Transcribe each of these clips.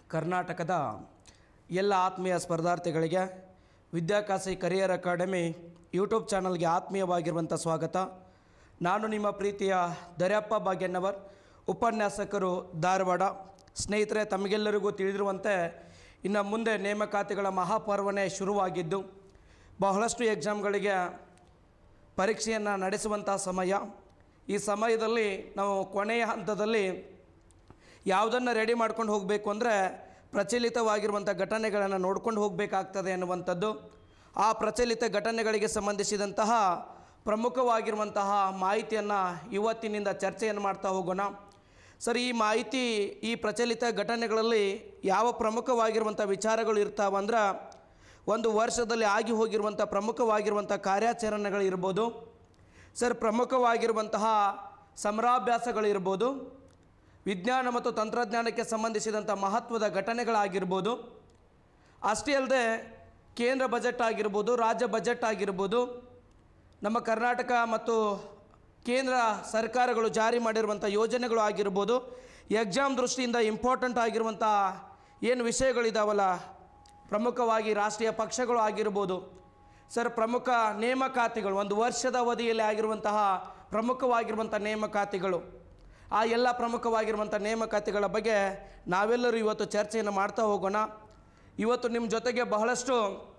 ಕರ್ನಾಟಕದ ಎಲ್ಲ ಆತ್ಮೀಯ ಸ್ಪರ್ಧಾರ್ಥಿಗಳಿಗೆ ವಿದ್ಯಾಕಾಶಿ ಕರಿಯರ್ ಅಕಾಡೆಮಿ ಯೂಟ್ಯೂಬ್ ಚಾನಲ್ಗೆ ಆತ್ಮೀಯವಾಗಿರುವಂಥ ಸ್ವಾಗತ ನಾನು ನಿಮ್ಮ ಪ್ರೀತಿಯ ದರ್ಯಪ್ಪ ಭಾಗ್ಯಣ್ಣವರ್ ಉಪನ್ಯಾಸಕರು ಧಾರವಾಡ ಸ್ನೇಹಿತರೆ ತಮಗೆಲ್ಲರಿಗೂ ತಿಳಿದಿರುವಂತೆ ಇನ್ನು ಮುಂದೆ ನೇಮಕಾತಿಗಳ ಮಹಾಪರ್ವನೇ ಶುರುವಾಗಿದ್ದು ಬಹಳಷ್ಟು ಎಕ್ಸಾಮ್ಗಳಿಗೆ ಪರೀಕ್ಷೆಯನ್ನು ನಡೆಸುವಂಥ ಸಮಯ ಈ ಸಮಯದಲ್ಲಿ ನಾವು ಕೊನೆಯ ಹಂತದಲ್ಲಿ ಯಾವುದನ್ನು ರೆಡಿ ಮಾಡ್ಕೊಂಡು ಹೋಗಬೇಕು ಅಂದರೆ ಪ್ರಚಲಿತವಾಗಿರುವಂಥ ಘಟನೆಗಳನ್ನು ನೋಡ್ಕೊಂಡು ಹೋಗಬೇಕಾಗ್ತದೆ ಅನ್ನುವಂಥದ್ದು ಆ ಪ್ರಚಲಿತ ಘಟನೆಗಳಿಗೆ ಸಂಬಂಧಿಸಿದಂತಹ ಪ್ರಮುಖವಾಗಿರುವಂತಹ ಮಾಹಿತಿಯನ್ನು ಇವತ್ತಿನಿಂದ ಚರ್ಚೆಯನ್ನು ಮಾಡ್ತಾ ಹೋಗೋಣ ಸರ್ ಈ ಮಾಹಿತಿ ಈ ಪ್ರಚಲಿತ ಘಟನೆಗಳಲ್ಲಿ ಯಾವ ಪ್ರಮುಖವಾಗಿರುವಂಥ ವಿಚಾರಗಳು ಇರ್ತಾವಂದ್ರೆ ಒಂದು ವರ್ಷದಲ್ಲಿ ಆಗಿ ಹೋಗಿರುವಂಥ ಪ್ರಮುಖವಾಗಿರುವಂಥ ಕಾರ್ಯಾಚರಣೆಗಳು ಇರ್ಬೋದು ಸರ್ ಪ್ರಮುಖವಾಗಿರುವಂತಹ ಸಮರಾಭ್ಯಾಸಗಳಿರ್ಬೋದು ವಿಜ್ಞಾನ ಮತ್ತು ತಂತ್ರಜ್ಞಾನಕ್ಕೆ ಸಂಬಂಧಿಸಿದಂಥ ಮಹತ್ವದ ಘಟನೆಗಳಾಗಿರ್ಬೋದು ಅಷ್ಟೇ ಅಲ್ಲದೆ ಕೇಂದ್ರ ಬಜೆಟ್ ಆಗಿರ್ಬೋದು ರಾಜ್ಯ ಬಜೆಟ್ ಆಗಿರ್ಬೋದು ನಮ್ಮ ಕರ್ನಾಟಕ ಮತ್ತು ಕೇಂದ್ರ ಸರ್ಕಾರಗಳು ಜಾರಿ ಮಾಡಿರುವಂಥ ಯೋಜನೆಗಳು ಆಗಿರ್ಬೋದು ಎಕ್ಸಾಮ್ ದೃಷ್ಟಿಯಿಂದ ಇಂಪಾರ್ಟೆಂಟ್ ಆಗಿರುವಂಥ ಏನು ವಿಷಯಗಳಿದಾವಲ್ಲ ಪ್ರಮುಖವಾಗಿ ರಾಷ್ಟ್ರೀಯ ಪಕ್ಷಗಳು ಆಗಿರ್ಬೋದು ಸರ್ ಪ್ರಮುಖ ನೇಮಕಾತಿಗಳು ಒಂದು ವರ್ಷದ ಅವಧಿಯಲ್ಲಿ ಆಗಿರುವಂತಹ ಪ್ರಮುಖವಾಗಿರುವಂಥ ನೇಮಕಾತಿಗಳು ಆ ಎಲ್ಲ ಪ್ರಮುಖವಾಗಿರುವಂಥ ನೇಮಕಾತಿಗಳ ಬಗ್ಗೆ ನಾವೆಲ್ಲರೂ ಇವತ್ತು ಚರ್ಚೆಯನ್ನು ಮಾಡ್ತಾ ಹೋಗೋಣ ಇವತ್ತು ನಿಮ್ಮ ಜೊತೆಗೆ ಬಹಳಷ್ಟು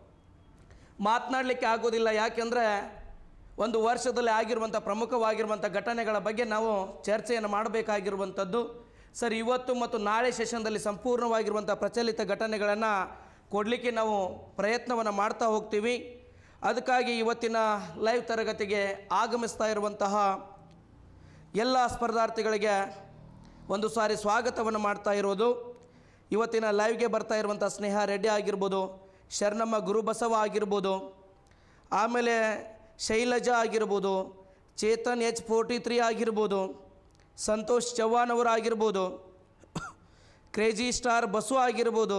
ಮಾತನಾಡಲಿಕ್ಕೆ ಆಗೋದಿಲ್ಲ ಯಾಕೆಂದರೆ ಒಂದು ವರ್ಷದಲ್ಲಿ ಆಗಿರುವಂಥ ಪ್ರಮುಖವಾಗಿರುವಂಥ ಘಟನೆಗಳ ಬಗ್ಗೆ ನಾವು ಚರ್ಚೆಯನ್ನು ಮಾಡಬೇಕಾಗಿರುವಂಥದ್ದು ಸರ್ ಇವತ್ತು ಮತ್ತು ನಾಳೆ ಸೆಷನ್ದಲ್ಲಿ ಸಂಪೂರ್ಣವಾಗಿರುವಂಥ ಪ್ರಚಲಿತ ಘಟನೆಗಳನ್ನು ಕೊಡಲಿಕ್ಕೆ ನಾವು ಪ್ರಯತ್ನವನ್ನು ಮಾಡ್ತಾ ಹೋಗ್ತೀವಿ ಅದಕ್ಕಾಗಿ ಇವತ್ತಿನ ಲೈವ್ ತರಗತಿಗೆ ಆಗಮಿಸ್ತಾ ಇರುವಂತಹ ಎಲ್ಲ ಸ್ಪರ್ಧಾರ್ಥಿಗಳಿಗೆ ಒಂದು ಸಾರಿ ಸ್ವಾಗತವನ್ನು ಮಾಡ್ತಾ ಇರೋದು ಇವತ್ತಿನ ಲೈವ್ಗೆ ಬರ್ತಾ ಇರುವಂಥ ಸ್ನೇಹ ರೆಡ್ಡಿ ಆಗಿರ್ಬೋದು ಶರಣಮ್ಮ ಗುರುಬಸವ ಆಗಿರ್ಬೋದು ಆಮೇಲೆ ಶೈಲಜಾ ಆಗಿರ್ಬೋದು ಚೇತನ್ ಎಚ್ ಫೋರ್ಟಿ ತ್ರೀ ಆಗಿರ್ಬೋದು ಸಂತೋಷ್ ಚವ್ಹಾಣ್ ಅವರು ಆಗಿರ್ಬೋದು ಕ್ರೇಜಿ ಸ್ಟಾರ್ ಬಸು ಆಗಿರ್ಬೋದು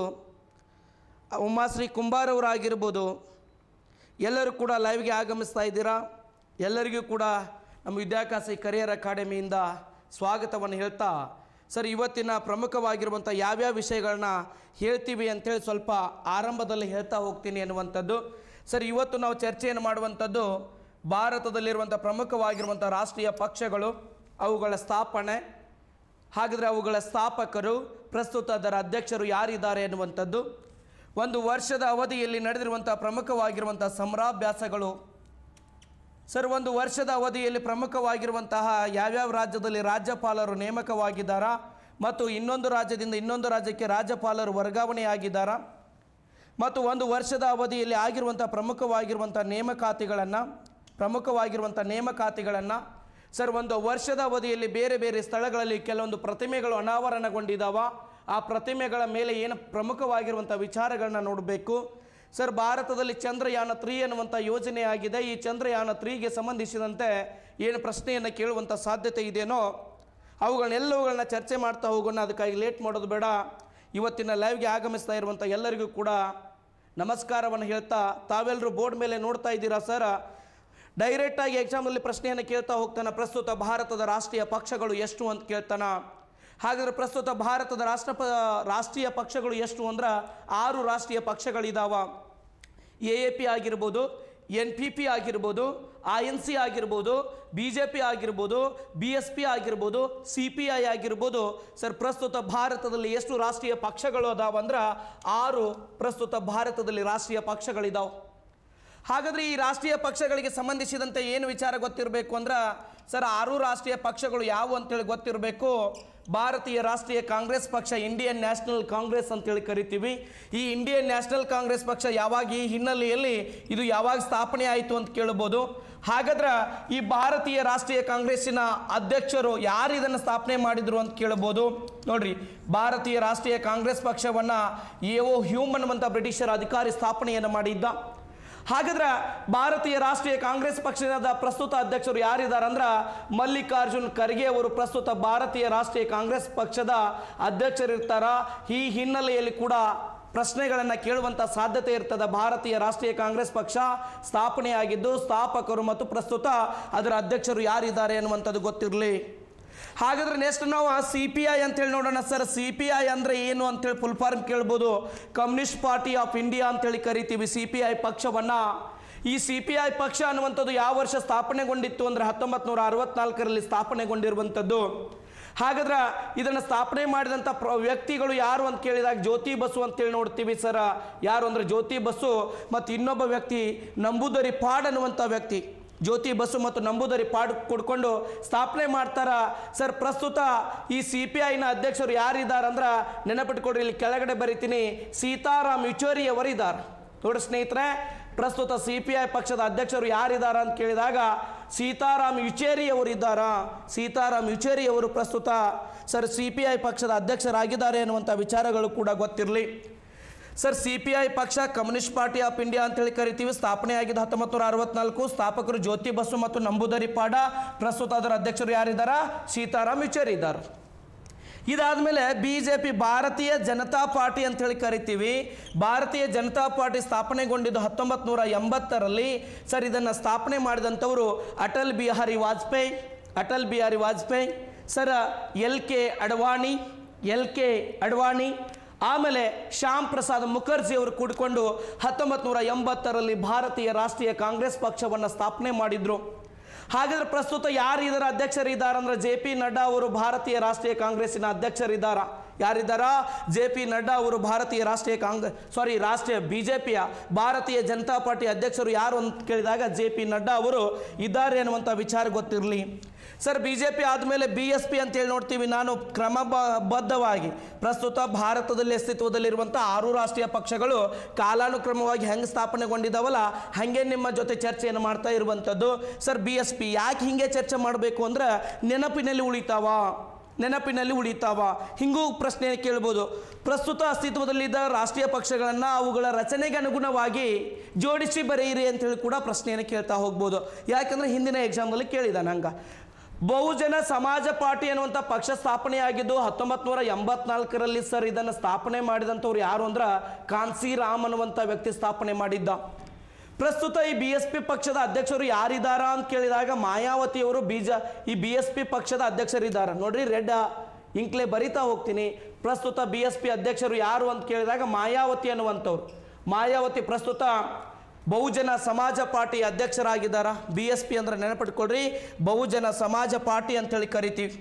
ಉಮಾಶ್ರೀ ಕುಂಬಾರ್ ಅವರು ಆಗಿರ್ಬೋದು ಎಲ್ಲರೂ ಕೂಡ ಲೈವ್ಗೆ ಆಗಮಿಸ್ತಾ ಇದ್ದೀರಾ ಎಲ್ಲರಿಗೂ ಕೂಡ ನಮ್ಮ ವಿದ್ಯಾಕಾಶಿ ಕರಿಯರ್ ಅಕಾಡೆಮಿಯಿಂದ ಸ್ವಾಗತವನ್ನು ಹೇಳ್ತಾ ಸರ್ ಇವತ್ತಿನ ಪ್ರಮುಖವಾಗಿರುವಂಥ ಯಾವ್ಯಾವ ವಿಷಯಗಳನ್ನ ಹೇಳ್ತೀವಿ ಅಂಥೇಳಿ ಸ್ವಲ್ಪ ಆರಂಭದಲ್ಲಿ ಹೇಳ್ತಾ ಹೋಗ್ತೀನಿ ಅನ್ನುವಂಥದ್ದು ಸರ್ ಇವತ್ತು ನಾವು ಚರ್ಚೆಯನ್ನು ಮಾಡುವಂಥದ್ದು ಭಾರತದಲ್ಲಿರುವಂಥ ಪ್ರಮುಖವಾಗಿರುವಂಥ ರಾಷ್ಟ್ರೀಯ ಪಕ್ಷಗಳು ಅವುಗಳ ಸ್ಥಾಪನೆ ಹಾಗಿದ್ರೆ ಅವುಗಳ ಸ್ಥಾಪಕರು ಪ್ರಸ್ತುತ ಅದರ ಅಧ್ಯಕ್ಷರು ಯಾರಿದ್ದಾರೆ ಎನ್ನುವಂಥದ್ದು ಒಂದು ವರ್ಷದ ಅವಧಿಯಲ್ಲಿ ನಡೆದಿರುವಂಥ ಪ್ರಮುಖವಾಗಿರುವಂಥ ಸಮರಾಭ್ಯಾಸಗಳು ಸರ್ ಒಂದು ವರ್ಷದ ಅವಧಿಯಲ್ಲಿ ಪ್ರಮುಖವಾಗಿರುವಂತಹ ಯಾವ್ಯಾವ ರಾಜ್ಯದಲ್ಲಿ ರಾಜ್ಯಪಾಲರು ನೇಮಕವಾಗಿದ್ದಾರಾ ಮತ್ತು ಇನ್ನೊಂದು ರಾಜ್ಯದಿಂದ ಇನ್ನೊಂದು ರಾಜ್ಯಕ್ಕೆ ರಾಜ್ಯಪಾಲರು ವರ್ಗಾವಣೆಯಾಗಿದ್ದಾರಾ ಮತ್ತು ಒಂದು ವರ್ಷದ ಅವಧಿಯಲ್ಲಿ ಆಗಿರುವಂಥ ಪ್ರಮುಖವಾಗಿರುವಂಥ ನೇಮಕಾತಿಗಳನ್ನು ಪ್ರಮುಖವಾಗಿರುವಂಥ ನೇಮಕಾತಿಗಳನ್ನು ಸರ್ ಒಂದು ವರ್ಷದ ಅವಧಿಯಲ್ಲಿ ಬೇರೆ ಬೇರೆ ಸ್ಥಳಗಳಲ್ಲಿ ಕೆಲವೊಂದು ಪ್ರತಿಮೆಗಳು ಅನಾವರಣಗೊಂಡಿದ್ದಾವ ಆ ಪ್ರತಿಮೆಗಳ ಮೇಲೆ ಏನು ಪ್ರಮುಖವಾಗಿರುವಂಥ ವಿಚಾರಗಳನ್ನ ನೋಡಬೇಕು ಸರ್ ಭಾರತದಲ್ಲಿ ಚಂದ್ರಯಾನ ತ್ರೀ ಅನ್ನುವಂಥ ಯೋಜನೆ ಆಗಿದೆ ಈ ಚಂದ್ರಯಾನ ತ್ರೀಗೆ ಸಂಬಂಧಿಸಿದಂತೆ ಏನು ಪ್ರಶ್ನೆಯನ್ನು ಕೇಳುವಂಥ ಸಾಧ್ಯತೆ ಇದೆಯೋ ಅವುಗಳನ್ನೆಲ್ಲವುಗಳನ್ನ ಚರ್ಚೆ ಮಾಡ್ತಾ ಹೋಗೋಣ ಅದಕ್ಕಾಗಿ ಲೇಟ್ ಮಾಡೋದು ಬೇಡ ಇವತ್ತಿನ ಲೈವ್ಗೆ ಆಗಮಿಸ್ತಾ ಇರುವಂಥ ಎಲ್ಲರಿಗೂ ಕೂಡ ನಮಸ್ಕಾರವನ್ನು ಹೇಳ್ತಾ ತಾವೆಲ್ಲರೂ ಬೋರ್ಡ್ ಮೇಲೆ ನೋಡ್ತಾ ಇದ್ದೀರಾ ಸರ್ ಡೈರೆಕ್ಟಾಗಿ ಎಕ್ಸಾಮಲ್ಲಿ ಪ್ರಶ್ನೆಯನ್ನು ಕೇಳ್ತಾ ಹೋಗ್ತಾನೆ ಪ್ರಸ್ತುತ ಭಾರತದ ರಾಷ್ಟ್ರೀಯ ಪಕ್ಷಗಳು ಎಷ್ಟು ಅಂತ ಕೇಳ್ತಾನ ಹಾಗಾದ್ರೆ ಪ್ರಸ್ತುತ ಭಾರತದ ರಾಷ್ಟ್ರ ಪ ರಾಷ್ಟ್ರೀಯ ಪಕ್ಷಗಳು ಎಷ್ಟು ಅಂದ್ರೆ ಆರು ರಾಷ್ಟ್ರೀಯ ಪಕ್ಷಗಳಿದಾವ ಎ ಎ ಪಿ ಆಗಿರ್ಬೋದು ಎನ್ ಪಿ ಪಿ ಆಗಿರ್ಬೋದು ಐ ಎನ್ ಸಿ ಆಗಿರ್ಬೋದು ಬಿ ಜೆ ಪಿ ಆಗಿರ್ಬೋದು ಬಿ ಎಸ್ ಪಿ ಆಗಿರ್ಬೋದು ಸಿ ಪಿ ಐ ಆಗಿರ್ಬೋದು ಸರ್ ಪ್ರಸ್ತುತ ಭಾರತದಲ್ಲಿ ಎಷ್ಟು ರಾಷ್ಟ್ರೀಯ ಪಕ್ಷಗಳು ಅದಾವಂದ್ರೆ ಆರು ಪ್ರಸ್ತುತ ಭಾರತದಲ್ಲಿ ರಾಷ್ಟ್ರೀಯ ಪಕ್ಷಗಳಿದಾವೆ ಹಾಗಾದರೆ ಈ ರಾಷ್ಟ್ರೀಯ ಪಕ್ಷಗಳಿಗೆ ಸಂಬಂಧಿಸಿದಂತೆ ಏನು ವಿಚಾರ ಗೊತ್ತಿರಬೇಕು ಅಂದ್ರೆ ಸರ್ ಆರು ರಾಷ್ಟ್ರೀಯ ಪಕ್ಷಗಳು ಯಾವುವು ಅಂತೇಳಿ ಗೊತ್ತಿರಬೇಕು ಭಾರತೀಯ ರಾಷ್ಟ್ರೀಯ ಕಾಂಗ್ರೆಸ್ ಪಕ್ಷ ಇಂಡಿಯನ್ ನ್ಯಾಷನಲ್ ಕಾಂಗ್ರೆಸ್ ಅಂತೇಳಿ ಕರಿತೀವಿ ಈ ಇಂಡಿಯನ್ ನ್ಯಾಷನಲ್ ಕಾಂಗ್ರೆಸ್ ಪಕ್ಷ ಯಾವಾಗ ಈ ಹಿನ್ನೆಲೆಯಲ್ಲಿ ಇದು ಯಾವಾಗ ಸ್ಥಾಪನೆ ಆಯಿತು ಅಂತ ಕೇಳ್ಬೋದು ಹಾಗಾದ್ರೆ ಈ ಭಾರತೀಯ ರಾಷ್ಟ್ರೀಯ ಕಾಂಗ್ರೆಸ್ಸಿನ ಅಧ್ಯಕ್ಷರು ಯಾರು ಇದನ್ನು ಸ್ಥಾಪನೆ ಮಾಡಿದ್ರು ಅಂತ ಕೇಳ್ಬೋದು ನೋಡ್ರಿ ಭಾರತೀಯ ರಾಷ್ಟ್ರೀಯ ಕಾಂಗ್ರೆಸ್ ಪಕ್ಷವನ್ನು ಎ ಓ ಹ್ಯೂಮನ್ ಅಂತ ಬ್ರಿಟಿಷರ ಅಧಿಕಾರಿ ಸ್ಥಾಪನೆಯನ್ನು ಮಾಡಿದ್ದ ಹಾಗಾದ್ರೆ ಭಾರತೀಯ ರಾಷ್ಟ್ರೀಯ ಕಾಂಗ್ರೆಸ್ ಪಕ್ಷದ ಪ್ರಸ್ತುತ ಅಧ್ಯಕ್ಷರು ಯಾರಿದ್ದಾರೆ ಅಂದ್ರೆ ಮಲ್ಲಿಕಾರ್ಜುನ್ ಖರ್ಗೆ ಅವರು ಪ್ರಸ್ತುತ ಭಾರತೀಯ ರಾಷ್ಟ್ರೀಯ ಕಾಂಗ್ರೆಸ್ ಪಕ್ಷದ ಅಧ್ಯಕ್ಷರಿರ್ತಾರ ಈ ಹಿನ್ನೆಲೆಯಲ್ಲಿ ಕೂಡ ಪ್ರಶ್ನೆಗಳನ್ನು ಕೇಳುವಂಥ ಸಾಧ್ಯತೆ ಇರ್ತದೆ ಭಾರತೀಯ ರಾಷ್ಟ್ರೀಯ ಕಾಂಗ್ರೆಸ್ ಪಕ್ಷ ಸ್ಥಾಪನೆಯಾಗಿದ್ದು ಸ್ಥಾಪಕರು ಮತ್ತು ಪ್ರಸ್ತುತ ಅದರ ಅಧ್ಯಕ್ಷರು ಯಾರಿದ್ದಾರೆ ಅನ್ನುವಂಥದ್ದು ಗೊತ್ತಿರಲಿ ಹಾಗಾದ್ರೆ ನೆಕ್ಸ್ಟ್ ನಾವು ಸಿ ಪಿ ಐ ಅಂತೇಳಿ ನೋಡೋಣ ಸರ್ ಸಿ ಪಿ ಐ ಅಂದರೆ ಏನು ಅಂತೇಳಿ ಫುಲ್ ಫಾರ್ಮ್ ಕೇಳ್ಬೋದು ಕಮ್ಯುನಿಸ್ಟ್ ಪಾರ್ಟಿ ಆಫ್ ಇಂಡಿಯಾ ಅಂತೇಳಿ ಕರಿತೀವಿ ಸಿ ಪಿ ಐ ಪಕ್ಷವನ್ನು ಈ ಸಿ ಪಿ ಐ ಪಕ್ಷ ಅನ್ನುವಂಥದ್ದು ಯಾವ ವರ್ಷ ಸ್ಥಾಪನೆಗೊಂಡಿತ್ತು ಅಂದರೆ ಹತ್ತೊಂಬತ್ತು ನೂರ ಅರವತ್ನಾಲ್ಕರಲ್ಲಿ ಸ್ಥಾಪನೆಗೊಂಡಿರುವಂಥದ್ದು ಹಾಗಾದ್ರೆ ಇದನ್ನು ಸ್ಥಾಪನೆ ಮಾಡಿದಂಥ ಪ್ರ ವ್ಯಕ್ತಿಗಳು ಯಾರು ಅಂತ ಕೇಳಿದಾಗ ಜ್ಯೋತಿ ಬಸು ಅಂತೇಳಿ ನೋಡ್ತೀವಿ ಸರ ಯಾರು ಅಂದರೆ ಜ್ಯೋತಿ ಬಸು ಮತ್ತು ಇನ್ನೊಬ್ಬ ವ್ಯಕ್ತಿ ನಂಬುದರಿ ಪಾಡ್ ಅನ್ನುವಂಥ ವ್ಯಕ್ತಿ ಜ್ಯೋತಿ ಬಸು ಮತ್ತು ನಂಬುದರಿ ಪಾಡ್ ಕೊಡ್ಕೊಂಡು ಸ್ಥಾಪನೆ ಮಾಡ್ತಾರ ಸರ್ ಪ್ರಸ್ತುತ ಈ ಸಿ ಪಿ ಐನ ಅಧ್ಯಕ್ಷರು ಯಾರಿದ್ದಾರೆ ಅಂದ್ರೆ ನೆನಪಿಟ್ಕೊಡ್ರಿ ಇಲ್ಲಿ ಕೆಳಗಡೆ ಬರಿತೀನಿ ಸೀತಾರಾಮ್ ಯೆಚೂರಿ ಅವರಿದ್ದಾರೆ ನೋಡಿ ಸ್ನೇಹಿತರೆ ಪ್ರಸ್ತುತ ಸಿ ಪಿ ಐ ಪಕ್ಷದ ಅಧ್ಯಕ್ಷರು ಯಾರಿದ್ದಾರೆ ಅಂತ ಕೇಳಿದಾಗ ಸೀತಾರಾಮ್ ಯುಚೇರಿ ಅವರು ಇದ್ದಾರಾ ಸೀತಾರಾಮ್ ಯುಚೇರಿ ಅವರು ಪ್ರಸ್ತುತ ಸರ್ ಸಿ ಪಿ ಐ ಪಕ್ಷದ ಅಧ್ಯಕ್ಷರಾಗಿದ್ದಾರೆ ಅನ್ನುವಂಥ ವಿಚಾರಗಳು ಕೂಡ ಗೊತ್ತಿರಲಿ ಸರ್ ಸಿ ಪಿ ಐ ಪಕ್ಷ ಕಮ್ಯುನಿಸ್ಟ್ ಪಾರ್ಟಿ ಆಫ್ ಇಂಡಿಯಾ ಅಂತೇಳಿ ಕರಿತೀವಿ ಸ್ಥಾಪನೆ ಆಗಿದ್ದು ಹತ್ತೊಂಬತ್ತು ನೂರ ಅರವತ್ನಾಲ್ಕು ಸ್ಥಾಪಕರು ಜ್ಯೋತಿ ಬಸು ಮತ್ತು ನಂಬುದರಿ ಪಾಡ ಪ್ರಸ್ತುತ ಅದರ ಅಧ್ಯಕ್ಷರು ಯಾರಿದ್ದಾರಾ ಸೀತಾರಾಮ್ ಯೆಚೂರಿ ಇದ್ದಾರೆ ಇದಾದಮೇಲೆ ಬಿ ಜೆ ಪಿ ಭಾರತೀಯ ಜನತಾ ಪಾರ್ಟಿ ಅಂತ ಹೇಳಿ ಕರಿತೀವಿ ಭಾರತೀಯ ಜನತಾ ಪಾರ್ಟಿ ಸ್ಥಾಪನೆಗೊಂಡಿದ್ದು ಹತ್ತೊಂಬತ್ತು ನೂರ ಎಂಬತ್ತರಲ್ಲಿ ಸರ್ ಇದನ್ನು ಸ್ಥಾಪನೆ ಮಾಡಿದಂಥವರು Atal Bihari Vajpayee Atal Bihari Vajpayee sir L K Advani L K Advani ಆಮೇಲೆ ಶ್ಯಾಮ್ ಪ್ರಸಾದ್ ಮುಖರ್ಜಿ ಅವರು ಕೂಡಿಕೊಂಡು ಹತ್ತೊಂಬತ್ತು ನೂರ ಎಂಬತ್ತರಲ್ಲಿ ಭಾರತೀಯ ರಾಷ್ಟ್ರೀಯ ಕಾಂಗ್ರೆಸ್ ಪಕ್ಷವನ್ನು ಸ್ಥಾಪನೆ ಮಾಡಿದರು ಹಾಗಾದ್ರೆ ಪ್ರಸ್ತುತ ಯಾರು ಇದರ ಅಧ್ಯಕ್ಷರಿದ್ದಾರೆ ಅಂದ್ರೆ ಜೆ ಪಿ ನಡ್ಡಾ ಅವರು ಭಾರತೀಯ ರಾಷ್ಟ್ರೀಯ ಕಾಂಗ್ರೆಸ್ಸಿನ ಅಧ್ಯಕ್ಷರಿದ್ದಾರ ಯಾರಿದ್ದಾರ ಜೆ ಪಿ ನಡ್ಡಾ ಅವರು ಭಾರತೀಯ ರಾಷ್ಟ್ರೀಯ ಕಾಂಗ್ರೆಸ್ ಸಾರಿ ರಾಷ್ಟ್ರೀಯ ಬಿ ಜೆ ಪಿಯ ಭಾರತೀಯ ಜನತಾ ಪಾರ್ಟಿ ಅಧ್ಯಕ್ಷರು ಯಾರು ಅಂತ ಕೇಳಿದಾಗ ಜೆ ಪಿ ನಡ್ಡಾ ಅವರು ಇದ್ದಾರೆ ಅನ್ನುವಂಥ ವಿಚಾರ ಗೊತ್ತಿರಲಿ ಸರ್ ಬಿ ಜೆ ಪಿ ಆದಮೇಲೆ ಬಿ ಎಸ್ ಪಿ ಅಂತೇಳಿ ನೋಡ್ತೀವಿ ನಾನು ಕ್ರಮಬದ್ಧವಾಗಿ ಪ್ರಸ್ತುತ ಭಾರತದಲ್ಲಿ ಅಸ್ತಿತ್ವದಲ್ಲಿರುವಂಥ ಆರು ರಾಷ್ಟ್ರೀಯ ಪಕ್ಷಗಳು ಕಾಲಾನುಕ್ರಮವಾಗಿ ಹೆಂಗೆ ಸ್ಥಾಪನೆಗೊಂಡಿದ್ದಾವಲ್ಲ ಹಾಗೆ ನಿಮ್ಮ ಜೊತೆ ಚರ್ಚೆಯನ್ನು ಮಾಡ್ತಾ ಇರುವಂಥದ್ದು ಸರ್ ಬಿ ಎಸ್ ಪಿ ಯಾಕೆ ಹಿಂಗೆ ಚರ್ಚೆ ಮಾಡಬೇಕು ಅಂದ್ರೆ ನೆನಪಿನಲ್ಲಿ ಉಳಿತಾವ ನೆನಪಿನಲ್ಲಿ ಉಳಿತಾವ ಹಿಂಗೂ ಪ್ರಶ್ನೆ ಕೇಳ್ಬೋದು ಪ್ರಸ್ತುತ ಅಸ್ತಿತ್ವದಲ್ಲಿದ್ದ ರಾಷ್ಟ್ರೀಯ ಪಕ್ಷಗಳನ್ನು ಅವುಗಳ ರಚನೆಗೆ ಅನುಗುಣವಾಗಿ ಜೋಡಿಸಿ ಬರೆಯಿರಿ ಅಂತೇಳಿ ಕೂಡ ಪ್ರಶ್ನೆಯನ್ನು ಕೇಳ್ತಾ ಹೋಗ್ಬೋದು ಯಾಕಂದ್ರೆ ಹಿಂದಿನ ಎಕ್ಸಾಮ್ನಲ್ಲಿ ಕೇಳಿದ ನಂಗೆ ಬಹುಜನ ಸಮಾಜ ಪಾರ್ಟಿ ಅನ್ನುವಂಥ ಪಕ್ಷ ಸ್ಥಾಪನೆಯಾಗಿದ್ದು ಹತ್ತೊಂಬತ್ತು ನೂರ ಎಂಬತ್ನಾಲ್ಕರಲ್ಲಿ ಸರ್ ಇದನ್ನು ಸ್ಥಾಪನೆ ಮಾಡಿದಂಥವ್ರು ಯಾರು ಅಂದ್ರೆ ಕಾನ್ಸಿ ರಾಮ್ ಅನ್ನುವಂಥ ವ್ಯಕ್ತಿ ಸ್ಥಾಪನೆ ಮಾಡಿದ್ದ ಪ್ರಸ್ತುತ ಈ ಬಿ ಎಸ್ ಪಿ ಪಕ್ಷದ ಅಧ್ಯಕ್ಷರು ಯಾರಿದ್ದಾರಾ ಅಂತ ಕೇಳಿದಾಗ ಮಾಯಾವತಿಯವರು ಬೀಜ ಈ ಬಿ ಎಸ್ ಪಿ ಪಕ್ಷದ ಅಧ್ಯಕ್ಷರಿದ್ದಾರೆ ನೋಡ್ರಿ ರೆಡ್ ಇಂಕ್ಲೆ ಬರಿತಾ ಹೋಗ್ತೀನಿ ಪ್ರಸ್ತುತ ಬಿ ಎಸ್ ಪಿ ಅಧ್ಯಕ್ಷರು ಯಾರು ಅಂತ ಕೇಳಿದಾಗ ಮಾಯಾವತಿ ಅನ್ನುವಂಥವ್ರು ಮಾಯಾವತಿ ಪ್ರಸ್ತುತ ಬಹುಜನ ಸಮಾಜ ಪಾರ್ಟಿ ಅಧ್ಯಕ್ಷರಾಗಿದ್ದಾರ ಬಿ ಎಸ್ ಪಿ ಅಂದ್ರೆ ನೆನಪಿಟ್ಕೊಳ್ರಿ ಬಹುಜನ ಸಮಾಜ ಪಾರ್ಟಿ ಅಂತೇಳಿ ಕರಿತೀವಿ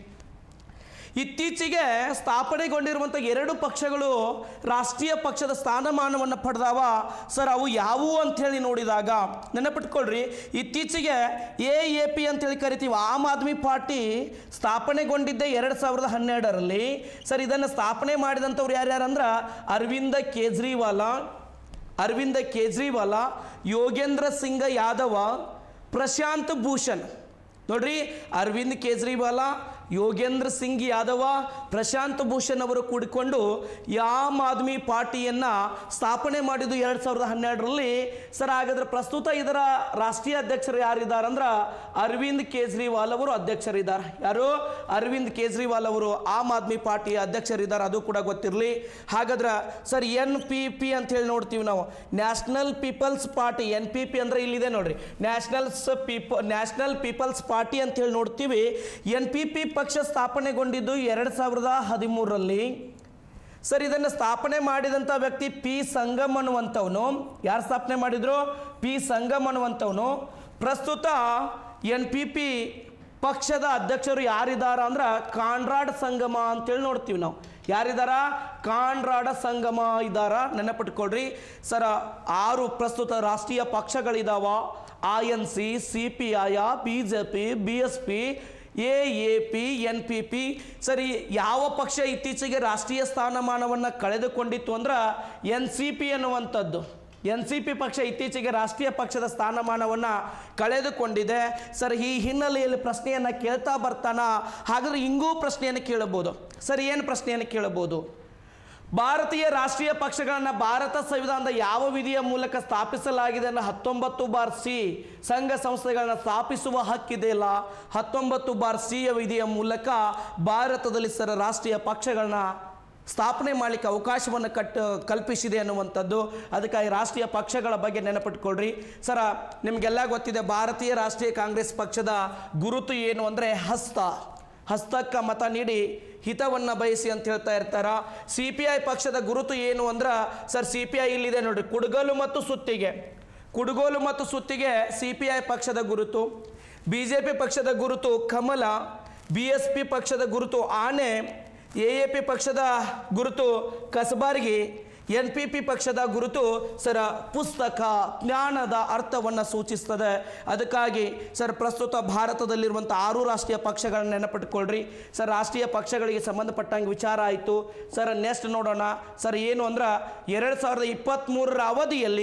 ಇತ್ತೀಚೆಗೆ ಸ್ಥಾಪನೆಗೊಂಡಿರುವಂಥ ಎರಡು ಪಕ್ಷಗಳು ರಾಷ್ಟ್ರೀಯ ಪಕ್ಷದ ಸ್ಥಾನಮಾನವನ್ನು ಪಡೆದವ ಸರ್ ಅವು ಯಾವುವು ಅಂಥೇಳಿ ನೋಡಿದಾಗ ನೆನಪಿಟ್ಕೊಳ್ರಿ ಇತ್ತೀಚೆಗೆ ಎ ಎ ಪಿ ಅಂತೇಳಿ ಕರಿತೀವಿ ಆಮ್ ಆದ್ಮಿ ಪಾರ್ಟಿ ಸ್ಥಾಪನೆಗೊಂಡಿದ್ದೆ ಎರಡು ಸಾವಿರದ ಹನ್ನೆರಡರಲ್ಲಿ ಸರ್ ಇದನ್ನು ಸ್ಥಾಪನೆ ಮಾಡಿದಂಥವ್ರು ಯಾರ್ಯಾರಂದ್ರೆ ಅರವಿಂದ ಕೇಜ್ರಿವಾಲ ಅರವಿಂದ ಕೇಜ್ರಿವಾಲ ಯೋಗೇಂದ್ರ ಸಿಂಗ ಯಾದವ ಪ್ರಶಾಂತ್ ಭೂಷಣ್ ನೋಡ್ರಿ ಅರವಿಂದ್ ಕೇಜ್ರಿವಾಲ ಯೋಗೇಂದ್ರ ಸಿಂಗ್ ಯಾದವ ಪ್ರಶಾಂತ್ ಭೂಷಣ್ ಅವರು ಕೂಡಿಕೊಂಡು ಆಮ್ ಆದ್ಮಿ ಪಾರ್ಟಿಯನ್ನು ಸ್ಥಾಪನೆ ಮಾಡಿದ್ದು ಎರಡು ಸಾವಿರದ ಹನ್ನೆರಡರಲ್ಲಿ ಸರ್ ಹಾಗಾದ್ರೆ ಪ್ರಸ್ತುತ ಇದರ ರಾಷ್ಟ್ರೀಯ ಅಧ್ಯಕ್ಷರು ಯಾರಿದ್ದಾರೆ ಅಂದ್ರೆ ಅರವಿಂದ್ ಕೇಜ್ರಿವಾಲ್ ಅವರು ಅಧ್ಯಕ್ಷರಿದ್ದಾರೆ ಯಾರು ಅರವಿಂದ್ ಕೇಜ್ರಿವಾಲ್ ಅವರು ಆಮ್ ಆದ್ಮಿ ಪಾರ್ಟಿಯ ಅಧ್ಯಕ್ಷರಿದ್ದಾರೆ ಅದು ಕೂಡ ಗೊತ್ತಿರಲಿ ಹಾಗಾದ್ರೆ ಸರ್ ಎನ್ ಪಿ ಪಿ ಅಂತ ಹೇಳಿ ನೋಡ್ತೀವಿ ನಾವು national people's party N P P ಅಂದರೆ ಇಲ್ಲಿದೆ ನೋಡ್ರಿ ನ್ಯಾಷನಲ್ಸ್ ಪೀಪ ನ್ಯಾಷನಲ್ ಪೀಪಲ್ಸ್ ಪಾರ್ಟಿ ಅಂತ ಹೇಳಿ ನೋಡ್ತೀವಿ ಎನ್ ಪಿ ಪಿ ಪಕ್ಷ ಸ್ಥಾಪನೆಗೊಂಡಿದ್ದು ಎರಡು ಸಾವಿರದ ಹದಿಮೂರರಲ್ಲಿ ಸರ್ ಇದನ್ನು ಸ್ಥಾಪನೆ ಮಾಡಿದಂಥ ವ್ಯಕ್ತಿ ಪಿ ಸಂಗಮ್ ಅನ್ನುವಂಥವನು ಯಾರು ಸ್ಥಾಪನೆ ಮಾಡಿದ್ರು ಪಿ ಸಂಗಮ್ ಅನ್ನುವಂಥವನು ಪ್ರಸ್ತುತ ಎನ್ ಪಿ ಪಿ ಪಕ್ಷದ ಅಧ್ಯಕ್ಷರು ಯಾರಿದಾರ ಅಂದ್ರೆ ಕಾನ್ರಾಡ್ ಸಂಗಮ ಅಂತೇಳಿ ನೋಡ್ತೀವಿ ನಾವು ಯಾರಿದಾರ ಕಾನ್ರಾಡ ಸಂಗಮ ಇದ್ದಾರ ನೆನಪಿಟ್ಕೊಳ್ರಿ ಸರ ಆರು ಪ್ರಸ್ತುತ ರಾಷ್ಟ್ರೀಯ ಪಕ್ಷಗಳಿದಾವ I N C C P I B J P B S P A A P N P P ಸರಿ ಯಾವ ಪಕ್ಷ ಇತ್ತೀಚೆಗೆ ರಾಷ್ಟ್ರೀಯ ಸ್ಥಾನಮಾನವನ್ನು ಕಳೆದುಕೊಂಡಿತ್ತು ಅಂದ್ರೆ ಎನ್ ಸಿ ಪಿ ಅನ್ನುವಂಥದ್ದು ಎನ್ ಸಿ ಪಿ ಪಕ್ಷ ಇತ್ತೀಚೆಗೆ ರಾಷ್ಟ್ರೀಯ ಪಕ್ಷದ ಸ್ಥಾನಮಾನವನ್ನು ಕಳೆದುಕೊಂಡಿದೆ ಸರ್ ಈ ಹಿನ್ನೆಲೆಯಲ್ಲಿ ಪ್ರಶ್ನೆಯನ್ನು ಕೇಳ್ತಾ ಬರ್ತಾನ ಹಾಗಾದ್ರೆ ಹಿಂಗೂ ಪ್ರಶ್ನೆಯನ್ನು ಕೇಳಬಹುದು ಸರ್ ಏನು ಪ್ರಶ್ನೆಯನ್ನು ಕೇಳಬಹುದು ಭಾರತೀಯ ರಾಷ್ಟ್ರೀಯ ಪಕ್ಷಗಳನ್ನು ಭಾರತ ಸಂವಿಧಾನದ ಯಾವ ವಿಧಿಯ ಮೂಲಕ ಸ್ಥಾಪಿಸಲಾಗಿದೆ ಅನ್ನೋ ಹತ್ತೊಂಬತ್ತು ಬಾರ್ ಸಿ ಸಂಘ ಸಂಸ್ಥೆಗಳನ್ನ ಸ್ಥಾಪಿಸುವ ಹಕ್ಕಿದೆಯಲ್ಲ ಹತ್ತೊಂಬತ್ತು ಬಾರ್ ಸಿಯ ವಿಧಿಯ ಮೂಲಕ ಭಾರತದಲ್ಲಿ ಸರ ರಾಷ್ಟ್ರೀಯ ಪಕ್ಷಗಳನ್ನ ಸ್ಥಾಪನೆ ಮಾಡಲಿಕ್ಕೆ ಅವಕಾಶವನ್ನು ಕಟ್ ಕಲ್ಪಿಸಿದೆ ಅನ್ನುವಂಥದ್ದು ಅದಕ್ಕಾಗಿ ರಾಷ್ಟ್ರೀಯ ಪಕ್ಷಗಳ ಬಗ್ಗೆ ನೆನಪಿಟ್ಕೊಳ್ರಿ ಸರ ನಿಮಗೆಲ್ಲ ಗೊತ್ತಿದೆ ಭಾರತೀಯ ರಾಷ್ಟ್ರೀಯ ಕಾಂಗ್ರೆಸ್ ಪಕ್ಷದ ಗುರುತು ಏನು ಅಂದರೆ ಹಸ್ತ ಹಸ್ತಕ್ಕ ಮತ ನೀಡಿ ಹಿತವನ್ನು ಬಯಸಿ ಅಂತ ಹೇಳ್ತಾ ಇರ್ತಾರ ಸಿ ಪಿ ಐ ಪಕ್ಷದ ಗುರುತು ಏನು ಅಂದ್ರೆ ಸರ್ ಸಿ ಪಿ ಐ ಇಲ್ಲಿದೆ ನೋಡ್ರಿ ಕುಡುಗಲು ಮತ್ತು ಸುತ್ತಿಗೆ ಕುಡುಗೋಲು ಮತ್ತು ಸುತ್ತಿಗೆ ಸಿ ಪಿ ಐ ಪಕ್ಷದ ಗುರುತು ಬಿ ಜೆ ಪಿ ಪಕ್ಷದ ಗುರುತು ಕಮಲ ಬಿ ಎಸ್ ಪಿ ಪಕ್ಷದ ಗುರುತು ಆನೆ ಎ ಎ ಪಿ ಪಕ್ಷದ ಗುರುತು ಕಸಬಾರ್ಗಿ ಎನ್ ಪಿ ಪಿ ಪಕ್ಷದ ಗುರುತು ಸರ ಪುಸ್ತಕ ಜ್ಞಾನದ ಅರ್ಥವನ್ನು ಸೂಚಿಸ್ತದೆ ಅದಕ್ಕಾಗಿ ಸರ್ ಪ್ರಸ್ತುತ ಭಾರತದಲ್ಲಿರುವಂಥ ಆರು ರಾಷ್ಟ್ರೀಯ ಪಕ್ಷಗಳನ್ನ ನೆನಪಿಟ್ಕೊಳ್ರಿ ಸರ್ ರಾಷ್ಟ್ರೀಯ ಪಕ್ಷಗಳಿಗೆ ಸಂಬಂಧಪಟ್ಟಂಗೆ ವಿಚಾರ ಆಯಿತು ಸರ್ ನೆಕ್ಸ್ಟ್ ನೋಡೋಣ ಸರ್ ಏನು ಅಂದ್ರೆ ಎರಡು ಸಾವಿರದ ಇಪ್ಪತ್ತ್ಮೂರರ ಅವಧಿಯಲ್ಲಿ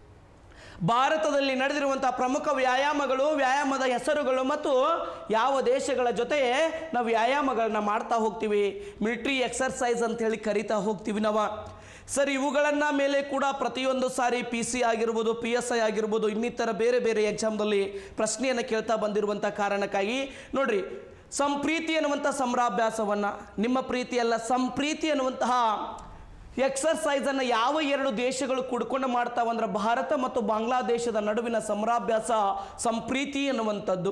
ಭಾರತದಲ್ಲಿ ನಡೆದಿರುವಂಥ ಪ್ರಮುಖ ವ್ಯಾಯಾಮಗಳು ವ್ಯಾಯಾಮದ ಹೆಸರುಗಳು ಮತ್ತು ಯಾವ ದೇಶಗಳ ಜೊತೆ ನಾವು ವ್ಯಾಯಾಮಗಳನ್ನ ಮಾಡ್ತಾ ಹೋಗ್ತೀವಿ ಮಿಲಿಟ್ರಿ ಎಕ್ಸರ್ಸೈಸ್ ಅಂತ ಹೇಳಿ ಕರಿತಾ ಹೋಗ್ತೀವಿ ನಾವು ಸರ್ ಇವುಗಳನ್ನು ಮೇಲೆ ಕೂಡ ಪ್ರತಿಯೊಂದು ಸಾರಿ ಪಿ ಸಿ ಆಗಿರ್ಬೋದು ಪಿ ಎಸ್ ಐ ಆಗಿರ್ಬೋದು ಇನ್ನಿತರ ಬೇರೆ ಬೇರೆ ಎಕ್ಸಾಮ್ದಲ್ಲಿ ಪ್ರಶ್ನೆಯನ್ನು ಕೇಳ್ತಾ ಬಂದಿರುವಂಥ ಕಾರಣಕ್ಕಾಗಿ ನೋಡ್ರಿ ಸಂಪ್ರೀತಿ ಅನ್ನುವಂಥ ಸಮರಾಭ್ಯಾಸವನ್ನು ನಿಮ್ಮ ಪ್ರೀತಿಯಲ್ಲ ಸಂಪ್ರೀತಿ ಅನ್ನುವಂತಹ ಎಕ್ಸರ್ಸೈಸನ್ನು ಯಾವ ಎರಡು ದೇಶಗಳು ಕುಡ್ಕೊಂಡು ಮಾಡ್ತಾವಂದ್ರೆ ಭಾರತ ಮತ್ತು ಬಾಂಗ್ಲಾದೇಶದ ನಡುವಿನ ಸಮರಾಭ್ಯಾಸ ಸಂಪ್ರೀತಿ ಅನ್ನುವಂಥದ್ದು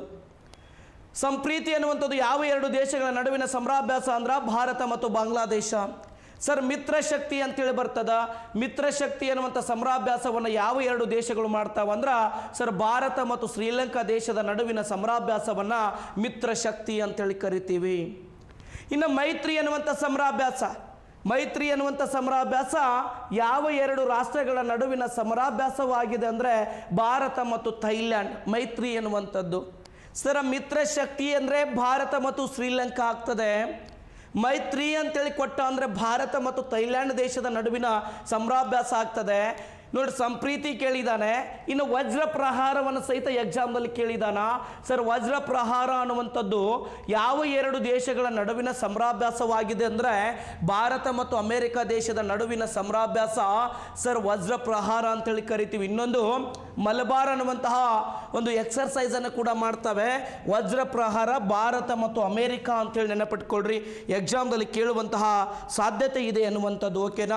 ಸಂಪ್ರೀತಿ ಅನ್ನುವಂಥದ್ದು ಯಾವ ಎರಡು ದೇಶಗಳ ನಡುವಿನ ಸಮರಾಭ್ಯಾಸ ಅಂದ್ರೆ ಭಾರತ ಮತ್ತು ಬಾಂಗ್ಲಾದೇಶ ಸರ್ ಮಿತ್ರ ಶಕ್ತಿ ಅಂತೇಳಿ ಬರ್ತದ ಮಿತ್ರ ಶಕ್ತಿ ಅನ್ನುವಂಥ ಸಮರಾಭ್ಯಾಸವನ್ನು ಯಾವ ಎರಡು ದೇಶಗಳು ಮಾಡ್ತಾವಂದ್ರೆ ಸರ್ ಭಾರತ ಮತ್ತು ಶ್ರೀಲಂಕಾ ದೇಶದ ನಡುವಿನ ಸಮರಾಭ್ಯಾಸವನ್ನು ಮಿತ್ರ ಶಕ್ತಿ ಅಂತೇಳಿ ಕರಿತೀವಿ ಇನ್ನು ಮೈತ್ರಿ ಅನ್ನುವಂಥ ಸಮರಾಭ್ಯಾಸ ಮೈತ್ರಿ ಅನ್ನುವಂಥ ಸಮರಾಭ್ಯಾಸ ಯಾವ ಎರಡು ರಾಷ್ಟ್ರಗಳ ನಡುವಿನ ಸಮರಾಭ್ಯಾಸವಾಗಿದೆ ಅಂದರೆ ಭಾರತ ಮತ್ತು ಥೈಲ್ಯಾಂಡ್ ಮೈತ್ರಿ ಎನ್ನುವಂಥದ್ದು ಸರ ಮಿತ್ರ ಶಕ್ತಿ ಅಂದರೆ ಭಾರತ ಮತ್ತು ಶ್ರೀಲಂಕಾ ಆಗ್ತದೆ ಮೈತ್ರಿ ಅಂತೇಳಿ ಕೊಟ್ಟ ಅಂದರೆ ಭಾರತ ಮತ್ತು ಥೈಲ್ಯಾಂಡ್ ದೇಶದ ನಡುವಿನ ಸಮರಾಭ್ಯಾಸ ಆಗ್ತದೆ ನೋಡಿ ಸಂಪ್ರೀತಿ ಕೇಳಿದಾನೆ ಇನ್ನು ವಜ್ರ ಪ್ರಹಾರವನ್ನು ಸಹಿತ ಎಕ್ಸಾಮ್ನಲ್ಲಿ ಕೇಳಿದಾನ ಸರ್ ವಜ್ರ ಪ್ರಹಾರ ಅನ್ನುವಂಥದ್ದು ಯಾವ ಎರಡು ದೇಶಗಳ ನಡುವಿನ ಸಮರಾಭ್ಯಾಸವಾಗಿದೆ ಅಂದರೆ ಭಾರತ ಮತ್ತು ಅಮೆರಿಕ ದೇಶದ ನಡುವಿನ ಸಮರಾಭ್ಯಾಸ ಸರ್ ವಜ್ರ ಪ್ರಹಾರ ಅಂತೇಳಿ ಕರಿತೀವಿ ಇನ್ನೊಂದು ಮಲಬಾರ್ ಅನ್ನುವಂತಹ ಒಂದು ಎಕ್ಸರ್ಸೈಸನ್ನು ಕೂಡ ಮಾಡ್ತವೆ ವಜ್ರ ಪ್ರಹಾರ ಭಾರತ ಮತ್ತು ಅಮೆರಿಕ ಅಂತೇಳಿ ನೆನಪಿಟ್ಕೊಳ್ರಿ ಎಕ್ಸಾಮ್ದಲ್ಲಿ ಕೇಳುವಂತಹ ಸಾಧ್ಯತೆ ಇದೆ ಅನ್ನುವಂಥದ್ದು ಓಕೆನಾ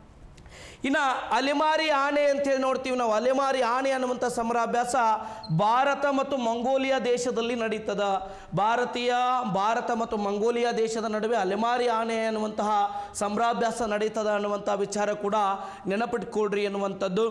ಇನ್ನು ಅಲೆಮಾರಿ ಆನೆ ಅಂತೇಳಿ ನೋಡ್ತೀವಿ ನಾವು ಅಲೆಮಾರಿ ಆನೆ ಅನ್ನುವಂಥ ಸಮರಾಭ್ಯಾಸ ಭಾರತ ಮತ್ತು ಮಂಗೋಲಿಯಾ ದೇಶದಲ್ಲಿ ನಡೀತದ ಭಾರತೀಯ ಭಾರತ ಮತ್ತು ಮಂಗೋಲಿಯಾ ದೇಶದ ನಡುವೆ ಅಲೆಮಾರಿ ಆನೆ ಅನ್ನುವಂತಹ ಸಮರಾಭ್ಯಾಸ ನಡೀತದ ಅನ್ನುವಂಥ ವಿಚಾರ ಕೂಡ ನೆನಪಿಟ್ಕೊಳ್ರಿ ಅನ್ನುವಂಥದ್ದು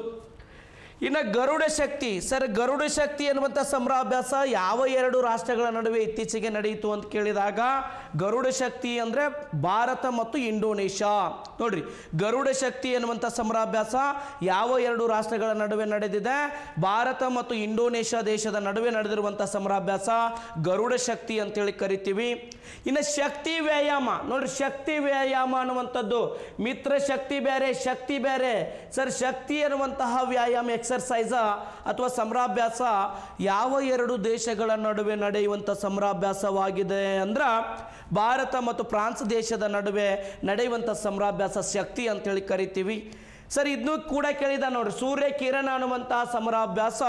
ಇನ್ನು ಗರುಡ ಶಕ್ತಿ ಸರ್ ಗರುಡ ಶಕ್ತಿ ಅನ್ನುವಂಥ ಸಮರಾಭ್ಯಾಸ ಯಾವ ಎರಡು ರಾಷ್ಟ್ರಗಳ ನಡುವೆ ಇತ್ತೀಚೆಗೆ ನಡೆಯಿತು ಅಂತ ಕೇಳಿದಾಗ ಗರುಡ ಶಕ್ತಿ ಅಂದರೆ ಭಾರತ ಮತ್ತು ಇಂಡೋನೇಷ್ಯಾ ನೋಡ್ರಿ ಗರುಡ ಶಕ್ತಿ ಅನ್ನುವಂಥ ಸಮರಾಭ್ಯಾಸ ಯಾವ ಎರಡು ರಾಷ್ಟ್ರಗಳ ನಡುವೆ ನಡೆದಿದೆ ಭಾರತ ಮತ್ತು ಇಂಡೋನೇಷ್ಯಾ ದೇಶದ ನಡುವೆ ನಡೆದಿರುವಂಥ ಸಮರಾಭ್ಯಾಸ ಗರುಡ ಶಕ್ತಿ ಅಂತೇಳಿ ಕರಿತೀವಿ ಇನ್ನು ಶಕ್ತಿ ವ್ಯಾಯಾಮ ನೋಡ್ರಿ ಶಕ್ತಿ ವ್ಯಾಯಾಮ ಅನ್ನುವಂಥದ್ದು ಮಿತ್ರ ಶಕ್ತಿ ಬೇರೆ ಶಕ್ತಿ ಬೇರೆ ಸರ್ ಶಕ್ತಿ ಅನ್ನುವಂತಹ ವ್ಯಾಯಾಮ ಎಕ್ಸರ್ಸೈಸ ಅಥವಾ ಸಮರಾಭ್ಯಾಸ ಯಾವ ಎರಡು ದೇಶಗಳ ನಡುವೆ ನಡೆಯುವಂಥ ಸಮರಾಭ್ಯಾಸವಾಗಿದೆ ಅಂದ್ರೆ ಭಾರತ ಮತ್ತು ಫ್ರಾನ್ಸ್ ದೇಶದ ನಡುವೆ ನಡೆಯುವಂಥ ಸಮರಾಭ್ಯಾಸ ಶಕ್ತಿ ಅಂತೇಳಿ ಕರಿತೀವಿ ಸರ್ ಇದನ್ನು ಕೂಡ ಕೇಳಿದ ನೋಡ್ರಿ ಸೂರ್ಯ ಕಿರಣ ಅನ್ನುವಂತಹ ಸಮರಾಭ್ಯಾಸ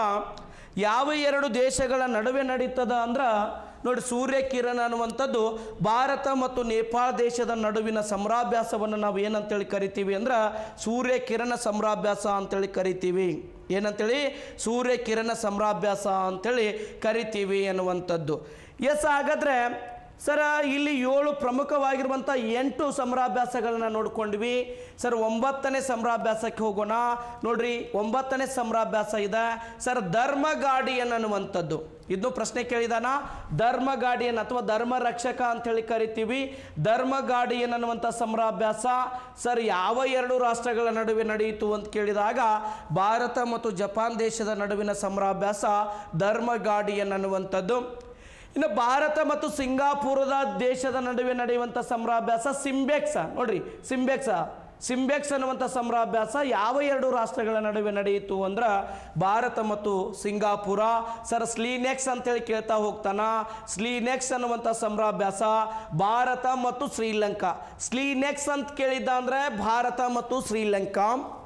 ಯಾವ ಎರಡು ದೇಶಗಳ ನಡುವೆ ನಡೀತದ ಅಂದ್ರೆ ನೋಡಿ ಸೂರ್ಯ ಕಿರಣ ಅನ್ನುವಂಥದ್ದು ಭಾರತ ಮತ್ತು ನೇಪಾಳ ದೇಶದ ನಡುವಿನ ಸಮರಾಭ್ಯಾಸವನ್ನು ನಾವು ಏನಂತೇಳಿ ಕರಿತೀವಿ ಅಂದ್ರೆ ಸೂರ್ಯ ಕಿರಣ ಸಮರಾಭ್ಯಾಸ ಅಂತೇಳಿ ಕರಿತೀವಿ ಏನಂತೇಳಿ ಸೂರ್ಯ ಕಿರಣ ಸಮರಾಭ್ಯಾಸ ಅಂತೇಳಿ ಕರಿತೀವಿ ಅನ್ನುವಂಥದ್ದು ಎಸ್ ಹಾಗಾದ್ರೆ ಸರ ಇಲ್ಲಿ ಏಳು ಪ್ರಮುಖವಾಗಿರುವಂಥ ಎಂಟು ಸಮರಾಭ್ಯಾಸಗಳನ್ನ ನೋಡ್ಕೊಂಡ್ವಿ ಸರ್ ಒಂಬತ್ತನೇ ಸಮರಾಭ್ಯಾಸಕ್ಕೆ ಹೋಗೋಣ ನೋಡ್ರಿ ಒಂಬತ್ತನೇ ಸಮರಾಭ್ಯಾಸ ಇದೆ ಸರ್ ಧರ್ಮ ಗಾರ್ಡಿಯನ್ ಅನ್ನುವಂಥದ್ದು ಇದನ್ನು ಪ್ರಶ್ನೆ ಕೇಳಿದಾನ ಧರ್ಮ ಗಾರ್ಡಿಯನ್ ಅಥವಾ ಧರ್ಮ ರಕ್ಷಕ ಅಂತೇಳಿ ಕರಿತೀವಿ ಧರ್ಮ ಗಾರ್ಡಿಯನ್ ಅನ್ನುವಂಥ ಸಮರಾಭ್ಯಾಸ ಸರ್ ಯಾವ ಎರಡು ರಾಷ್ಟ್ರಗಳ ನಡುವೆ ನಡೆಯಿತು ಅಂತ ಕೇಳಿದಾಗ ಭಾರತ ಮತ್ತು ಜಪಾನ್ ದೇಶದ ನಡುವಿನ ಸಮರಾಭ್ಯಾಸ ಧರ್ಮ ಗಾರ್ಡಿಯನ್ ಅನ್ನುವಂಥದ್ದು ಇನ್ನು ಭಾರತ ಮತ್ತು ಸಿಂಗಾಪುರದ ದೇಶದ ನಡುವೆ ನಡೆಯುವಂಥ ಸಮರಾಭ್ಯಾಸ ಸಿಂಬೆಕ್ಸ ನೋಡ್ರಿ ಸಿಂಬೆಕ್ಸ ಸಿಂಬೆಕ್ಸ್ ಅನ್ನುವಂಥ ಸಮರಾಭ್ಯಾಸ ಯಾವ ಎರಡು ರಾಷ್ಟ್ರಗಳ ನಡುವೆ ನಡೆಯಿತು ಅಂದ್ರೆ ಭಾರತ ಮತ್ತು ಸಿಂಗಾಪುರ ಸರ್ ಸ್ಲೀನೆಕ್ಸ್ ಅಂತೇಳಿ ಕೇಳ್ತಾ ಹೋಗ್ತಾನ ಸ್ಲೀನೆಕ್ಸ್ ಅನ್ನುವಂಥ ಸಮರಾಭ್ಯಾಸ ಭಾರತ ಮತ್ತು ಶ್ರೀಲಂಕಾ ಸ್ಲೀನೆಕ್ಸ್ ಅಂತ ಕೇಳಿದ್ದ ಅಂದ್ರೆ ಭಾರತ ಮತ್ತು ಶ್ರೀಲಂಕಾ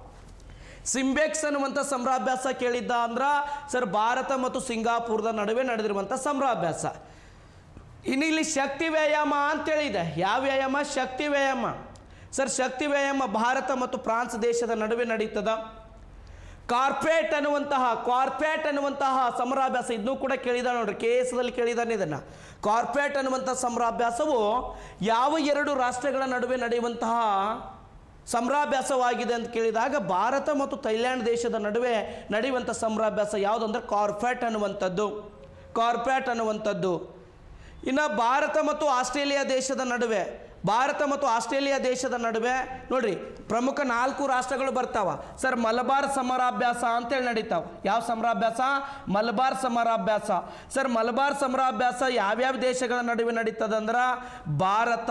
ಸಿಂಬೆಕ್ಸ್ ಅನ್ನುವಂಥ ಸಮರಾಭ್ಯಾಸ ಕೇಳಿದ್ದ ಅಂದ್ರ ಸರ್ ಭಾರತ ಮತ್ತು ಸಿಂಗಾಪುರದ ನಡುವೆ ನಡೆದಿರುವಂಥ ಸಮರಾಭ್ಯಾಸ ಇನ್ನು ಇಲ್ಲಿ ಶಕ್ತಿ ವ್ಯಾಯಾಮ ಅಂತೇಳಿದೆ ಯಾವ ವ್ಯಾಯಾಮ ಶಕ್ತಿ ವ್ಯಾಯಾಮ ಸರ್ ಶಕ್ತಿ ವ್ಯಾಯಾಮ ಭಾರತ ಮತ್ತು ಫ್ರಾನ್ಸ್ ದೇಶದ ನಡುವೆ ನಡೀತದ ಕಾರ್ಪೇಟ್ ಅನ್ನುವಂತಹ ಕಾರ್ಪೇಟ್ ಅನ್ನುವಂತಹ ಸಮರಾಭ್ಯಾಸ ಇದನ್ನು ಕೂಡ ಕೇಳಿದ ನೋಡ್ರಿ ಕೆ ಎಸ್ದಲ್ಲಿ ಕೇಳಿದಾನೆ ಇದನ್ನು ಕಾರ್ಪೇಟ್ ಅನ್ನುವಂಥ ಸಮರಾಭ್ಯಾಸವು ಯಾವ ಎರಡು ರಾಷ್ಟ್ರಗಳ ನಡುವೆ ನಡೆಯುವಂತಹ ಸಮರಾಭ್ಯಾಸವಾಗಿದೆ ಅಂತ ಕೇಳಿದಾಗ ಭಾರತ ಮತ್ತು ಥೈಲ್ಯಾಂಡ್ ದೇಶದ ನಡುವೆ ನಡೆಯುವಂಥ ಸಮರಾಭ್ಯಾಸ ಯಾವುದಂದ್ರೆ ಕಾರ್ಪೇಟ್ ಅನ್ನುವಂಥದ್ದು ಕಾರ್ಪೇಟ್ ಅನ್ನುವಂಥದ್ದು ಇನ್ನು ಭಾರತ ಮತ್ತು ಆಸ್ಟ್ರೇಲಿಯಾ ದೇಶದ ನಡುವೆ ಭಾರತ ಮತ್ತು ಆಸ್ಟ್ರೇಲಿಯಾ ದೇಶದ ನಡುವೆ ನೋಡ್ರಿ ಪ್ರಮುಖ ನಾಲ್ಕು ರಾಷ್ಟ್ರಗಳು ಬರ್ತಾವ ಸರ್ ಮಲಬಾರ್ ಸಮರಾಭ್ಯಾಸ ಅಂತೇಳಿ ನಡೀತಾವ ಯಾವ ಸಮರಾಭ್ಯಾಸ ಮಲಬಾರ್ ಸಮರಾಭ್ಯಾಸ ಸರ್ ಮಲಬಾರ್ ಸಮರಾಭ್ಯಾಸ ಯಾವ್ಯಾವ ದೇಶಗಳ ನಡುವೆ ನಡೀತದಂದ್ರೆ ಭಾರತ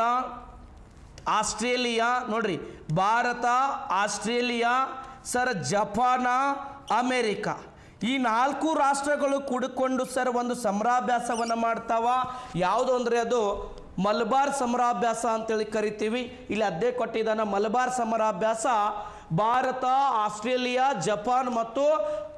ಆಸ್ಟ್ರೇಲಿಯಾ ನೋಡ್ರಿ Bharat Australia sir Japan America ಈ ನಾಲ್ಕು ರಾಷ್ಟ್ರಗಳು ಕೂಡಿಕೊಂಡು ಸರ್ ಒಂದು ಸಮರಾಭ್ಯಾಸವನ್ನು ಮಾಡ್ತಾವ ಯಾವುದು ಅಂದರೆ ಅದು ಮಲಬಾರ್ ಸಮರಾಭ್ಯಾಸ ಅಂತೇಳಿ ಕರಿತೀವಿ ಇಲ್ಲಿ ಅದೇ ಕೊಟ್ಟಿದ್ದಾನ ಮಲಬಾರ್ ಸಮರಾಭ್ಯಾಸ ಭಾರತ ಆಸ್ಟ್ರೇಲಿಯಾ ಜಪಾನ್ ಮತ್ತು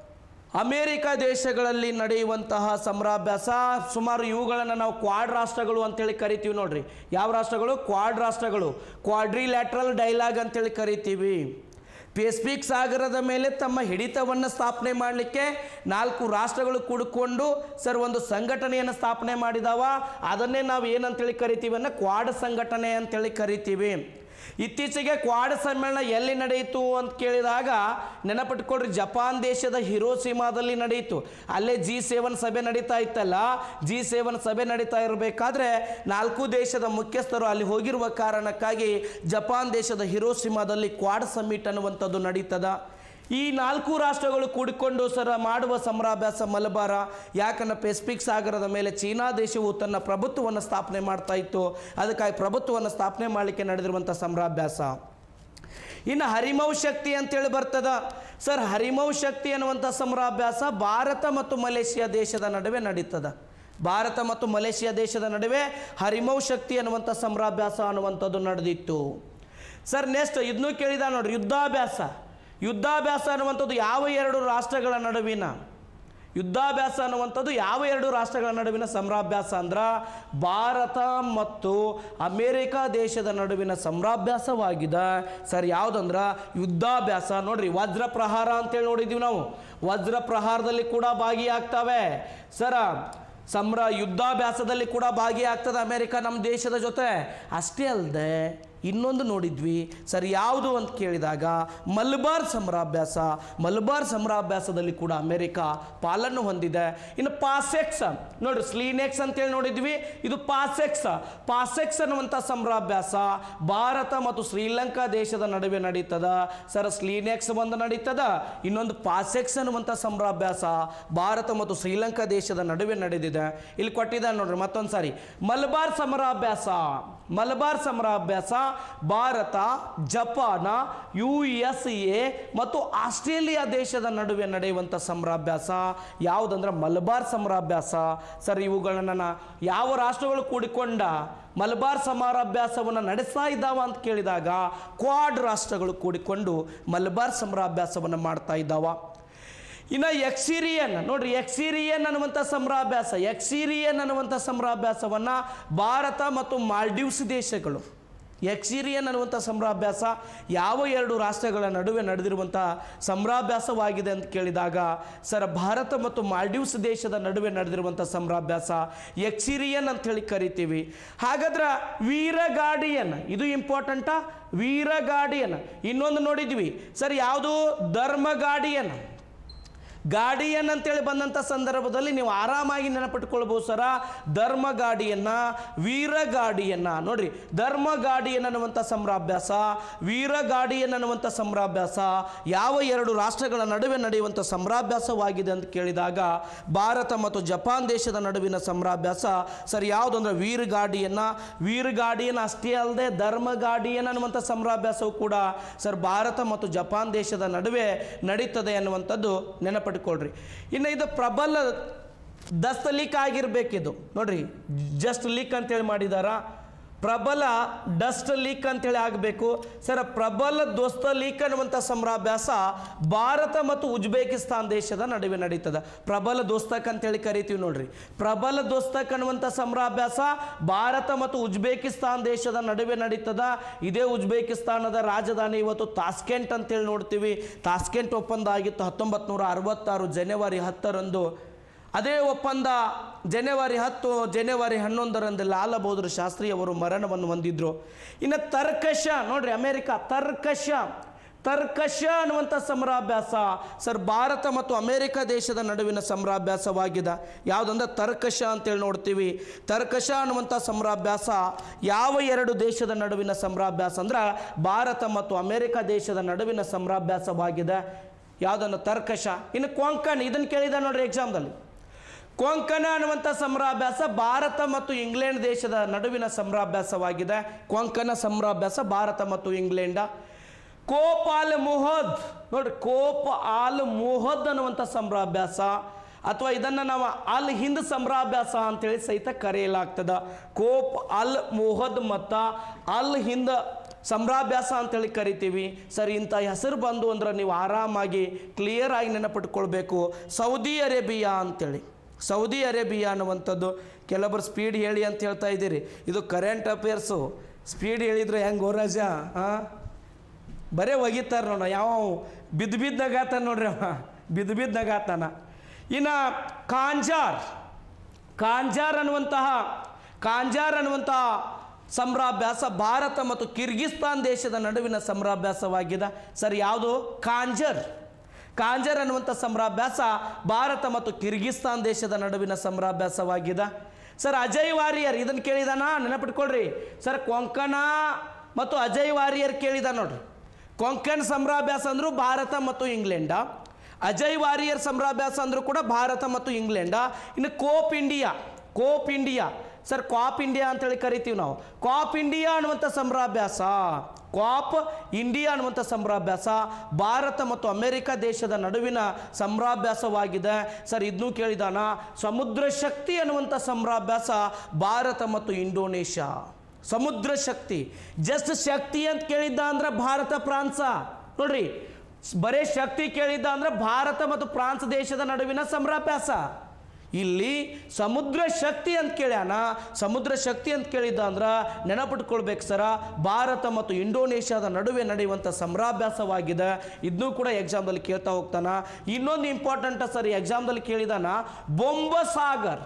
ಅಮೇರಿಕ ದೇಶಗಳಲ್ಲಿ ನಡೆಯುವಂತಹ ಸಮರಾಭ್ಯಾಸ ಸುಮಾರು ಇವುಗಳನ್ನು ನಾವು ಕ್ವಾಡ್ ರಾಷ್ಟ್ರಗಳು ಅಂತೇಳಿ ಕರಿತೀವಿ ನೋಡ್ರಿ ಯಾವ ರಾಷ್ಟ್ರಗಳು ಕ್ವಾಡ್ ರಾಷ್ಟ್ರಗಳು ಕ್ವಾಡ್ರಿಲ್ಯಾಟ್ರಲ್ ಡೈಲಾಗ್ ಅಂತೇಳಿ ಕರಿತೀವಿ ಪೆಸಿಫಿಕ್ ಸಾಗರದ ಮೇಲೆ ತಮ್ಮ ಹಿಡಿತವನ್ನು ಸ್ಥಾಪನೆ ಮಾಡಲಿಕ್ಕೆ ನಾಲ್ಕು ರಾಷ್ಟ್ರಗಳು ಕೂಡಿಕೊಂಡು ಸರ್ ಒಂದು ಸಂಘಟನೆಯನ್ನು ಸ್ಥಾಪನೆ ಮಾಡಿದಾವ ಅದನ್ನೇ ನಾವು ಏನಂತೇಳಿ ಕರಿತೀವಿ ಅನ್ನೋ ಕ್ವಾಡ್ ಸಂಘಟನೆ ಅಂತೇಳಿ ಕರಿತೀವಿ ಇತ್ತೀಚೆಗೆ ಕ್ವಾಡ್ ಸಮ್ಮೇಳನ ಎಲ್ಲಿ ನಡೆಯಿತು ಅಂತ ಕೇಳಿದಾಗ ನೆನಪಿಟ್ಕೊಡ್ರಿ ಜಪಾನ್ ದೇಶದ ಹಿರೋಸಿಮಾದಲ್ಲಿ ನಡೆಯಿತು ಅಲ್ಲೇ ಜಿ ಸೆವೆನ್ ಸಭೆ ನಡೀತಾ ಇತ್ತಲ್ಲ ಜಿ ಸೆವೆನ್ ಸಭೆ ನಡೀತಾ ಇರಬೇಕಾದ್ರೆ ನಾಲ್ಕು ದೇಶದ ಮುಖ್ಯಸ್ಥರು ಅಲ್ಲಿ ಹೋಗಿರುವ ಕಾರಣಕ್ಕಾಗಿ ಜಪಾನ್ ದೇಶದ ಹಿರೋಸಿಮಾದಲ್ಲಿ ಕ್ವಾಡ್ ಸಮ್ಮಿಟ್ ಅನ್ನುವಂಥದ್ದು ನಡೀತದ ಈ ನಾಲ್ಕು ರಾಷ್ಟ್ರಗಳು ಕೂಡಿಕೊಂಡು ಸರ ಮಾಡುವ ಸಮರಾಭ್ಯಾಸ ಮಲಬಾರ ಯಾಕಂದ್ರೆ ಪೆಸಿಫಿಕ್ ಸಾಗರದ ಮೇಲೆ ಚೀನಾ ದೇಶವು ತನ್ನ ಪ್ರಭುತ್ವವನ್ನು ಸ್ಥಾಪನೆ ಮಾಡ್ತಾ ಇತ್ತು ಅದಕ್ಕಾಗಿ ಪ್ರಭುತ್ವವನ್ನು ಸ್ಥಾಪನೆ ಮಾಡಲಿಕ್ಕೆ ನಡೆದಿರುವಂಥ ಸಮರಾಭ್ಯಾಸ ಇನ್ನು ಹರಿಮೌ ಶಕ್ತಿ ಅಂತೇಳಿ ಬರ್ತದ ಸರ್ ಹರಿಮೌ ಶಕ್ತಿ ಅನ್ನುವಂಥ ಸಮರಾಭ್ಯಾಸ ಭಾರತ ಮತ್ತು ಮಲೇಷಿಯಾ ದೇಶದ ನಡುವೆ ನಡೀತದ ಭಾರತ ಮತ್ತು ಮಲೇಷಿಯಾ ದೇಶದ ನಡುವೆ ಹರಿಮೌ ಶಕ್ತಿ ಅನ್ನುವಂಥ ಸಮರಾಭ್ಯಾಸ ಅನ್ನುವಂಥದ್ದು ನಡೆದಿತ್ತು ಸರ್ ನೆಕ್ಸ್ಟ್ ಇದನ್ನೂ ಕೇಳಿದ ನೋಡ್ರಿ ಯುದ್ಧಾಭ್ಯಾಸ ಯುದ್ಧಾಭ್ಯಾಸ ಅನ್ನುವಂಥದ್ದು ಯಾವ ಎರಡು ರಾಷ್ಟ್ರಗಳ ನಡುವಿನ ಯುದ್ಧಾಭ್ಯಾಸ ಅನ್ನುವಂಥದ್ದು ಯಾವ ಎರಡು ರಾಷ್ಟ್ರಗಳ ನಡುವಿನ ಸಮರಾಭ್ಯಾಸ ಅಂದ್ರೆ ಭಾರತ ಮತ್ತು ಅಮೇರಿಕ ದೇಶದ ನಡುವಿನ ಸಮರಾಭ್ಯಾಸವಾಗಿದೆ ಸರ್ ಯಾವುದಂದ್ರೆ ಯುದ್ಧಾಭ್ಯಾಸ ನೋಡ್ರಿ ವಜ್ರ ಪ್ರಹಾರ ಅಂತೇಳಿ ನೋಡಿದ್ದೀವಿ ನಾವು ವಜ್ರ ಪ್ರಹಾರದಲ್ಲಿ ಕೂಡ ಭಾಗಿಯಾಗ್ತವೆ ಸರ ಸಮರ ಯುದ್ಧಾಭ್ಯಾಸದಲ್ಲಿ ಕೂಡ ಭಾಗಿಯಾಗ್ತದೆ ಅಮೇರಿಕ ನಮ್ಮ ದೇಶದ ಜೊತೆ ಅಷ್ಟೇ ಅಲ್ಲದೆ ಇನ್ನೊಂದು ನೋಡಿದ್ವಿ ಸರ್ ಯಾವುದು ಅಂತ ಕೇಳಿದಾಗ ಮಲಬಾರ್ ಸಮರಾಭ್ಯಾಸ ಮಲಬಾರ್ ಸಮರಾಭ್ಯಾಸದಲ್ಲಿ ಕೂಡ ಅಮೆರಿಕ ಪಾಲನ್ನು ಹೊಂದಿದೆ ಇನ್ನು ಪಾಸೆಕ್ಸ್ ನೋಡ್ರಿ ಸ್ಲೀನೆಕ್ಸ್ ಅಂತೇಳಿ ನೋಡಿದ್ವಿ ಇದು ಪಾಸೆಕ್ಸ್ ಪಾಸೆಕ್ಸ್ ಅನ್ನುವಂಥ ಸಮರಾಭ್ಯಾಸ ಭಾರತ ಮತ್ತು ಶ್ರೀಲಂಕಾ ದೇಶದ ನಡುವೆ ನಡೀತದ ಸರ್ ಸ್ಲೀನೆಕ್ಸ್ ಒಂದು ನಡೀತದ ಇನ್ನೊಂದು ಪಾಸೆಕ್ಸ್ ಅನ್ನುವಂಥ ಸಮರಾಭ್ಯಾಸ ಭಾರತ ಮತ್ತು ಶ್ರೀಲಂಕಾ ದೇಶದ ನಡುವೆ ನಡೆದಿದೆ ಇಲ್ಲಿ ಕೊಟ್ಟಿದ್ದಾನೆ ನೋಡ್ರಿ ಮತ್ತೊಂದು ಸಾರಿ ಮಲಬಾರ್ ಸಮರಾಭ್ಯಾಸ ಮಲಬಾರ್ ಸಮರಾಭ್ಯಾಸ Bharat Japan U S A ಮತ್ತು ಆಸ್ಟ್ರೇಲಿಯಾ ದೇಶದ ನಡುವೆ ನಡೆಯುವಂಥ ಸಮರಾಭ್ಯಾಸ ಯಾವುದಂದ್ರೆ ಮಲಬಾರ್ ಸಮರಾಭ್ಯಾಸ ಸರ್ ಇವುಗಳನ್ನ ನಾ- ಯಾವ ರಾಷ್ಟ್ರಗಳು ಕೂಡಿಕೊಂಡ ಮಲಬಾರ್ ಸಮರಾಭ್ಯಾಸವನ್ನು ನಡೆಸ್ತಾ ಇದ್ದಾವ ಅಂತ ಕೇಳಿದಾಗ ಕ್ವಾಡ್ ರಾಷ್ಟ್ರಗಳು ಕೂಡಿಕೊಂಡು ಮಲಬಾರ್ ಸಮರಾಭ್ಯಾಸವನ್ನು ಮಾಡ್ತಾ ಇದ್ದಾವ ಇನ್ನು ಎಕ್ಸಿರಿಯನ್ ನೋಡ್ರಿ ಎಕ್ಸಿರಿಯನ್ ಅನ್ನುವಂಥ ಸಮರಾಭ್ಯಾಸ ಎಕ್ಸಿರಿಯನ್ ಅನ್ನುವಂಥ ಸಮರಾಭ್ಯಾಸವನ್ನು ಭಾರತ ಮತ್ತು ಮಾಲ್ಡೀವ್ಸ್ ದೇಶಗಳು ಎಕ್ಸಿರಿಯನ್ ಅನ್ನುವಂಥ ಸಮರಾಭ್ಯಾಸ ಯಾವ ಎರಡು ರಾಷ್ಟ್ರಗಳ ನಡುವೆ ನಡೆದಿರುವಂಥ ಸಮರಾಭ್ಯಾಸವಾಗಿದೆ ಅಂತ ಕೇಳಿದಾಗ ಸರ್ ಭಾರತ ಮತ್ತು ಮಾಲ್ಡೀವ್ಸ್ ದೇಶದ ನಡುವೆ ನಡೆದಿರುವಂಥ ಸಮರಾಭ್ಯಾಸ ಎಕ್ಸಿರಿಯನ್ ಅಂತ ಹೇಳಿ ಕರಿತೀವಿ ಹಾಗಾದ್ರೆ ವೀರಗಾಡಿಯನ್ ಇದು ಇಂಪಾರ್ಟೆಂಟಾ ವೀರಗಾಡಿಯನ್ ಇನ್ನೊಂದು ನೋಡಿದ್ವಿ ಸರ್ ಯಾವುದು ಧರ್ಮಗಾಡಿಯನ್ ಗಾಡಿಯನ್ ಅಂತೇಳಿ ಬಂದಂಥ ಸಂದರ್ಭದಲ್ಲಿ ನೀವು ಆರಾಮಾಗಿ ನೆನಪಿಟ್ಕೊಳ್ಬೋದು ಸರ ಧರ್ಮ ಗಾಡಿಯನ್ನ ವೀರ ಗಾಡಿಯನ್ನ ನೋಡ್ರಿ ಧರ್ಮ ಗಾಡಿಯನ್ ಅನ್ನುವಂಥ ಸಮರಾಭ್ಯಾಸ ವೀರ ಗಾಡಿಯನ್ ಅನ್ನುವಂಥ ಸಮರಾಭ್ಯಾಸ ಯಾವ ಎರಡು ರಾಷ್ಟ್ರಗಳ ನಡುವೆ ನಡೆಯುವಂಥ ಸಮರಾಭ್ಯಾಸವಾಗಿದೆ ಅಂತ ಕೇಳಿದಾಗ ಭಾರತ ಮತ್ತು ಜಪಾನ್ ದೇಶದ ನಡುವಿನ ಸಮರಾಭ್ಯಾಸ ಸರ್ ಯಾವುದಂದ್ರೆ ವೀರ ಗಾಡಿಯನ್ನ ವೀರ ಗಾಡಿಯನ್ ಅಷ್ಟೇ ಅಲ್ಲದೆ ಧರ್ಮ ಗಾಡಿಯನ್ ಅನ್ನುವಂಥ ಸಮರಾಭ್ಯಾಸವು ಕೂಡ ಸರ್ ಭಾರತ ಮತ್ತು ಜಪಾನ್ ದೇಶದ ನಡುವೆ ನಡೀತದೆ ಅನ್ನುವಂಥದ್ದು ನೆನಪಿಟ್ಕೊಳ್ರಿ ಇನ್ನು ಇದು ಪ್ರಬಲ ದಸ್ತ ಲೀಕ್ ಆಗಿರ್ಬೇಕಿದು ನೋಡ್ರಿ ಜಸ್ಟ್ ಲೀಕ್ ಅಂತೇಳಿ ಮಾಡಿದಾರ ಪ್ರಬಲ ಡಸ್ಟ್ ಲೀಕ್ ಅಂತೇಳಿ ಆಗಬೇಕು ಸರ್ ಪ್ರಬಲ ದೋಸ್ತ ಲೀಕ್ ಅನ್ನುವಂಥ ಸಮರಾಭ್ಯಾಸ ಭಾರತ ಮತ್ತು ಉಜ್ಬೇಕಿಸ್ತಾನ್ ದೇಶದ ನಡುವೆ ನಡೀತದ ಪ್ರಬಲ ದೋಸ್ತಕ್ ಅಂತೇಳಿ ಕರಿತೀವಿ ನೋಡ್ರಿ ಪ್ರಬಲ ದೋಸ್ತಕ್ ಅನ್ನುವಂಥ ಸಮರಾಭ್ಯಾಸ ಭಾರತ ಮತ್ತು ಉಜ್ಬೇಕಿಸ್ತಾನ್ ದೇಶದ ನಡುವೆ ನಡೀತದ ಇದೇ ಉಜ್ಬೇಕಿಸ್ತಾನದ ರಾಜಧಾನಿ ಇವತ್ತು ತಾಸ್ಕೆಂಟ್ ಅಂತೇಳಿ ನೋಡ್ತೀವಿ ತಾಸ್ಕೆಂಟ್ ಒಪ್ಪಂದ ಆಗಿತ್ತು ಹತ್ತೊಂಬತ್ತು ನೂರ ಅರವತ್ತಾರು ಜನವರಿ ಹತ್ತರಂದು ಅದೇ ಒಪ್ಪಂದ ಜನವರಿ ಹತ್ತು ಜನವರಿ ಹನ್ನೊಂದರಂದು ಲಾಲ ಬಹದ್ದೂರ್ ಶಾಸ್ತ್ರಿ ಅವರು ಮರಣವನ್ನು ಹೊಂದಿದ್ರು ಇನ್ನು ತರ್ಕಶ ನೋಡ್ರಿ ಅಮೇರಿಕ ತರ್ಕಶ ತರ್ಕಶ ಅನ್ನುವಂಥ ಸಮರಾಭ್ಯಾಸ ಸರ್ ಭಾರತ ಮತ್ತು ಅಮೇರಿಕ ದೇಶದ ನಡುವಿನ ಸಮರಾಭ್ಯಾಸವಾಗಿದೆ ಯಾವುದಂದ್ರೆ ತರ್ಕಶ ಅಂತೇಳಿ ನೋಡ್ತೀವಿ ತರ್ಕಶ ಅನ್ನುವಂಥ ಸಮರಾಭ್ಯಾಸ ಯಾವ ಎರಡು ದೇಶದ ನಡುವಿನ ಸಮರಾಭ್ಯಾಸ ಅಂದ್ರೆ ಭಾರತ ಮತ್ತು ಅಮೇರಿಕ ದೇಶದ ನಡುವಿನ ಸಮರಾಭ್ಯಾಸವಾಗಿದೆ ಯಾವುದನ್ನು ತರ್ಕಶ ಇನ್ನು ಕೊಂಕಣ್ ಇದನ್ನು ಕೇಳಿದ ನೋಡ್ರಿ ಎಕ್ಸಾಮ್ದಲ್ಲಿ ಕೊಂಕಣ ಅನ್ನುವಂಥ ಸಮರಾಭ್ಯಾಸ ಭಾರತ ಮತ್ತು ಇಂಗ್ಲೆಂಡ್ ದೇಶದ ನಡುವಿನ ಸಮರಾಭ್ಯಾಸವಾಗಿದೆ ಕೊಂಕಣ ಸಮರಾಭ್ಯಾಸ ಭಾರತ ಮತ್ತು ಇಂಗ್ಲೆಂಡ ಕೋಪ್ ಆಲ್ ಮುಹದ್ ನೋಡ್ರಿ ಕೋಪ್ ಆಲ್ ಮುಹದ್ ಅನ್ನುವಂಥ ಸಮರಾಭ್ಯಾಸ ಅಥವಾ ಇದನ್ನು ನಾವು ಅಲ್ ಹಿಂದ್ ಸಮರಾಭ್ಯಾಸ ಅಂತೇಳಿ ಸಹಿತ ಕರೆಯಲಾಗ್ತದ ಕೋಪ್ ಅಲ್ ಮುಹದ್ ಮತ್ತು ಅಲ್ ಹಿಂದ್ ಸಮರಾಭ್ಯಾಸ ಅಂತೇಳಿ ಕರಿತೀವಿ ಸರ್ ಇಂಥ ಹೆಸರು ಬಂದು ಅಂದ್ರೆ ನೀವು ಆರಾಮಾಗಿ ಕ್ಲಿಯರ್ ಆಗಿ ನೆನಪಿಟ್ಕೊಳ್ಬೇಕು ಸೌದಿ ಅರೇಬಿಯಾ ಅಂತೇಳಿ ಸೌದಿ ಅರೇಬಿಯಾ ಅನ್ನುವಂಥದ್ದು ಕೆಲವೊಬ್ಬರು ಸ್ಪೀಡ್ ಹೇಳಿ ಅಂತ ಹೇಳ್ತಾ ಇದ್ದೀರಿ ಇದು ಕರೆಂಟ್ ಅಫೇರ್ಸು ಸ್ಪೀಡ್ ಹೇಳಿದ್ರೆ ಹೆಂಗೆ ಗೋರಾಜ ಹಾಂ ಬರೇ ಒಗಿತಾರ ನೋಡ ಯಾವ ಬಿದ್ದು ಬಿದ್ದು ನಗಾತಾನ ನೋಡ್ರಿ ಅವ ಬಿದ್ದು ಬಿದ್ದು ನಗಾತಾನ ಇನ್ನು ಕಾಂಜಾರ್ ಕಾಂಜಾರ್ ಅನ್ನುವಂತಹ ಕಾಂಜಾರ್ ಅನ್ನುವಂತಹ ಸಮರಾಭ್ಯಾಸ ಭಾರತ ಮತ್ತು ಕಿರ್ಗಿಸ್ತಾನ್ ದೇಶದ ನಡುವಿನ ಸಮರಾಭ್ಯಾಸವಾಗಿದೆ ಸರ್ ಯಾವುದು ಕಾಂಜರ್ ಕಾಂಜರ್ ಅನ್ನುವಂಥ ಸಮರಾಭ್ಯಾಸ ಭಾರತ ಮತ್ತು ಕಿರ್ಗಿಸ್ತಾನ್ ದೇಶದ ನಡುವಿನ ಸಮರಾಭ್ಯಾಸವಾಗಿದೆ ಸರ್ ಅಜಯ್ ವಾರಿಯರ್ ಇದನ್ನು ಕೇಳಿದಾನ ನೆನಪಿಟ್ಕೊಳ್ರಿ ಸರ್ ಕೊಂಕಣ ಮತ್ತು ಅಜಯ್ ವಾರಿಯರ್ ಕೇಳಿದ ನೋಡ್ರಿ ಕೊಂಕಣ್ ಸಮರಾಭ್ಯಾಸ ಅಂದ್ರು ಭಾರತ ಮತ್ತು ಇಂಗ್ಲೆಂಡ ಅಜಯ್ ವಾರಿಯರ್ ಸಮರಾಭ್ಯಾಸ ಅಂದ್ರು ಕೂಡ ಭಾರತ ಮತ್ತು ಇಂಗ್ಲೆಂಡ ಇನ್ನು Cope India Cope India sir Cope India ಅಂತೇಳಿ ಕರಿತೀವಿ ನಾವು ಕಾಪ್ ಇಂಡಿಯಾ ಅನ್ನುವಂಥ ಸಮರಾಭ್ಯಾಸ ಕಾಪ್ ಇಂಡಿಯಾ ಅನ್ನುವಂಥ ಸಮರಾಭ್ಯಾಸ ಭಾರತ ಮತ್ತು ಅಮೆರಿಕ ದೇಶದ ನಡುವಿನ ಸಮರಾಭ್ಯಾಸವಾಗಿದೆ ಸರ್ ಇದನ್ನೂ ಕೇಳಿದಾನ ಸಮುದ್ರ ಶಕ್ತಿ ಅನ್ನುವಂಥ ಸಮರಾಭ್ಯಾಸ ಭಾರತ ಮತ್ತು ಇಂಡೋನೇಷ್ಯಾ ಸಮುದ್ರ ಶಕ್ತಿ ಜಸ್ಟ್ ಶಕ್ತಿ ಅಂತ ಕೇಳಿದ್ದ ಅಂದ್ರೆ ಭಾರತ ಫ್ರಾನ್ಸ ನೋಡ್ರಿ ಬರೇ ಶಕ್ತಿ ಕೇಳಿದ್ದ ಅಂದ್ರೆ ಭಾರತ ಮತ್ತು ಫ್ರಾನ್ಸ್ ದೇಶದ ನಡುವಿನ ಸಮರಾಭ್ಯಾಸ ಇಲ್ಲಿ ಸಮುದ್ರ ಶಕ್ತಿ ಅಂತ ಕೇಳ್ಯಾನ ಸಮುದ್ರ ಶಕ್ತಿ ಅಂತ ಕೇಳಿದ್ದ ಅಂದ್ರೆ ನೆನಪಿಟ್ಕೊಳ್ಬೇಕು ಸರ ಭಾರತ ಮತ್ತು ಇಂಡೋನೇಷ್ಯಾದ ನಡುವೆ ನಡೆಯುವಂಥ ಸಮರಾಭ್ಯಾಸವಾಗಿದೆ ಇದನ್ನೂ ಕೂಡ ಎಕ್ಸಾಮ್ದಲ್ಲಿ ಕೇಳ್ತಾ ಹೋಗ್ತಾನ ಇನ್ನೊಂದು ಇಂಪಾರ್ಟೆಂಟ್ ಸರ್ ಎಕ್ಸಾಮ್ದಲ್ಲಿ ಕೇಳಿದಾನ ಬೊಂಬಸಾಗರ್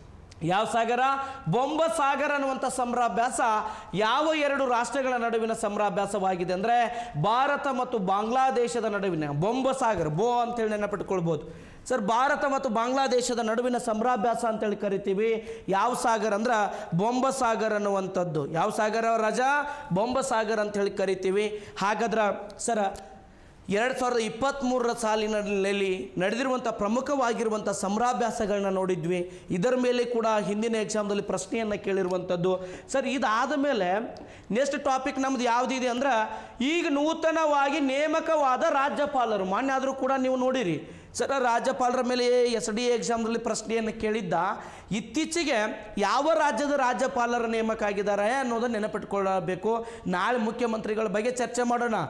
ಯಾವ ಸಾಗರ ಬೊಂಬ ಸಾಗರ ಅನ್ನುವಂಥ ಸಮರಾಭ್ಯಾಸ ಯಾವ ಎರಡು ರಾಷ್ಟ್ರಗಳ ನಡುವಿನ ಸಮರಾಭ್ಯಾಸವಾಗಿದೆ ಅಂದರೆ ಭಾರತ ಮತ್ತು ಬಾಂಗ್ಲಾದೇಶದ ನಡುವಿನ ಬೊಂಬ ಸಾಗರ್ ಬೋ ಅಂತೇಳಿ ನೆನಪಿಟ್ಕೊಳ್ಬೋದು ಸರ್ ಭಾರತ ಮತ್ತು ಬಾಂಗ್ಲಾದೇಶದ ನಡುವಿನ ಸಮರಾಭ್ಯಾಸ ಅಂತೇಳಿ ಕರಿತೀವಿ ಯಾವ ಸಾಗರ್ ಅಂದ್ರೆ ಬೊಂಬ ಸಾಗರ್ ಅನ್ನುವಂಥದ್ದು ಯಾವ ಸಾಗರ ರಜಾ ಬೊಂಬ ಸಾಗರ್ ಅಂತೇಳಿ ಕರಿತೀವಿ ಹಾಗಾದ್ರೆ ಸರ ಎರಡು ಸಾವಿರದ ಇಪ್ಪತ್ತ್ಮೂರರ ಸಾಲಿನಲ್ಲಿ ನಡೆದಿರುವಂಥ ಪ್ರಮುಖವಾಗಿರುವಂಥ ಸಮರಾಭ್ಯಾಸಗಳನ್ನ ನೋಡಿದ್ವಿ ಇದರ ಮೇಲೆ ಕೂಡ ಹಿಂದಿನ ಎಕ್ಸಾಮ್ದಲ್ಲಿ ಪ್ರಶ್ನೆಯನ್ನು ಕೇಳಿರುವಂಥದ್ದು ಸರ್ ಇದಾದ ಮೇಲೆ ನೆಕ್ಸ್ಟ್ ಟಾಪಿಕ್ ನಮ್ದು ಯಾವುದಿದೆ ಅಂದ್ರೆ ಈಗ ನೂತನವಾಗಿ ನೇಮಕವಾದ ರಾಜ್ಯಪಾಲರು ಮಾನ್ಯ ಆದರೂ ಕೂಡ ನೀವು ನೋಡಿರಿ ಸರ್ ರಾಜ್ಯಪಾಲರ ಮೇಲೆ ಎಸ್ ಡಿ ಎಕ್ಸಾಮ್ನಲ್ಲಿ ಪ್ರಶ್ನೆಯನ್ನು ಕೇಳಿದ್ದ ಇತ್ತೀಚೆಗೆ ಯಾವ ರಾಜ್ಯದ ರಾಜ್ಯಪಾಲರ ನೇಮಕ ಆಗಿದ್ದಾರೆ ಅನ್ನೋದನ್ನು ನೆನಪಿಟ್ಕೊಳ್ಳಬೇಕು ನಾಳೆ ಮುಖ್ಯಮಂತ್ರಿಗಳ ಬಗ್ಗೆ ಚರ್ಚೆ ಮಾಡೋಣ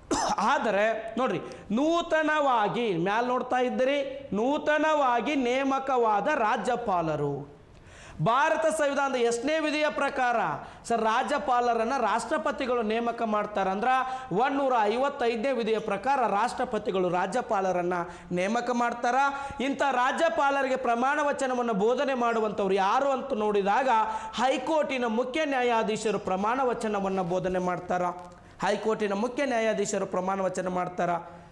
ಆದರೆ ನೋಡ್ರಿ ನೂತನವಾಗಿ ಮ್ಯಾಲ್ ನೋಡ್ತಾ ಇದ್ದೀರಿ ನೂತನವಾಗಿ ನೇಮಕವಾದ ರಾಜ್ಯಪಾಲರು ಭಾರತ ಸಂವಿಧಾನದ ಎಷ್ಟನೇ ವಿಧಿಯ ಪ್ರಕಾರ ಸರ್ ರಾಜ್ಯಪಾಲರನ್ನು ರಾಷ್ಟ್ರಪತಿಗಳು ನೇಮಕ ಮಾಡ್ತಾರೆ ಅಂದ್ರೆ ಒಂದೂರ ಐವತ್ತೈದನೇ ವಿಧಿಯ ಪ್ರಕಾರ ರಾಷ್ಟ್ರಪತಿಗಳು ರಾಜ್ಯಪಾಲರನ್ನು ನೇಮಕ ಮಾಡ್ತಾರ ಇಂಥ ರಾಜ್ಯಪಾಲರಿಗೆ ಪ್ರಮಾಣ ವಚನವನ್ನು ಬೋಧನೆ ಮಾಡುವಂಥವ್ರು ಯಾರು ಅಂತ ನೋಡಿದಾಗ ಹೈಕೋರ್ಟಿನ ಮುಖ್ಯ ನ್ಯಾಯಾಧೀಶರು ಪ್ರಮಾಣ ವಚನವನ್ನು ಬೋಧನೆ ಮಾಡ್ತಾರ ಹೈಕೋರ್ಟಿನ ಮುಖ್ಯ ನ್ಯಾಯಾಧೀಶರು ಪ್ರಮಾಣ ವಚನ ಮಾಡ್ತಾರ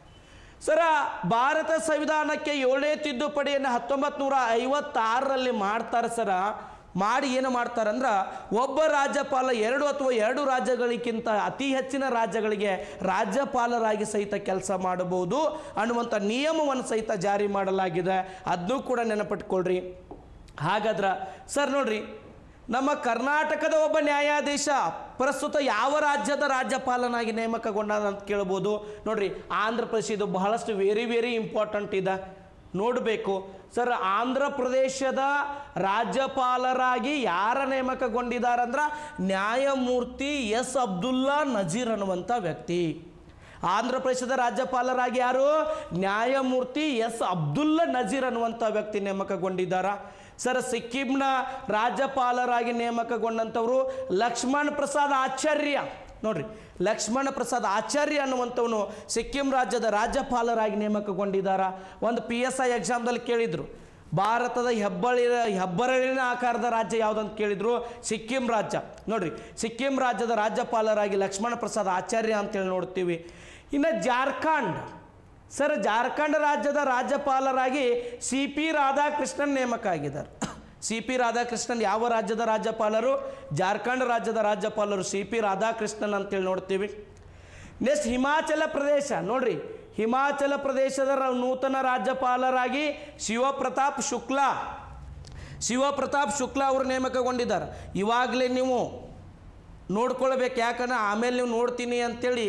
ಸರ ಭಾರತ ಸಂವಿಧಾನಕ್ಕೆ ಏಳನೇ ತಿದ್ದುಪಡಿಯನ್ನು ಹತ್ತೊಂಬತ್ತು ನೂರ ಐವತ್ತಾರರಲ್ಲಿ ಮಾಡ್ತಾರೆ ಸರ ಮಾಡಿ ಏನು ಮಾಡ್ತಾರಂದ್ರೆ ಒಬ್ಬ ರಾಜ್ಯಪಾಲ ಎರಡು ಅಥವಾ ಎರಡು ರಾಜ್ಯಗಳಿಗಿಂತ ಅತಿ ಹೆಚ್ಚಿನ ರಾಜ್ಯಗಳಿಗೆ ರಾಜ್ಯಪಾಲರಾಗಿ ಸಹಿತ ಕೆಲಸ ಮಾಡಬಹುದು ಅನ್ನುವಂಥ ನಿಯಮವನ್ನು ಸಹಿತ ಜಾರಿ ಮಾಡಲಾಗಿದೆ ಅದನ್ನೂ ಕೂಡ ನೆನಪಿಟ್ಕೊಳ್ರಿ ಹಾಗಾದ್ರೆ ಸರ್ ನೋಡ್ರಿ ನಮ್ಮ ಕರ್ನಾಟಕದ ಒಬ್ಬ ನ್ಯಾಯಾಧೀಶ ಪ್ರಸ್ತುತ ಯಾವ ರಾಜ್ಯದ ರಾಜ್ಯಪಾಲನಾಗಿ ನೇಮಕಗೊಂಡ ಅಂತ ಕೇಳ್ಬೋದು ನೋಡ್ರಿ ಆಂಧ್ರ ಪ್ರದೇಶ ಇದು ಬಹಳಷ್ಟು ವೆರಿ ವೆರಿ ಇಂಪಾರ್ಟೆಂಟ್ ಇದೆ ನೋಡಬೇಕು ಸರ್ ಆಂಧ್ರ ಪ್ರದೇಶದ ರಾಜ್ಯಪಾಲರಾಗಿ ಯಾರ ನೇಮಕಗೊಂಡಿದ್ದಾರಂದ್ರೆ ನ್ಯಾಯಮೂರ್ತಿ ಎಸ್ ಅಬ್ದುಲ್ಲಾ ನಜೀರ್ ಅನ್ನುವಂಥ ವ್ಯಕ್ತಿ ಆಂಧ್ರ ಪ್ರದೇಶದ ರಾಜ್ಯಪಾಲರಾಗಿ ಯಾರು ನ್ಯಾಯಮೂರ್ತಿ ಎಸ್ ಅಬ್ದುಲ್ಲಾ ನಜೀರ್ ಅನ್ನುವಂಥ ವ್ಯಕ್ತಿ ನೇಮಕಗೊಂಡಿದ್ದಾರ ಸರ್ ಸಿಕ್ಕಿಂನ ರಾಜ್ಯಪಾಲರಾಗಿ ನೇಮಕಗೊಂಡಂಥವರು ಲಕ್ಷ್ಮಣ್ ಪ್ರಸಾದ್ ಆಚಾರ್ಯ ನೋಡ್ರಿ ಲಕ್ಷ್ಮಣ ಪ್ರಸಾದ್ ಆಚಾರ್ಯ ಅನ್ನುವಂಥವನು ಸಿಕ್ಕಿಂ ರಾಜ್ಯದ ರಾಜ್ಯಪಾಲರಾಗಿ ನೇಮಕಗೊಂಡಿದ್ದಾರ ಒಂದು ಪಿ ಎಸ್ ಐ ಎಕ್ಸಾಮ್ದಲ್ಲಿ ಕೇಳಿದರು ಭಾರತದ ಹೆಬ್ಬಳಿ ಹೆಬ್ಬರಳಿನ ಆಕಾರದ ರಾಜ್ಯ ಯಾವುದಂತ ಕೇಳಿದ್ರು ಸಿಕ್ಕಿಂ ರಾಜ್ಯ ನೋಡ್ರಿ ಸಿಕ್ಕಿಂ ರಾಜ್ಯದ ರಾಜ್ಯಪಾಲರಾಗಿ ಲಕ್ಷ್ಮಣ ಪ್ರಸಾದ್ ಆಚಾರ್ಯ ಅಂತೇಳಿ ನೋಡ್ತೀವಿ ಇನ್ನು ಜಾರ್ಖಂಡ್ ಸರ್ ಜಾರ್ಖಂಡ್ ರಾಜ್ಯದ ರಾಜ್ಯಪಾಲರಾಗಿ ಸಿ ಪಿ ರಾಧಾಕೃಷ್ಣನ್ ನೇಮಕ ಆಗಿದ್ದಾರೆ ಸಿ ಪಿ ರಾಧಾಕೃಷ್ಣನ್ ಯಾವ ರಾಜ್ಯದ ರಾಜ್ಯಪಾಲರು ಜಾರ್ಖಂಡ್ ರಾಜ್ಯದ ರಾಜ್ಯಪಾಲರು ಸಿ ಪಿ ರಾಧಾಕೃಷ್ಣನ್ ಅಂತೇಳಿ ನೋಡ್ತೀವಿ ನೆಕ್ಸ್ಟ್ ಹಿಮಾಚಲ ಪ್ರದೇಶ ನೋಡ್ರಿ ಹಿಮಾಚಲ ಪ್ರದೇಶದ ರ- ನೂತನ ರಾಜ್ಯಪಾಲರಾಗಿ ಶಿವಪ್ರತಾಪ್ ಶುಕ್ಲಾ ಶಿವಪ್ರತಾಪ್ ಶುಕ್ಲಾ ಅವರು ನೇಮಕಗೊಂಡಿದ್ದಾರೆ ಇವಾಗಲೇ ನೀವು ನೋಡ್ಕೊಳ್ಬೇಕು ಯಾಕಂದ್ರೆ ಆಮೇಲೆ ನೀವು ನೋಡ್ತೀನಿ ಅಂತೇಳಿ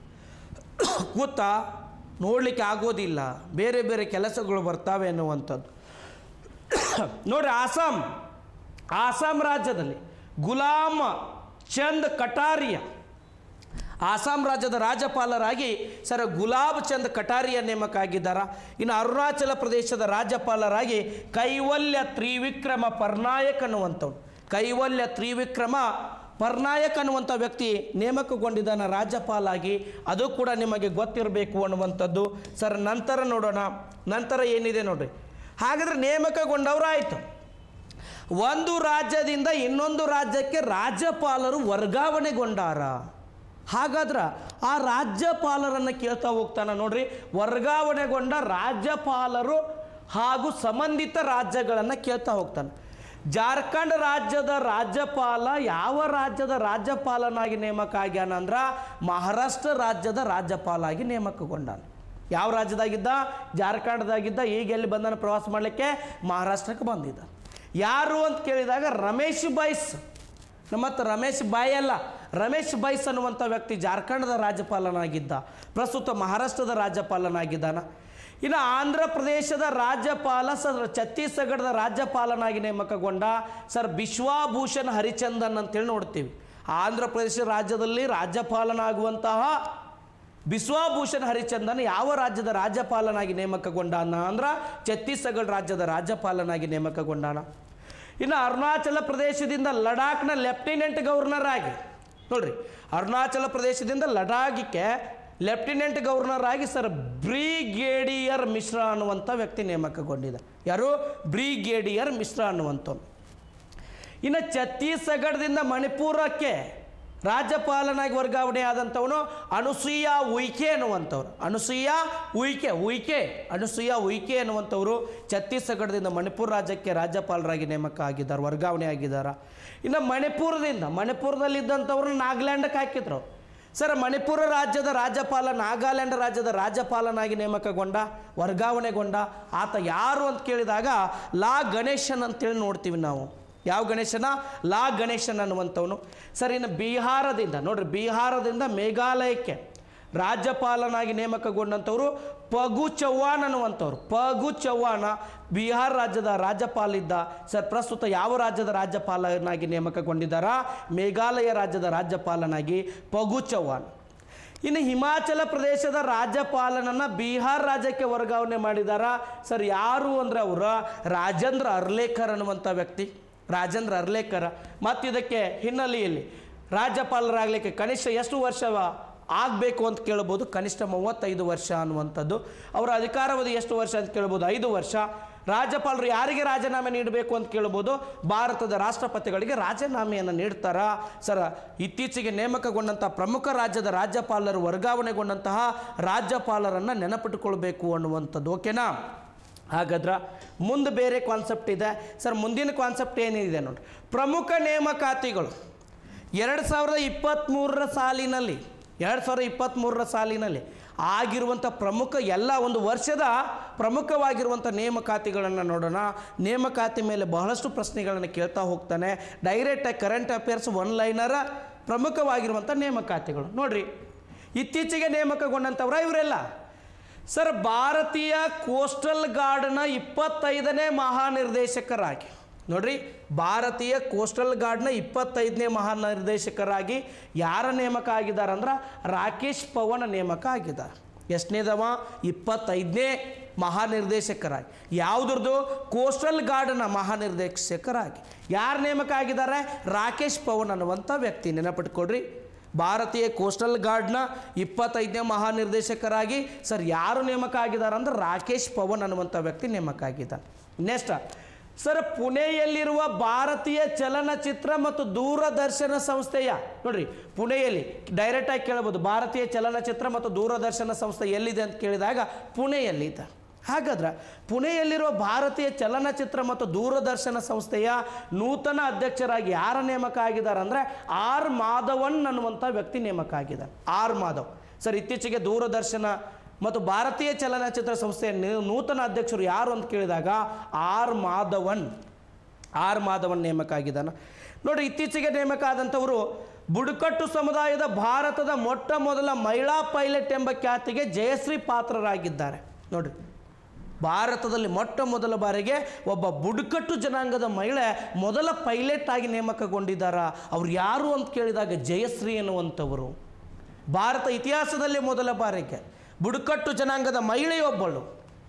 ಕೂತ ನೋಡಲಿಕ್ಕೆ ಆಗೋದಿಲ್ಲ ಬೇರೆ ಬೇರೆ ಕೆಲಸಗಳು ಬರ್ತಾವೆ ಅನ್ನುವಂಥದ್ದು ನೋಡ್ರಿ ಆಸಾಂ ಆಸಾಂ ರಾಜ್ಯದಲ್ಲಿ ಗುಲಾಮ್ ಚಂದ್ ಕಟಾರಿಯ ಆಸಾಂ ರಾಜ್ಯದ ರಾಜ್ಯಪಾಲರಾಗಿ ಸರ್ ಗುಲಾಬ್ ಚಂದ್ ಕಟಾರಿಯ ನೇಮಕ ಆಗಿದ್ದಾರ ಇನ್ನು ಅರುಣಾಚಲ ಪ್ರದೇಶದ ರಾಜ್ಯಪಾಲರಾಗಿ ಕೈವಲ್ಯ ತ್ರಿವಿಕ್ರಮ ಪರ್ನಾಯಕ್ ಅನ್ನುವಂಥವ್ನು ಕೈವಲ್ಯ ತ್ರಿವಿಕ್ರಮ ಪರ್ನಾಯಕ್ ಅನ್ನುವಂಥ ವ್ಯಕ್ತಿ ನೇಮಕಗೊಂಡಿದ್ದಾನ ರಾಜ್ಯಪಾಲಾಗಿ ಅದು ಕೂಡ ನಿಮಗೆ ಗೊತ್ತಿರಬೇಕು ಅನ್ನುವಂಥದ್ದು ಸರ್ ನಂತರ ನೋಡೋಣ ನಂತರ ಏನಿದೆ ನೋಡ್ರಿ ಹಾಗಾದ್ರೆ ನೇಮಕಗೊಂಡವರಾಯಿತು ಒಂದು ರಾಜ್ಯದಿಂದ ಇನ್ನೊಂದು ರಾಜ್ಯಕ್ಕೆ ರಾಜ್ಯಪಾಲರು ವರ್ಗಾವಣೆಗೊಂಡಾರ ಹಾಗಾದ್ರೆ ಆ ರಾಜ್ಯಪಾಲರನ್ನು ಕೇಳ್ತಾ ಹೋಗ್ತಾನ ನೋಡ್ರಿ ವರ್ಗಾವಣೆಗೊಂಡ ರಾಜ್ಯಪಾಲರು ಹಾಗೂ ಸಂಬಂಧಿತ ರಾಜ್ಯಗಳನ್ನು ಕೇಳ್ತಾ ಹೋಗ್ತಾನೆ ಜಾರ್ಖಂಡ್ ರಾಜ್ಯದ ರಾಜ್ಯಪಾಲ ಯಾವ ರಾಜ್ಯದ ರಾಜ್ಯಪಾಲನಾಗಿ ನೇಮಕ ಆಗ್ಯಾನ ಅಂದ್ರ ಮಹಾರಾಷ್ಟ್ರ ರಾಜ್ಯದ ರಾಜ್ಯಪಾಲಾಗಿ ನೇಮಕಗೊಂಡಾನ ಯಾವ ರಾಜ್ಯದಾಗಿದ್ದ ಜಾರ್ಖಂಡ್ದಾಗಿದ್ದ ಈಗ ಎಲ್ಲಿ ಬಂದಾನ ಪ್ರವಾಸ ಮಾಡಲಿಕ್ಕೆ ಮಹಾರಾಷ್ಟ್ರಕ್ಕೆ ಬಂದಿದ್ದ ಯಾರು ಅಂತ ಕೇಳಿದಾಗ ರಮೇಶ್ ಬೈಸ್ ಮತ್ತು ರಮೇಶ್ ಬಾಯ್ ಅಲ್ಲ ರಮೇಶ್ ಬೈಸ್ ಅನ್ನುವಂಥ ವ್ಯಕ್ತಿ ಜಾರ್ಖಂಡ್ದ ರಾಜ್ಯಪಾಲನಾಗಿದ್ದ ಪ್ರಸ್ತುತ ಮಹಾರಾಷ್ಟ್ರದ ರಾಜ್ಯಪಾಲನಾಗಿದ್ದಾನ ಇನ್ನು ಆಂಧ್ರ ಪ್ರದೇಶದ ರಾಜ್ಯಪಾಲ ಸರ್ ಛತ್ತೀಸ್ಗಢದ ರಾಜ್ಯಪಾಲನಾಗಿ ನೇಮಕಗೊಂಡ ಸರ್ ಬಿಶ್ವಾಭೂಷಣ್ ಹರಿಚಂದನ್ ಅಂತೇಳಿ ನೋಡ್ತೀವಿ ಆಂಧ್ರ ಪ್ರದೇಶ ರಾಜ್ಯದಲ್ಲಿ ರಾಜ್ಯಪಾಲನಾಗುವಂತಹ ಬಿಸ್ವಾಭೂಷಣ್ ಹರಿಚಂದನ್ ಯಾವ ರಾಜ್ಯದ ರಾಜ್ಯಪಾಲನಾಗಿ ನೇಮಕಗೊಂಡಾನ ಅಂದ್ರೆ ಛತ್ತೀಸ್ಗಢ ರಾಜ್ಯದ ರಾಜ್ಯಪಾಲನಾಗಿ ನೇಮಕಗೊಂಡಾನ ಇನ್ನು ಅರುಣಾಚಲ ಪ್ರದೇಶದಿಂದ ಲಡಾಖ್ನ ಲೆಫ್ಟಿನೆಂಟ್ ಗವರ್ನರ್ ಆಗಿ ನೋಡ್ರಿ ಅರುಣಾಚಲ ಪ್ರದೇಶದಿಂದ ಲಡಾಖ್ಗೆ ಲೆಫ್ಟಿನೆಂಟ್ ಗವರ್ನರ್ ಆಗಿ ಸರ್ ಬ್ರಿಗೇಡಿಯರ್ ಮಿಶ್ರಾ ಅನ್ನುವಂಥ ವ್ಯಕ್ತಿ ನೇಮಕಗೊಂಡಿದೆ ಯಾರು ಬ್ರಿಗೇಡಿಯರ್ ಮಿಶ್ರಾ ಅನ್ನುವಂಥವ್ನು ಇನ್ನು ಛತ್ತೀಸ್ಗಢದಿಂದ ಮಣಿಪುರಕ್ಕೆ ರಾಜ್ಯಪಾಲನಾಗಿ ವರ್ಗಾವಣೆ ಆದಂಥವನು ಅನುಸೂಯ ಉಯ್ಕೆ ಅನ್ನುವಂಥವ್ರು ಅನುಸೂಯ ಉಯ್ಕೆ ಉಯ್ಕೆ ಅನುಸೂಯ ಉಯ್ಕೆ ಅನ್ನುವಂಥವರು ಛತ್ತೀಸ್ಗಢದಿಂದ ಮಣಿಪುರ ರಾಜ್ಯಕ್ಕೆ ರಾಜ್ಯಪಾಲರಾಗಿ ನೇಮಕ ಆಗಿದ್ದಾರೆ ವರ್ಗಾವಣೆ ಆಗಿದ್ದಾರೆ ಇನ್ನು ಮಣಿಪುರದಿಂದ ಮಣಿಪುರದಲ್ಲಿದ್ದಂಥವ್ರನ್ನ ನಾಗಾಲ್ಯಾಂಡಕ್ಕೆ ಹಾಕಿದ್ರು ಸರ್ ಮಣಿಪುರ ರಾಜ್ಯದ ರಾಜ್ಯಪಾಲ ನಾಗಾಲ್ಯಾಂಡ್ ರಾಜ್ಯದ ರಾಜ್ಯಪಾಲನಾಗಿ ನೇಮಕಗೊಂಡ ವರ್ಗಾವಣೆಗೊಂಡ ಆತ ಯಾರು ಅಂತ ಕೇಳಿದಾಗ ಲಾ ಗಣೇಶನ್ ಅಂತೇಳಿ ನೋಡ್ತೀವಿ ನಾವು ಯಾವ ಗಣೇಶನ ಲಾ ಗಣೇಶನ್ ಅನ್ನುವಂಥವನು ಸರ್ ಇನ್ನು ಬಿಹಾರದಿಂದ ನೋಡ್ರಿ ಬಿಹಾರದಿಂದ ಮೇಘಾಲಯಕ್ಕೆ ರಾಜ್ಯಪಾಲನಾಗಿ ನೇಮಕಗೊಂಡಂಥವ್ರು ಪಗು ಚೌಹಾಣ್ ಅನ್ನುವಂಥವ್ರು ಪಗು ಚೌಹಾಣ ಬಿಹಾರ ರಾಜ್ಯದ ರಾಜ್ಯಪಾಲ ಇದ್ದ ಸರ್ ಪ್ರಸ್ತುತ ಯಾವ ರಾಜ್ಯದ ರಾಜ್ಯಪಾಲನಾಗಿ ನೇಮಕಗೊಂಡಿದ್ದಾರ ಮೇಘಾಲಯ ರಾಜ್ಯದ ರಾಜ್ಯಪಾಲನಾಗಿ ಪಗು ಚೌಹಾಣ್ ಇನ್ನು ಹಿಮಾಚಲ ಪ್ರದೇಶದ ರಾಜ್ಯಪಾಲನನ್ನು ಬಿಹಾರ್ ರಾಜ್ಯಕ್ಕೆ ವರ್ಗಾವಣೆ ಮಾಡಿದಾರ ಸರ್ ಯಾರು ಅಂದರೆ ಅವರ ರಾಜೇಂದ್ರ ಅರ್ಲೇಕರ್ ಅನ್ನುವಂಥ ವ್ಯಕ್ತಿ ರಾಜೇಂದ್ರ ಅರ್ಲೇಕರ್ ಮತ್ತು ಇದಕ್ಕೆ ಹಿನ್ನೆಲೆಯಲ್ಲಿ ರಾಜ್ಯಪಾಲರಾಗಲಿಕ್ಕೆ ಕನಿಷ್ಠ ಎಷ್ಟು ವರ್ಷವ ಆಗಬೇಕು ಅಂತ ಕೇಳ್ಬೋದು ಕನಿಷ್ಠ ಮೂವತ್ತೈದು ವರ್ಷ ಅನ್ನುವಂಥದ್ದು ಅವರ ಅಧಿಕಾರಾವಧಿ ಎಷ್ಟು ವರ್ಷ ಅಂತ ಕೇಳ್ಬೋದು ಐದು ವರ್ಷ ರಾಜ್ಯಪಾಲರು ಯಾರಿಗೆ ರಾಜೀನಾಮೆ ನೀಡಬೇಕು ಅಂತ ಕೇಳ್ಬೋದು ಭಾರತದ ರಾಷ್ಟ್ರಪತಿಗಳಿಗೆ ರಾಜೀನಾಮೆಯನ್ನು ನೀಡ್ತಾರ ಸರ್ ಇತ್ತೀಚೆಗೆ ನೇಮಕಗೊಂಡಂಥ ಪ್ರಮುಖ ರಾಜ್ಯದ ರಾಜ್ಯಪಾಲರು ವರ್ಗಾವಣೆಗೊಂಡಂತಹ ರಾಜ್ಯಪಾಲರನ್ನು ನೆನಪಿಟ್ಟುಕೊಳ್ಬೇಕು ಅನ್ನುವಂಥದ್ದು ಓಕೆನಾ ಹಾಗಾದ್ರೆ ಮುಂದೆ ಬೇರೆ ಕಾನ್ಸೆಪ್ಟ್ ಇದೆ ಸರ್ ಮುಂದಿನ ಕಾನ್ಸೆಪ್ಟ್ ಏನಿದೆ ನೋಡ್ರಿ ಪ್ರಮುಖ ನೇಮಕಾತಿಗಳು ಎರಡು ಸಾವಿರದ ಇಪ್ಪತ್ತ್ಮೂರರ ಸಾಲಿನಲ್ಲಿ ಎರಡು ಸಾವಿರದ ಇಪ್ಪತ್ತ್ಮೂರರ ಸಾಲಿನಲ್ಲಿ ಆಗಿರುವಂಥ ಪ್ರಮುಖ ಎಲ್ಲ ಒಂದು ವರ್ಷದ ಪ್ರಮುಖವಾಗಿರುವಂಥ ನೇಮಕಾತಿಗಳನ್ನು ನೋಡೋಣ ನೇಮಕಾತಿ ಮೇಲೆ ಬಹಳಷ್ಟು ಪ್ರಶ್ನೆಗಳನ್ನು ಕೇಳ್ತಾ ಹೋಗ್ತಾನೆ ಡೈರೆಕ್ಟಾಗಿ ಕರೆಂಟ್ ಅಫೇರ್ಸ್ ಒನ್ ಲೈನರ ಪ್ರಮುಖವಾಗಿರುವಂಥ ನೇಮಕಾತಿಗಳು ನೋಡ್ರಿ ಇತ್ತೀಚೆಗೆ ನೇಮಕಗೊಂಡಂಥವ್ರ ಇವರೆಲ್ಲ ಸರ್ ಭಾರತೀಯ ಕೋಸ್ಟಲ್ ಗಾರ್ಡ್ನ ಇಪ್ಪತ್ತೈದನೇ ಮಹಾನಿರ್ದೇಶಕರಾಗಿ ನೋಡ್ರಿ ಭಾರತೀಯ ಕೋಸ್ಟಲ್ ಗಾರ್ಡ್ನ ಇಪ್ಪತ್ತೈದನೇ ಮಹಾನಿರ್ದೇಶಕರಾಗಿ ಯಾರ ನೇಮಕ ಆಗಿದ್ದಾರೆ ಅಂದ್ರೆ ರಾಕೇಶ್ ಪವನ್ ನೇಮಕ ಆಗಿದ್ದಾರೆ ಎಷ್ಟನೇದವ ಇಪ್ಪತ್ತೈದನೇ ಮಹಾನಿರ್ದೇಶಕರಾಗಿ ಯಾವುದ್ರದ್ದು ಕೋಸ್ಟಲ್ ಗಾರ್ಡ್ನ ಮಹಾನಿರ್ದೇಶಕರಾಗಿ ಯಾರು ನೇಮಕ ಆಗಿದ್ದಾರೆ ರಾಕೇಶ್ ಪವನ್ ಅನ್ನುವಂಥ ವ್ಯಕ್ತಿ ನೆನಪಿಟ್ಕೊಡ್ರಿ ಭಾರತೀಯ ಕೋಸ್ಟಲ್ ಗಾರ್ಡ್ನ ಇಪ್ಪತ್ತೈದನೇ ಮಹಾನಿರ್ದೇಶಕರಾಗಿ ಸರ್ ಯಾರು ನೇಮಕ ಆಗಿದ್ದಾರೆ ಅಂದ್ರೆ ರಾಕೇಶ್ ಪವನ್ ಅನ್ನುವಂಥ ವ್ಯಕ್ತಿ ನೇಮಕ ಆಗಿದ್ದಾನೆ ನೆಕ್ಸ್ಟ್ ಸರ್ ಪುಣೆಯಲ್ಲಿರುವ ಭಾರತೀಯ ಚಲನಚಿತ್ರ ಮತ್ತು ದೂರದರ್ಶನ ಸಂಸ್ಥೆಯ ನೋಡ್ರಿ ಪುಣೆಯಲ್ಲಿ ಡೈರೆಕ್ಟಾಗಿ ಕೇಳ್ಬೋದು ಭಾರತೀಯ ಚಲನಚಿತ್ರ ಮತ್ತು ದೂರದರ್ಶನ ಸಂಸ್ಥೆ ಎಲ್ಲಿದೆ ಅಂತ ಕೇಳಿದಾಗ ಪುಣೆಯಲ್ಲಿದೆ ಹಾಗಾದ್ರೆ ಪುಣೆಯಲ್ಲಿರುವ ಭಾರತೀಯ ಚಲನಚಿತ್ರ ಮತ್ತು ದೂರದರ್ಶನ ಸಂಸ್ಥೆಯ ನೂತನ ಅಧ್ಯಕ್ಷರಾಗಿ ಯಾರ ನೇಮಕ ಆಗಿದ್ದಾರೆ ಅಂದರೆ ಆರ್ ಮಾಧವನ್ ಅನ್ನುವಂಥ ವ್ಯಕ್ತಿ ನೇಮಕ ಆಗಿದ್ದಾರೆ ಆರ್ ಮಾಧವ್ ಸರ್ ಇತ್ತೀಚೆಗೆ ದೂರದರ್ಶನ ಮತ್ತು ಭಾರತೀಯ ಚಲನಚಿತ್ರ ಸಂಸ್ಥೆಯ ನಿ- ನೂತನ ಅಧ್ಯಕ್ಷರು ಯಾರು ಅಂತ ಕೇಳಿದಾಗ ಆರ್ ಮಾಧವನ್ ಆರ್ ಮಾಧವನ್ ನೇಮಕ ಆಗಿದ್ದಾನೆ ನೋಡಿ ಇತ್ತೀಚೆಗೆ ನೇಮಕ ಆದಂಥವರು ಬುಡಕಟ್ಟು ಸಮುದಾಯದ ಭಾರತದ ಮೊಟ್ಟ ಮೊದಲ ಮಹಿಳಾ ಪೈಲಟ್ ಎಂಬ ಖ್ಯಾತಿಗೆ ಜಯಶ್ರೀ ಪಾತ್ರರಾಗಿದ್ದಾರೆ ನೋಡ್ರಿ ಭಾರತದಲ್ಲಿ ಮೊಟ್ಟ ಮೊದಲ ಬಾರಿಗೆ ಒಬ್ಬ ಬುಡಕಟ್ಟು ಜನಾಂಗದ ಮಹಿಳೆ ಮೊದಲ ಪೈಲಟ್ ಆಗಿ ನೇಮಕಗೊಂಡಿದ್ದಾರ ಅವ್ರು ಯಾರು ಅಂತ ಕೇಳಿದಾಗ ಜಯಶ್ರೀ ಎನ್ನುವಂಥವರು ಭಾರತ ಇತಿಹಾಸದಲ್ಲಿ ಮೊದಲ ಬಾರಿಗೆ ಬುಡಕಟ್ಟು ಜನಾಂಗದ ಮಹಿಳೆಯೊಬ್ಬಳು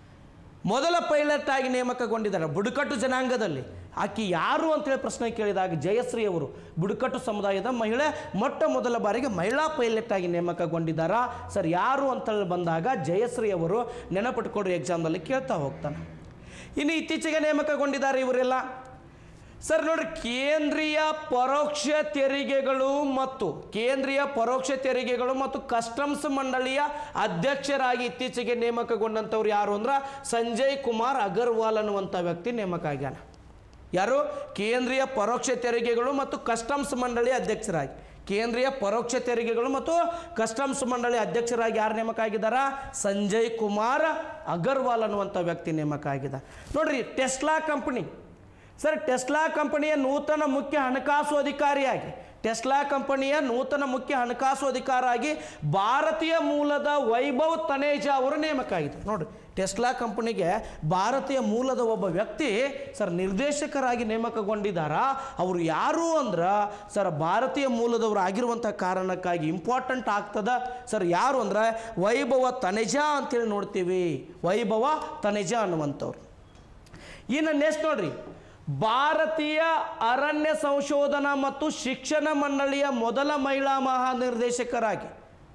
ಮೊದಲ ಪೈಲಟ್ ಆಗಿ ನೇಮಕಗೊಂಡಿದ್ದಾರೆ ಬುಡಕಟ್ಟು ಜನಾಂಗದಲ್ಲಿ ಆಕೆ ಯಾರು ಅಂತೇಳಿ ಪ್ರಶ್ನೆ ಕೇಳಿದಾಗ ಜಯಶ್ರೀ ಅವರು ಬುಡಕಟ್ಟು ಸಮುದಾಯದ ಮಹಿಳೆ ಮೊಟ್ಟ ಮೊದಲ ಬಾರಿಗೆ ಮಹಿಳಾ ಪೈಲಟ್ ಆಗಿ ನೇಮಕಗೊಂಡಿದ್ದಾರಾ ಸರ್ ಯಾರು ಅಂತೇಳಿ ಬಂದಾಗ ಜಯಶ್ರೀ ಅವರು ನೆನಪಿಟ್ಕೊಡ್ರಿ ಎಕ್ಸಾಮ್ನಲ್ಲಿ ಕೇಳ್ತಾ ಹೋಗ್ತಾನೆ ಇನ್ನು ಇತ್ತೀಚೆಗೆ ನೇಮಕಗೊಂಡಿದ್ದಾರೆ ಇವರೆಲ್ಲ ಸರ್ ನೋಡ್ರಿ ಕೇಂದ್ರೀಯ ಪರೋಕ್ಷ ತೆರಿಗೆಗಳು ಮತ್ತು ಕೇಂದ್ರೀಯ ಪರೋಕ್ಷ ತೆರಿಗೆಗಳು ಮತ್ತು ಕಸ್ಟಮ್ಸ್ ಮಂಡಳಿಯ ಅಧ್ಯಕ್ಷರಾಗಿ ಇತ್ತೀಚೆಗೆ ನೇಮಕಗೊಂಡಂಥವ್ರು ಯಾರು ಅಂದ್ರೆ ಸಂಜಯ್ ಕುಮಾರ್ ಅಗರ್ವಾಲ್ ಅನ್ನುವಂಥ ವ್ಯಕ್ತಿ ನೇಮಕ ಆಗ್ಯಾನ ಯಾರು ಕೇಂದ್ರೀಯ ಪರೋಕ್ಷ ತೆರಿಗೆಗಳು ಮತ್ತು ಕಸ್ಟಮ್ಸ್ ಮಂಡಳಿ ಅಧ್ಯಕ್ಷರಾಗಿ ಕೇಂದ್ರೀಯ ಪರೋಕ್ಷ ತೆರಿಗೆಗಳು ಮತ್ತು ಕಸ್ಟಮ್ಸ್ ಮಂಡಳಿ ಅಧ್ಯಕ್ಷರಾಗಿ ಯಾರು ನೇಮಕ ಆಗಿದ್ದಾರ ಸಂಜಯ್ ಕುಮಾರ್ ಅಗರ್ವಾಲ್ ಅನ್ನುವಂಥ ವ್ಯಕ್ತಿ ನೇಮಕ ಆಗಿದ್ದಾರೆ ನೋಡ್ರಿ ಟೆಸ್ಲಾ ಕಂಪನಿ ಸರ್ ಟೆಸ್ಲಾ ಕಂಪನಿಯ ನೂತನ ಮುಖ್ಯ ಹಣಕಾಸು ಅಧಿಕಾರಿಯಾಗಿ ಟೆಸ್ಲಾ ಕಂಪನಿಯ ನೂತನ ಮುಖ್ಯ ಹಣಕಾಸು ಅಧಿಕಾರಿಯಾಗಿ ಭಾರತೀಯ ಮೂಲದ ವೈಭವ್ ತನೇಜಾ ಅವರು ನೇಮಕ ಆಗಿದ್ದಾರೆ ನೋಡ್ರಿ ಟೆಸ್ಲಾ ಕಂಪನಿಗೆ ಭಾರತೀಯ ಮೂಲದ ಒಬ್ಬ ವ್ಯಕ್ತಿ ಸರ್ ನಿರ್ದೇಶಕರಾಗಿ ನೇಮಕಗೊಂಡಿದ್ದಾರ ಅವರು ಯಾರು ಅಂದ್ರೆ ಸರ್ ಭಾರತೀಯ ಮೂಲದವರು ಆಗಿರುವಂಥ ಕಾರಣಕ್ಕಾಗಿ ಇಂಪಾರ್ಟೆಂಟ್ ಆಗ್ತದ ಸರ್ ಯಾರು ಅಂದ್ರೆ ವೈಭವ ತನೇಜಾ ಅಂತೇಳಿ ನೋಡ್ತೀವಿ ವೈಭವ ತನೇಜಾ ಅನ್ನುವಂಥವ್ರು ಇನ್ನು ನೆಕ್ಸ್ಟ್ ನೋಡ್ರಿ ಭಾರತೀಯ ಅರಣ್ಯ ಸಂಶೋಧನಾ ಮತ್ತು ಶಿಕ್ಷಣ ಮಂಡಳಿಯ ಮೊದಲ ಮಹಿಳಾ ಮಹಾನಿರ್ದೇಶಕರಾಗಿ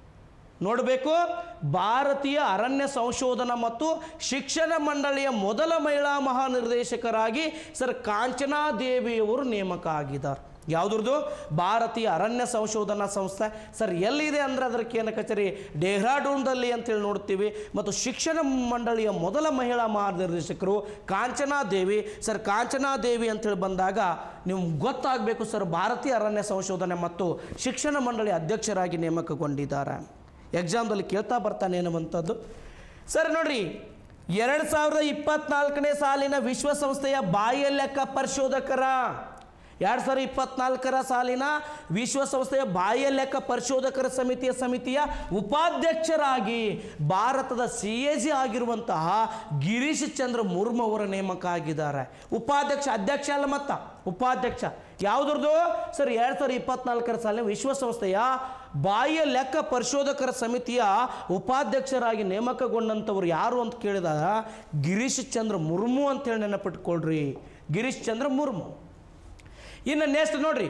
ನೋಡಬೇಕು ಭಾರತೀಯ ಅರಣ್ಯ ಸಂಶೋಧನಾ ಮತ್ತು ಶಿಕ್ಷಣ ಮಂಡಳಿಯ ಮೊದಲ ಮಹಿಳಾ ಮಹಾನಿರ್ದೇಶಕರಾಗಿ ಸರ್ ಕಾಂಚನಾ ದೇವಿಯವರು ನೇಮಕ ಆಗಿದ್ದಾರೆ ಯಾವುದ್ರದ್ದು ಭಾರತೀಯ ಅರಣ್ಯ ಸಂಶೋಧನಾ ಸಂಸ್ಥೆ ಸರ್ ಎಲ್ಲಿದೆ ಅಂದ್ರೆ ಅದರ ಕೇಂದ್ರ ಕಚೇರಿ ಡೆಹ್ರಾಡೂನ್ದಲ್ಲಿ ಅಂತೇಳಿ ನೋಡ್ತೀವಿ ಮತ್ತು ಶಿಕ್ಷಣ ಮಂಡಳಿಯ ಮೊದಲ ಮಹಿಳಾ ಮಹಾನಿರ್ದೇಶಕರು ಕಾಂಚನಾ ದೇವಿ ಸರ್ ಕಾಂಚನಾ ದೇವಿ ಅಂತೇಳಿ ಬಂದಾಗ ನೀವು ಗೊತ್ತಾಗಬೇಕು ಸರ್ ಭಾರತೀಯ ಅರಣ್ಯ ಸಂಶೋಧನೆ ಮತ್ತು ಶಿಕ್ಷಣ ಮಂಡಳಿ ಅಧ್ಯಕ್ಷರಾಗಿ ನೇಮಕಗೊಂಡಿದ್ದಾರೆ ಎಕ್ಸಾಮ್ದಲ್ಲಿ ಕೇಳ್ತಾ ಬರ್ತಾನೆ ಅನ್ನುವಂಥದ್ದು ಸರ್ ನೋಡ್ರಿ ಎರಡು ಸಾವಿರದ ಇಪ್ಪತ್ನಾಲ್ಕನೇ ಸಾಲಿನ ವಿಶ್ವಸಂಸ್ಥೆಯ ಬಾಹ್ಯ ಲೆಕ್ಕ ಪರಿಶೋಧಕರ ಎರಡು ಸಾವಿರದ ಇಪ್ಪತ್ನಾಲ್ಕರ ಸಾಲಿನ ವಿಶ್ವಸಂಸ್ಥೆಯ ಬಾಹ್ಯ ಲೆಕ್ಕ ಪರಿಶೋಧಕರ ಸಮಿತಿಯ ಸಮಿತಿಯ ಉಪಾಧ್ಯಕ್ಷರಾಗಿ ಭಾರತದ ಸಿ ಎ ಜಿ ಆಗಿರುವಂತಹ ಗಿರೀಶ್ ಚಂದ್ರ ಮುರ್ಮು ಅವರ ನೇಮಕ ಆಗಿದ್ದಾರೆ ಉಪಾಧ್ಯಕ್ಷ ಅಧ್ಯಕ್ಷ ಅಲ್ಲ ಮತ್ತ ಉಪಾಧ್ಯಕ್ಷ ಯಾವುದ್ರದ್ದು ಸರ್ ಎರಡು ಸಾವಿರದ ಇಪ್ಪತ್ನಾಲ್ಕರ ಸಾಲಿನ ವಿಶ್ವಸಂಸ್ಥೆಯ ಬಾಹ್ಯ ಲೆಕ್ಕ ಪರಿಶೋಧಕರ ಸಮಿತಿಯ ಉಪಾಧ್ಯಕ್ಷರಾಗಿ ನೇಮಕಗೊಂಡಂಥವ್ರು ಯಾರು ಅಂತ ಕೇಳಿದಾಗ ಗಿರೀಶ್ ಚಂದ್ರ ಮುರ್ಮು ಅಂತೇಳಿ ನೆನಪಿಟ್ಕೊಳ್ರಿ ಗಿರೀಶ್ ಚಂದ್ರ ಮುರ್ಮು ಇನ್ನು ನೆಕ್ಸ್ಟ್ ನೋಡ್ರಿ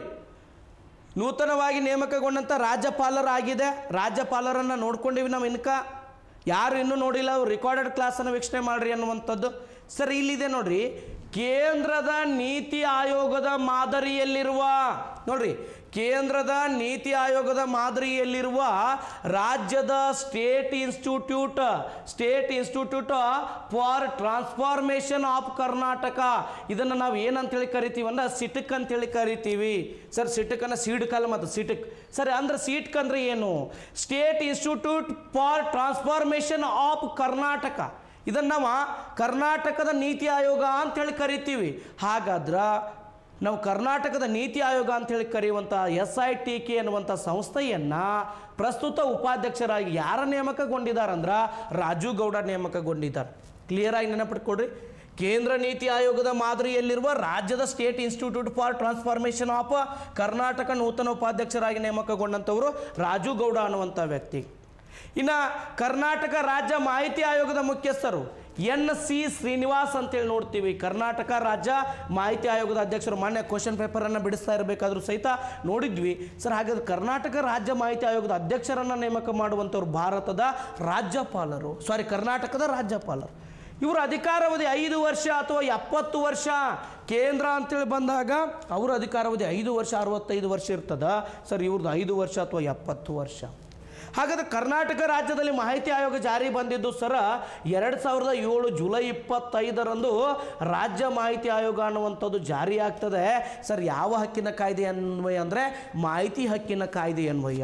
ನೂತನವಾಗಿ ನೇಮಕಗೊಂಡಂಥ ರಾಜ್ಯಪಾಲರಾಗಿದೆ ರಾಜ್ಯಪಾಲರನ್ನು ನೋಡ್ಕೊಂಡಿವಿ ನಾವು ಇನ್ಕ ಯಾರು ಇನ್ನೂ ನೋಡಿಲ್ಲ ಅವ್ರು ರೆಕಾರ್ಡೆಡ್ ಕ್ಲಾಸನ್ನು ವೀಕ್ಷಣೆ ಮಾಡ್ರಿ ಅನ್ನುವಂಥದ್ದು ಸರ್ ಇಲ್ಲಿದೆ ನೋಡ್ರಿ ಕೇಂದ್ರದ ನೀತಿ ಆಯೋಗದ ಮಾದರಿಯಲ್ಲಿರುವ ನೋಡ್ರಿ ಕೇಂದ್ರದ ನೀತಿ ಆಯೋಗದ ಮಾದರಿಯಲ್ಲಿರುವ ರಾಜ್ಯದ state institute state institute for transformation of Karnataka ಇದನ್ನು ನಾವು ಏನಂತೇಳಿ ಕರಿತೀವಿ ಅಂದ್ರೆ ಸಿಟಕ್ ಅಂತೇಳಿ ಕರಿತೀವಿ ಸರ್ ಸಿಟಕ್ ಅನ್ನ ಸೀಡ್ಕಲ್ ಮತ್ತು ಸಿಟಕ್ ಸರ್ ಅಂದ್ರೆ ಸೀಟ್ಕ್ ಅಂದ್ರೆ ಏನು state institute for transformation of Karnataka ಇದನ್ನು ನಾವು ಕರ್ನಾಟಕದ ನೀತಿ ಆಯೋಗ ಅಂತೇಳಿ ಕರಿತೀವಿ ಹಾಗಾದ್ರೆ ನಾವು ಕರ್ನಾಟಕದ ನೀತಿ ಆಯೋಗ ಅಂತೇಳಿ ಕರೆಯುವಂಥ ಎಸ್ ಐ ಟಿ ಕೆ ಅನ್ನುವಂಥ ಸಂಸ್ಥೆಯನ್ನು ಪ್ರಸ್ತುತ ಉಪಾಧ್ಯಕ್ಷರಾಗಿ ಯಾರ ನೇಮಕಗೊಂಡಿದ್ದಾರಂದ್ರೆ ರಾಜು ಗೌಡ ನೇಮಕಗೊಂಡಿದ್ದಾರೆ ಕ್ಲಿಯರಾಗಿ ನೆನಪಿಟ್ಕೊಡ್ರಿ ಕೇಂದ್ರ ನೀತಿ ಆಯೋಗದ ಮಾದರಿಯಲ್ಲಿರುವ ರಾಜ್ಯದ state institute for transformation of Karnataka ನೂತನ ಉಪಾಧ್ಯಕ್ಷರಾಗಿ ನೇಮಕಗೊಂಡಂಥವರು ರಾಜು ಗೌಡ ಅನ್ನುವಂಥ ವ್ಯಕ್ತಿ ಇನ್ನು ಕರ್ನಾಟಕ ರಾಜ್ಯ ಮಾಹಿತಿ ಆಯೋಗದ ಮುಖ್ಯಸ್ಥರು ಎನ್ ಸಿ ಶ್ರೀನಿವಾಸ್ ಅಂತೇಳಿ ನೋಡ್ತೀವಿ ಕರ್ನಾಟಕ ರಾಜ್ಯ ಮಾಹಿತಿ ಆಯೋಗದ ಅಧ್ಯಕ್ಷರು ಮಾನ್ಯ ಕ್ವಶನ್ ಪೇಪರನ್ನು ಬಿಡಿಸ್ತಾ ಇರಬೇಕಾದ್ರೂ ಸಹಿತ ನೋಡಿದ್ವಿ ಸರ್ ಹಾಗಾದ್ರೆ ಕರ್ನಾಟಕ ರಾಜ್ಯ ಮಾಹಿತಿ ಆಯೋಗದ ಅಧ್ಯಕ್ಷರನ್ನು ನೇಮಕ ಮಾಡುವಂಥವ್ರು ಭಾರತದ ರಾಜ್ಯಪಾಲರು ಸಾರಿ ಕರ್ನಾಟಕದ ರಾಜ್ಯಪಾಲರು ಇವರು ಅಧಿಕಾರಾವಧಿ ಐದು ವರ್ಷ ಅಥವಾ ಎಪ್ಪತ್ತು ವರ್ಷ ಕೇಂದ್ರ ಅಂತೇಳಿ ಬಂದಾಗ ಅವರ ಅಧಿಕಾರಾವಧಿ ಐದು ವರ್ಷ ಅರವತ್ತೈದು ವರ್ಷ ಇರ್ತದ ಸರ್ ಇವ್ರದ್ದು ಐದು ವರ್ಷ ಅಥವಾ ಎಪ್ಪತ್ತು ವರ್ಷ ಹಾಗಾದ್ರೆ ಕರ್ನಾಟಕ ರಾಜ್ಯದಲ್ಲಿ ಮಾಹಿತಿ ಆಯೋಗ ಜಾರಿ ಬಂದಿದ್ದು ಸರ ಎರಡು ಸಾವಿರದ ಏಳು ಜುಲೈ ಇಪ್ಪತ್ತೈದರಂದು ರಾಜ್ಯ ಮಾಹಿತಿ ಆಯೋಗ ಅನ್ನುವಂಥದ್ದು ಜಾರಿ ಆಗ್ತದೆ ಸರ್ ಯಾವ ಹಕ್ಕಿನ ಕಾಯ್ದೆ ಅನ್ವಯ ಅಂದರೆ ಮಾಹಿತಿ ಹಕ್ಕಿನ ಕಾಯ್ದೆ ಅನ್ವಯ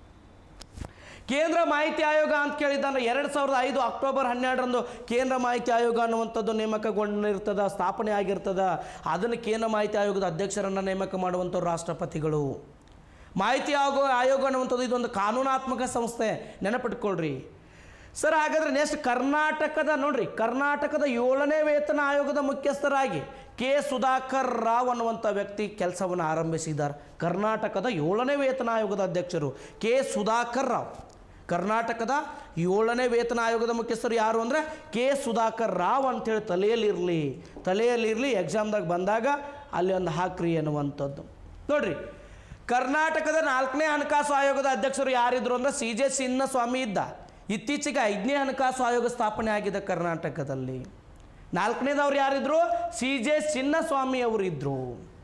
ಕೇಂದ್ರ ಮಾಹಿತಿ ಆಯೋಗ ಅಂತ ಕೇಳಿದ್ರೆ ಎರಡು ಸಾವಿರದ ಐದು ಅಕ್ಟೋಬರ್ ಹನ್ನೆರಡರಂದು ಕೇಂದ್ರ ಮಾಹಿತಿ ಆಯೋಗ ಅನ್ನುವಂಥದ್ದು ನೇಮಕಗೊಂಡಿರ್ತದ ಸ್ಥಾಪನೆ ಆಗಿರ್ತದ ಅದನ್ನು ಕೇಂದ್ರ ಮಾಹಿತಿ ಆಯೋಗದ ಅಧ್ಯಕ್ಷರನ್ನು ನೇಮಕ ಮಾಡುವಂಥವ್ರು ರಾಷ್ಟ್ರಪತಿಗಳು ಮಾಹಿತಿ ಆಯೋಗ ಆಯೋಗ ಅನ್ನುವಂಥದ್ದು ಇದೊಂದು ಕಾನೂನಾತ್ಮಕ ಸಂಸ್ಥೆ ನೆನಪಿಟ್ಕೊಳ್ರಿ ಸರ್ ಹಾಗಾದ್ರೆ ನೆಕ್ಸ್ಟ್ ಕರ್ನಾಟಕದ ನೋಡ್ರಿ ಕರ್ನಾಟಕದ ಏಳನೇ ವೇತನ ಆಯೋಗದ ಮುಖ್ಯಸ್ಥರಾಗಿ ಕೆ ಸುಧಾಕರ್ ರಾವ್ ಅನ್ನುವಂಥ ವ್ಯಕ್ತಿ ಕೆಲಸವನ್ನು ಆರಂಭಿಸಿದ್ದಾರೆ ಕರ್ನಾಟಕದ ಏಳನೇ ವೇತನ ಆಯೋಗದ ಅಧ್ಯಕ್ಷರು ಕೆ ಸುಧಾಕರ್ ರಾವ್ ಕರ್ನಾಟಕದ ಏಳನೇ ವೇತನ ಆಯೋಗದ ಮುಖ್ಯಸ್ಥರು ಯಾರು ಅಂದರೆ ಕೆ ಸುಧಾಕರ್ ರಾವ್ ಅಂತೇಳಿ ತಲೆಯಲ್ಲಿರಲಿ ತಲೆಯಲ್ಲಿರಲಿ ಎಕ್ಸಾಮ್ದಾಗ ಬಂದಾಗ ಅಲ್ಲಿ ಒಂದು ಹಾಕ್ರಿ ಅನ್ನುವಂಥದ್ದು ನೋಡ್ರಿ ಕರ್ನಾಟಕದ ನಾಲ್ಕನೇ ಹಣಕಾಸು ಆಯೋಗದ ಅಧ್ಯಕ್ಷರು ಯಾರಿದ್ರು ಅಂದರೆ ಸಿ ಜೆ ಸ್ವಾಮಿ ಇದ್ದ ಇತ್ತೀಚೆಗೆ ಐದನೇ ಹಣಕಾಸು ಆಯೋಗ ಸ್ಥಾಪನೆ ಆಗಿದೆ ಕರ್ನಾಟಕದಲ್ಲಿ ನಾಲ್ಕನೇದವ್ರು ಯಾರಿದ್ರು ಸಿ ಜೆ ಚಿನ್ನಸ್ವಾಮಿ ಅವರಿದ್ದರು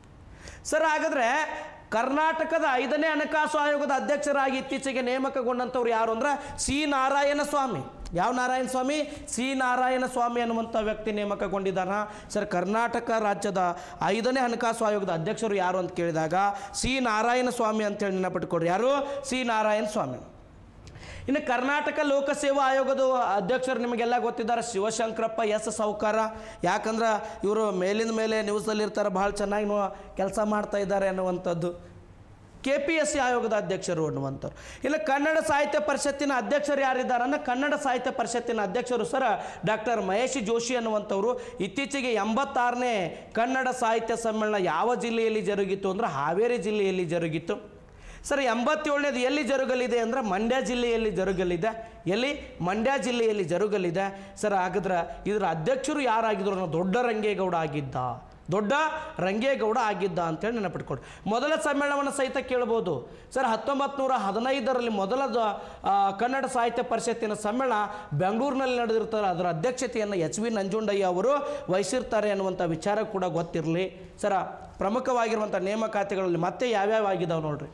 ಸರ್ ಹಾಗಾದ್ರೆ ಕರ್ನಾಟಕದ ಐದನೇ ಹಣಕಾಸು ಆಯೋಗದ ಅಧ್ಯಕ್ಷರಾಗಿ ಇತ್ತೀಚೆಗೆ ನೇಮಕಗೊಂಡಂಥವ್ರು ಯಾರು ಅಂದ್ರೆ ಸಿ ನಾರಾಯಣ ಸ್ವಾಮಿ ಯಾವ ನಾರಾಯಣ ಸ್ವಾಮಿ ಸಿ ನಾರಾಯಣ ಸ್ವಾಮಿ ಅನ್ನುವಂಥ ವ್ಯಕ್ತಿ ನೇಮಕಗೊಂಡಿದ್ದಾನ ಸರ್ ಕರ್ನಾಟಕ ರಾಜ್ಯದ ಐದನೇ ಹಣಕಾಸು ಆಯೋಗದ ಅಧ್ಯಕ್ಷರು ಯಾರು ಅಂತ ಕೇಳಿದಾಗ ಸಿ ನಾರಾಯಣ ಸ್ವಾಮಿ ಅಂತೇಳಿ ನೆನಪಿಟ್ಕೊಡ್ರಿ ಯಾರು ಸಿ ನಾರಾಯಣ ಸ್ವಾಮಿ ಇನ್ನು ಕರ್ನಾಟಕ ಲೋಕಸೇವಾ ಆಯೋಗದ ಅಧ್ಯಕ್ಷರು ನಿಮಗೆಲ್ಲ ಗೊತ್ತಿದ್ದಾರೆ ಶಿವಶಂಕರಪ್ಪ ಎಸ್ ಸೌಕಾರ ಯಾಕಂದ್ರೆ ಇವರು ಮೇಲಿಂದ ಮೇಲೆ ನ್ಯೂಸಲ್ಲಿ ಇರ್ತಾರೆ ಭಾಳ ಚೆನ್ನಾಗಿ ಕೆಲಸ ಮಾಡ್ತಾ ಇದ್ದಾರೆ ಅನ್ನುವಂಥದ್ದು ಕೆ ಪಿ ಎಸ್ ಸಿ ಆಯೋಗದ ಅಧ್ಯಕ್ಷರು ಅನ್ನುವಂಥವ್ರು ಇನ್ನು ಕನ್ನಡ ಸಾಹಿತ್ಯ ಪರಿಷತ್ತಿನ ಅಧ್ಯಕ್ಷರು ಯಾರಿದ್ದಾರೆ ಅಂದ್ರೆ ಕನ್ನಡ ಸಾಹಿತ್ಯ ಪರಿಷತ್ತಿನ ಅಧ್ಯಕ್ಷರು ಸರ ಡಾಕ್ಟರ್ ಮಹೇಶ್ ಜೋಶಿ ಅನ್ನುವಂಥವ್ರು ಇತ್ತೀಚೆಗೆ ಎಂಬತ್ತಾರನೇ ಕನ್ನಡ ಸಾಹಿತ್ಯ ಸಮ್ಮೇಳನ ಯಾವ ಜಿಲ್ಲೆಯಲ್ಲಿ ಜರುಗಿತು ಅಂದ್ರೆ ಹಾವೇರಿ ಜಿಲ್ಲೆಯಲ್ಲಿ ಜರುಗಿತು ಸರ್ ಎಂಬತ್ತೇಳನೇದು ಎಲ್ಲಿ ಜರುಗಲಿದೆ ಅಂದರೆ ಮಂಡ್ಯ ಜಿಲ್ಲೆಯಲ್ಲಿ ಜರುಗಲಿದೆ ಎಲ್ಲಿ ಮಂಡ್ಯ ಜಿಲ್ಲೆಯಲ್ಲಿ ಜರುಗಲಿದೆ ಸರ್ ಹಾಗಾದ್ರೆ ಇದರ ಅಧ್ಯಕ್ಷರು ಯಾರಾಗಿದ್ರು ಅನ್ನೋ ದೊಡ್ಡ ರಂಗೇಗೌಡ ಆಗಿದ್ದ ದೊಡ್ಡ ರಂಗೇಗೌಡ ಆಗಿದ್ದ ಅಂತೇಳಿ ನೆನಪಿಟ್ಕೊಡಿ ಮೊದಲ ಸಮ್ಮೇಳನವನ್ನು ಸಹಿತ ಕೇಳ್ಬೋದು ಸರ್ ಹತ್ತೊಂಬತ್ತು ನೂರ ಹದಿನೈದರಲ್ಲಿ ಮೊದಲ ದ- ಆ, ಕನ್ನಡ ಸಾಹಿತ್ಯ ಪರಿಷತ್ತಿನ ಸಮ್ಮೇಳನ ಬೆಂಗಳೂರಿನಲ್ಲಿ ನಡೆದಿರ್ತಾರೆ ಅದರ ಅಧ್ಯಕ್ಷತೆಯನ್ನು ಎಚ್ ವಿ ನಂಜುಂಡಯ್ಯ ಅವರು ವಹಿಸಿರ್ತಾರೆ ಅನ್ನುವಂಥ ವಿಚಾರ ಕೂಡ ಗೊತ್ತಿರಲಿ ಸರ ಪ್ರಮುಖವಾಗಿರುವಂಥ ನೇಮಕಾತಿಗಳಲ್ಲಿ ಮತ್ತೆ ಯಾವ್ಯಾವ ಆಗಿದಾವೆ ನೋಡ್ರಿ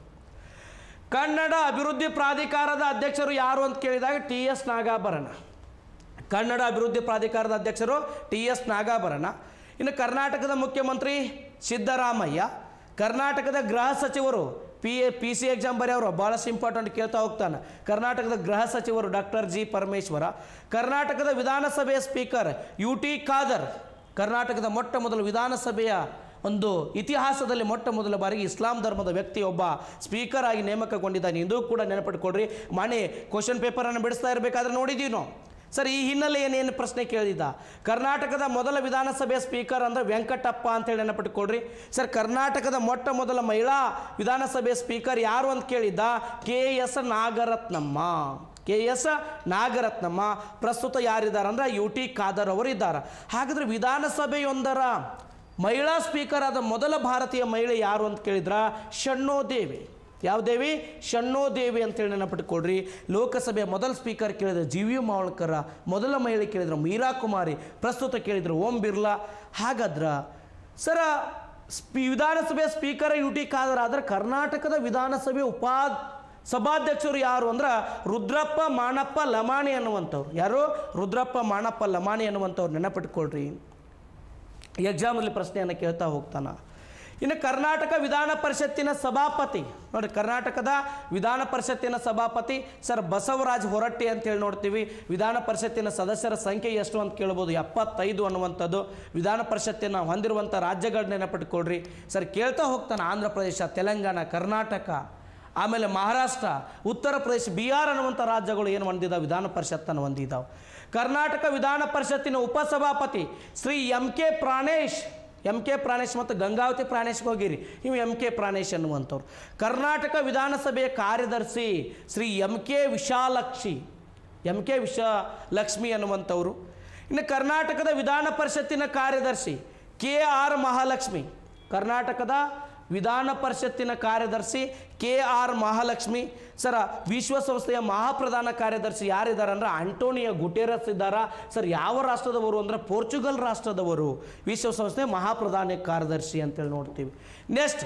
ಕನ್ನಡ ಅಭಿವೃದ್ಧಿ ಪ್ರಾಧಿಕಾರದ ಅಧ್ಯಕ್ಷರು ಯಾರು ಅಂತ ಕೇಳಿದಾಗ ಟಿ ಎಸ್ ನಾಗಾಭರಣ ಕನ್ನಡ ಅಭಿವೃದ್ಧಿ ಪ್ರಾಧಿಕಾರದ ಅಧ್ಯಕ್ಷರು ಟಿ ಎಸ್ ನಾಗಾಭರಣ ಇನ್ನು ಕರ್ನಾಟಕದ ಮುಖ್ಯಮಂತ್ರಿ ಸಿದ್ದರಾಮಯ್ಯ ಕರ್ನಾಟಕದ ಗೃಹ ಸಚಿವರು P A P C exam ಬರೆಯವರು ಭಾಳಷ್ಟು ಇಂಪಾರ್ಟೆಂಟ್ ಕೇಳ್ತಾ ಹೋಗ್ತಾನೆ ಕರ್ನಾಟಕದ ಗೃಹ ಸಚಿವರು ಡಾಕ್ಟರ್ ಜಿ ಪರಮೇಶ್ವರ ಕರ್ನಾಟಕದ ವಿಧಾನಸಭೆಯ ಸ್ಪೀಕರ್ ಯು ಟಿ ಖಾದರ್ ಕರ್ನಾಟಕದ ಮೊಟ್ಟ ಮೊದಲ ವಿಧಾನಸಭೆಯ ಒಂದು ಇತಿಹಾಸದಲ್ಲಿ ಮೊಟ್ಟ ಮೊದಲ ಬಾರಿಗೆ ಇಸ್ಲಾಂ ಧರ್ಮದ ವ್ಯಕ್ತಿ ಒಬ್ಬ ಸ್ಪೀಕರ್ ಆಗಿ ನೇಮಕಗೊಂಡಿದ್ದಾನೆ ಇದು ಕೂಡ ನೆನಪಿಟ್ಕೊಡ್ರಿ ಮಾಣಿ ಕ್ವಶನ್ ಪೇಪರನ್ನು ಬಿಡಿಸ್ತಾ ಇರಬೇಕಾದ್ರೆ ನೋಡಿದ್ದೀವಿ ನಾವು ಸರ್ ಈ ಹಿನ್ನೆಲೆ ಏನೇನು ಪ್ರಶ್ನೆ ಕೇಳಿದ್ದ ಕರ್ನಾಟಕದ ಮೊದಲ ವಿಧಾನಸಭೆಯ ಸ್ಪೀಕರ್ ಅಂದರೆ ವೆಂಕಟಪ್ಪ ಅಂತೇಳಿ ನೆನಪಿಟ್ಕೊಡ್ರಿ ಸರ್ ಕರ್ನಾಟಕದ ಮೊಟ್ಟ ಮೊದಲ ಮಹಿಳಾ ವಿಧಾನಸಭೆಯ ಸ್ಪೀಕರ್ ಯಾರು ಅಂತ ಕೇಳಿದ್ದ K S Nagarathnamma K S Nagarathnamma ಪ್ರಸ್ತುತ ಯಾರಿದ್ದಾರೆ ಅಂದ್ರೆ ಯು ಟಿ ಖಾದರ್ ಅವರು ಇದ್ದಾರೆ ಹಾಗಾದ್ರೆ ವಿಧಾನಸಭೆಯೊಂದರ ಮಹಿಳಾ ಸ್ಪೀಕರ್ ಆದ ಮೊದಲ ಭಾರತೀಯ ಮಹಿಳೆ ಯಾರು ಅಂತ ಕೇಳಿದ್ರ ಷಣ್ಣೋ ದೇವಿ ಯಾವ ದೇವಿ ಷಣ್ಣೋ ದೇವಿ ಅಂತೇಳಿ ನೆನಪಿಟ್ಕೊಳ್ರಿ ಲೋಕಸಭೆಯ ಮೊದಲ ಸ್ಪೀಕರ್ ಕೇಳಿದ್ರೆ ಜಿ ವಿ ಮಾವಳ್ಕರ ಮೊದಲ ಮಹಿಳೆ ಕೇಳಿದ್ರು ಮೀರಾ ಕುಮಾರಿ ಪ್ರಸ್ತುತ ಕೇಳಿದ್ರು ಓಂ ಬಿರ್ಲಾ ಹಾಗಾದ್ರ ಸರ ಸ್ಪೀ ವಿಧಾನಸಭೆಯ ಸ್ಪೀಕರ್ ಯು ಟಿ ಖಾದರ್ ಆದರೆ ಕರ್ನಾಟಕದ ವಿಧಾನಸಭೆ ಉಪಾ ಸಭಾಧ್ಯಕ್ಷರು ಯಾರು ಅಂದ್ರೆ ರುದ್ರಪ್ಪ ಮಾಣಪ್ಪ ಲಮಾಣಿ ಅನ್ನುವಂಥವ್ರು ಯಾರು ರುದ್ರಪ್ಪ ಮಾಣಪ್ಪ ಲಮಾಣಿ ಅನ್ನುವಂಥವ್ರು ನೆನಪಿಟ್ಕೊಳ್ರಿ ಎಕ್ಸಾಮಲ್ಲಿ ಪ್ರಶ್ನೆಯನ್ನು ಕೇಳ್ತಾ ಹೋಗ್ತಾನ ಇನ್ನು ಕರ್ನಾಟಕ ವಿಧಾನ ಪರಿಷತ್ತಿನ ಸಭಾಪತಿ ನೋಡಿ ಕರ್ನಾಟಕದ ವಿಧಾನ ಪರಿಷತ್ತಿನ ಸಭಾಪತಿ ಸರ್ ಬಸವರಾಜ್ ಹೊರಟ್ಟಿ ಅಂತೇಳಿ ನೋಡ್ತೀವಿ ವಿಧಾನ ಪರಿಷತ್ತಿನ ಸದಸ್ಯರ ಸಂಖ್ಯೆ ಎಷ್ಟು ಅಂತ ಕೇಳ್ಬೋದು ಎಪ್ಪತ್ತೈದು ಅನ್ನುವಂಥದ್ದು ವಿಧಾನ ಪರಿಷತ್ತಿನ ಹೊಂದಿರುವಂಥ ರಾಜ್ಯಗಳ ನೆನಪಿಟ್ಕೊಳ್ರಿ ಸರ್ ಕೇಳ್ತಾ ಹೋಗ್ತಾನೆ ಆಂಧ್ರ ಪ್ರದೇಶ ತೆಲಂಗಾಣ ಕರ್ನಾಟಕ ಆಮೇಲೆ ಮಹಾರಾಷ್ಟ್ರ ಉತ್ತರ ಪ್ರದೇಶ ಬಿಹಾರ್ ಅನ್ನುವಂಥ ರಾಜ್ಯಗಳು ಏನು ಹೊಂದಿದ್ದಾವೆ ವಿಧಾನ ಪರಿಷತ್ತನ್ನು ಹೊಂದಿದ್ದಾವೆ ಕರ್ನಾಟಕ ವಿಧಾನ ಪರಿಷತ್ತಿನ ಉಪಸಭಾಪತಿ Shri M K Pranesh M K Pranesh ಮತ್ತು ಗಂಗಾವತಿ ಪ್ರಾಣೇಶ್ಗೆ ಹೋಗಿರಿ ಇವು ಎಂ ಕೆ ಪ್ರಾಣೇಶ್ ಅನ್ನುವಂಥವ್ರು ಕರ್ನಾಟಕ ವಿಧಾನಸಭೆಯ ಕಾರ್ಯದರ್ಶಿ Shri M K Vishalakshi M K Vishalakshmi ಅನ್ನುವಂಥವ್ರು ಇನ್ನು ಕರ್ನಾಟಕದ ವಿಧಾನ ಪರಿಷತ್ತಿನ ಕಾರ್ಯದರ್ಶಿ ಕೆ ಆರ್ ಮಹಾಲಕ್ಷ್ಮಿ ಕರ್ನಾಟಕದ ವಿಧಾನ ಪರಿಷತ್ತಿನ ಕಾರ್ಯದರ್ಶಿ ಕೆ ಆರ್ ಮಹಾಲಕ್ಷ್ಮಿ ಸರ ವಿಶ್ವಸಂಸ್ಥೆಯ ಮಹಾಪ್ರಧಾನ ಕಾರ್ಯದರ್ಶಿ ಯಾರಿದ್ದಾರೆ ಅಂದ್ರೆ ಆಂಟೋನಿಯೋ ಗುಟೇರಸ್ ಇದ್ದಾರಾ ಸರ್ ಯಾವ ರಾಷ್ಟ್ರದವರು ಅಂದ್ರೆ ಪೋರ್ಚುಗಲ್ ರಾಷ್ಟ್ರದವರು ವಿಶ್ವಸಂಸ್ಥೆಯ ಮಹಾಪ್ರಧಾನ ಕಾರ್ಯದರ್ಶಿ ಅಂತೇಳಿ ನೋಡ್ತೀವಿ ನೆಕ್ಸ್ಟ್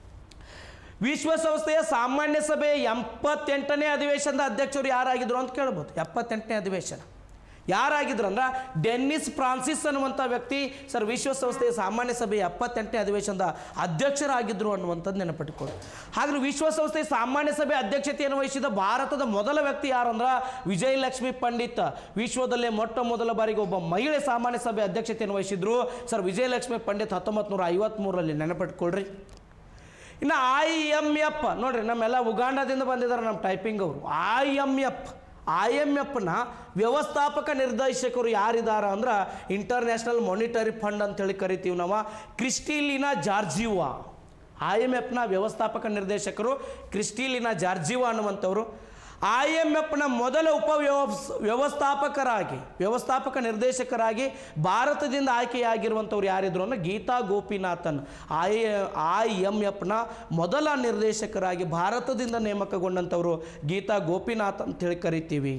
ವಿಶ್ವಸಂಸ್ಥೆಯ ಸಾಮಾನ್ಯ ಸಭೆ ಎಪ್ಪತ್ತೆಂಟನೇ ಅಧಿವೇಶನದ ಅಧ್ಯಕ್ಷರು ಯಾರಾಗಿದ್ರು ಅಂತ ಕೇಳ್ಬೋದು ಎಪ್ಪತ್ತೆಂಟನೇ ಅಧಿವೇಶನ ಯಾರಾಗಿದ್ರು ಅಂದ್ರೆ ಡೆನ್ನಿಸ್ ಫ್ರಾನ್ಸಿಸ್ ಅನ್ನುವಂಥ ವ್ಯಕ್ತಿ ಸರ್ ವಿಶ್ವಸಂಸ್ಥೆಯ ಸಾಮಾನ್ಯ ಸಭೆಯ ಎಪ್ಪತ್ತೆಂಟನೇ ಅಧಿವೇಶನದ ಅಧ್ಯಕ್ಷರಾಗಿದ್ದರು ಅನ್ನುವಂಥದ್ದು ನೆನಪಿಟ್ಟುಕೊಳ್ಳಿ ಹಾಗೆ ವಿಶ್ವಸಂಸ್ಥೆಯ ಸಾಮಾನ್ಯ ಸಭೆ ಅಧ್ಯಕ್ಷತೆಯನ್ನು ವಹಿಸಿದ ಭಾರತದ ಮೊದಲ ವ್ಯಕ್ತಿ ಯಾರು ಅಂದ್ರೆ ವಿಜಯಲಕ್ಷ್ಮಿ ಪಂಡಿತ್ ವಿಶ್ವದಲ್ಲೇ ಮೊಟ್ಟ ಮೊದಲ ಬಾರಿಗೆ ಒಬ್ಬ ಮಹಿಳೆ ಸಾಮಾನ್ಯ ಸಭೆ ಅಧ್ಯಕ್ಷತೆಯನ್ನು ವಹಿಸಿದ್ರು ಸರ್ ವಿಜಯಲಕ್ಷ್ಮಿ ಪಂಡಿತ್ ಹತ್ತೊಂಬತ್ತು ನೂರ ಐವತ್ತ್ಮೂರರಲ್ಲಿ ನೆನಪಿಟ್ಕೊಳ್ರಿ ಇನ್ನು ಐ ಎಮ್ ಎಫ್ ನೋಡ್ರಿ ನಮ್ಮೆಲ್ಲ ಉಗಾಂಡದಿಂದ ಬಂದಿದ್ದಾರೆ ನಮ್ಮ ಟೈಪಿಂಗ್ ಅವರು I M F I M ಎಫ್ನ ವ್ಯವಸ್ಥಾಪಕ ನಿರ್ದೇಶಕರು ಯಾರಿದ್ದಾರೆ ಅಂದ್ರೆ ಇಂಟರ್ನ್ಯಾಷನಲ್ ಮಾನಿಟರಿ ಫಂಡ್ ಅಂತೇಳಿ ಕರಿತೀವಿ ನಾವು ಕ್ರಿಸ್ಟಿಲಿನಾ ಜಾರ್ಜಿವಾ ಐ ಎಮ್ ಎಫ್ನ ವ್ಯವಸ್ಥಾಪಕ ನಿರ್ದೇಶಕರು ಕ್ರಿಸ್ಟಿಲಿನಾ ಜಾರ್ಜಿವಾ ಅನ್ನುವಂಥವ್ರು ಐ ಎಮ್ ಎಫ್ನ ಮೊದಲ ಉಪ ವ್ಯವಸ್ ವ್ಯವಸ್ಥಾಪಕರಾಗಿ ವ್ಯವಸ್ಥಾಪಕ ನಿರ್ದೇಶಕರಾಗಿ ಭಾರತದಿಂದ ಆಯ್ಕೆಯಾಗಿರುವಂಥವ್ರು ಯಾರಿದ್ರು ಅಂದ್ರೆ Gita Gopinathan I I M ಎಫ್ನ ಮೊದಲ ನಿರ್ದೇಶಕರಾಗಿ ಭಾರತದಿಂದ ನೇಮಕಗೊಂಡಂಥವ್ರು ಗೀತಾ ಗೋಪಿನಾಥ್ ಅಂತೇಳಿ ಕರಿತೀವಿ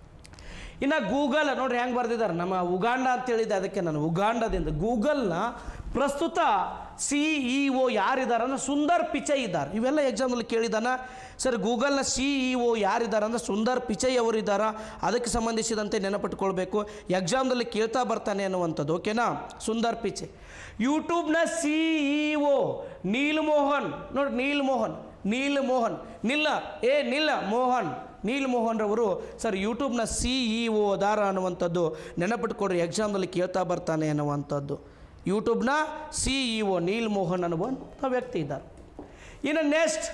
ಇನ್ನು ಗೂಗಲ್ ನೋಡ್ರಿ ಹೆಂಗೆ ಬರ್ದಿದ್ದಾರೆ ನಮ್ಮ ಉಗಾಂಡ ಅಂತ ಹೇಳಿದ್ದೆ ಅದಕ್ಕೆ ನಾನು ಉಗಾಂಡದಿಂದ ಗೂಗಲ್ನ ಪ್ರಸ್ತುತ ಸಿ ಇ ಒ ಯಾರಿದ್ದಾರೆ ಅಂದ್ರೆ ಸುಂದರ್ ಪಿಚೈ ಇದ್ದಾರೆ ಇವೆಲ್ಲ ಎಕ್ಸಾಮ್ನಲ್ಲಿ ಕೇಳಿದಾನ ಸರ್ ಗೂಗಲ್ನ ಸಿ ಇ ಒ ಯಾರಿದ್ದಾರೆ ಅಂದ್ರೆ ಸುಂದರ್ ಪಿಚೈ ಅವರು ಇದ್ದಾರಾ ಅದಕ್ಕೆ ಸಂಬಂಧಿಸಿದಂತೆ ನೆನಪಿಟ್ಕೊಳ್ಬೇಕು ಎಕ್ಸಾಮ್ದಲ್ಲಿ ಕೇಳ್ತಾ ಬರ್ತಾನೆ ಅನ್ನುವಂಥದ್ದು ಓಕೆನಾ ಸುಂದರ್ ಪಿಚೈ ಯೂಟ್ಯೂಬ್ನ C E O Neal Mohan ನೋಡಿ ನೀಲ್ ಮೋಹನ್ ನೀಲ್ ಮೋಹನ್ ನಿಲ್ಲ ಏ ನಿಲ್ಲ ಮೋಹನ್ ನೀಲ್ ಮೋಹನ್ ರವರು ಸರ್ ಯೂಟ್ಯೂಬ್ನ ಸಿ ಇ ಒ ದಾರ ಅನ್ನುವಂಥದ್ದು ನೆನಪಿಟ್ಕೊಡ್ರಿ ಎಕ್ಸಾಮ್ನಲ್ಲಿ ಕೇಳ್ತಾ ಬರ್ತಾನೆ ಅನ್ನುವಂಥದ್ದು ಯೂಟ್ಯೂಬ್ನ C E O Neal Mohan ಅನ್ನುವಂಥ ವ್ಯಕ್ತಿ ಇದ್ದಾರೆ ಇನ್ನು ನೆಕ್ಸ್ಟ್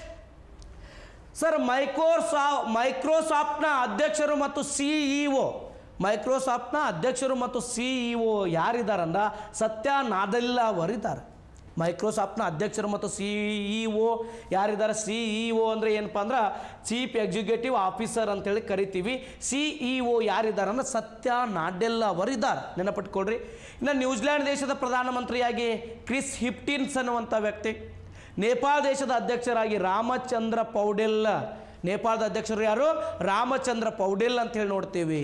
ಸರ್ ಮೈಕ್ರೋಸಾ ಮೈಕ್ರೋಸಾಫ್ಟ್ನ ಅಧ್ಯಕ್ಷರು ಮತ್ತು ಸಿ ಇ ಒ ಮೈಕ್ರೋಸಾಫ್ಟ್ನ ಅಧ್ಯಕ್ಷರು ಮತ್ತು ಸಿ ಇ ಒ ಯಾರಿದ್ದಾರಂದ ಸತ್ಯ ನಾದೆಲ್ಲ ಅವರಿದ್ದಾರೆ ಮೈಕ್ರೋಸಾಫ್ಟ್ನ ಅಧ್ಯಕ್ಷರು ಮತ್ತು ಸಿ ಇ ಒ ಯಾರಿದ್ದಾರೆ ಸಿ ಇ ಒ ಅಂದರೆ ಏನಪ್ಪ ಅಂದ್ರೆ ಚೀಫ್ ಎಕ್ಸಿಕ್ಯೂಟಿವ್ ಆಫೀಸರ್ ಅಂತೇಳಿ ಕರಿತೀವಿ ಸಿ ಇ ಒ ಯಾರಿದ್ದಾರೆ ಅಂದ್ರೆ ಸತ್ಯ ನಾಡೆಲ್ಲ ಅವರಿದ್ದಾರೆ ನೆನಪಿಟ್ಕೊಳ್ರಿ ಇನ್ನು ನ್ಯೂಜಿಲ್ಯಾಂಡ್ ದೇಶದ ಪ್ರಧಾನಮಂತ್ರಿಯಾಗಿ ಕ್ರಿಸ್ ಹಿಪ್ಟಿನ್ಸ್ ಅನ್ನುವಂಥ ವ್ಯಕ್ತಿ ನೇಪಾಳ ದೇಶದ ಅಧ್ಯಕ್ಷರಾಗಿ ರಾಮಚಂದ್ರ ಪೌಡೆಲ್ ನೇಪಾಳದ ಅಧ್ಯಕ್ಷರು ಯಾರು ರಾಮಚಂದ್ರ ಪೌಡೆಲ್ ಅಂತ ಹೇಳಿ ನೋಡ್ತೀವಿ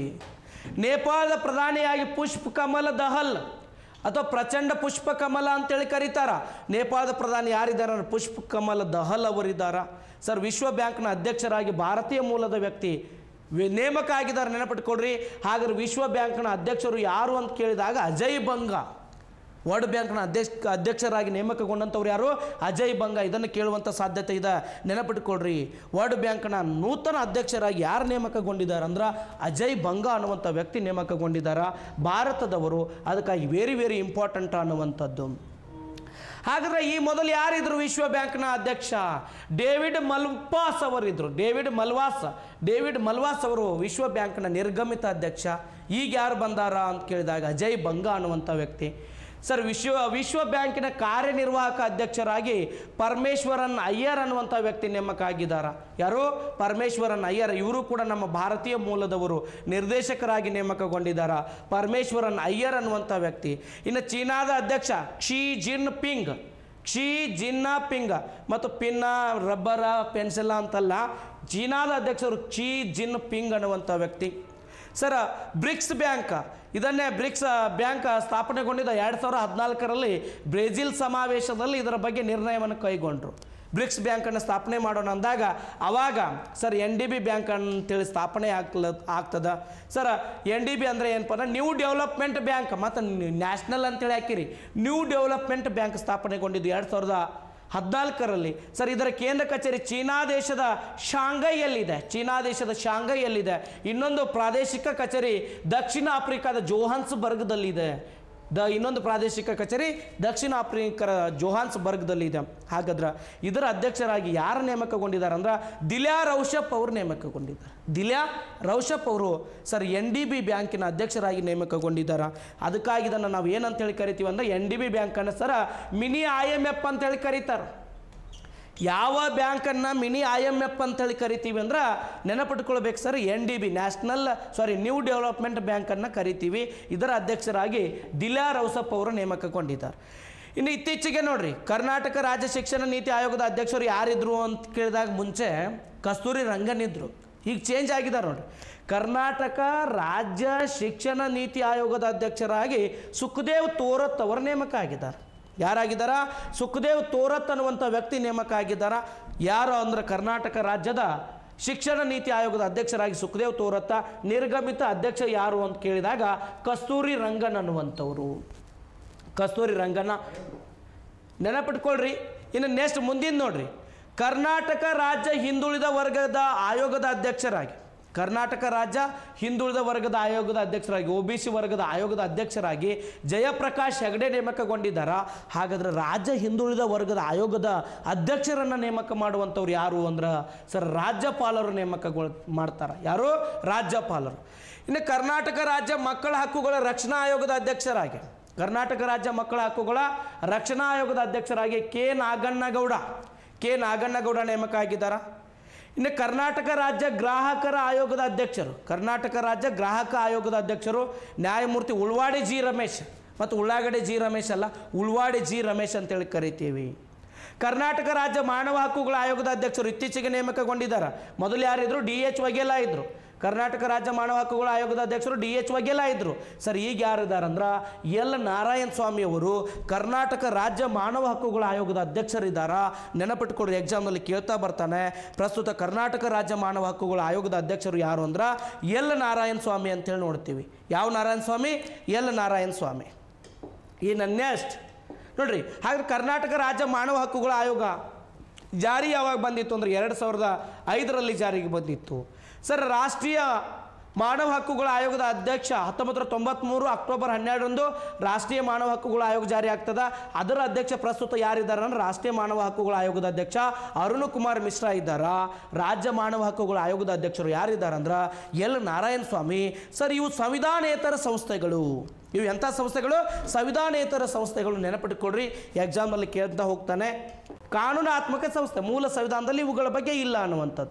ನೇಪಾಳದ ಪ್ರಧಾನಿಯಾಗಿ ಪುಷ್ಪ ಕಮಲ ದಹಲ್ ಅಥವಾ ಪ್ರಚಂಡ ಪುಷ್ಪ ಕಮಲ ಅಂತೇಳಿ ಕರೀತಾರ ನೇಪಾಳದ ಪ್ರಧಾನಿ ಯಾರಿದ್ದಾರೆ ಅಂದ್ರೆ ಪುಷ್ಪ ಕಮಲ ದಹಲ್ ಅವರಿದ್ದಾರ ಸರ್ ವಿಶ್ವ ಬ್ಯಾಂಕ್ನ ಅಧ್ಯಕ್ಷರಾಗಿ ಭಾರತೀಯ ಮೂಲದ ವ್ಯಕ್ತಿ ವಿ- ನೇಮಕ ಆಗಿದ್ದಾರೆ ನೆನಪಿಟ್ಕೊಡ್ರಿ ಹಾಗಾದ್ರೆ ವಿಶ್ವ ಬ್ಯಾಂಕ್ನ ಅಧ್ಯಕ್ಷರು ಯಾರು ಅಂತ ಕೇಳಿದಾಗ ಅಜಯ್ ಬಂಗ ವರ್ಲ್ಡ್ ಬ್ಯಾಂಕ್ನ ಅಧ್ಯಕ್ಷ ಅಧ್ಯಕ್ಷರಾಗಿ ನೇಮಕಗೊಂಡಂಥವ್ರು ಯಾರು ಅಜಯ್ ಬಂಗ ಇದನ್ನು ಕೇಳುವಂಥ ಸಾಧ್ಯತೆ ಇದೆ ನೆನಪಿಟ್ಕೊಳ್ರಿ ವರ್ಲ್ಡ್ ಬ್ಯಾಂಕ್ನ ನೂತನ ಅಧ್ಯಕ್ಷರಾಗಿ ಯಾರು ನೇಮಕಗೊಂಡಿದ್ದಾರೆ ಅಂದ್ರೆ ಅಜಯ್ ಬಂಗ ಅನ್ನುವಂಥ ವ್ಯಕ್ತಿ ನೇಮಕಗೊಂಡಿದ್ದಾರೆ ಭಾರತದವರು ಅದಕ್ಕಾಗಿ ವೆರಿ ವೆರಿ ಇಂಪಾರ್ಟೆಂಟ್ ಅನ್ನುವಂಥದ್ದು ಹಾಗಾದ್ರೆ ಈ ಮೊದಲು ಯಾರಿದ್ರು ವಿಶ್ವ ಬ್ಯಾಂಕ್ನ ಅಧ್ಯಕ್ಷ ಡೇವಿಡ್ ಮಲ್ವಾಸ್ ಅವರಿದ್ರು ಡೇವಿಡ್ ಮಲ್ವಾಸ್ ಡೇವಿಡ್ ಮಲ್ವಾಸ್ ಅವರು ವಿಶ್ವ ಬ್ಯಾಂಕ್ನ ನಿರ್ಗಮಿತ ಅಧ್ಯಕ್ಷ ಈಗ ಯಾರು ಬಂದಾರ ಅಂತ ಕೇಳಿದಾಗ ಅಜಯ್ ಬಂಗ ಅನ್ನುವಂಥ ವ್ಯಕ್ತಿ ಸರ್ ವಿಶ್ವ ವಿಶ್ವ ಬ್ಯಾಂಕಿನ ಕಾರ್ಯನಿರ್ವಾಹಕ ಅಧ್ಯಕ್ಷರಾಗಿ ಪರಮೇಶ್ವರನ್ ಅಯ್ಯರ್ ಅನ್ನುವಂಥ ವ್ಯಕ್ತಿ ನೇಮಕ ಆಗಿದ್ದಾರೆ ಯಾರು ಪರಮೇಶ್ವರನ್ ಅಯ್ಯರ್ ಇವರು ಕೂಡ ನಮ್ಮ ಭಾರತೀಯ ಮೂಲದವರು ನಿರ್ದೇಶಕರಾಗಿ ನೇಮಕಗೊಂಡಿದ್ದಾರೆ ಪರಮೇಶ್ವರನ್ ಅಯ್ಯರ್ ಅನ್ನುವಂಥ ವ್ಯಕ್ತಿ ಇನ್ನು ಚೀನಾದ ಅಧ್ಯಕ್ಷ Xi Jinping Xi Jinping ಮತ್ತು ಪಿನ್ನ ರಬ್ಬರ ಪೆನ್ಸಿಲ್ ಅಂತಲ್ಲ ಚೀನಾದ ಅಧ್ಯಕ್ಷರು ಕ್ಷಿ ಜಿನ್ ಪಿಂಗ್ ಅನ್ನುವಂಥ ವ್ಯಕ್ತಿ ಸರ್ ಬ್ರಿಕ್ಸ್ ಬ್ಯಾಂಕ್ ಇದನ್ನೇ ಬ್ರಿಕ್ಸ್ ಬ್ಯಾಂಕ್ ಸ್ಥಾಪನೆಗೊಂಡಿದ್ದ ಎರಡು ಸಾವಿರದ ಹದಿನಾಲ್ಕರಲ್ಲಿ ಬ್ರೆಜಿಲ್ ಸಮಾವೇಶದಲ್ಲಿ ಇದರ ಬಗ್ಗೆ ನಿರ್ಣಯವನ್ನು ಕೈಗೊಂಡ್ರು ಬ್ರಿಕ್ಸ್ ಬ್ಯಾಂಕನ್ನು ಸ್ಥಾಪನೆ ಮಾಡೋಣ ಅಂದಾಗ ಅವಾಗ sir N D B bank ಅಂತೇಳಿ ಸ್ಥಾಪನೆ ಆಗ್ಲ ಆಗ್ತದ ಸರ್ ಎನ್ ಡಿ ಬಿ ಅಂದರೆ ಏನಪ್ಪ ಅಂದ್ರೆ ನ್ಯೂ ಡೆವಲಪ್ಮೆಂಟ್ ಬ್ಯಾಂಕ್ ಮತ್ತು ನ್ಯಾಷನಲ್ ಅಂತೇಳಿ ಹಾಕಿರಿ ನ್ಯೂ ಡೆವಲಪ್ಮೆಂಟ್ ಬ್ಯಾಂಕ್ ಸ್ಥಾಪನೆಗೊಂಡಿದ್ದು ಎರಡು ಸಾವಿರದ ಹದಿನಾಲ್ಕರಲ್ಲಿ ಸರ್ ಇದರ ಕೇಂದ್ರ ಕಚೇರಿ ಚೀನಾ ದೇಶದ ಶಾಂಘೈಯಲ್ಲಿದೆ ಚೀನಾ ದೇಶದ ಶಾಂಘೈಯಲ್ಲಿದೆ ಇನ್ನೊಂದು ಪ್ರಾದೇಶಿಕ ಕಚೇರಿ ದಕ್ಷಿಣ ಆಫ್ರಿಕಾದ ಜೋಹಾನ್ಸ್ಬರ್ಗ್ದಲ್ಲಿದೆ ದ ಇನ್ನೊಂದು ಪ್ರಾದೇಶಿಕ ಕಚೇರಿ ದಕ್ಷಿಣ ಆಫ್ರಿಕರ ಜೋಹಾನ್ಸ್ಬರ್ಗ್ದಲ್ಲಿದೆ ಹಾಗಾದ್ರೆ ಇದರ ಅಧ್ಯಕ್ಷರಾಗಿ ಯಾರು ನೇಮಕಗೊಂಡಿದ್ದಾರೆ ಅಂದ್ರೆ ದಿಲ್ಯಾ ರೌಷಪ್ ಅವರು ನೇಮಕಗೊಂಡಿದ್ದಾರೆ ದಿಲ್ಯಾ ರೌಷಪ್ ಅವರು ಸರ್ ಎನ್ ಡಿ ಬಿ ಬ್ಯಾಂಕಿನ ಅಧ್ಯಕ್ಷರಾಗಿ ನೇಮಕಗೊಂಡಿದ್ದಾರೆ ಅದಕ್ಕಾಗಿ ಇದನ್ನು ನಾವು ಏನಂತೇಳಿ ಕರಿತೀವಿ ಅಂದ್ರೆ ಎನ್ ಡಿ ಬಿ ಬ್ಯಾಂಕನ್ನು sir mini I M F ಅಂತೇಳಿ ಕರೀತಾರೆ ಯಾವ ಬ್ಯಾಂಕನ್ನು ಮಿನಿ ಐ ಎಮ್ ಎಫ್ ಅಂತೇಳಿ ಕರಿತೀವಿ ಅಂದ್ರೆ ನೆನಪಿಟ್ಕೊಳ್ಬೇಕು sir N D B national sorry new development ಬ್ಯಾಂಕನ್ನು ಕರಿತೀವಿ ಇದರ ಅಧ್ಯಕ್ಷರಾಗಿ ದಿಲಾ ರೌಸಪ್ ಅವರು ನೇಮಕಗೊಂಡಿದ್ದಾರೆ ಇನ್ನು ಇತ್ತೀಚೆಗೆ ನೋಡ್ರಿ ಕರ್ನಾಟಕ ರಾಜ್ಯ ಶಿಕ್ಷಣ ನೀತಿ ಆಯೋಗದ ಅಧ್ಯಕ್ಷರು ಯಾರಿದ್ರು ಅಂತ ಕೇಳಿದಾಗ ಮುಂಚೆ ಕಸ್ತೂರಿ ರಂಗನ್ ಇದ್ರು ಈಗ ಚೇಂಜ್ ಆಗಿದ್ದಾರೆ ನೋಡ್ರಿ ಕರ್ನಾಟಕ ರಾಜ್ಯ ಶಿಕ್ಷಣ ನೀತಿ ಆಯೋಗದ ಅಧ್ಯಕ್ಷರಾಗಿ ಸುಖದೇವ್ ತೋರತ್ ಅವರು ನೇಮಕ ಆಗಿದ್ದಾರೆ ಯಾರಾಗಿದ್ದಾರ ಸುಖದೇವ್ ತೋರತ್ ಅನ್ನುವಂಥ ವ್ಯಕ್ತಿ ನೇಮಕ ಆಗಿದ್ದಾರ ಯಾರು ಅಂದ್ರೆ ಕರ್ನಾಟಕ ರಾಜ್ಯದ ಶಿಕ್ಷಣ ನೀತಿ ಆಯೋಗದ ಅಧ್ಯಕ್ಷರಾಗಿ ಸುಖದೇವ್ ತೋರತ್ತ ನಿರ್ಗಮಿತ ಅಧ್ಯಕ್ಷ ಯಾರು ಅಂತ ಕೇಳಿದಾಗ ಕಸ್ತೂರಿ ರಂಗನ್ ಅನ್ನುವಂಥವ್ರು ಕಸ್ತೂರಿ ರಂಗನ ನೆನಪಿಟ್ಕೊಳ್ರಿ ಇನ್ನು ನೆಕ್ಸ್ಟ್ ಮುಂದಿನ ನೋಡ್ರಿ ಕರ್ನಾಟಕ ರಾಜ್ಯ ಹಿಂದುಳಿದ ವರ್ಗದ ಆಯೋಗದ ಅಧ್ಯಕ್ಷರಾಗಿ ಕರ್ನಾಟಕ ರಾಜ್ಯ ಹಿಂದುಳಿದ ವರ್ಗದ ಆಯೋಗದ ಅಧ್ಯಕ್ಷರಾಗಿ ಒ ಬಿ ಸಿ ವರ್ಗದ ಆಯೋಗದ ಅಧ್ಯಕ್ಷರಾಗಿ ಜಯಪ್ರಕಾಶ್ ಹೆಗಡೆ ನೇಮಕಗೊಂಡಿದ್ದಾರ ಹಾಗಾದ್ರೆ ರಾಜ್ಯ ಹಿಂದುಳಿದ ವರ್ಗದ ಆಯೋಗದ ಅಧ್ಯಕ್ಷರನ್ನು ನೇಮಕ ಮಾಡುವಂಥವ್ರು ಯಾರು ಅಂದ್ರೆ ಸರ್ ರಾಜ್ಯಪಾಲರು ನೇಮಕಗೊಳ್ ಮಾಡ್ತಾರೆ ಯಾರು ರಾಜ್ಯಪಾಲರು ಇನ್ನು ಕರ್ನಾಟಕ ರಾಜ್ಯ ಮಕ್ಕಳ ಹಕ್ಕುಗಳ ರಕ್ಷಣಾ ಆಯೋಗದ ಅಧ್ಯಕ್ಷರಾಗಿ ಕರ್ನಾಟಕ ರಾಜ್ಯ ಮಕ್ಕಳ ಹಕ್ಕುಗಳ ರಕ್ಷಣಾ ಆಯೋಗದ ಅಧ್ಯಕ್ಷರಾಗಿ ಕೆ ನಾಗಣ್ಣಗೌಡ ಕೆ ನಾಗಣ್ಣಗೌಡ ನೇಮಕ ಆಗಿದ್ದಾರಾ ಇನ್ನು ಕರ್ನಾಟಕ ರಾಜ್ಯ ಗ್ರಾಹಕರ ಆಯೋಗದ ಅಧ್ಯಕ್ಷರು ಕರ್ನಾಟಕ ರಾಜ್ಯ ಗ್ರಾಹಕ ಆಯೋಗದ ಅಧ್ಯಕ್ಷರು ನ್ಯಾಯಮೂರ್ತಿ ಉಳ್ವಾಡಿ ಜಿ ರಮೇಶ್ ಮತ್ತು ಉಳ್ಳಾಗಡ್ಡೆ ಜಿ ರಮೇಶ್ ಅಲ್ಲ ಉಳ್ವಾಡಿ ಜಿ ರಮೇಶ್ ಅಂತೇಳಿ ಕರಿತೀವಿ ಕರ್ನಾಟಕ ರಾಜ್ಯ ಮಾನವ ಹಕ್ಕುಗಳ ಆಯೋಗದ ಅಧ್ಯಕ್ಷರು ಇತ್ತೀಚೆಗೆ ನೇಮಕಗೊಂಡಿದ್ದಾರೆ ಮೊದಲು ಯಾರಿದ್ರು ಡಿ ಎಚ್ ವಘೇಲಾ ಇದ್ರು ಕರ್ನಾಟಕ ರಾಜ್ಯ ಮಾನವ ಹಕ್ಕುಗಳ ಆಯೋಗದ ಅಧ್ಯಕ್ಷರು ಡಿ ಎಚ್ ವಘೇಲಾ ಇದ್ರು ಸರ್ ಈಗ ಯಾರಿದ್ದಾರೆ ಅಂದ್ರೆ ಎಲ್ ನಾರಾಯಣ ಸ್ವಾಮಿ ಅವರು ಕರ್ನಾಟಕ ರಾಜ್ಯ ಮಾನವ ಹಕ್ಕುಗಳ ಆಯೋಗದ ಅಧ್ಯಕ್ಷರಿದ್ದಾರ ನೆನಪಿಟ್ಕೊಡ್ರಿ ಎಕ್ಸಾಮ್ನಲ್ಲಿ ಕೇಳ್ತಾ ಬರ್ತಾನೆ ಪ್ರಸ್ತುತ ಕರ್ನಾಟಕ ರಾಜ್ಯ ಮಾನವ ಹಕ್ಕುಗಳ ಆಯೋಗದ ಅಧ್ಯಕ್ಷರು ಯಾರು ಅಂದ್ರೆ ಎಲ್ ನಾರಾಯಣ ಸ್ವಾಮಿ ಅಂತೇಳಿ ನೋಡ್ತೀವಿ ಯಾವ ನಾರಾಯಣ ಸ್ವಾಮಿ ಎಲ್ ನಾರಾಯಣ ಸ್ವಾಮಿ ಇನ್ನು ನೆಕ್ಸ್ಟ್ ನೋಡ್ರಿ ಹಾಗಾದ್ರೆ ಕರ್ನಾಟಕ ರಾಜ್ಯ ಮಾನವ ಹಕ್ಕುಗಳ ಆಯೋಗ ಜಾರಿ ಯಾವಾಗ ಬಂದಿತ್ತು ಅಂದ್ರೆ ಎರಡು ಸಾವಿರದ ಐದರಲ್ಲಿ ಜಾರಿಗೆ ಬಂದಿತ್ತು ಸರ್ ರಾಷ್ಟ್ರೀಯ ಮಾನವ ಹಕ್ಕುಗಳ ಆಯೋಗದ ಅಧ್ಯಕ್ಷ ಹತ್ತೊಂಬತ್ತು ನೂರ ತೊಂಬತ್ತ್ಮೂರು ಅಕ್ಟೋಬರ್ ಹನ್ನೆರಡರಂದು ರಾಷ್ಟ್ರೀಯ ಮಾನವ ಹಕ್ಕುಗಳ ಆಯೋಗ ಜಾರಿ ಆಗ್ತದ ಅದರ ಅಧ್ಯಕ್ಷ ಪ್ರಸ್ತುತ ಯಾರಿದ್ದಾರೆ ಅಂದ್ರೆ ರಾಷ್ಟ್ರೀಯ ಮಾನವ ಹಕ್ಕುಗಳ ಆಯೋಗದ ಅಧ್ಯಕ್ಷ ಅರುಣ್ ಕುಮಾರ್ ಮಿಶ್ರಾ ಇದ್ದಾರ ರಾಜ್ಯ ಮಾನವ ಹಕ್ಕುಗಳ ಆಯೋಗದ ಅಧ್ಯಕ್ಷರು ಯಾರಿದ್ದಾರೆ ಅಂದ್ರೆ ಎಲ್ ನಾರಾಯಣ ಸ್ವಾಮಿ ಸರ್ ಇವು ಸಂವಿಧಾನೇತರ ಸಂಸ್ಥೆಗಳು ಇವು ಎಂಥ ಸಂಸ್ಥೆಗಳು ಸಂವಿಧಾನೇತರ ಸಂಸ್ಥೆಗಳು ನೆನಪಿಟ್ಕೊಡ್ರಿ ಎಕ್ಸಾಮ್ನಲ್ಲಿ ಕೇಳ್ತಾ ಹೋಗ್ತಾನೆ ಕಾನೂನಾತ್ಮಕ ಸಂಸ್ಥೆ ಮೂಲ ಸಂವಿಧಾನದಲ್ಲಿ ಇವುಗಳ ಬಗ್ಗೆ ಇಲ್ಲ ಅನ್ನುವಂಥದ್ದು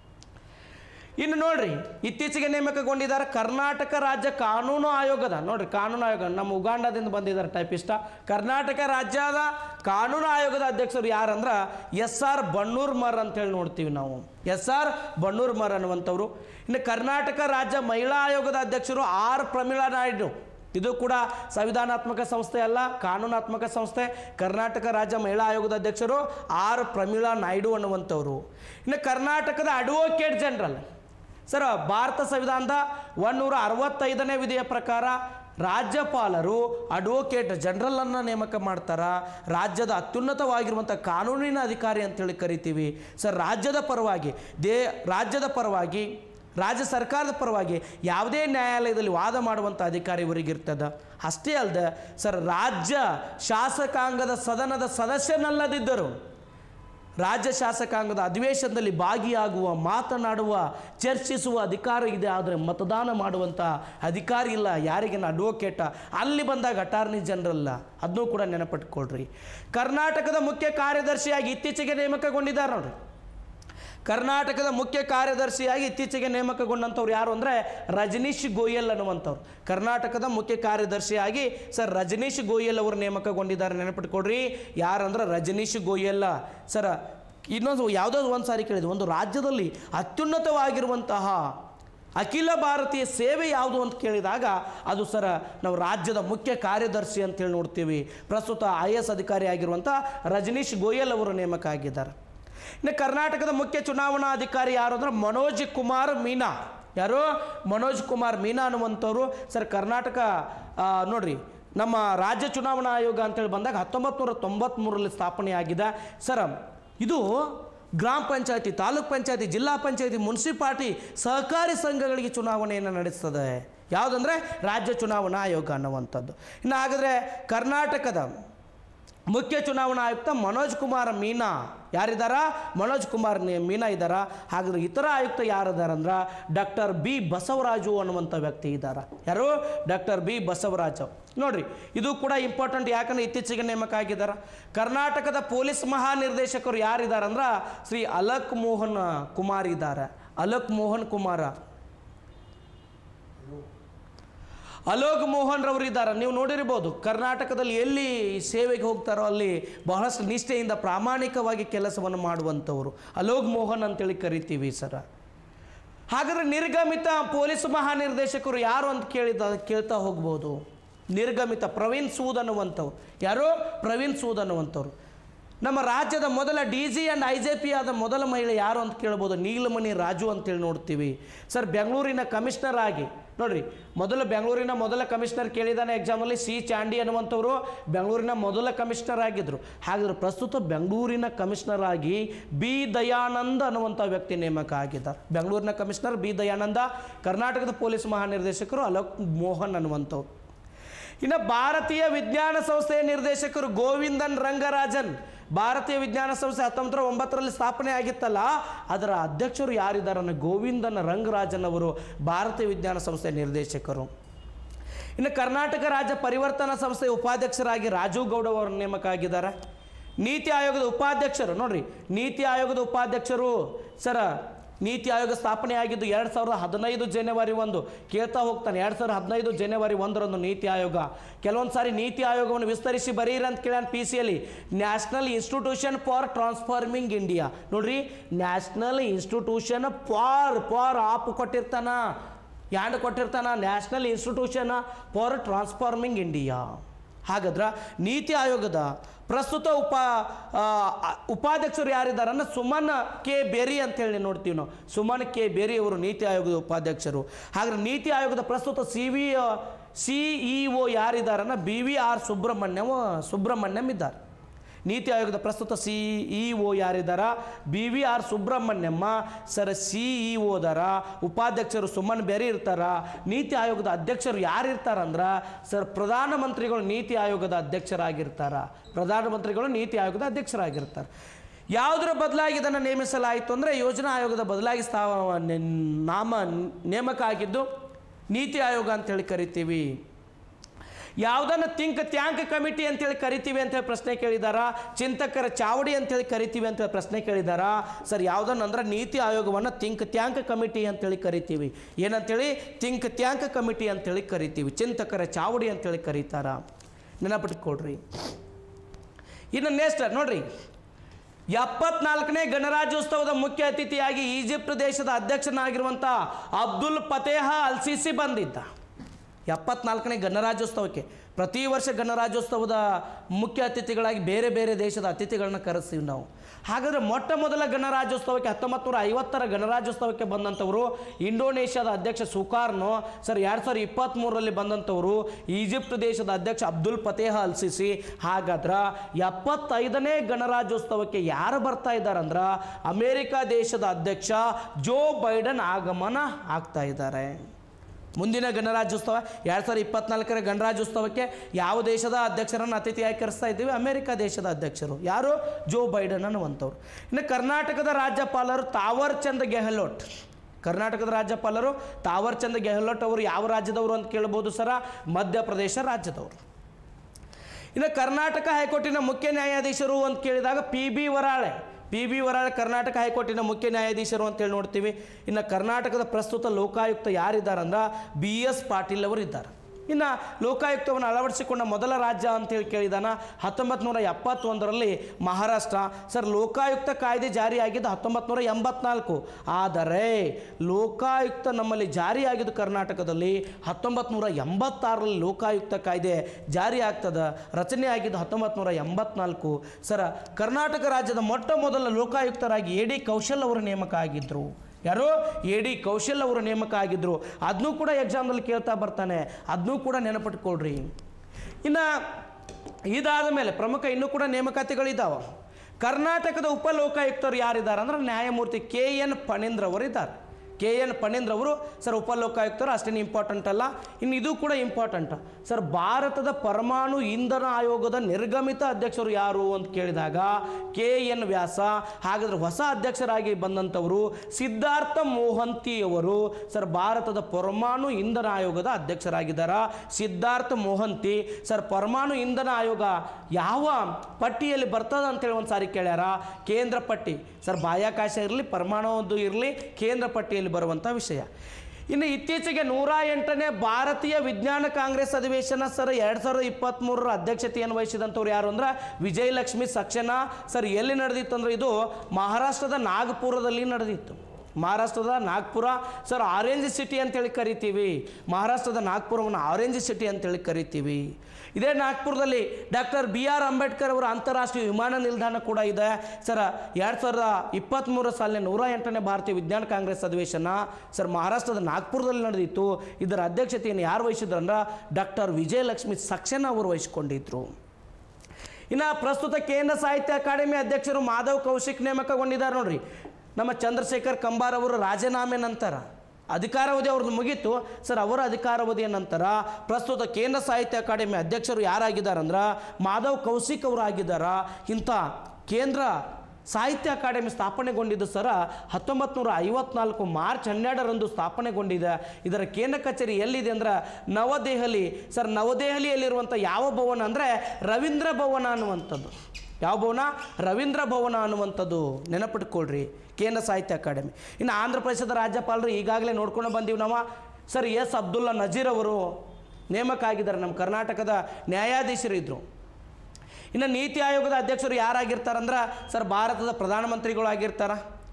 ಇನ್ನು ನೋಡ್ರಿ ಇತ್ತೀಚೆಗೆ ನೇಮಕಗೊಂಡಿದ್ದಾರೆ ಕರ್ನಾಟಕ ರಾಜ್ಯ ಕಾನೂನು ಆಯೋಗದ ನೋಡ್ರಿ ಕಾನೂನು ಆಯೋಗ ನಮ್ಮ ಉಗಾಂಡದಿಂದ ಬಂದಿದ್ದಾರೆ ಟೈಪಿಸ್ಟ ಕರ್ನಾಟಕ ರಾಜ್ಯದ ಕಾನೂನು ಆಯೋಗದ ಅಧ್ಯಕ್ಷರು ಯಾರಂದ್ರೆ ಎಸ್ ಆರ್ ಬಣ್ಣೂರ್ ಮರ್ ಅಂತೇಳಿ ನೋಡ್ತೀವಿ ನಾವು ಎಸ್ ಆರ್ ಬಣ್ಣೂರ್ ಮರ್ ಅನ್ನುವಂಥವ್ರು ಇನ್ನು ಕರ್ನಾಟಕ ರಾಜ್ಯ ಮಹಿಳಾ ಆಯೋಗದ ಅಧ್ಯಕ್ಷರು ಆರ್ ಪ್ರಮೀಳಾ ನಾಯ್ಡು ಇದು ಕೂಡ ಸಂವಿಧಾನಾತ್ಮಕ ಸಂಸ್ಥೆ ಅಲ್ಲ ಕಾನೂನಾತ್ಮಕ ಸಂಸ್ಥೆ ಕರ್ನಾಟಕ ರಾಜ್ಯ ಮಹಿಳಾ ಆಯೋಗದ ಅಧ್ಯಕ್ಷರು ಆರ್ ಪ್ರಮೀಳಾ ನಾಯ್ಡು ಅನ್ನುವಂಥವ್ರು ಇನ್ನು ಕರ್ನಾಟಕದ ಅಡ್ವೊಕೇಟ್ ಜನರಲ್ ಸರ್ ಭಾರತ ಸಂವಿಧಾನದ ಒನ್ನೂರ ಅರವತ್ತೈದನೇ ವಿಧಿಯ ಪ್ರಕಾರ ರಾಜ್ಯಪಾಲರು ಅಡ್ವೊಕೇಟ್ ಜನರಲನ್ನು ನೇಮಕ ಮಾಡ್ತಾರ ರಾಜ್ಯದ ಅತ್ಯುನ್ನತವಾಗಿರುವಂಥ ಕಾನೂನಿನ ಅಧಿಕಾರಿ ಅಂತೇಳಿ ಕರಿತೀವಿ ಸರ್ ರಾಜ್ಯದ ಪರವಾಗಿ ದೇ ರಾಜ್ಯದ ಪರವಾಗಿ ರಾಜ್ಯ ಸರ್ಕಾರದ ಪರವಾಗಿ ಯಾವುದೇ ನ್ಯಾಯಾಲಯದಲ್ಲಿ ವಾದ ಮಾಡುವಂಥ ಅಧಿಕಾರಿ ಇವರಿಗಿರ್ತದ ಅಷ್ಟೇ ಅಲ್ಲದೆ ಸರ್ ರಾಜ್ಯ ಶಾಸಕಾಂಗದ ಸದನದ ಸದಸ್ಯನಲ್ಲದಿದ್ದರು ರಾಜ್ಯ ಶಾಸಕಾಂಗದ ಅಧಿವೇಶನದಲ್ಲಿ ಭಾಗಿಯಾಗುವ ಮಾತನಾಡುವ ಚರ್ಚಿಸುವ ಅಧಿಕಾರ ಇದೆ ಆದರೆ ಮತದಾನ ಮಾಡುವಂಥ ಅಧಿಕಾರ ಇಲ್ಲ ಯಾರಿಗಿನ ಅಡ್ವೊಕೇಟ ಅಲ್ಲಿ ಬಂದಾಗ ಅಟಾರ್ನಿ ಜನರಲ್ಲ ಅದನ್ನೂ ಕೂಡ ನೆನಪಿಟ್ಕೊಳ್ರಿ ಕರ್ನಾಟಕದ ಮುಖ್ಯ ಕಾರ್ಯದರ್ಶಿಯಾಗಿ ಇತ್ತೀಚೆಗೆ ನೇಮಕಗೊಂಡಿದ್ದಾರೆ ನೋಡ್ರಿ ಕರ್ನಾಟಕದ ಮುಖ್ಯ ಕಾರ್ಯದರ್ಶಿಯಾಗಿ ಇತ್ತೀಚೆಗೆ ನೇಮಕಗೊಂಡಂಥವ್ರು ಯಾರು ಅಂದರೆ ರಜನೀಶ್ ಗೋಯಲ್ ಅನ್ನುವಂಥವ್ರು ಕರ್ನಾಟಕದ ಮುಖ್ಯ ಕಾರ್ಯದರ್ಶಿಯಾಗಿ ಸರ್ ರಜನೀಶ್ ಗೋಯಲ್ ಅವರು ನೇಮಕಗೊಂಡಿದ್ದಾರೆ ನೆನಪಿಟ್ಕೊಡ್ರಿ ಯಾರಂದ್ರೆ ರಜನೀಶ್ ಗೋಯಲ್ಲ ಸರ್ ಇನ್ನೊಂದು ಯಾವುದೋ ಒಂದು ಸಾರಿ ಕೇಳಿದ್ವಿ ಒಂದು ರಾಜ್ಯದಲ್ಲಿ ಅತ್ಯುನ್ನತವಾಗಿರುವಂತಹ ಅಖಿಲ ಭಾರತೀಯ ಸೇವೆ ಯಾವುದು ಅಂತ ಕೇಳಿದಾಗ ಅದು ಸರ ನಾವು ರಾಜ್ಯದ ಮುಖ್ಯ ಕಾರ್ಯದರ್ಶಿ ಅಂತೇಳಿ ನೋಡ್ತೀವಿ ಪ್ರಸ್ತುತ ಐ ಎಸ್ ಅಧಿಕಾರಿ ಆಗಿರುವಂಥ ರಜನೀಶ್ ಗೋಯಲ್ ಅವರು ನೇಮಕ ಆಗಿದ್ದಾರೆ ಇನ್ನು ಕರ್ನಾಟಕದ ಮುಖ್ಯ ಚುನಾವಣಾ ಅಧಿಕಾರಿ ಯಾರು ಅಂದ್ರೆ ಮನೋಜ್ ಕುಮಾರ್ ಮೀನಾ ಯಾರು ಮನೋಜ್ ಕುಮಾರ್ ಮೀನಾ ಅನ್ನುವಂಥವ್ರು ಸರ್ ಕರ್ನಾಟಕ ಆ, ನೋಡ್ರಿ ನಮ್ಮ ರಾಜ್ಯ ಚುನಾವಣಾ ಆಯೋಗ ಅಂತೇಳಿ ಬಂದಾಗ ಹತ್ತೊಂಬತ್ತು ನೂರ ತೊಂಬತ್ತ್ಮೂರರಲ್ಲಿ ಸ್ಥಾಪನೆಯಾಗಿದೆ ಸರ್ ಇದು ಗ್ರಾಮ ಪಂಚಾಯತಿ ತಾಲೂಕ್ ಪಂಚಾಯತಿ ಜಿಲ್ಲಾ ಪಂಚಾಯತಿ ಮುನ್ಸಿಪಾಲ್ಟಿ ಸಹಕಾರಿ ಸಂಘಗಳಿಗೆ ಚುನಾವಣೆಯನ್ನು ನಡೆಸ್ತದೆ ಯಾವುದಂದರೆ ರಾಜ್ಯ ಚುನಾವಣಾ ಆಯೋಗ ಅನ್ನುವಂಥದ್ದು ಇನ್ನು ಹಾಗಾದರೆ ಕರ್ನಾಟಕದ ಮುಖ್ಯ ಚುನಾವಣಾ ಆಯುಕ್ತ ಮನೋಜ್ ಕುಮಾರ್ ಮೀನಾ ಯಾರಿದ್ದಾರ ಮನೋಜ್ ಕುಮಾರ್ ನಿ- ಮೀನಾ ಇದ್ದಾರ ಹಾಗಾದ್ರೆ ಇತರ ಆಯುಕ್ತ ಯಾರಿದ್ದಾರೆ ಅಂದ್ರೆ ಡಾಕ್ಟರ್ ಬಿ ಬಸವರಾಜು ಅನ್ನುವಂಥ ವ್ಯಕ್ತಿ ಇದ್ದಾರೆ ಯಾರು ಡಾಕ್ಟರ್ ಬಿ ಬಸವರಾಜು ನೋಡ್ರಿ ಇದು ಕೂಡ ಇಂಪಾರ್ಟೆಂಟ್ ಯಾಕಂದ್ರೆ ಇತ್ತೀಚೆಗೆ ನೇಮಕ ಆಗಿದ್ದಾರೆ ಕರ್ನಾಟಕದ ಪೊಲೀಸ್ ಮಹಾನಿರ್ದೇಶಕರು ಯಾರಿದ್ದಾರೆ ಅಂದ್ರೆ ಶ್ರೀ ಅಲಕ್ ಮೋಹನ್ ಕುಮಾರ್ ಇದ್ದಾರೆ ಅಲಕ್ ಮೋಹನ್ ಕುಮಾರ ಅಲೋಕ್ ಮೋಹನ್ ರವರು ಇದ್ದಾರೆ ನೀವು ನೋಡಿರ್ಬೋದು ಕರ್ನಾಟಕದಲ್ಲಿ ಎಲ್ಲಿ ಸೇವೆಗೆ ಹೋಗ್ತಾರೋ ಅಲ್ಲಿ ಬಹಳಷ್ಟು ನಿಷ್ಠೆಯಿಂದ ಪ್ರಾಮಾಣಿಕವಾಗಿ ಕೆಲಸವನ್ನು ಮಾಡುವಂಥವ್ರು ಅಲೋಕ್ ಮೋಹನ್ ಅಂತೇಳಿ ಕರಿತೀವಿ ಸರ ಹಾಗಾದ್ರೆ ನಿರ್ಗಮಿತ ಪೊಲೀಸ್ ಮಹಾನಿರ್ದೇಶಕರು ಯಾರು ಅಂತ ಕೇಳಿದ ಕೇಳ್ತಾ ಹೋಗ್ಬೋದು ನಿರ್ಗಮಿತ ಪ್ರವೀಣ್ ಸೂದ್ ಅನ್ನುವಂಥವ್ರು ಯಾರು ಪ್ರವೀಣ್ ಸೂದ್ ಅನ್ನುವಂಥವ್ರು ನಮ್ಮ ರಾಜ್ಯದ ಮೊದಲ D G and I G P ಆದ ಮೊದಲ ಮಹಿಳೆ ಯಾರು ಅಂತ ಕೇಳ್ಬೋದು ನೀಲಮಣಿ ರಾಜು ಅಂತೇಳಿ ನೋಡ್ತೀವಿ ಸರ್ ಬೆಂಗಳೂರಿನ ಕಮಿಷನರ್ ಆಗಿ ನೋಡ್ರಿ ಮೊದಲು ಬೆಂಗಳೂರಿನ ಮೊದಲ ಕಮಿಷನರ್ ಕೇಳಿದಾನೆ ಎಕ್ಸಾಮಲ್ಲಿ ಸಿ ಚಾಂಡಿ ಅನ್ನುವಂಥವ್ರು ಬೆಂಗಳೂರಿನ ಮೊದಲ ಕಮಿಷನರ್ ಆಗಿದ್ದರು ಹಾಗಾದ್ರೆ ಪ್ರಸ್ತುತ ಬೆಂಗಳೂರಿನ ಕಮಿಷನರ್ ಆಗಿ ಬಿ ದಯಾನಂದ ಅನ್ನುವಂಥ ವ್ಯಕ್ತಿ ನೇಮಕ ಆಗಿದ್ದಾರೆ ಬೆಂಗಳೂರಿನ ಕಮಿಷನರ್ ಬಿ ದಯಾನಂದ ಕರ್ನಾಟಕದ ಪೊಲೀಸ್ ಮಹಾನಿರ್ದೇಶಕರು ಅಲೋಕ್ ಮೋಹನ್ ಅನ್ನುವಂಥವ್ರು ಇನ್ನು ಭಾರತೀಯ ವಿಜ್ಞಾನ ಸಂಸ್ಥೆಯ ನಿರ್ದೇಶಕರು ಗೋವಿಂದನ್ ರಂಗರಾಜನ್ ಭಾರತೀಯ ವಿಜ್ಞಾನ ಸಂಸ್ಥೆ ಹತ್ತೊಂಬತ್ತರ ಒಂಬತ್ತರಲ್ಲಿ ಸ್ಥಾಪನೆ ಆಗಿತ್ತಲ್ಲ ಅದರ ಅಧ್ಯಕ್ಷರು ಯಾರಿದ್ದಾರೆ ಅಂದ್ರೆ ಗೋವಿಂದನ್ ರಂಗರಾಜನ್ ಅವರು ಭಾರತೀಯ ವಿಜ್ಞಾನ ಸಂಸ್ಥೆಯ ನಿರ್ದೇಶಕರು ಇನ್ನು ಕರ್ನಾಟಕ ರಾಜ್ಯ ಪರಿವರ್ತನಾ ಸಂಸ್ಥೆಯ ಉಪಾಧ್ಯಕ್ಷರಾಗಿ ರಾಜೀವ್ ಗೌಡ ಅವರು ನೇಮಕ ಆಗಿದ್ದಾರೆ ನೀತಿ ಆಯೋಗದ ಉಪಾಧ್ಯಕ್ಷರು ನೋಡ್ರಿ ನೀತಿ ಆಯೋಗದ ಉಪಾಧ್ಯಕ್ಷರು ಸರ ನೀತಿ ಆಯೋಗ ಸ್ಥಾಪನೆ ಆಗಿದ್ದು ಎರಡು ಸಾವಿರದ ಹದಿನೈದು ಜನವರಿ ಒಂದು ಕೇಳ್ತಾ ಹೋಗ್ತಾನೆ ಎರಡು ಸಾವಿರದ ಹದಿನೈದು ಜನವರಿ ಒಂದರಂದು ನೀತಿ ಆಯೋಗ ಕೆಲವೊಂದು ಸಾರಿ ನೀತಿ ಆಯೋಗವನ್ನು ವಿಸ್ತರಿಸಿ ಬರೀರಿ ಅಂತ ಕೇಳ್ಯಾನ ಪಿ ಸಿಯಲ್ಲಿ national institution for transforming India ನೋಡ್ರಿ national institution for for of ಕೊಟ್ಟಿರ್ತಾನ ಯಾಂಡ್ ಕೊಟ್ಟಿರ್ತಾನ national institution for transforming India ಹಾಗಾದ್ರೆ ನೀತಿ ಆಯೋಗದ ಪ್ರಸ್ತುತ ಉಪ ಆ, ಆ, ಉಪಾಧ್ಯಕ್ಷರು ಯಾರಿದ್ದಾರೆ ಅಂದ್ರೆ ಸುಮನ್ ಕೆ ಬೇರಿ ಅಂತೇಳಿ ನೋಡ್ತೀವಿ ನಾವು ಸುಮನ್ ಕೆ ಬೇರಿ ಅವರು ನೀತಿ ಆಯೋಗದ ಉಪಾಧ್ಯಕ್ಷರು ಹಾಗಾದ್ರೆ ನೀತಿ ಆಯೋಗದ ಪ್ರಸ್ತುತ C V C E O ಯಾರಿದ್ದಾರೆ B V R Subrahmanyam Subrahmanyam ಇದ್ದಾರೆ ನೀತಿ ಆಯೋಗದ ಪ್ರಸ್ತುತ ಸಿ ಇ ಒ ಯಾರಿದ್ದಾರ B V R Subrahmanyam sir C E ಓದಾರ ಉಪಾಧ್ಯಕ್ಷರು ಸುಮನ್ ಬೇರೆ ಇರ್ತಾರ ನೀತಿ ಆಯೋಗದ ಅಧ್ಯಕ್ಷರು ಯಾರು ಇರ್ತಾರಂದ್ರೆ ಸರ್ ಪ್ರಧಾನಮಂತ್ರಿಗಳು ನೀತಿ ಆಯೋಗದ ಅಧ್ಯಕ್ಷರಾಗಿರ್ತಾರ ಪ್ರಧಾನಮಂತ್ರಿಗಳು ನೀತಿ ಆಯೋಗದ ಅಧ್ಯಕ್ಷರಾಗಿರ್ತಾರೆ ಯಾವುದರ ಬದಲಾಗಿ ಇದನ್ನು ನೇಮಿಸಲಾಯಿತು ಅಂದರೆ ಯೋಜನಾ ಆಯೋಗದ ಬದಲಾಗಿ ಸ್ಥಾ ನೆ- ನಾಮ ನೇಮಕ ಆಗಿದ್ದು ನೀತಿ ಆಯೋಗ ಅಂತೇಳಿ ಕರಿತೀವಿ ಯಾವುದನ್ನು ತಿಂಕ್ ತ್ಯಾಂಕ್ ಕಮಿಟಿ ಅಂತೇಳಿ ಕರಿತೀವಿ ಅಂತೇಳಿ ಪ್ರಶ್ನೆ ಕೇಳಿದಾರ ಚಿಂತಕರ ಚಾವಡಿ ಅಂತೇಳಿ ಕರಿತೀವಿ ಅಂತೇಳಿ ಪ್ರಶ್ನೆ ಕೇಳಿದಾರ ಸರ್ ಯಾವುದನ್ನು ಅಂದ್ರೆ ನೀತಿ ಆಯೋಗವನ್ನು ತಿಂಕ್ ತ್ಯಾಂಕ್ ಕಮಿಟಿ ಅಂತೇಳಿ ಕರಿತೀವಿ ಏನಂತೇಳಿ ತಿಂಕ್ ತ್ಯಾಂಕ್ ಕಮಿಟಿ ಅಂತೇಳಿ ಕರಿತೀವಿ ಚಿಂತಕರ ಚಾವಡಿ ಅಂತೇಳಿ ಕರೀತಾರ ನೆನಪಿಟ್ಕೊಳ್ರಿ ಇನ್ನು ನೆಕ್ಸ್ಟ್ ನೋಡ್ರಿ ಎಪ್ಪತ್ನಾಲ್ಕನೇ ಗಣರಾಜ್ಯೋತ್ಸವದ ಮುಖ್ಯ ಅತಿಥಿಯಾಗಿ ಈಜಿಪ್ಟ್ ದೇಶದ ಅಧ್ಯಕ್ಷನಾಗಿರುವಂಥ ಅಬ್ದುಲ್ ಫತೇಹ ಅಲ್ಸಿಸಿ ಬಂದಿದ್ದ ಎಪ್ಪತ್ನಾಲ್ಕನೇ ಗಣರಾಜ್ಯೋತ್ಸವಕ್ಕೆ ಪ್ರತಿ ವರ್ಷ ಗಣರಾಜ್ಯೋತ್ಸವದ ಮುಖ್ಯ ಅತಿಥಿಗಳಾಗಿ ಬೇರೆ ಬೇರೆ ದೇಶದ ಅತಿಥಿಗಳನ್ನ ಕರೆಸ್ತೀವಿ ನಾವು ಹಾಗಾದರೆ ಮೊಟ್ಟ ಮೊದಲ ಗಣರಾಜ್ಯೋತ್ಸವಕ್ಕೆ ಹತ್ತೊಂಬತ್ತು ನೂರ ಐವತ್ತರ ಗಣರಾಜ್ಯೋತ್ಸವಕ್ಕೆ ಬಂದಂಥವರು ಇಂಡೋನೇಷ್ಯಾದ ಅಧ್ಯಕ್ಷ ಸುಕಾರ್ನೋ ಸರ್ ಎರಡು ಸಾವಿರದ ಇಪ್ಪತ್ತ್ಮೂರರಲ್ಲಿ ಬಂದಂಥವರು ಈಜಿಪ್ಟ್ ದೇಶದ ಅಧ್ಯಕ್ಷ ಅಬ್ದುಲ್ ಫತೇಹ ಅಲ್ಸಿಸಿ ಹಾಗಾದ್ರೆ ಎಪ್ಪತ್ತೈದನೇ ಗಣರಾಜ್ಯೋತ್ಸವಕ್ಕೆ ಯಾರು ಬರ್ತಾ ಇದ್ದಾರಂದ್ರೆ ಅಮೇರಿಕ ದೇಶದ ಅಧ್ಯಕ್ಷ ಜೋ ಬೈಡನ್ ಆಗಮನ ಆಗ್ತಾ ಇದ್ದಾರೆ ಮುಂದಿನ ಗಣರಾಜ್ಯೋತ್ಸವ ಎರಡು ಸಾವಿರದ ಇಪ್ಪತ್ನಾಲ್ಕರ ಗಣರಾಜ್ಯೋತ್ಸವಕ್ಕೆ ಯಾವ ದೇಶದ ಅಧ್ಯಕ್ಷರನ್ನು ಅತಿಥಿಯಾಗಿ ಕರೆಸ್ತಾ ಇದ್ದೀವಿ ಅಮೆರಿಕ ದೇಶದ ಅಧ್ಯಕ್ಷರು ಯಾರು ಜೋ ಬೈಡನ್ ಅನ್ನುವಂಥವ್ರು ಇನ್ನು ಕರ್ನಾಟಕದ ರಾಜ್ಯಪಾಲರು ತಾವರ್ ಚಂದ್ ಗೆಹ್ಲೋಟ್ ಕರ್ನಾಟಕದ ರಾಜ್ಯಪಾಲರು ತಾವರ್ ಚಂದ್ ಗೆಹ್ಲೋಟ್ ಅವರು ಯಾವ ರಾಜ್ಯದವರು ಅಂತ ಕೇಳ್ಬೋದು ಸರ ಮಧ್ಯಪ್ರದೇಶ ರಾಜ್ಯದವರು ಇನ್ನು ಕರ್ನಾಟಕ ಹೈಕೋರ್ಟಿನ ಮುಖ್ಯ ನ್ಯಾಯಾಧೀಶರು ಅಂತ ಕೇಳಿದಾಗ P B Varale P B Varale Karnataka ಹೈಕೋರ್ಟಿನ ಮುಖ್ಯ ನ್ಯಾಯಾಧೀಶರು ಅಂತೇಳಿ ನೋಡ್ತೀವಿ ಇನ್ನು ಕರ್ನಾಟಕದ ಪ್ರಸ್ತುತ ಲೋಕಾಯುಕ್ತ ಯಾರಿದ್ದಾರಂದ್ರೆ ಬಿ ಎಸ್ ಪಾಟೀಲ್ ಅವರು ಇದ್ದಾರೆ ಇನ್ನು ಲೋಕಾಯುಕ್ತವನ್ನು ಅಳವಡಿಸಿಕೊಂಡ ಮೊದಲ ರಾಜ್ಯ ಅಂತೇಳಿ ಕೇಳಿದಾನ ಹತ್ತೊಂಬತ್ತು ನೂರ ಎಪ್ಪತ್ತೊಂದರಲ್ಲಿ ಮಹಾರಾಷ್ಟ್ರ ಸರ್ ಲೋಕಾಯುಕ್ತ ಕಾಯ್ದೆ ಜಾರಿಯಾಗಿದ್ದು ಹತ್ತೊಂಬತ್ತು ನೂರ ಎಂಬತ್ನಾಲ್ಕು ಆದರೆ ಲೋಕಾಯುಕ್ತ ನಮ್ಮಲ್ಲಿ ಜಾರಿಯಾಗಿದ್ದು ಕರ್ನಾಟಕದಲ್ಲಿ ಹತ್ತೊಂಬತ್ತು ನೂರ ಎಂಬತ್ತಾರರಲ್ಲಿ ಲೋಕಾಯುಕ್ತ ಕಾಯ್ದೆ ಜಾರಿ ಆಗ್ತದ ರಚನೆ ಆಗಿದ್ದು ಹತ್ತೊಂಬತ್ತು ನೂರ ಎಂಬತ್ನಾಲ್ಕು ಸರ ಕರ್ನಾಟಕ ರಾಜ್ಯದ ಮೊಟ್ಟ ಮೊದಲ ಲೋಕಾಯುಕ್ತರಾಗಿ ಎ ಡಿ ಕೌಶಲ್ ಅವರು ನೇಮಕ ಆಗಿದ್ದರು ಯಾರು ಎ ಡಿ ಕೌಶಲ್ ಅವರು ನೇಮಕ ಆಗಿದ್ದರು ಅದನ್ನೂ ಕೂಡ ಎಕ್ಸಾಮ್ನಲ್ಲಿ ಕೇಳ್ತಾ ಬರ್ತಾನೆ ಅದನ್ನೂ ಕೂಡ ನೆನಪಿಟ್ಕೊಳ್ರಿ ಇನ್ನು ಇದಾದ ಮೇಲೆ ಪ್ರಮುಖ ಇನ್ನೂ ಕೂಡ ನೇಮಕಾತಿಗಳಿದ್ದಾವೆ ಕರ್ನಾಟಕದ ಉಪಲೋಕಾಯುಕ್ತರು ಯಾರಿದ್ದಾರೆ ಅಂದ್ರೆ ನ್ಯಾಯಮೂರ್ತಿ ಕೆ ಎನ್ ಫಣೀಂದ್ರ ಅವರು ಇದ್ದಾರೆ ಕೆ ಎನ್ ಫಣೀಂದ್ರ ಅವರು ಸರ್ ಉಪಲೋಕಾಯುಕ್ತರು ಅಷ್ಟೇನು ಇಂಪಾರ್ಟೆಂಟ್ ಅಲ್ಲ ಇನ್ನು ಇದು ಕೂಡ ಇಂಪಾರ್ಟೆಂಟ್ ಸರ್ ಭಾರತದ ಪರಮಾಣು ಇಂಧನ ಆಯೋಗದ ನಿರ್ಗಮಿತ ಅಧ್ಯಕ್ಷರು ಯಾರು ಅಂತ ಕೇಳಿದಾಗ ಕೆ ಎನ್ ವ್ಯಾಸ ಹಾಗಾದ್ರೆ ಹೊಸ ಅಧ್ಯಕ್ಷರಾಗಿ ಬಂದಂಥವರು ಸಿದ್ಧಾರ್ಥ ಮೋಹಂತಿಯವರು ಸರ್ ಭಾರತದ ಪರಮಾಣು ಇಂಧನ ಆಯೋಗದ ಅಧ್ಯಕ್ಷರಾಗಿದ್ದಾರೆ ಸಿದ್ಧಾರ್ಥ ಮೋಹಂತಿ ಸರ್ ಪರಮಾಣು ಇಂಧನ ಆಯೋಗ ಯಾವ ಪಟ್ಟಿಯಲ್ಲಿ ಬರ್ತದ ಅಂತೇಳಿ ಒಂದು ಸಾರಿ ಕೇಳ್ಯಾರ ಕೇಂದ್ರ ಪಟ್ಟಿ ಸರ್ ಬಾಹ್ಯಾಕಾಶ ಇರಲಿ ಪರಮಾಣುದು ಇರಲಿ ಕೇಂದ್ರ ಪಟ್ಟಿಯಲ್ಲಿ ಬರುವಂಥ ವಿಷಯ ಇನ್ನು ಇತ್ತೀಚೆಗೆ ನೂರ ಎಂಟನೇ ಭಾರತೀಯ ವಿಜ್ಞಾನ ಕಾಂಗ್ರೆಸ್ ಅಧಿವೇಶನ ಸರ್ ಎರಡು ಸಾವಿರದ ಇಪ್ಪತ್ತ್ಮೂರರ ಅಧ್ಯಕ್ಷತೆಯನ್ನು ವಹಿಸಿದಂಥವ್ರು ಯಾರು ಅಂದ್ರೆ ವಿಜಯಲಕ್ಷ್ಮಿ ಸಕ್ಷನಾ ಸರ್ ಎಲ್ಲಿ ನಡೆದಿತ್ತು ಅಂದ್ರೆ ಇದು ಮಹಾರಾಷ್ಟ್ರದ ನಾಗಪುರದಲ್ಲಿ ನಡೆದಿತ್ತು ಮಹಾರಾಷ್ಟ್ರದ ನಾಗ್ಪುರ ಸರ್ ಆರೆಂಜ್ ಸಿಟಿ ಅಂತೇಳಿ ಕರಿತೀವಿ ಮಹಾರಾಷ್ಟ್ರದ ನಾಗ್ಪುರವನ್ನು ಆರೆಂಜ್ ಸಿಟಿ ಅಂತೇಳಿ ಕರಿತೀವಿ ಇದೇ ನಾಗ್ಪುರದಲ್ಲಿ ಡಾಕ್ಟರ್ ಬಿ ಆರ್ ಅಂಬೇಡ್ಕರ್ ಅವರ ಅಂತಾರಾಷ್ಟ್ರೀಯ ವಿಮಾನ ನಿಲ್ದಾಣ ಕೂಡ ಇದೆ ಸರ್ ಎರಡು ಸಾವಿರದ ಇಪ್ಪತ್ತ್ಮೂರು ಸಾಲಿನ ನೂರ ಎಂಟನೇ ಭಾರತೀಯ ವಿಜ್ಞಾನ ಕಾಂಗ್ರೆಸ್ ಅಧಿವೇಶನ ಸರ್ ಮಹಾರಾಷ್ಟ್ರದ ನಾಗ್ಪುರದಲ್ಲಿ ನಡೆದಿತ್ತು ಇದರ ಅಧ್ಯಕ್ಷತೆಯನ್ನು ಯಾರು ವಹಿಸಿದ್ರು ಅಂದ್ರೆ ಡಾಕ್ಟರ್ ವಿಜಯಲಕ್ಷ್ಮಿ ಸಕ್ಸೇನಾ ಅವರು ವಹಿಸಿಕೊಂಡಿದ್ರು ಇನ್ನು ಪ್ರಸ್ತುತ ಕೇಂದ್ರ ಸಾಹಿತ್ಯ ಅಕಾಡೆಮಿ ಅಧ್ಯಕ್ಷರು ಮಾಧವ್ ಕೌಶಿಕ್ ನೇಮಕಗೊಂಡಿದ್ದಾರೆ ನೋಡ್ರಿ ನಮ್ಮ ಚಂದ್ರಶೇಖರ್ ಕಂಬಾರ್ ಅವರು ರಾಜೀನಾಮೆ ನಂತರ ಅಧಿಕಾರಾವಧಿ ಅವ್ರದ್ದು ಮುಗೀತು ಸರ್ ಅವರ ಅಧಿಕಾರಾವಧಿಯ ನಂತರ ಪ್ರಸ್ತುತ ಕೇಂದ್ರ ಸಾಹಿತ್ಯ ಅಕಾಡೆಮಿ ಅಧ್ಯಕ್ಷರು ಯಾರಾಗಿದ್ದಾರೆ ಅಂದ್ರೆ ಮಾಧವ್ ಕೌಶಿಕ್ ಅವರು ಆಗಿದ್ದಾರ ಇಂಥ ಕೇಂದ್ರ ಸಾಹಿತ್ಯ ಅಕಾಡೆಮಿ ಸ್ಥಾಪನೆಗೊಂಡಿದ್ದು ಸರ ಹತ್ತೊಂಬತ್ತು ನೂರ ಐವತ್ನಾಲ್ಕು ಮಾರ್ಚ್ ಹನ್ನೆರಡರಂದು ಸ್ಥಾಪನೆಗೊಂಡಿದೆ ಇದರ ಕೇಂದ್ರ ಕಚೇರಿ ಎಲ್ಲಿದೆ ಅಂದ್ರೆ ನವದೆಹಲಿ ಸರ್ ನವದೆಹಲಿಯಲ್ಲಿರುವಂಥ ಯಾವ ಭವನ ಅಂದರೆ ರವೀಂದ್ರ ಭವನ ಅನ್ನುವಂಥದ್ದು ಯಾವ ಭವನ ರವೀಂದ್ರ ಭವನ ಅನ್ನುವಂಥದ್ದು ನೆನಪಿಟ್ಕೊಳ್ರಿ ಕೇಂದ್ರ ಸಾಹಿತ್ಯ ಅಕಾಡೆಮಿ ಇನ್ನು ಆಂಧ್ರ ಪ್ರದೇಶದ ರಾಜ್ಯಪಾಲರು ಈಗಾಗಲೇ ನೋಡ್ಕೊಂಡು ಬಂದೀವಿ ನಾವು ಸರ್ ಎಸ್ ಅಬ್ದುಲ್ಲಾ ನಜೀರ್ ಅವರು ನೇಮಕ ಆಗಿದ್ದಾರೆ ನಮ್ಮ ಕರ್ನಾಟಕದ ನ್ಯಾಯಾಧೀಶರು ಇದ್ದರು ಇನ್ನು ನೀತಿ ಆಯೋಗದ ಅಧ್ಯಕ್ಷರು ಯಾರಾಗಿರ್ತಾರಂದ್ರೆ ಸರ್ ಭಾರತದ ಪ್ರಧಾನಮಂತ್ರಿಗಳು ಆಗಿರ್ತಾರ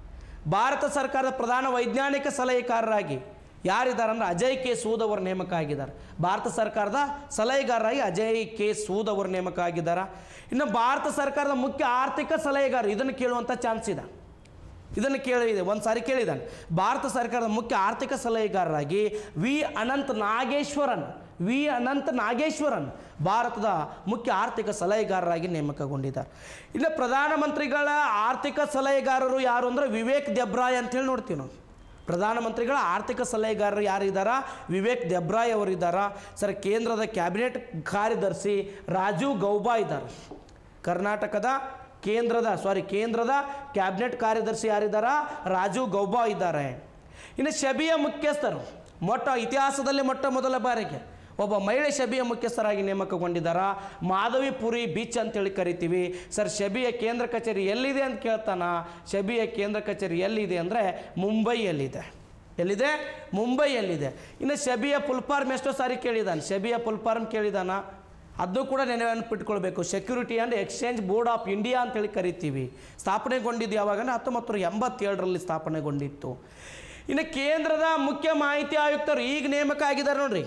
ಭಾರತ ಸರ್ಕಾರದ ಪ್ರಧಾನ ವೈಜ್ಞಾನಿಕ ಸಲಹೆಗಾರರಾಗಿ ಯಾರಿದ್ದಾರೆ ಅಂದ್ರೆ ಅಜಯ್ ಕೆ ಸೂದ್ ಅವರು ನೇಮಕ ಆಗಿದ್ದಾರೆ ಭಾರತ ಸರ್ಕಾರದ ಸಲಹೆಗಾರರಾಗಿ ಅಜಯ್ ಕೆ ಸೂದ್ ಅವರು ನೇಮಕ ಆಗಿದ್ದಾರೆ ಇನ್ನು ಭಾರತ ಸರ್ಕಾರದ ಮುಖ್ಯ ಆರ್ಥಿಕ ಸಲಹೆಗಾರ ಇದನ್ನು ಕೇಳುವಂಥ ಚಾನ್ಸ್ ಇದೆ ಇದನ್ನು ಕೇಳಿದೆ ಒಂದು ಸಾರಿ ಕೇಳಿದ್ದಾನೆ ಭಾರತ ಸರ್ಕಾರದ ಮುಖ್ಯ ಆರ್ಥಿಕ ಸಲಹೆಗಾರರಾಗಿ ವಿ ಅನಂತ್ ನಾಗೇಶ್ವರನ್ ವಿ ಅನಂತ್ ನಾಗೇಶ್ವರನ್ ಭಾರತದ ಮುಖ್ಯ ಆರ್ಥಿಕ ಸಲಹೆಗಾರರಾಗಿ ನೇಮಕಗೊಂಡಿದ್ದಾರೆ ಇನ್ನು ಪ್ರಧಾನಮಂತ್ರಿಗಳ ಆರ್ಥಿಕ ಸಲಹೆಗಾರರು ಯಾರು ಅಂದರೆ ವಿವೇಕ್ ದೆಬ್ರಾಯ್ ಅಂತೇಳಿ ನೋಡ್ತೀವಿ ನಾವು ಪ್ರಧಾನಮಂತ್ರಿಗಳ ಆರ್ಥಿಕ ಸಲಹೆಗಾರರು ಯಾರಿದ್ದಾರ ವಿವೇಕ್ ದೆಬ್ರಾಯ್ ಅವರಿದ್ದಾರ ಸರ್ ಕೇಂದ್ರದ ಕ್ಯಾಬಿನೆಟ್ ಕಾರ್ಯದರ್ಶಿ ರಾಜೀವ್ ಗೌಬಾ ಇದ್ದಾರೆ ಕರ್ನಾಟಕದ ಕೇಂದ್ರದ ಸಾರಿ ಕೇಂದ್ರದ ಕ್ಯಾಬಿನೆಟ್ ಕಾರ್ಯದರ್ಶಿ ಯಾರಿದ್ದಾರ ರಾಜೀವ್ ಗೌಬಾ ಇದ್ದಾರೆ ಇನ್ನು ಶಬಿಯ ಮುಖ್ಯಸ್ಥರು ಮೊಟ್ಟ ಇತಿಹಾಸದಲ್ಲಿ ಮೊಟ್ಟ ಮೊದಲ ಬಾರಿಗೆ ಒಬ್ಬ ಮಹಿಳೆ ಶಬಿಯ ಮುಖ್ಯಸ್ಥರಾಗಿ ನೇಮಕಗೊಂಡಿದ್ದಾರ ಮಾಧವಿಪುರಿ ಬೀಚ್ ಅಂತೇಳಿ ಕರಿತೀವಿ ಸರ್ ಶಬಿಯ ಕೇಂದ್ರ ಕಚೇರಿ ಎಲ್ಲಿದೆ ಅಂತ ಕೇಳ್ತಾನ ಶಬಿಯ ಕೇಂದ್ರ ಕಚೇರಿ ಎಲ್ಲಿದೆ ಅಂದರೆ ಮುಂಬೈಯಲ್ಲಿದೆ ಎಲ್ಲಿದೆ ಮುಂಬೈಯಲ್ಲಿದೆ ಇನ್ನು ಶಬಿಯ ಫುಲ್ ಫಾರ್ಮ್ ಎಷ್ಟೋ ಸಾರಿ ಕೇಳಿದಾನೆ ಶಬಿಯ ಫುಲ್ ಫಾರ್ಮ್ ಕೇಳಿದಾನ ಅದನ್ನು ಕೂಡ ನೆನಪಿಟ್ಕೊಳ್ಬೇಕು security and exchange board of India ಅಂತೇಳಿ ಕರಿತೀವಿ ಸ್ಥಾಪನೆಗೊಂಡಿದ್ದು ಯಾವಾಗ ಅಂದರೆ ಹತ್ತೊಂಬತ್ತು ನೂರ ಎಂಬತ್ತೇಳರಲ್ಲಿ ಸ್ಥಾಪನೆಗೊಂಡಿತ್ತು ಇನ್ನು ಕೇಂದ್ರದ ಮುಖ್ಯ ಮಾಹಿತಿ ಆಯುಕ್ತರು ಈಗ ನೇಮಕ ಆಗಿದ್ದಾರೆ ನೋಡ್ರಿ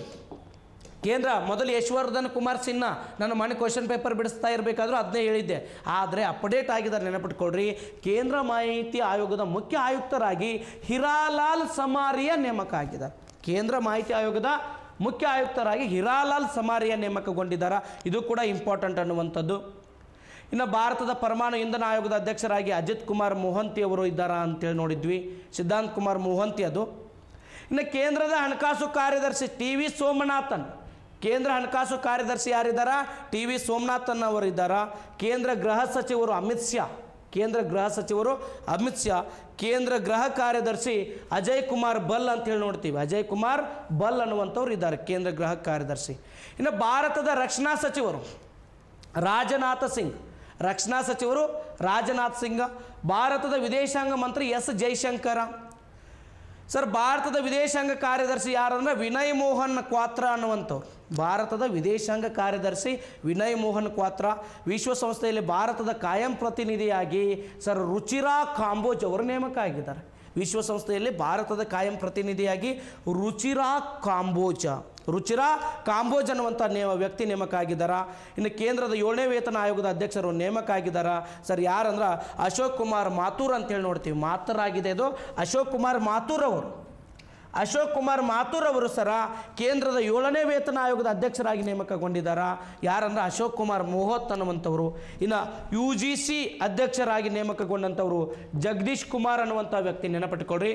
ಕೇಂದ್ರ ಮೊದಲು ಯಶವರ್ಧನ್ ಕುಮಾರ್ ಸಿನ್ಹಾ ನನ್ನ ಮನೆ ಕ್ವಶನ್ ಪೇಪರ್ ಬಿಡಿಸ್ತಾ ಇರಬೇಕಾದ್ರೂ ಅದನ್ನೇ ಹೇಳಿದ್ದೆ ಆದರೆ ಅಪ್ಡೇಟ್ ಆಗಿದ್ದಾರೆ ನೆನಪಿಟ್ಕೊಳ್ರಿ ಕೇಂದ್ರ ಮಾಹಿತಿ ಆಯೋಗದ ಮುಖ್ಯ ಆಯುಕ್ತರಾಗಿ ಹಿರಾಲಾಲ್ ಸಮಾರಿಯ ನೇಮಕ ಆಗಿದ್ದಾರೆ ಕೇಂದ್ರ ಮಾಹಿತಿ ಆಯೋಗದ ಮುಖ್ಯ ಆಯುಕ್ತರಾಗಿ ಹಿರಾಲಾಲ್ ಸಮಾರಿಯ ನೇಮಕಗೊಂಡಿದ್ದಾರೆ ಇದು ಕೂಡ ಇಂಪಾರ್ಟೆಂಟ್ ಅನ್ನುವಂಥದ್ದು ಇನ್ನು ಭಾರತದ ಪರಮಾಣು ಇಂಧನ ಆಯೋಗದ ಅಧ್ಯಕ್ಷರಾಗಿ ಅಜಿತ್ ಕುಮಾರ್ ಮೊಹಂತಿ ಅವರು ಇದ್ದಾರಾ ಅಂತೇಳಿ ನೋಡಿದ್ವಿ ಸಿದ್ಧಾಂತ್ ಕುಮಾರ್ ಮೊಹಂತಿ ಅದು ಇನ್ನು ಕೇಂದ್ರದ ಹಣಕಾಸು ಕಾರ್ಯದರ್ಶಿ ಟಿ ವಿ ಸೋಮನಾಥನ್ ಕೇಂದ್ರ ಹಣಕಾಸು ಕಾರ್ಯದರ್ಶಿ ಯಾರಿದ್ದಾರ ಟಿ ವಿ ಸೋಮನಾಥನ್ ಅವರಿದ್ದಾರ ಕೇಂದ್ರ ಗೃಹ ಸಚಿವರು ಅಮಿತ್ ಶಾ ಕೇಂದ್ರ ಗೃಹ ಸಚಿವರು ಅಮಿತ್ ಶಾ ಕೇಂದ್ರ ಗೃಹ ಕಾರ್ಯದರ್ಶಿ ಅಜಯ್ ಕುಮಾರ್ ಬಲ್ ಅಂತ ಹೇಳಿ ನೋಡ್ತೀವಿ ಅಜಯ್ ಕುಮಾರ್ ಬಲ್ ಅನ್ನುವಂಥವ್ರು ಇದ್ದಾರೆ ಕೇಂದ್ರ ಗೃಹ ಕಾರ್ಯದರ್ಶಿ ಇನ್ನು ಭಾರತದ ರಕ್ಷಣಾ ಸಚಿವರು ರಾಜನಾಥ ಸಿಂಗ್ ರಕ್ಷಣಾ ಸಚಿವರು ರಾಜನಾಥ್ ಸಿಂಗ್ ಭಾರತದ ವಿದೇಶಾಂಗ ಮಂತ್ರಿ ಎಸ್ ಜೈಶಂಕರ ಸರ್ ಭಾರತದ ವಿದೇಶಾಂಗ ಕಾರ್ಯದರ್ಶಿ ಯಾರಂದ್ರೆ ವಿನಯ್ ಮೋಹನ್ ಕ್ವಾತ್ರ ಅನ್ನುವಂಥವ್ರು ಭಾರತದ ವಿದೇಶಾಂಗ ಕಾರ್ಯದರ್ಶಿ ವಿನಯ್ ಮೋಹನ್ ಕ್ವಾತ್ರ ವಿಶ್ವಸಂಸ್ಥೆಯಲ್ಲಿ ಭಾರತದ ಕಾಯಂ ಪ್ರತಿನಿಧಿಯಾಗಿ ಸರ್ ರುಚಿರಾ ಕಾಂಬೋಜ್ ಅವರು ನೇಮಕ ಆಗಿದ್ದಾರೆ ವಿಶ್ವಸಂಸ್ಥೆಯಲ್ಲಿ ಭಾರತದ ಕಾಯಂ ಪ್ರತಿನಿಧಿಯಾಗಿ ರುಚಿರಾ ಕಾಂಬೋಜ ರುಚಿರಾ ಕಾಂಬೋಜ್ ಅನ್ನುವಂಥ ನೇಮ ವ್ಯಕ್ತಿ ನೇಮಕ ಆಗಿದ್ದಾರ ಇನ್ನು ಕೇಂದ್ರದ ಏಳನೇ ವೇತನ ಆಯೋಗದ ಅಧ್ಯಕ್ಷರು ನೇಮಕ ಆಗಿದ್ದಾರ ಸರ್ ಯಾರಂದ್ರೆ ಅಶೋಕ್ ಕುಮಾರ್ ಮಾಥೂರ್ ಅಂತೇಳಿ ನೋಡ್ತೀವಿ ಮಾತರಾಗಿದೆ ಇದು ಅಶೋಕ್ ಕುಮಾರ್ ಮಾಥೂರ್ ಅವರು ಅಶೋಕ್ ಕುಮಾರ್ ಮಾಥುರ್ ಅವರು ಸರ ಕೇಂದ್ರದ ಏಳನೇ ವೇತನ ಆಯೋಗದ ಅಧ್ಯಕ್ಷರಾಗಿ ನೇಮಕಗೊಂಡಿದ್ದಾರೆ ಯಾರಂದ್ರೆ ಅಶೋಕ್ ಕುಮಾರ್ ಮೋಹತ್ ಅನ್ನುವಂಥವ್ರು ಇನ್ನು ಯು ಜಿ ಸಿ ಅಧ್ಯಕ್ಷರಾಗಿ ನೇಮಕಗೊಂಡಂಥವ್ರು ಜಗದೀಶ್ ಕುಮಾರ್ ಅನ್ನುವಂಥ ವ್ಯಕ್ತಿ ನೆನಪಿಟ್ಕೊಳ್ರಿ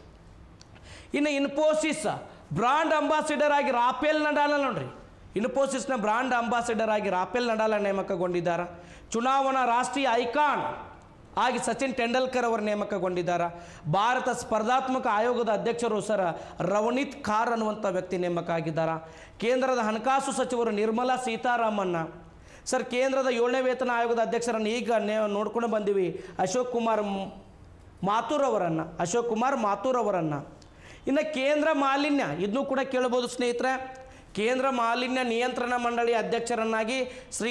ಇನ್ನು ಇನ್ಫೋಸಿಸ್ ಬ್ರಾಂಡ್ ಅಂಬಾಸಿಡರ್ ಆಗಿ ರಾಫೇಲ್ ನಡಾಲ ನೋಡ್ರಿ ಇನ್ಫೋಸಿಸ್ನ ಬ್ರಾಂಡ್ ಅಂಬಾಸಿಡರ್ ಆಗಿ ರಾಫೇಲ್ ನಡಾಲ ನೇಮಕಗೊಂಡಿದ್ದಾರೆ ಚುನಾವಣಾ ರಾಷ್ಟ್ರೀಯ ಐಕಾನ್ ಆಗಿ ಸಚಿನ್ ತೆಂಡೂಲ್ಕರ್ ಅವರು ನೇಮಕಗೊಂಡಿದ್ದಾರೆ ಭಾರತ ಸ್ಪರ್ಧಾತ್ಮಕ ಆಯೋಗದ ಅಧ್ಯಕ್ಷರು ಸರ್ ರವನೀತ್ ಖಾರ್ ಅನ್ನುವಂಥ ವ್ಯಕ್ತಿ ನೇಮಕ ಆಗಿದ್ದಾರೆ ಕೇಂದ್ರದ ಹಣಕಾಸು ಸಚಿವರು ನಿರ್ಮಲಾ ಸೀತಾರಾಮನ್ನ ಸರ್ ಕೇಂದ್ರದ ಏಳನೇ ವೇತನ ಆಯೋಗದ ಅಧ್ಯಕ್ಷರನ್ನು ಈಗ ನೇ ನೋಡ್ಕೊಂಡು ಬಂದೀವಿ ಅಶೋಕ್ ಕುಮಾರ್ ಮ್- ಮಾಥುರ್ ಅವರನ್ನು ಅಶೋಕ್ ಕುಮಾರ್ ಮಾಥುರ್ ಅವರನ್ನು ಇನ್ನು ಕೇಂದ್ರ ಮಾಲಿನ್ಯ ಇದನ್ನು ಕೂಡ ಕೇಳಬಹುದು ಸ್ನೇಹಿತರೆ ಕೇಂದ್ರ ಮಾಲಿನ್ಯ ನಿಯಂತ್ರಣ ಮಂಡಳಿ ಅಧ್ಯಕ್ಷರನ್ನಾಗಿ ಶ್ರೀ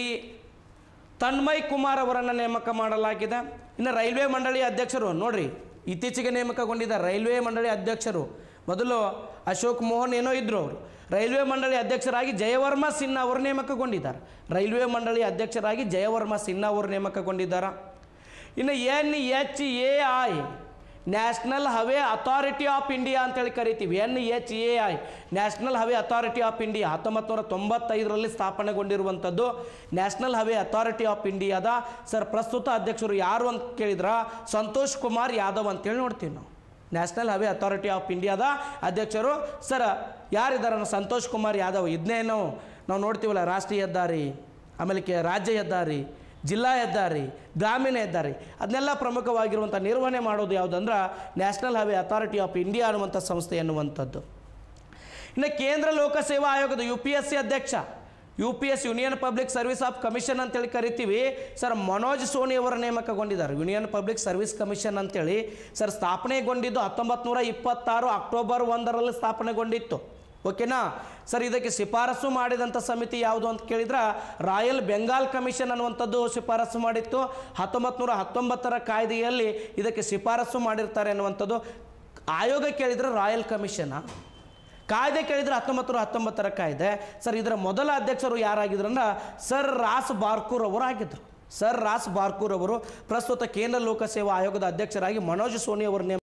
ತನ್ಮಯ್ ಕುಮಾರ್ ಅವರನ್ನು ನೇಮಕ ಮಾಡಲಾಗಿದೆ ಇನ್ನು ರೈಲ್ವೆ ಮಂಡಳಿ ಅಧ್ಯಕ್ಷರು ನೋಡ್ರಿ ಇತ್ತೀಚೆಗೆ ನೇಮಕಗೊಂಡಿದ್ದಾರೆ ರೈಲ್ವೆ ಮಂಡಳಿ ಅಧ್ಯಕ್ಷರು ಮೊದಲು ಅಶೋಕ್ ಮೋಹನ್ ಏನೋ ಇದ್ರು ಅವರು ರೈಲ್ವೆ ಮಂಡಳಿ ಅಧ್ಯಕ್ಷರಾಗಿ ಜಯವರ್ಮ ಸಿನ್ಹಾ ಅವರು ನೇಮಕಗೊಂಡಿದ್ದಾರೆ ರೈಲ್ವೆ ಮಂಡಳಿ ಅಧ್ಯಕ್ಷರಾಗಿ ಜಯವರ್ಮ ಸಿನ್ಹಾ ಅವರು ನೇಮಕಗೊಂಡಿದ್ದಾರೆ ಇನ್ನು N H A I national highway authority of India ಅಂತೇಳಿ ಕರಿತೀವಿ N H A I national highway authority of India ಹತ್ತೊಂಬತ್ತು ನೂರ ತೊಂಬತ್ತೈದರಲ್ಲಿ ಸ್ಥಾಪನೆಗೊಂಡಿರುವಂಥದ್ದು ನ್ಯಾಷನಲ್ ಹವೆ ಅಥಾರಿಟಿ ಆಫ್ ಇಂಡಿಯಾದ ಸರ್ ಪ್ರಸ್ತುತ ಅಧ್ಯಕ್ಷರು ಯಾರು ಅಂತ ಕೇಳಿದ್ರ ಸಂತೋಷ್ ಕುಮಾರ್ ಯಾದವ್ ಅಂತೇಳಿ ನೋಡ್ತೀವಿ ನಾವು ನ್ಯಾಷನಲ್ ಹವೆ ಅಥಾರಿಟಿ ಆಫ್ ಇಂಡಿಯಾದ ಅಧ್ಯಕ್ಷರು ಸರ್ ಯಾರಿದ್ದಾರೆ ಸಂತೋಷ್ ಕುಮಾರ್ ಯಾದವ್ ಇದನ್ನೇ ನಾವು ನಾವು ನೋಡ್ತೀವಲ್ಲ ರಾಷ್ಟ್ರೀಯ ಹೆದ್ದಾರಿ ಆಮೇಲೆ ಕೆ ರಾಜ್ಯ ಹೆದ್ದಾರಿ ಜಿಲ್ಲಾ ಹೆದ್ದಾರಿ ಗ್ರಾಮೀಣ ಹೆದ್ದಾರಿ ಅದನ್ನೆಲ್ಲ ಪ್ರಮುಖವಾಗಿರುವಂಥ ನಿರ್ವಹಣೆ ಮಾಡೋದು ಯಾವುದಂದ್ರೆ national highway authority of India ಅನ್ನುವಂಥ ಸಂಸ್ಥೆ ಅನ್ನುವಂಥದ್ದು ಇನ್ನು ಕೇಂದ್ರ ಲೋಕಸೇವಾ ಆಯೋಗದ ಯು ಪಿ ಎಸ್ ಸಿ ಅಧ್ಯಕ್ಷ U P S union public service of commission ಅಂತೇಳಿ ಕರಿತೀವಿ ಸರ್ ಮನೋಜ್ ಸೋನಿ ಅವರ ನೇಮಕಗೊಂಡಿದ್ದಾರೆ ಯೂನಿಯನ್ ಪಬ್ಲಿಕ್ ಸರ್ವಿಸ್ ಕಮಿಷನ್ ಅಂತೇಳಿ ಸರ್ ಸ್ಥಾಪನೆಗೊಂಡಿದ್ದು ಹತ್ತೊಂಬತ್ತು ನೂರ ಇಪ್ಪತ್ತಾರು ಅಕ್ಟೋಬರ್ ಒಂದರಲ್ಲಿ ಸ್ಥಾಪನೆಗೊಂಡಿತ್ತು ಓಕೆನಾ ಸರ್ ಇದಕ್ಕೆ ಶಿಫಾರಸು ಮಾಡಿದಂಥ ಸಮಿತಿ ಯಾವುದು ಅಂತ ಕೇಳಿದ್ರೆ ರಾಯಲ್ ಬೆಂಗಾಲ್ ಕಮಿಷನ್ ಅನ್ನುವಂಥದ್ದು ಶಿಫಾರಸು ಮಾಡಿತ್ತು ಹತ್ತೊಂಬತ್ತು ನೂರ ಹತ್ತೊಂಬತ್ತರ ಕಾಯ್ದೆಯಲ್ಲಿ ಇದಕ್ಕೆ ಶಿಫಾರಸು ಮಾಡಿರ್ತಾರೆ ಅನ್ನುವಂಥದ್ದು ಆಯೋಗ ಕೇಳಿದ್ರೆ ರಾಯಲ್ ಕಮಿಷನ್ ಕಾಯ್ದೆ ಕೇಳಿದ್ರೆ ಹತ್ತೊಂಬತ್ತು ನೂರ ಹತ್ತೊಂಬತ್ತರ ಕಾಯ್ದೆ ಸರ್ ಇದರ ಮೊದಲ ಅಧ್ಯಕ್ಷರು ಯಾರಾಗಿದ್ರು ಅಂದ್ರೆ ಸರ್ ರಾಸ್ ಬಾರ್ಕೂರ್ ಅವರು ಆಗಿದ್ರು ಸರ್ ರಾಸ್ ಬಾರ್ಕೂರ್ ಅವರು ಪ್ರಸ್ತುತ ಕೇಂದ್ರ ಲೋಕಸೇವಾ ಆಯೋಗದ ಅಧ್ಯಕ್ಷರಾಗಿ ಮನೋಜ್ ಸೋನಿ ಅವರು ನೇಮ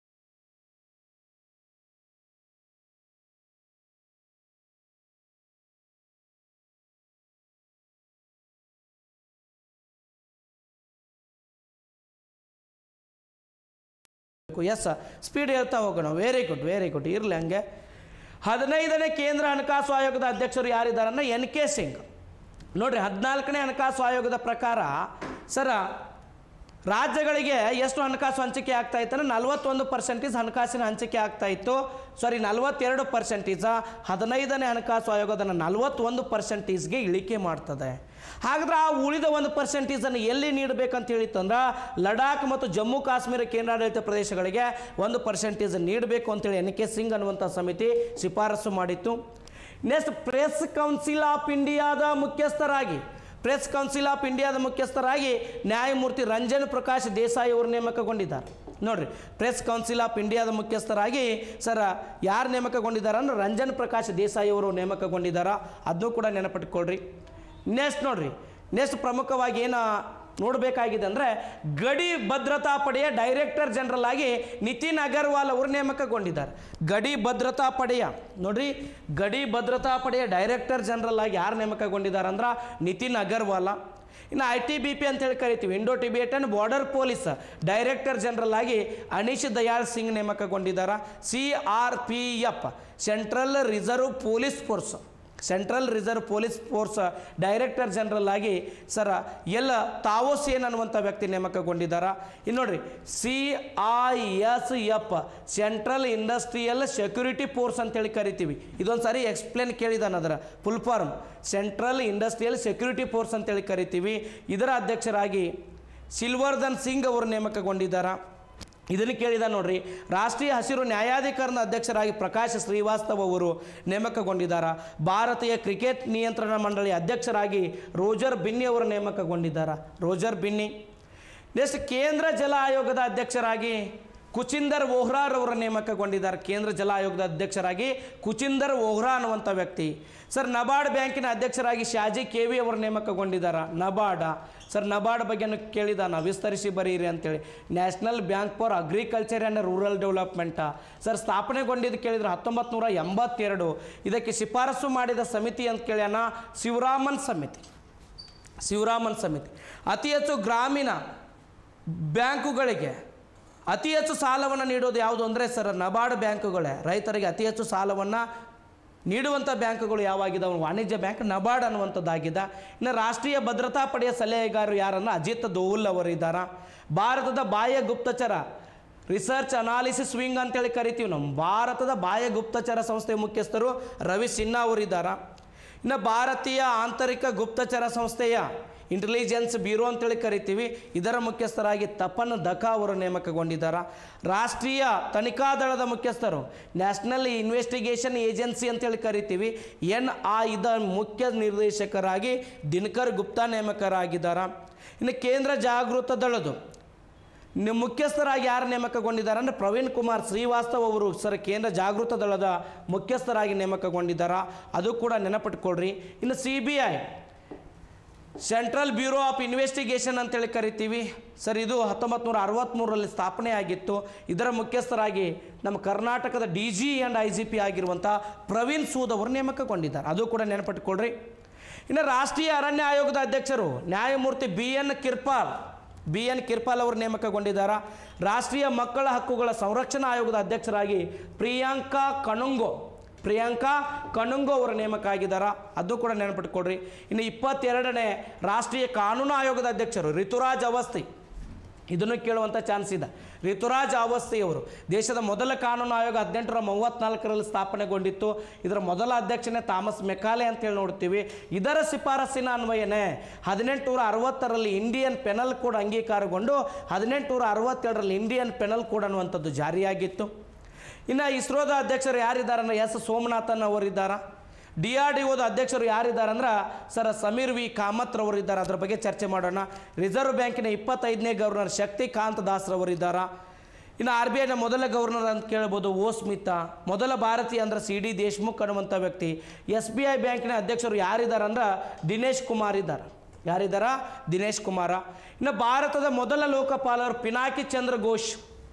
ಎಸ್ ಸ್ಪೀಡ್ ಹೇಳ್ತಾ ಹೋಗೋಣ ವೆರಿ ಗುಡ್ ವೆರಿ ಗುಡ್ ಇರಲಿ ಹಂಗೆ ಹದಿನೈದನೇ ಕೇಂದ್ರ ಹಣಕಾಸು ಆಯೋಗದ ಅಧ್ಯಕ್ಷರು ಯಾರಿದ್ದಾರನ್ನ ಎನ್ ಕೆ ಸಿಂಗ್ ನೋಡ್ರಿ ಹದಿನಾಲ್ಕನೇ ಹಣಕಾಸು ಆಯೋಗದ ಪ್ರಕಾರ ಸರ ರಾಜ್ಯಗಳಿಗೆ ಎಷ್ಟು ಹಣಕಾಸು ಹಂಚಿಕೆ ಆಗ್ತಾ ಇತ್ತು ಅಂದ್ರೆ ನಲವತ್ತೊಂದು ಪರ್ಸೆಂಟೇಜ್ ಹಣಕಾಸಿನ ಹಂಚಿಕೆ ಆಗ್ತಾ ಇತ್ತು ಸಾರಿ ನಲವತ್ತೆರಡು ಪರ್ಸೆಂಟೇಜ ಹದಿನೈದನೇ ಹಣಕಾಸು ಆಯೋಗದನ್ನು ನಲವತ್ತೊಂದು ಪರ್ಸೆಂಟೇಜ್ಗೆ ಇಳಿಕೆ ಮಾಡ್ತದೆ ಹಾಗಾದ್ರೆ ಆ ಉಳಿದ ಒಂದು ಪರ್ಸೆಂಟೇಜನ್ನು ಎಲ್ಲಿ ನೀಡಬೇಕಂತ ಹೇಳಿತ್ತಂದ್ರೆ ಲಡಾಖ್ ಮತ್ತು ಜಮ್ಮು ಕಾಶ್ಮೀರ ಕೇಂದ್ರಾಡಳಿತ ಪ್ರದೇಶಗಳಿಗೆ ಒಂದು ಪರ್ಸೆಂಟೇಜ್ ನೀಡಬೇಕು ಅಂತೇಳಿ ಎನ್ ಕೆ ಸಿಂಗ್ ಅನ್ನುವಂಥ ಸಮಿತಿ ಶಿಫಾರಸು ಮಾಡಿತ್ತು ನೆಕ್ಸ್ಟ್ ಪ್ರೆಸ್ ಕೌನ್ಸಿಲ್ ಆಫ್ ಇಂಡಿಯಾದ ಮುಖ್ಯಸ್ಥರಾಗಿ ಪ್ರೆಸ್ ಕೌನ್ಸಿಲ್ ಆಫ್ ಇಂಡಿಯಾದ ಮುಖ್ಯಸ್ಥರಾಗಿ ನ್ಯಾಯಮೂರ್ತಿ ರಂಜನ್ ಪ್ರಕಾಶ್ ದೇಸಾಯಿ ಅವರು ನೇಮಕಗೊಂಡಿದ್ದಾರೆ ನೋಡ್ರಿ ಪ್ರೆಸ್ ಕೌನ್ಸಿಲ್ ಆಫ್ ಇಂಡಿಯಾದ ಮುಖ್ಯಸ್ಥರಾಗಿ ಸರ್ ಯಾರು ನೇಮಕಗೊಂಡಿದ್ದಾರೆ ಅಂದ್ರೆ ರಂಜನ್ ಪ್ರಕಾಶ್ ದೇಸಾಯಿ ಅವರು ನೇಮಕಗೊಂಡಿದ್ದಾರೆ ಅದನ್ನು ಕೂಡ ನೆನಪಿಟ್ಕೊಳ್ರಿ ನೆಕ್ಸ್ಟ್ ನೋಡ್ರಿ ನೆಕ್ಸ್ಟ್ ಪ್ರಮುಖವಾಗಿ ಏನು ನೋಡಬೇಕಾಗಿದೆ ಅಂದರೆ ಗಡಿ ಭದ್ರತಾ ಪಡೆಯ ಡೈರೆಕ್ಟರ್ ಜನರಲ್ ಆಗಿ ನಿತಿನ್ ಅಗರ್ವಾಲ್ ಅವರು ನೇಮಕಗೊಂಡಿದ್ದಾರೆ ಗಡಿ ಭದ್ರತಾ ಪಡೆಯ ನೋಡ್ರಿ ಗಡಿ ಭದ್ರತಾ ಪಡೆಯ ಡೈರೆಕ್ಟರ್ ಜನರಲ್ ಆಗಿ ಯಾರು ನೇಮಕಗೊಂಡಿದ್ದಾರೆ ಅಂದ್ರೆ ನಿತಿನ್ ಅಗರ್ವಾಲ ಇನ್ನು ಐ ಟಿ ಬಿ ಪಿ ಅಂತೇಳಿ ಕರಿತೀವಿ Indo Tibetan border police director general ಆಗಿ ಅನೀಶ್ ದಯಾಳ್ ಸಿಂಗ್ ನೇಮಕಗೊಂಡಿದ್ದಾರೆ C R P F central reserve police force central reserve police force director general ಆಗಿ ಸರ ಎಲ್ಲ ತಾವೋಸೇನ್ ಅನ್ನುವಂಥ ವ್ಯಕ್ತಿ ನೇಮಕಗೊಂಡಿದ್ದಾರೆ ಇನ್ನು ನೋಡ್ರಿ C I S F central industrial security force ಅಂತೇಳಿ ಕರಿತೀವಿ ಇದೊಂದು ಸಾರಿ ಎಕ್ಸ್ಪ್ಲೇನ್ ಕೇಳಿದಾನ ಅದರ full form central industrial security force ಅಂತೇಳಿ ಕರಿತೀವಿ ಇದರ ಅಧ್ಯಕ್ಷರಾಗಿ ಸಿಲ್ವರ್ಧನ್ ಸಿಂಗ್ ಅವರು ನೇಮಕಗೊಂಡಿದ್ದಾರೆ ಇದನ್ನು ಕೇಳಿದ ನೋಡ್ರಿ ರಾಷ್ಟ್ರೀಯ ಹಸಿರು ನ್ಯಾಯಾಧಿಕರಣದ ಅಧ್ಯಕ್ಷರಾಗಿ ಪ್ರಕಾಶ್ ಶ್ರೀವಾಸ್ತವ್ ಅವರು ನೇಮಕಗೊಂಡಿದ್ದಾರೆ ಭಾರತೀಯ ಕ್ರಿಕೆಟ್ ನಿಯಂತ್ರಣ ಮಂಡಳಿ ಅಧ್ಯಕ್ಷರಾಗಿ ರೋಜರ್ ಬಿನ್ನಿ ಅವರು ನೇಮಕಗೊಂಡಿದ್ದಾರೆ ರೋಜರ್ ಬಿನ್ನಿ ನೆಕ್ಸ್ಟ್ ಕೇಂದ್ರ ಜಲ ಆಯೋಗದ ಅಧ್ಯಕ್ಷರಾಗಿ ಕುಚಿಂದರ್ ವೋಹ್ರಾರ್ ಅವರ ನೇಮಕಗೊಂಡಿದ್ದಾರೆ ಕೇಂದ್ರ ಜಲ ಆಯೋಗದ ಅಧ್ಯಕ್ಷರಾಗಿ ಕುಚಿಂದರ್ ವೋಹ್ರಾ ಅನ್ನುವಂಥ ವ್ಯಕ್ತಿ ಸರ್ ನಬಾರ್ಡ್ ಬ್ಯಾಂಕಿನ ಅಧ್ಯಕ್ಷರಾಗಿ ಶಾಜಿ ಕೆ ವಿ ಅವರು ನೇಮಕಗೊಂಡಿದ್ದಾರೆ ನಬಾರ್ಡ ಸರ್ ನಬಾರ್ಡ್ ಬಗ್ಗೆನೂ ಕೇಳಿದಾನ ವಿಸ್ತರಿಸಿ ಬರೀರಿ ಅಂತೇಳಿ national bank for agriculture and rural development sir ಸ್ಥಾಪನೆಗೊಂಡಿದ್ದು ಕೇಳಿದ್ರೆ ಹತ್ತೊಂಬತ್ತು ನೂರ ಎಂಬತ್ತೆರಡು ಇದಕ್ಕೆ ಶಿಫಾರಸು ಮಾಡಿದ ಸಮಿತಿ ಅಂತ ಕೇಳ್ಯಾನ ಶಿವರಾಮನ್ ಸಮಿತಿ ಶಿವರಾಮನ್ ಸಮಿತಿ ಅತಿ ಹೆಚ್ಚು ಗ್ರಾಮೀಣ ಬ್ಯಾಂಕುಗಳಿಗೆ ಅತಿ ಹೆಚ್ಚು ಸಾಲವನ್ನು ನೀಡೋದು ಯಾವುದು ಅಂದರೆ ಸರ್ ನಬಾರ್ಡ್ ಬ್ಯಾಂಕುಗಳೇ ರೈತರಿಗೆ ಅತಿ ಹೆಚ್ಚು ಸಾಲವನ್ನು ನೀಡುವಂಥ ಬ್ಯಾಂಕುಗಳು ಯಾವಾಗಿದ್ದಾವೆ ವಾಣಿಜ್ಯ ಬ್ಯಾಂಕ್ ನಬಾರ್ಡ್ ಅನ್ನುವಂಥದ್ದಾಗಿದೆ ಇನ್ನು ರಾಷ್ಟ್ರೀಯ ಭದ್ರತಾ ಪಡೆಯ ಸಲಹೆಗಾರರು ಯಾರನ್ನ ಅಜಿತ್ ದೋವಲ್ ಅವರು ಇದ್ದಾರೆ ಭಾರತದ ಬಾಹ್ಯ ಗುಪ್ತಚರ ರಿಸರ್ಚ್ ಅನಾಲಿಸಿಸ್ ವಿಂಗ್ ಅಂತೇಳಿ ಕರಿತೀವಿ ನಾವು ಭಾರತದ ಬಾಹ್ಯ ಗುಪ್ತಚರ ಸಂಸ್ಥೆಯ ಮುಖ್ಯಸ್ಥರು ರವಿ ಸಿನ್ಹಾ ಅವರಿದ್ದಾರೆ ಇನ್ನು ಭಾರತೀಯ ಆಂತರಿಕ ಗುಪ್ತಚರ ಸಂಸ್ಥೆಯ ಇಂಟೆಲಿಜೆನ್ಸ್ ಬ್ಯೂರೋ ಅಂತೇಳಿ ಕರಿತೀವಿ ಇದರ ಮುಖ್ಯಸ್ಥರಾಗಿ ತಪನ್ ದಖಾ ಅವರು ನೇಮಕಗೊಂಡಿದ್ದಾರೆ ರಾಷ್ಟ್ರೀಯ ತನಿಖಾ ದಳದ ಮುಖ್ಯಸ್ಥರು ನ್ಯಾಷನಲ್ ಇನ್ವೆಸ್ಟಿಗೇಷನ್ ಏಜೆನ್ಸಿ ಅಂತೇಳಿ ಕರಿತೀವಿ ಎನ್ ಆ ಇದ ಮುಖ್ಯ ನಿರ್ದೇಶಕರಾಗಿ ದಿನಕರ್ ಗುಪ್ತಾ ನೇಮಕರಾಗಿದ್ದಾರೆ ಇನ್ನು ಕೇಂದ್ರ ಜಾಗೃತ ದಳದು ನಿ- ಮುಖ್ಯಸ್ಥರಾಗಿ ಯಾರು ನೇಮಕಗೊಂಡಿದ್ದಾರೆ ಅಂದರೆ ಪ್ರವೀಣ್ ಕುಮಾರ್ ಶ್ರೀವಾಸ್ತವ್ ಅವರು ಸರ್ ಕೇಂದ್ರ ಜಾಗೃತ ದಳದ ಮುಖ್ಯಸ್ಥರಾಗಿ ನೇಮಕಗೊಂಡಿದ್ದಾರೆ ಅದು ಕೂಡ ನೆನಪಿಟ್ಕೊಳ್ರಿ ಇನ್ನು C B I central bureau of investigation ಅಂತೇಳಿ ಕರಿತೀವಿ ಸರ್ ಇದು ಹತ್ತೊಂಬತ್ತು ನೂರ ಅರವತ್ತ್ಮೂರರಲ್ಲಿ ಸ್ಥಾಪನೆ ಆಗಿತ್ತು ಇದರ ಮುಖ್ಯಸ್ಥರಾಗಿ ನಮ್ಮ ಕರ್ನಾಟಕದ D G and I G P ಆಗಿರುವಂಥ ಪ್ರವೀಣ್ ಸೂದ್ ಅವರು ನೇಮಕಗೊಂಡಿದ್ದಾರೆ ಅದು ಕೂಡ ನೆನಪಿಟ್ಕೊಳ್ರಿ ಇನ್ನು ರಾಷ್ಟ್ರೀಯ ಅರಣ್ಯ ಆಯೋಗದ ಅಧ್ಯಕ್ಷರು ನ್ಯಾಯಮೂರ್ತಿ B N Kirpal B N Kirpal ಅವರು ನೇಮಕಗೊಂಡಿದ್ದಾರೆ ರಾಷ್ಟ್ರೀಯ ಮಕ್ಕಳ ಹಕ್ಕುಗಳ ಸಂರಕ್ಷಣಾ ಆಯೋಗದ ಅಧ್ಯಕ್ಷರಾಗಿ ಪ್ರಿಯಾಂಕಾ ಕಣುಂಗೋ ಪ್ರಿಯಾಂಕಾ ಕಣುಂಗೋ ಅವರ ನೇಮಕ ಆಗಿದ್ದಾರೆ ಅದು ಕೂಡ ನೆನಪಿಟ್ಕೊಡ್ರಿ ಇನ್ನು ಇಪ್ಪತ್ತೆರಡನೇ ರಾಷ್ಟ್ರೀಯ ಕಾನೂನು ಆಯೋಗದ ಅಧ್ಯಕ್ಷರು ಋತುರಾಜ್ ಅವಸ್ಥಿ ಇದನ್ನು ಕೇಳುವಂಥ ಚಾನ್ಸ್ ಇದೆ ಋತುರಾಜ್ ಅವಸ್ಥಿ ಅವರು ದೇಶದ ಮೊದಲ ಕಾನೂನು ಆಯೋಗ ಹದಿನೆಂಟುನೂರ ಮೂವತ್ತ್ನಾಲ್ಕರಲ್ಲಿ ಸ್ಥಾಪನೆಗೊಂಡಿತ್ತು ಇದರ ಮೊದಲ ಅಧ್ಯಕ್ಷನೇ ಥಾಮಸ್ ಮೆಕಾಲೆ ಅಂತೇಳಿ ನೋಡ್ತೀವಿ ಇದರ ಶಿಫಾರಸ್ಸಿನ ಅನ್ವಯನೇ ಹದಿನೆಂಟುನೂರ ಅರವತ್ತರಲ್ಲಿ ಇಂಡಿಯನ್ ಪೆನಲ್ ಕೋಡ್ ಅಂಗೀಕಾರಗೊಂಡು ಹದಿನೆಂಟುನೂರ ಅರವತ್ತೆರಡರಲ್ಲಿ ಇಂಡಿಯನ್ ಪೆನಲ್ ಕೋಡ್ ಅನ್ನುವಂಥದ್ದು ಜಾರಿಯಾಗಿತ್ತು ಇನ್ನು ಇಸ್ರೋದ ಅಧ್ಯಕ್ಷರು ಯಾರಿದ್ದಾರೆ ಅಂದರೆ ಎಸ್ ಸೋಮನಾಥನ್ ಅವರಿದ್ದಾರಾ ಡಿ ಆರ್ ಡಿ ಒದ ಅಧ್ಯಕ್ಷರು ಯಾರಿದ್ದಾರೆ ಅಂದ್ರೆ ಸರ್ ಸಮೀರ್ ವಿ ಕಾಮತ್ ರವರಿದ್ದಾರೆ ಅದ್ರ ಬಗ್ಗೆ ಚರ್ಚೆ ಮಾಡೋಣ ರಿಸರ್ವ್ ಬ್ಯಾಂಕಿನ ಇಪ್ಪತ್ತೈದನೇ ಗವರ್ನರ್ ಶಕ್ತಿಕಾಂತ್ ದಾಸ್ ರವರಿದ್ದಾರೆ ಇನ್ನು ಆರ್ ಬಿ ಐನ ಮೊದಲ ಗವರ್ನರ್ ಅಂತ ಕೇಳ್ಬೋದು ಓ ಸ್ಮಿತಾ ಮೊದಲ ಭಾರತೀಯ ಅಂದ್ರೆ ಸಿ ಡಿ ದೇಶ್ಮುಖ್ ಅನ್ನುವಂಥ ವ್ಯಕ್ತಿ ಎಸ್ ಬಿ ಐ ಬ್ಯಾಂಕಿನ ಅಧ್ಯಕ್ಷರು ಯಾರಿದ್ದಾರೆ ಅಂದ್ರೆ ದಿನೇಶ್ ಕುಮಾರ್ ಇದ್ದಾರೆ ಯಾರಿದ್ದಾರ ದಿನೇಶ್ ಕುಮಾರ ಇನ್ನು ಭಾರತದ ಮೊದಲ ಲೋಕಪಾಲರು ಪಿನಾಕಿ ಚಂದ್ರ ಘೋಷ್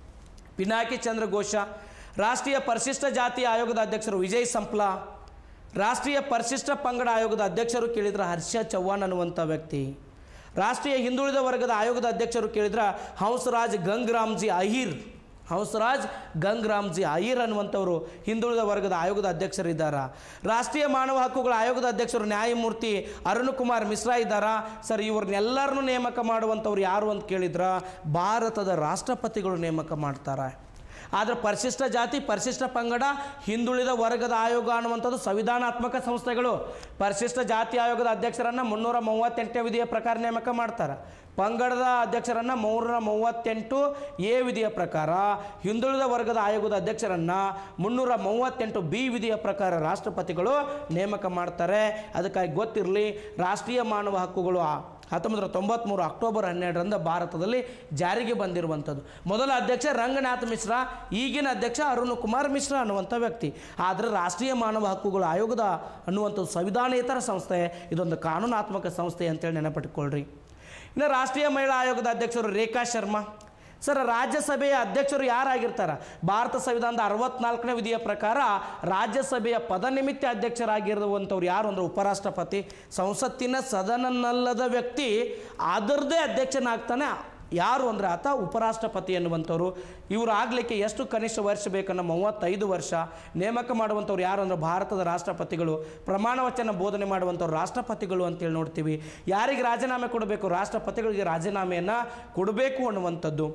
ಪಿನಾಕಿ ಚಂದ್ರ ಘೋಷ ರಾಷ್ಟ್ರೀಯ ಪರಿಶಿಷ್ಟ ಜಾತಿ ಆಯೋಗದ ಅಧ್ಯಕ್ಷರು ವಿಜಯ್ ಸಂಪ್ಲಾ ರಾಷ್ಟ್ರೀಯ ಪರಿಶಿಷ್ಟ ಪಂಗಡ ಆಯೋಗದ ಅಧ್ಯಕ್ಷರು ಕೇಳಿದ್ರೆ ಹರ್ಷ ಚವ್ಹಾಣ್ ಅನ್ನುವಂಥ ವ್ಯಕ್ತಿ ರಾಷ್ಟ್ರೀಯ ಹಿಂದುಳಿದ ವರ್ಗದ ಆಯೋಗದ ಅಧ್ಯಕ್ಷರು ಕೇಳಿದ್ರೆ ಹಂಸರಾಜ್ ಗಂಗ್ರಾಮ್ಜಿ ಅಹಿರ್ ಹಂಸರಾಜ್ ಗಂಗ್ರಾಮ್ಜಿ ಅಹಿರ್ ಅನ್ನುವಂಥವರು ಹಿಂದುಳಿದ ವರ್ಗದ ಆಯೋಗದ ಅಧ್ಯಕ್ಷರಿದ್ದಾರೆ ರಾಷ್ಟ್ರೀಯ ಮಾನವ ಹಕ್ಕುಗಳ ಆಯೋಗದ ಅಧ್ಯಕ್ಷರು ನ್ಯಾಯಮೂರ್ತಿ ಅರುಣ್ ಕುಮಾರ್ ಮಿಶ್ರಾ ಇದ್ದಾರಾ ಸರ್ ಇವ್ರನ್ನೆಲ್ಲರನ್ನೂ ನೇಮಕ ಮಾಡುವಂಥವ್ರು ಯಾರು ಅಂತ ಕೇಳಿದ್ರೆ ಭಾರತದ ರಾಷ್ಟ್ರಪತಿಗಳು ನೇಮಕ ಮಾಡ್ತಾರೆ ಆದರೆ ಪರಿಶಿಷ್ಟ ಜಾತಿ ಪರಿಶಿಷ್ಟ ಪಂಗಡ ಹಿಂದುಳಿದ ವರ್ಗದ ಆಯೋಗ ಅನ್ನುವಂಥದ್ದು ಸಂವಿಧಾನಾತ್ಮಕ ಸಂಸ್ಥೆಗಳು ಪರಿಶಿಷ್ಟ ಜಾತಿ ಆಯೋಗದ ಅಧ್ಯಕ್ಷರನ್ನು ಮುನ್ನೂರ ಮೂವತ್ತೆಂಟನೇ ವಿಧಿಯ ಪ್ರಕಾರ ನೇಮಕ ಮಾಡ್ತಾರೆ ಪಂಗಡದ ಅಧ್ಯಕ್ಷರನ್ನು ಮುನ್ನೂರ ಮೂವತ್ತೆಂಟು ಎ ವಿಧಿಯ ಪ್ರಕಾರ ಹಿಂದುಳಿದ ವರ್ಗದ ಆಯೋಗದ ಅಧ್ಯಕ್ಷರನ್ನು ಮುನ್ನೂರ ಮೂವತ್ತೆಂಟು ಬಿ ವಿಧಿಯ ಪ್ರಕಾರ ರಾಷ್ಟ್ರಪತಿಗಳು ನೇಮಕ ಮಾಡ್ತಾರೆ ಅದಕ್ಕಾಗಿ ಗೊತ್ತಿರಲಿ ರಾಷ್ಟ್ರೀಯ ಮಾನವ ಹಕ್ಕುಗಳು ಆ- ಹತ್ತೊಂಬತ್ತು ನೂರ ತೊಂಬತ್ತ್ಮೂರು ಅಕ್ಟೋಬರ್ ಹನ್ನೆರಡರಂದು ಭಾರತದಲ್ಲಿ ಜಾರಿಗೆ ಬಂದಿರುವಂಥದ್ದು ಮೊದಲ ಅಧ್ಯಕ್ಷ ರಂಗನಾಥ್ ಮಿಶ್ರಾ ಈಗಿನ ಅಧ್ಯಕ್ಷ ಅರುಣ್ ಕುಮಾರ್ ಮಿಶ್ರಾ ಅನ್ನುವಂಥ ವ್ಯಕ್ತಿ ಆದರೆ ರಾಷ್ಟ್ರೀಯ ಮಾನವ ಹಕ್ಕುಗಳ ಆಯೋಗದ ಅನ್ನುವಂಥದ್ದು ಸಂವಿಧಾನೇತರ ಸಂಸ್ಥೆ ಇದೊಂದು ಕಾನೂನಾತ್ಮಕ ಸಂಸ್ಥೆ ಅಂತೇಳಿ ನೆನಪಿಟ್ಕೊಳ್ರಿ ಇನ್ನು ರಾಷ್ಟ್ರೀಯ ಮಹಿಳಾ ಆಯೋಗದ ಅಧ್ಯಕ್ಷರು ರೇಖಾ ಶರ್ಮಾ ಸರ್ ರಾಜ್ಯಸಭೆಯ ಅಧ್ಯಕ್ಷರು ಯಾರಾಗಿರ್ತಾರೆ ಭಾರತ ಸಂವಿಧಾನದ ಅರವತ್ನಾಲ್ಕನೇ ವಿಧಿಯ ಪ್ರಕಾರ ರಾಜ್ಯಸಭೆಯ ಪದನಿಮಿತ್ತ ಅಧ್ಯಕ್ಷರಾಗಿರುವಂಥವ್ರು ಯಾರು ಅಂದ್ರೆ ಉಪರಾಷ್ಟ್ರಪತಿ ಸಂಸತ್ತಿನ ಸದನನಲ್ಲದ ವ್ಯಕ್ತಿ ಅದರದ್ದೇ ಅಧ್ಯಕ್ಷನಾಗ್ತಾನೆ ಯಾರು ಅಂದರೆ ಆತ ಉಪರಾಷ್ಟ್ರಪತಿ ಎನ್ನುವಂಥವ್ರು ಇವರು ಆಗಲಿಕ್ಕೆ ಎಷ್ಟು ಕನಿಷ್ಠ ವರ್ಷ ಬೇಕನ್ನೋ ಮೂವತ್ತೈದು ವರ್ಷ ನೇಮಕ ಮಾಡುವಂಥವ್ರು ಯಾರು ಅಂದರೆ ಭಾರತದ ರಾಷ್ಟ್ರಪತಿಗಳು ಪ್ರಮಾಣ ವಚನ ಬೋಧನೆ ಮಾಡುವಂಥವ್ರು ರಾಷ್ಟ್ರಪತಿಗಳು ಅಂತೇಳಿ ನೋಡ್ತೀವಿ ಯಾರಿಗೆ ರಾಜೀನಾಮೆ ಕೊಡಬೇಕು ರಾಷ್ಟ್ರಪತಿಗಳಿಗೆ ರಾಜೀನಾಮೆಯನ್ನು ಕೊಡಬೇಕು ಅನ್ನುವಂಥದ್ದು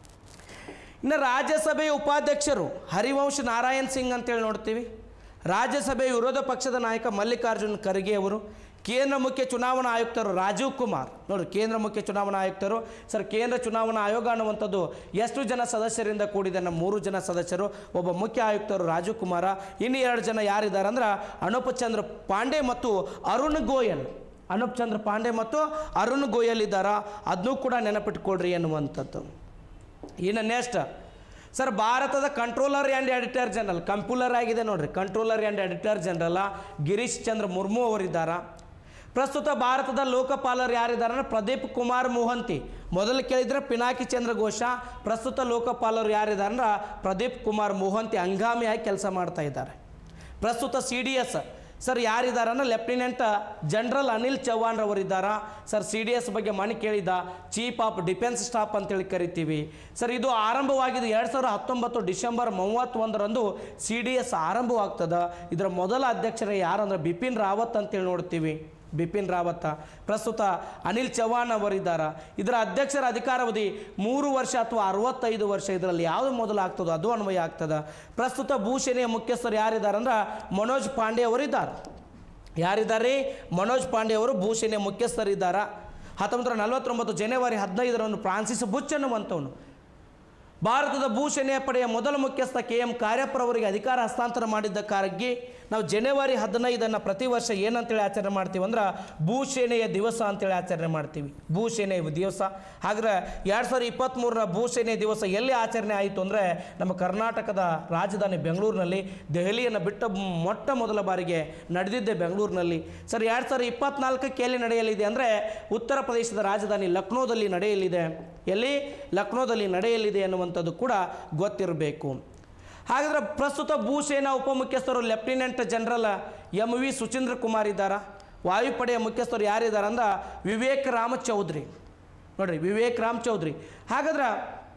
ಇನ್ನು ರಾಜ್ಯಸಭೆಯ ಉಪಾಧ್ಯಕ್ಷರು ಹರಿವಂಶ್ ನಾರಾಯಣ್ ಸಿಂಗ್ ಅಂತೇಳಿ ನೋಡ್ತೀವಿ ರಾಜ್ಯಸಭೆಯ ವಿರೋಧ ಪಕ್ಷದ ನಾಯಕ ಮಲ್ಲಿಕಾರ್ಜುನ್ ಖರ್ಗೆ ಅವರು ಕೇಂದ್ರ ಮುಖ್ಯ ಚುನಾವಣಾ ಆಯುಕ್ತರು ರಾಜೀವ್ ಕುಮಾರ್ ನೋಡಿ ಕೇಂದ್ರ ಮುಖ್ಯ ಚುನಾವಣಾ ಆಯುಕ್ತರು ಸರ್ ಕೇಂದ್ರ ಚುನಾವಣಾ ಆಯೋಗ ಅನ್ನುವಂಥದ್ದು ಎಷ್ಟು ಜನ ಸದಸ್ಯರಿಂದ ಕೂಡಿದೆ ನಮ್ಮ ಮೂರು ಜನ ಸದಸ್ಯರು ಒಬ್ಬ ಮುಖ್ಯ ಆಯುಕ್ತರು ರಾಜೀವ್ ಕುಮಾರ ಇನ್ನು ಎರಡು ಜನ ಯಾರಿದ್ದಾರೆ ಅಂದ್ರೆ ಅನೂಪ್ ಚಂದ್ರ ಪಾಂಡೆ ಮತ್ತು ಅರುಣ್ ಗೋಯಲ್ ಅನೂಪ್ ಚಂದ್ರ ಪಾಂಡೆ ಮತ್ತು ಅರುಣ್ ಗೋಯಲ್ ಇದ್ದಾರಾ ಅದನ್ನೂ ಕೂಡ ನೆನಪಿಟ್ಕೊಳ್ರಿ ಎನ್ನುವಂಥದ್ದು ಇನ್ನು ನೆಕ್ಸ್ಟ್ ಸರ್ ಭಾರತದ controller and auditor general comptroller ಆಗಿದೆ ನೋಡ್ರಿ controller and auditor general Girish Chandra Murmu ಅವರಿದ್ದಾರ ಪ್ರಸ್ತುತ ಭಾರತದ ಲೋಕಪಾಲರು ಯಾರಿದ್ದಾರೆ ಅಂದ್ರೆ ಪ್ರದೀಪ್ ಕುಮಾರ್ ಮೋಹಂತಿ ಮೊದಲು ಕೇಳಿದ್ರೆ ಪಿನಾಕಿ ಚಂದ್ರ ಘೋಷ ಪ್ರಸ್ತುತ ಲೋಕಪಾಲರು ಯಾರಿದ್ದಾರೆ ಅಂದ್ರೆ ಪ್ರದೀಪ್ ಕುಮಾರ್ ಮೋಹಂತಿ ಹಂಗಾಮಿಯಾಗಿ ಕೆಲಸ ಮಾಡ್ತಾ ಇದ್ದಾರೆ ಪ್ರಸ್ತುತ ಸಿ ಡಿ ಎಸ್ ಸರ್ ಯಾರಿದ್ದಾರೆ ಅಂದ್ರೆ ಲೆಫ್ಟಿನೆಂಟ್ ಜನರಲ್ ಅನಿಲ್ ಚೌಹಾಣ್ ರವರಿದ್ದಾರ ಸರ್ ಸಿ ಡಿ ಎಸ್ ಬಗ್ಗೆ ಮನೆ ಕೇಳಿದ ಚೀಫ್ ಆಫ್ ಡಿಫೆನ್ಸ್ ಸ್ಟಾಫ್ ಅಂತೇಳಿ ಕರಿತೀವಿ ಸರ್ ಇದು ಆರಂಭವಾಗಿದೆ ಎರಡು ಸಾವಿರದ ಹತ್ತೊಂಬತ್ತು ಡಿಸೆಂಬರ್ ಮೂವತ್ತೊಂದರಂದು ಸಿ ಡಿ ಎಸ್ ಆರಂಭವಾಗ್ತದೆ ಇದರ ಮೊದಲ ಅಧ್ಯಕ್ಷರೇ ಯಾರಂದ್ರೆ ಬಿಪಿನ್ ರಾವತ್ ಅಂತೇಳಿ ನೋಡ್ತೀವಿ ಬಿಪಿನ್ ರಾವತ್ತ ಪ್ರಸ್ತುತ ಅನಿಲ್ ಚೌಹಾಣ್ ಅವರಿದ್ದಾರ ಇದರ ಅಧ್ಯಕ್ಷರ ಅಧಿಕಾರಾವಧಿ ಮೂರು ವರ್ಷ ಅಥವಾ ಅರವತ್ತೈದು ವರ್ಷ ಇದರಲ್ಲಿ ಯಾವುದು ಮೊದಲು ಆಗ್ತದೋ ಅದು ಅನ್ವಯ ಆಗ್ತದ ಪ್ರಸ್ತುತ ಭೂಸೇನೆಯ ಮುಖ್ಯಸ್ಥರು ಯಾರಿದ್ದಾರೆ ಅಂದ್ರೆ ಮನೋಜ್ ಪಾಂಡೆ ಅವರಿದ್ದಾರೆ ಯಾರಿದ್ದಾರೆ ಮನೋಜ್ ಪಾಂಡೆ ಅವರು ಭೂಸೇನೆಯ ಮುಖ್ಯಸ್ಥರಿದ್ದಾರ ಹತ್ತೊಂಬತ್ತು ನಲವತ್ತೊಂಬತ್ತು ಜನವರಿ ಹದಿನೈದರಂದು ಫ್ರಾನ್ಸಿಸ್ ಬುಚ್ ಅನ್ನುವಂಥವನು ಭಾರತದ ಭೂಸೇನೆಯ ಪಡೆಯ ಮೊದಲ ಮುಖ್ಯಸ್ಥ ಕೆ ಎಂ ಕಾರ್ಯಪ್ಪ ಅವರಿಗೆ ಅಧಿಕಾರ ಹಸ್ತಾಂತರ ಮಾಡಿದ್ದಕ್ಕಾಗಿ ನಾವು ಜನವರಿ ಹದಿನೈದನ್ನು ಪ್ರತಿ ವರ್ಷ ಏನಂತೇಳಿ ಆಚರಣೆ ಮಾಡ್ತೀವಿ ಅಂದ್ರೆ ಭೂಸೇನೆಯ ದಿವಸ ಅಂತೇಳಿ ಆಚರಣೆ ಮಾಡ್ತೀವಿ ಭೂಸೇನೆಯ ದಿವಸ ಹಾಗಾದ್ರೆ ಎರಡು ಸಾವಿರದ ಇಪ್ಪತ್ತ್ಮೂರರ ಭೂಸೇನೆಯ ದಿವಸ ಎಲ್ಲಿ ಆಚರಣೆ ಆಯಿತು ಅಂದರೆ ನಮ್ಮ ಕರ್ನಾಟಕದ ರಾಜಧಾನಿ ಬೆಂಗಳೂರಿನಲ್ಲಿ ದೆಹಲಿಯನ್ನು ಬಿಟ್ಟ ಮೊಟ್ಟ ಮೊದಲ ಬಾರಿಗೆ ನಡೆದಿದ್ದೆ ಬೆಂಗಳೂರಿನಲ್ಲಿ ಸರ್ ಎರಡು ಸಾವಿರದ ಇಪ್ಪತ್ನಾಲ್ಕಕ್ಕೆ ಎಲ್ಲಿ ನಡೆಯಲಿದೆ ಅಂದರೆ ಉತ್ತರ ಪ್ರದೇಶದ ರಾಜಧಾನಿ ಲಕ್ನೋದಲ್ಲಿ ನಡೆಯಲಿದೆ ಎಲ್ಲಿ ಲಕ್ನೋದಲ್ಲಿ ನಡೆಯಲಿದೆ ಎನ್ನುವಂಥದ್ದು ಕೂಡ ಗೊತ್ತಿರಬೇಕು ಹಾಗಾದ್ರೆ ಪ್ರಸ್ತುತ ಭೂಸೇನಾ ಉಪಮುಖ್ಯಸ್ಥರು lieutenant general M V Suchindra Kumar ಇದ್ದಾರ ವಾಯುಪಡೆಯ ಮುಖ್ಯಸ್ಥರು ಯಾರಿದ್ದಾರೆ ಅಂದ್ರೆ ವಿವೇಕ್ ರಾಮ ಚೌಧರಿ ನೋಡ್ರಿ ವಿವೇಕ್ ರಾಮ್ ಚೌಧರಿ ಹಾಗಾದ್ರೆ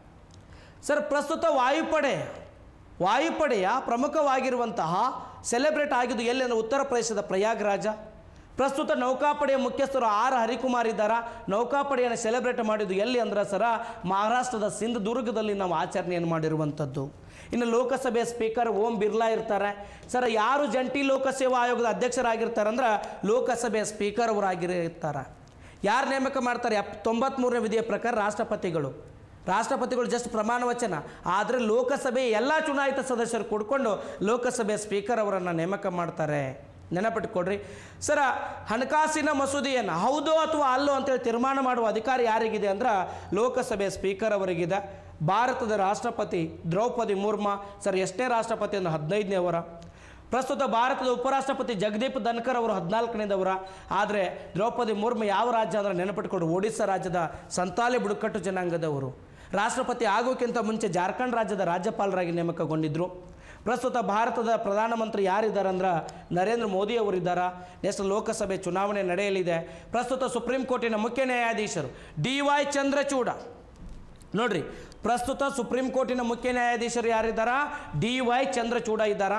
ಸರ್ ಪ್ರಸ್ತುತ ವಾಯುಪಡೆ ವಾಯುಪಡೆಯ ಪ್ರಮುಖವಾಗಿರುವಂತಹ ಸೆಲೆಬ್ರೇಟ್ ಆಗಿದ್ದು ಎಲ್ಲಿ ಅಂದರೆ ಉತ್ತರ ಪ್ರದೇಶದ ಪ್ರಯಾಗ್ರಾಜ ಪ್ರಸ್ತುತ ನೌಕಾಪಡೆಯ ಮುಖ್ಯಸ್ಥರು ಆರ್ ಹರಿಕುಮಾರ್ ಇದ್ದಾರ ನೌಕಾಪಡೆಯನ್ನು ಸೆಲೆಬ್ರೇಟ್ ಮಾಡಿದ್ದು ಎಲ್ಲಿ ಅಂದ್ರೆ ಸರ ಮಹಾರಾಷ್ಟ್ರದ ಸಿಂಧುದುರ್ಗದಲ್ಲಿ ನಾವು ಆಚರಣೆಯನ್ನು ಮಾಡಿರುವಂಥದ್ದು ಇನ್ನು ಲೋಕಸಭೆಯ ಸ್ಪೀಕರ್ ಓಂ ಬಿರ್ಲಾ ಇರ್ತಾರೆ ಸರ್ ಯಾರು ಜಂಟಿ ಲೋಕಸೇವಾ ಆಯೋಗದ ಅಧ್ಯಕ್ಷರಾಗಿರ್ತಾರೆ ಅಂದ್ರೆ ಲೋಕಸಭೆಯ ಸ್ಪೀಕರ್ ಅವರಾಗಿರ್ತಾರೆ ಯಾರು ನೇಮಕ ಮಾಡ್ತಾರೆ ಎಪ್ ತೊಂಬತ್ಮೂರನೇ ವಿಧಿಯ ಪ್ರಕಾರ ರಾಷ್ಟ್ರಪತಿಗಳು ರಾಷ್ಟ್ರಪತಿಗಳು ಜಸ್ಟ್ ಪ್ರಮಾಣ ವಚನ ಆದರೆ ಲೋಕಸಭೆ ಎಲ್ಲ ಚುನಾಯಿತ ಸದಸ್ಯರು ಕೊಡ್ಕೊಂಡು ಲೋಕಸಭೆಯ ಸ್ಪೀಕರ್ ಅವರನ್ನು ನೇಮಕ ಮಾಡ್ತಾರೆ ನೆನಪಿಟ್ಕೊಡ್ರಿ ಸರ ಹಣಕಾಸಿನ ಮಸೂದೆಯನ್ನು ಹೌದು ಅಥವಾ ಅಲ್ಲೋ ಅಂತೇಳಿ ತೀರ್ಮಾನ ಮಾಡುವ ಅಧಿಕಾರ ಯಾರಿಗಿದೆ ಅಂದ್ರೆ ಲೋಕಸಭೆಯ ಸ್ಪೀಕರ್ ಅವರಿಗಿದೆ ಭಾರತದ ರಾಷ್ಟ್ರಪತಿ ದ್ರೌಪದಿ ಮುರ್ಮು ಸರ್ ಎಷ್ಟನೇ ರಾಷ್ಟ್ರಪತಿ ಅಂದ್ರೆ ಹದಿನೈದನೇ ಅವರ ಪ್ರಸ್ತುತ ಭಾರತದ ಉಪರಾಷ್ಟ್ರಪತಿ ಜಗದೀಪ್ ಧನ್ಕರ್ ಅವರು ಹದಿನಾಲ್ಕನೇದವರ ಆದರೆ ದ್ರೌಪದಿ ಮುರ್ಮು ಯಾವ ರಾಜ್ಯ ಅಂದ್ರೆ ನೆನಪಿಟ್ಕೊಂಡು ಒಡಿಸ್ಸಾ ರಾಜ್ಯದ ಸಂತಾಲಿ ಬುಡಕಟ್ಟು ಜನಾಂಗದವರು ರಾಷ್ಟ್ರಪತಿ ಆಗೋಕ್ಕಿಂತ ಮುಂಚೆ ಜಾರ್ಖಂಡ್ ರಾಜ್ಯದ ರಾಜ್ಯಪಾಲರಾಗಿ ನೇಮಕಗೊಂಡಿದ್ದರು ಪ್ರಸ್ತುತ ಭಾರತದ ಪ್ರಧಾನಮಂತ್ರಿ ಯಾರಿದ್ದಾರೆ ಅಂದ್ರೆ ನರೇಂದ್ರ ಮೋದಿ ಅವರಿದ್ದಾರೆ ನೆಕ್ಸ್ಟ್ ಲೋಕಸಭೆ ಚುನಾವಣೆ ನಡೆಯಲಿದೆ ಪ್ರಸ್ತುತ ಸುಪ್ರೀಂ ಕೋರ್ಟಿನ ಮುಖ್ಯ ನ್ಯಾಯಾಧೀಶರು ಡಿ ವೈ ಚಂದ್ರಚೂಡ ನೋಡ್ರಿ ಪ್ರಸ್ತುತ ಸುಪ್ರೀಂ ಕೋರ್ಟಿನ ಮುಖ್ಯ ನ್ಯಾಯಾಧೀಶರು ಯಾರಿದ್ದಾರ ಡಿ ವೈ ಚಂದ್ರಚೂಡ ಇದ್ದಾರ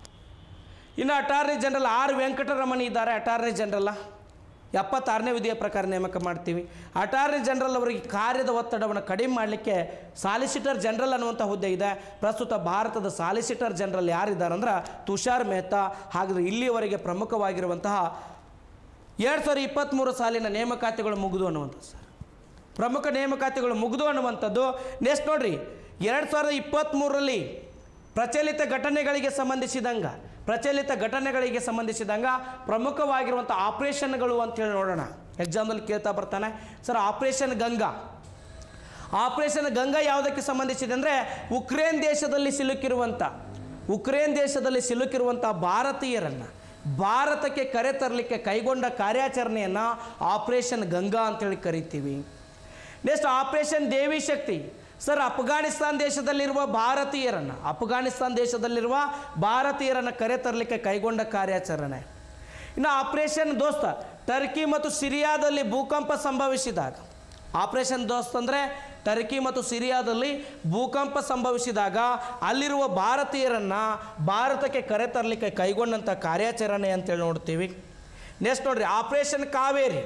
ಇನ್ನು ಅಟಾರ್ನಿ ಜನರಲ್ ಆರ್ ವೆಂಕಟರಮಣಿ ಇದ್ದಾರೆ ಅಟಾರ್ನಿ ಜನರಲ್ ಎಪ್ಪತ್ತಾರನೇ ವಿಧಿಯ ಪ್ರಕಾರ ನೇಮಕ ಮಾಡ್ತೀವಿ ಅಟಾರ್ನಿ ಜನರಲ್ ಅವರಿಗೆ ಕಾರ್ಯದ ಒತ್ತಡವನ್ನು ಕಡಿಮೆ ಮಾಡಲಿಕ್ಕೆ ಸಾಲಿಸಿಟರ್ ಜನರಲ್ ಅನ್ನುವಂಥ ಹುದ್ದೆ ಇದೆ ಪ್ರಸ್ತುತ ಭಾರತದ ಸಾಲಿಸಿಟರ್ ಜನರಲ್ ಯಾರಿದ್ದಾರೆ ಅಂದ್ರೆ ತುಷಾರ್ ಮೆಹ್ತಾ ಹಾಗಾದ್ರೆ ಇಲ್ಲಿಯವರೆಗೆ ಪ್ರಮುಖವಾಗಿರುವಂತಹ ಎರಡು ಸಾವಿರದ ಇಪ್ಪತ್ತ್ಮೂರು ಸಾಲಿನ ನೇಮಕಾತಿಗಳು ಮುಗಿದು ಅನ್ನುವಂಥದ್ದು ಸರ್ ಪ್ರಮುಖ ನೇಮಕಾತಿಗಳು ಮುಗಿದು ಅನ್ನುವಂಥದ್ದು ನೆಕ್ಸ್ಟ್ ನೋಡ್ರಿ ಎರಡು ಸಾವಿರದ ಇಪ್ಪತ್ತ್ಮೂರರಲ್ಲಿ ಪ್ರಚಲಿತ ಘಟನೆಗಳಿಗೆ ಸಂಬಂಧಿಸಿದಂಗ ಪ್ರಚಲಿತ ಘಟನೆಗಳಿಗೆ ಸಂಬಂಧಿಸಿದಂಗ ಪ್ರಮುಖವಾಗಿರುವಂಥ ಆಪರೇಷನ್ಗಳು ಅಂತೇಳಿ ನೋಡೋಣ ಎಕ್ಸಾಮ್ದಲ್ಲಿ ಕೇಳ್ತಾ ಬರ್ತಾನೆ sir operation Ganga operation Ganga ಯಾವುದಕ್ಕೆ ಸಂಬಂಧಿಸಿದೆ ಅಂದರೆ ಉಕ್ರೇನ್ ದೇಶದಲ್ಲಿ ಸಿಲುಕಿರುವಂಥ ಉಕ್ರೇನ್ ದೇಶದಲ್ಲಿ ಸಿಲುಕಿರುವಂಥ ಭಾರತೀಯರನ್ನು ಭಾರತಕ್ಕೆ ಕರೆ ತರಲಿಕ್ಕೆ ಕೈಗೊಂಡ ಕಾರ್ಯಾಚರಣೆಯನ್ನು ಆಪರೇಷನ್ ಗಂಗಾ ಅಂತೇಳಿ ಕರಿತೀವಿ next operation Devi Shakti sir Afghanistan ದೇಶದಲ್ಲಿರುವ ಭಾರತೀಯರನ್ನು ಅಫ್ಘಾನಿಸ್ತಾನ್ ದೇಶದಲ್ಲಿರುವ ಭಾರತೀಯರನ್ನು ಕರೆ ತರಲಿಕ್ಕೆ ಕೈಗೊಂಡ ಕಾರ್ಯಾಚರಣೆ ಇನ್ನು ಆಪರೇಷನ್ ದೋಸ್ತ ಟರ್ಕಿ ಮತ್ತು ಸಿರಿಯಾದಲ್ಲಿ ಭೂಕಂಪ ಸಂಭವಿಸಿದಾಗ ಆಪರೇಷನ್ ದೋಸ್ತ್ ಅಂದರೆ ಟರ್ಕಿ ಮತ್ತು ಸಿರಿಯಾದಲ್ಲಿ ಭೂಕಂಪ ಸಂಭವಿಸಿದಾಗ ಅಲ್ಲಿರುವ ಭಾರತೀಯರನ್ನು ಭಾರತಕ್ಕೆ ಕರೆ ತರಲಿಕ್ಕೆ ಕೈಗೊಂಡಂಥ ಕಾರ್ಯಾಚರಣೆ ಅಂತೇಳಿ ನೋಡ್ತೀವಿ ನೆಕ್ಸ್ಟ್ ನೋಡ್ರಿ operation Kaveri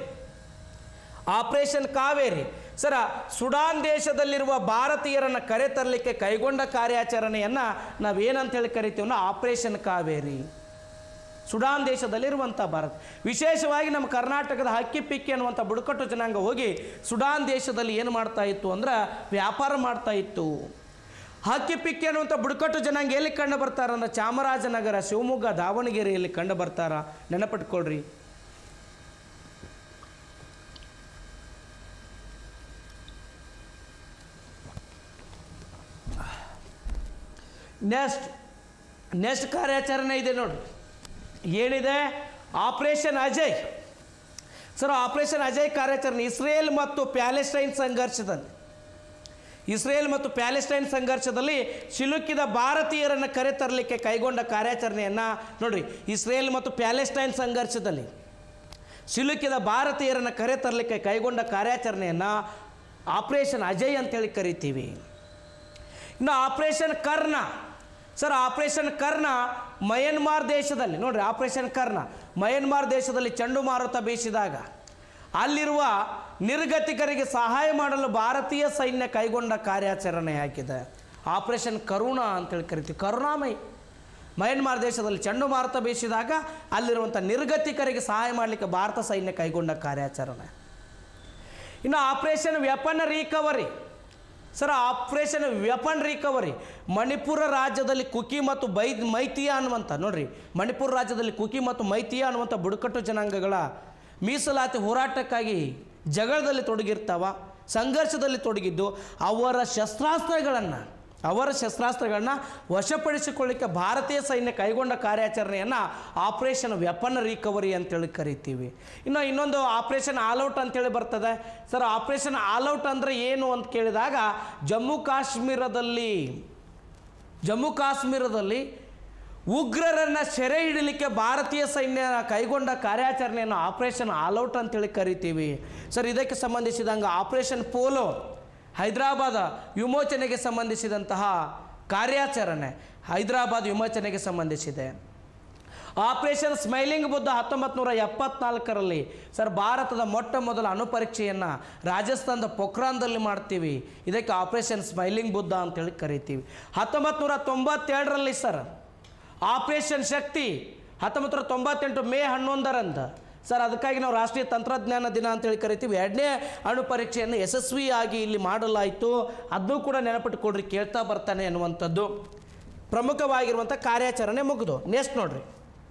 operation Kaveri sir Sudan ದೇಶದಲ್ಲಿರುವ ಭಾರತೀಯರನ್ನು ಕರೆ ತರಲಿಕ್ಕೆ ಕೈಗೊಂಡ ಕಾರ್ಯಾಚರಣೆಯನ್ನು ನಾವೇನಂತ ಹೇಳಿ ಕರಿತೀವಿ ಅಂದ್ರೆ ಆಪರೇಷನ್ ಕಾವೇರಿ ಸುಡಾನ್ ದೇಶದಲ್ಲಿರುವಂಥ ಭಾರತ ವಿಶೇಷವಾಗಿ ನಮ್ಮ ಕರ್ನಾಟಕದ ಹಕ್ಕಿ ಪಿಕ್ಕಿ ಅನ್ನುವಂಥ ಬುಡಕಟ್ಟು ಜನಾಂಗ ಹೋಗಿ ಸುಡಾನ್ ದೇಶದಲ್ಲಿ ಏನು ಮಾಡ್ತಾ ಇತ್ತು ಅಂದ್ರೆ ವ್ಯಾಪಾರ ಮಾಡ್ತಾ ಇತ್ತು ಹಕ್ಕಿ ಪಿಕ್ಕಿ ಅನ್ನುವಂಥ ಬುಡಕಟ್ಟು ಜನಾಂಗ ಎಲ್ಲಿ ಕಂಡು ಬರ್ತಾರ ಅಂದ್ರೆ ಚಾಮರಾಜನಗರ ಶಿವಮೊಗ್ಗ ದಾವಣಗೆರೆಯಲ್ಲಿ ಕಂಡು ಬರ್ತಾರ ನೆನಪಿಟ್ಕೊಳ್ರಿ ನೆಕ್ಸ್ಟ್ ನೆಕ್ಸ್ಟ್ ಕಾರ್ಯಾಚರಣೆ ಇದೆ ನೋಡಿ ಏನಿದೆ operation Ajay sir operation Ajay ಕಾರ್ಯಾಚರಣೆ ಇಸ್ರೇಲ್ ಮತ್ತು ಪ್ಯಾಲೆಸ್ಟೈನ್ ಸಂಘರ್ಷದಲ್ಲಿ ಇಸ್ರೇಲ್ ಮತ್ತು ಪ್ಯಾಲೆಸ್ಟೈನ್ ಸಂಘರ್ಷದಲ್ಲಿ ಸಿಲುಕಿದ ಭಾರತೀಯರನ್ನು ಕರೆತರಲಿಕ್ಕೆ ಕೈಗೊಂಡ ಕಾರ್ಯಾಚರಣೆಯನ್ನು ನೋಡ್ರಿ ಇಸ್ರೇಲ್ ಮತ್ತು ಪ್ಯಾಲೆಸ್ಟೈನ್ ಸಂಘರ್ಷದಲ್ಲಿ ಸಿಲುಕಿದ ಭಾರತೀಯರನ್ನು ಕರೆತರಲಿಕ್ಕೆ ಕೈಗೊಂಡ ಕಾರ್ಯಾಚರಣೆಯನ್ನು ಆಪರೇಷನ್ ಅಜಯ್ ಅಂತೇಳಿ ಕರಿತೀವಿ ಇನ್ನು operation Karna sir operation Karna Myanmar ದೇಶದಲ್ಲಿ ನೋಡ್ರಿ ಆಪರೇಷನ್ ಕರ್ಣ ಮಯನ್ಮಾರ್ ದೇಶದಲ್ಲಿ ಚಂಡುಮಾರುತ ಬೀಸಿದಾಗ ಅಲ್ಲಿರುವ ನಿರ್ಗತಿಕರಿಗೆ ಸಹಾಯ ಮಾಡಲು ಭಾರತೀಯ ಸೈನ್ಯ ಕೈಗೊಂಡ ಕಾರ್ಯಾಚರಣೆ ಹಾಕಿದೆ ಆಪರೇಷನ್ ಕರುಣ ಅಂತೇಳಿ ಕರಿತೀವಿ ಕರುಣಾಮಯಿ ಮಯನ್ಮಾರ್ ದೇಶದಲ್ಲಿ ಚಂಡುಮಾರುತ ಬೀಸಿದಾಗ ಅಲ್ಲಿರುವಂಥ ನಿರ್ಗತಿಕರಿಗೆ ಸಹಾಯ ಮಾಡಲಿಕ್ಕೆ ಭಾರತ ಸೈನ್ಯ ಕೈಗೊಂಡ ಕಾರ್ಯಾಚರಣೆ ಇನ್ನು operation weapon recovery sir operation weapon recovery Manipur ರಾಜ್ಯದಲ್ಲಿ ಕುಕಿ ಮತ್ತು ಬೈ ಮೈತಿಯ ಅನ್ನುವಂಥ ನೋಡ್ರಿ ಮಣಿಪುರ ರಾಜ್ಯದಲ್ಲಿ ಕುಕಿ ಮತ್ತು ಮೈತಿಯ ಅನ್ನುವಂಥ ಬುಡಕಟ್ಟು ಜನಾಂಗಗಳ ಮೀಸಲಾತಿ ಹೋರಾಟಕ್ಕಾಗಿ ಜಗಳದಲ್ಲಿ ತೊಡಗಿರ್ತಾವ ಸಂಘರ್ಷದಲ್ಲಿ ತೊಡಗಿದ್ದು ಅವರ ಶಸ್ತ್ರಾಸ್ತ್ರಗಳನ್ನು ಅವರ ಶಸ್ತ್ರಾಸ್ತ್ರಗಳನ್ನ ವಶಪಡಿಸಿಕೊಳ್ಳಿಕ್ಕೆ ಭಾರತೀಯ ಸೈನ್ಯ ಕೈಗೊಂಡ ಕಾರ್ಯಾಚರಣೆಯನ್ನು ಆಪರೇಷನ್ ವೆಪನ್ ರಿಕವರಿ ಅಂತೇಳಿ ಕರಿತೀವಿ ಇನ್ನು ಇನ್ನೊಂದು ಆಪರೇಷನ್ ಆಲ್ಔಟ್ ಅಂತೇಳಿ ಬರ್ತದೆ ಸರ್ ಆಪರೇಷನ್ ಆಲ್ಔಟ್ ಅಂದರೆ ಏನು ಅಂತ ಕೇಳಿದಾಗ ಜಮ್ಮು ಕಾಶ್ಮೀರದಲ್ಲಿ ಜಮ್ಮು ಕಾಶ್ಮೀರದಲ್ಲಿ ಉಗ್ರರನ್ನು ಸೆರೆ ಹಿಡಲಿಕ್ಕೆ ಭಾರತೀಯ ಸೈನ್ಯ ಕೈಗೊಂಡ ಕಾರ್ಯಾಚರಣೆಯನ್ನು ಆಪರೇಷನ್ ಆಲ್ಔಟ್ ಅಂತೇಳಿ ಕರಿತೀವಿ ಸರ್ ಇದಕ್ಕೆ ಸಂಬಂಧಿಸಿದಂಗೆ ಆಪರೇಷನ್ ಪೋಲೋ ಹೈದರಾಬಾದ ವಿಮೋಚನೆಗೆ ಸಂಬಂಧಿಸಿದಂತಹ ಕಾರ್ಯಾಚರಣೆ ಹೈದರಾಬಾದ್ ವಿಮೋಚನೆಗೆ ಸಂಬಂಧಿಸಿದೆ ಆಪರೇಷನ್ ಸ್ಮೈಲಿಂಗ್ ಬುದ್ಧ ಹತ್ತೊಂಬತ್ತು ನೂರ ಎಪ್ಪತ್ನಾಲ್ಕರಲ್ಲಿ ಸರ್ ಭಾರತದ ಮೊಟ್ಟ ಮೊದಲ ಅಣುಪರೀಕ್ಷೆಯನ್ನು ರಾಜಸ್ಥಾನದ ಪೊಖ್ರಾನ್ದಲ್ಲಿ ಮಾಡ್ತೀವಿ ಇದಕ್ಕೆ ಆಪರೇಷನ್ ಸ್ಮೈಲಿಂಗ್ ಬುದ್ಧ ಅಂತೇಳಿ ಕರಿತೀವಿ ಹತ್ತೊಂಬತ್ತು ನೂರ ತೊಂಬತ್ತೆರಡರಲ್ಲಿ ಸರ್ ಆಪರೇಷನ್ ಶಕ್ತಿ ಹತ್ತೊಂಬತ್ತು ನೂರ ತೊಂಬತ್ತೆಂಟು ಮೇ ಹನ್ನೊಂದರಂದು ಸರ್ ಅದಕ್ಕಾಗಿ ನಾವು ರಾಷ್ಟ್ರೀಯ ತಂತ್ರಜ್ಞಾನ ದಿನ ಅಂತೇಳಿ ಕರಿತೀವಿ ಎರಡನೇ ಅಣು ಪರೀಕ್ಷೆಯನ್ನು ಯಶಸ್ವಿಯಾಗಿ ಇಲ್ಲಿ ಮಾಡಲಾಯಿತು ಅದನ್ನು ಕೂಡ ನೆನಪಿಟ್ಟುಕೊಡ್ರಿ ಕೇಳ್ತಾ ಬರ್ತಾನೆ ಅನ್ನುವಂಥದ್ದು ಪ್ರಮುಖವಾಗಿರುವಂಥ ಕಾರ್ಯಾಚರಣೆ ಮುಗಿದು ನೆಕ್ಸ್ಟ್ ನೋಡ್ರಿ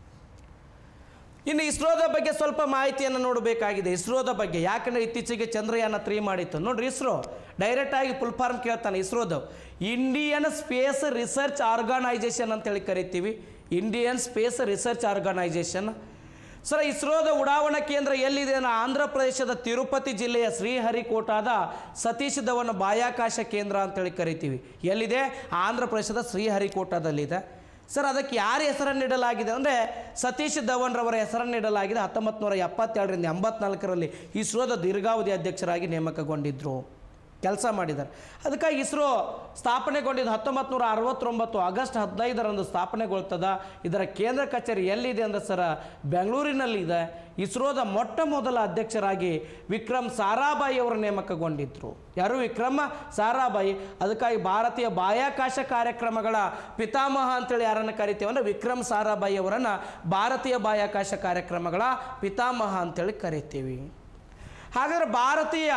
ಇನ್ನು ಇಸ್ರೋದ ಬಗ್ಗೆ ಸ್ವಲ್ಪ ಮಾಹಿತಿಯನ್ನು ನೋಡಬೇಕಾಗಿದೆ ಇಸ್ರೋದ ಬಗ್ಗೆ ಯಾಕಂದರೆ ಇತ್ತೀಚೆಗೆ ಚಂದ್ರಯಾನ ತ್ರೀ ಮಾಡಿತ್ತು ನೋಡ್ರಿ ಇಸ್ರೋ ಡೈರೆಕ್ಟಾಗಿ ಫುಲ್ ಫಾರ್ಮ್ ಕೇಳ್ತಾನೆ ಇಸ್ರೋದು ಇಂಡಿಯನ್ ಸ್ಪೇಸ್ ರಿಸರ್ಚ್ ಆರ್ಗನೈಜೇಷನ್ ಅಂತೇಳಿ ಕರಿತೀವಿ Indian space research organisation sir ಇಸ್ರೋದ ಉಡಾವಣಾ ಕೇಂದ್ರ ಎಲ್ಲಿದೆ ಅನ್ನೋ ಆಂಧ್ರ ಪ್ರದೇಶದ ತಿರುಪತಿ ಜಿಲ್ಲೆಯ ಶ್ರೀಹರಿಕೋಟಾದ ಸತೀಶ್ ಧವನ್ ಬಾಹ್ಯಾಕಾಶ ಕೇಂದ್ರ ಅಂತೇಳಿ ಕರಿತೀವಿ ಎಲ್ಲಿದೆ ಆಂಧ್ರ ಪ್ರದೇಶದ ಶ್ರೀಹರಿಕೋಟಾದಲ್ಲಿದೆ ಸರ್ ಅದಕ್ಕೆ ಯಾರ ಹೆಸರನ್ನು ನೀಡಲಾಗಿದೆ ಅಂದರೆ ಸತೀಶ್ ಧವನ್ ರವರ ಹೆಸರನ್ನು ನೀಡಲಾಗಿದೆ ಹತ್ತೊಂಬತ್ತು ನೂರ ಎಪ್ಪತ್ತೆರಡರಿಂದ ಎಂಬತ್ನಾಲ್ಕರಲ್ಲಿ ಇಸ್ರೋದ ದೀರ್ಘಾವಧಿ ಅಧ್ಯಕ್ಷರಾಗಿ ನೇಮಕಗೊಂಡಿದ್ದರು ಕೆಲಸ ಮಾಡಿದ್ದಾರೆ ಅದಕ್ಕಾಗಿ ಇಸ್ರೋ ಸ್ಥಾಪನೆಗೊಂಡಿದ್ದು ಹತ್ತೊಂಬತ್ತು ನೂರ ಅರವತ್ತೊಂಬತ್ತು ಆಗಸ್ಟ್ ಹದಿನೈದರಂದು ಸ್ಥಾಪನೆಗೊಳ್ತದ ಇದರ ಕೇಂದ್ರ ಕಚೇರಿ ಎಲ್ಲಿದೆ ಅಂದರೆ ಸರ ಬೆಂಗಳೂರಿನಲ್ಲಿದೆ ಇಸ್ರೋದ ಮೊಟ್ಟ ಮೊದಲ ಅಧ್ಯಕ್ಷರಾಗಿ ವಿಕ್ರಮ್ ಸಾರಾಭಾಯಿ ಅವರು ನೇಮಕಗೊಂಡಿದ್ದರು ಯಾರು ವಿಕ್ರಮ ಸಾರಾಭಾಯಿ ಅದಕ್ಕಾಗಿ ಭಾರತೀಯ ಬಾಹ್ಯಾಕಾಶ ಕಾರ್ಯಕ್ರಮಗಳ ಪಿತಾಮಹ ಅಂತೇಳಿ ಯಾರನ್ನು ಕರಿತೀವಿ ಅಂದರೆ ವಿಕ್ರಮ್ ಸಾರಾಭಾಯಿ ಅವರನ್ನು ಭಾರತೀಯ ಬಾಹ್ಯಾಕಾಶ ಕಾರ್ಯಕ್ರಮಗಳ ಪಿತಾಮಹ ಅಂತೇಳಿ ಕರಿತೀವಿ ಹಾಗಾದರೆ ಭಾರತೀಯ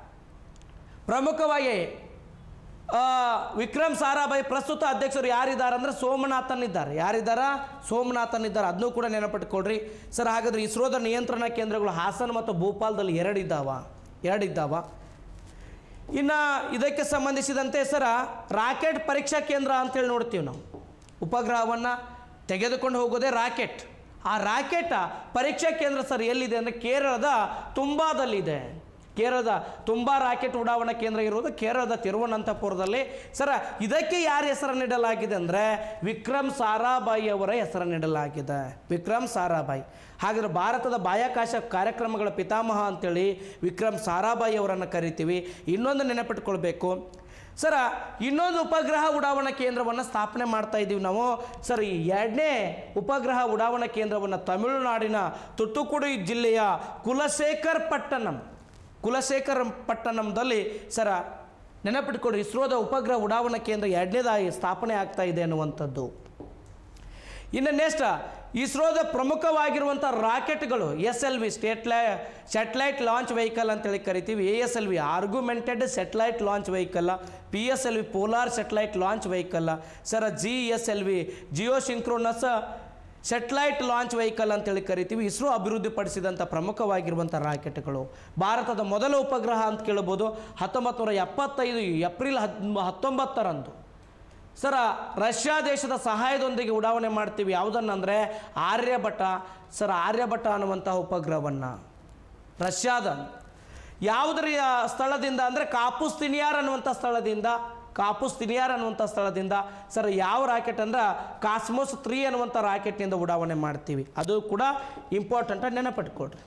ಪ್ರಮುಖವಾಗಿ ಆ, ವಿಕ್ರಮ್ ಸಾರಾಭಾಯಿ ಪ್ರಸ್ತುತ ಅಧ್ಯಕ್ಷರು ಯಾರಿದ್ದಾರೆ ಅಂದರೆ ಸೋಮನಾಥನ್ ಇದ್ದಾರೆ ಯಾರಿದ್ದಾರ ಸೋಮನಾಥನ್ ಇದ್ದಾರೆ ಅದನ್ನೂ ಕೂಡ ನೆನಪಿಟ್ಕೊಳ್ರಿ ಸರ್ ಹಾಗಾದ್ರೆ ಇಸ್ರೋದ ನಿಯಂತ್ರಣ ಕೇಂದ್ರಗಳು ಹಾಸನ ಮತ್ತು ಭೋಪಾಲ್ದಲ್ಲಿ ಎರಡಿದ್ದಾವ ಎರಡಿದ್ದಾವ ಇನ್ನು ಇದಕ್ಕೆ ಸಂಬಂಧಿಸಿದಂತೆ ಸರ ರಾಕೆಟ್ ಪರೀಕ್ಷಾ ಕೇಂದ್ರ ಅಂತೇಳಿ ನೋಡ್ತೀವಿ ನಾವು ಉಪಗ್ರಹವನ್ನು ತೆಗೆದುಕೊಂಡು ಹೋಗೋದೇ ರಾಕೆಟ್ ಆ ರಾಕೆಟ್ ಪರೀಕ್ಷಾ ಕೇಂದ್ರ ಸರ್ ಎಲ್ಲಿದೆ ಅಂದರೆ ಕೇರಳದ ತುಂಬಾದಲ್ಲಿದೆ ಕೇರಳದ ತುಂಬಾ ರಾಕೆಟ್ ಉಡಾವಣಾ ಕೇಂದ್ರ ಇರುವುದು ಕೇರಳದ ತಿರುವನಂತಪುರದಲ್ಲಿ ಸರ ಇದಕ್ಕೆ ಯಾರ ಹೆಸರು ನೀಡಲಾಗಿದೆ ಅಂದರೆ ವಿಕ್ರಮ್ ಸಾರಾಭಾಯಿ ಅವರ ಹೆಸರು ನೀಡಲಾಗಿದೆ ವಿಕ್ರಮ್ ಸಾರಾಭಾಯಿ ಹಾಗಾದ್ರೆ ಭಾರತದ ಬಾಹ್ಯಾಕಾಶ ಕಾರ್ಯಕ್ರಮಗಳ ಪಿತಾಮಹ ಅಂತೇಳಿ ವಿಕ್ರಮ್ ಸಾರಾಭಾಯಿ ಅವರನ್ನು ಕರಿತೀವಿ ಇನ್ನೊಂದು ನೆನಪಿಟ್ಕೊಳ್ಬೇಕು ಸರ ಇನ್ನೊಂದು ಉಪಗ್ರಹ ಉಡಾವಣಾ ಕೇಂದ್ರವನ್ನು ಸ್ಥಾಪನೆ ಮಾಡ್ತಾ ಇದ್ದೀವಿ ನಾವು ಸರ್ ಈ ಎರಡನೇ ಉಪಗ್ರಹ ಉಡಾವಣಾ ಕೇಂದ್ರವನ್ನು ತಮಿಳುನಾಡಿನ ತುತ್ತುಕುಡಿ ಜಿಲ್ಲೆಯ ಕುಲಶೇಖರ್ ಪಟ್ಟಣಂ ಕುಲಶೇಖರ್ ಪಟ್ಟಣಂದಲ್ಲಿ ಸರ ನೆನಪಿಟ್ಕೊಡ್ರಿ ಇಸ್ರೋದ ಉಪಗ್ರಹ ಉಡಾವಣಾ ಕೇಂದ್ರ ಎರಡನೇದಾಗಿ ಸ್ಥಾಪನೆ ಆಗ್ತಾ ಇದೆ ಅನ್ನುವಂಥದ್ದು ಇನ್ನು ನೆಕ್ಸ್ಟ್ ಇಸ್ರೋದ ಪ್ರಮುಖವಾಗಿರುವಂಥ ರಾಕೆಟ್ಗಳು S L V satellite satellite launch vehicle ಅಂತೇಳಿ ಕರಿತೀವಿ A S L V argumented satellite launch vehicle P S L V polar satellite launch vehicle sir G S L V geosynchronous satellite launch vehicle ಅಂತೇಳಿ ಕರಿತೀವಿ ಇಸ್ರೋ ಅಭಿವೃದ್ಧಿಪಡಿಸಿದಂಥ ಪ್ರಮುಖವಾಗಿರುವಂಥ ರಾಕೆಟ್ಗಳು ಭಾರತದ ಮೊದಲ ಉಪಗ್ರಹ ಅಂತ ಕೇಳ್ಬೋದು ಹತ್ತೊಂಬತ್ತು ನೂರ ಎಪ್ಪತ್ತೈದು ಏಪ್ರಿಲ್ ಹದ್ ಹತ್ತೊಂಬತ್ತರಂದು ಸರ ರಷ್ಯಾ ದೇಶದ ಸಹಾಯದೊಂದಿಗೆ ಉಡಾವಣೆ ಮಾಡ್ತೀವಿ ಯಾವುದನ್ನಂದರೆ ಆರ್ಯಭಟ ಸರ್ ಆರ್ಯಭಟ ಅನ್ನುವಂಥ ಉಪಗ್ರಹವನ್ನು ರಷ್ಯಾದ ಯಾವುದರ ಸ್ಥಳದಿಂದ ಅಂದರೆ ಕಾಪುಸ್ ತಿನಿಯಾರ್ ಅನ್ನುವಂಥ ಸ್ಥಳದಿಂದ ಕಾಪುಸ್ ತಿನಿಯಾರ್ ಅನ್ನುವಂಥ ಸ್ಥಳದಿಂದ ಸರ್ ಯಾವ ರಾಕೆಟ್ ಅಂದ್ರೆ ಕಾಸ್ಮೋಸ್ ತ್ರೀ ಅನ್ನುವಂಥ ರಾಕೆಟ್ನಿಂದ ಉಡಾವಣೆ ಮಾಡ್ತೀವಿ ಅದು ಕೂಡ ಇಂಪಾರ್ಟೆಂಟ್ ನೆನಪಿಟ್ಕೊಡ್ರಿ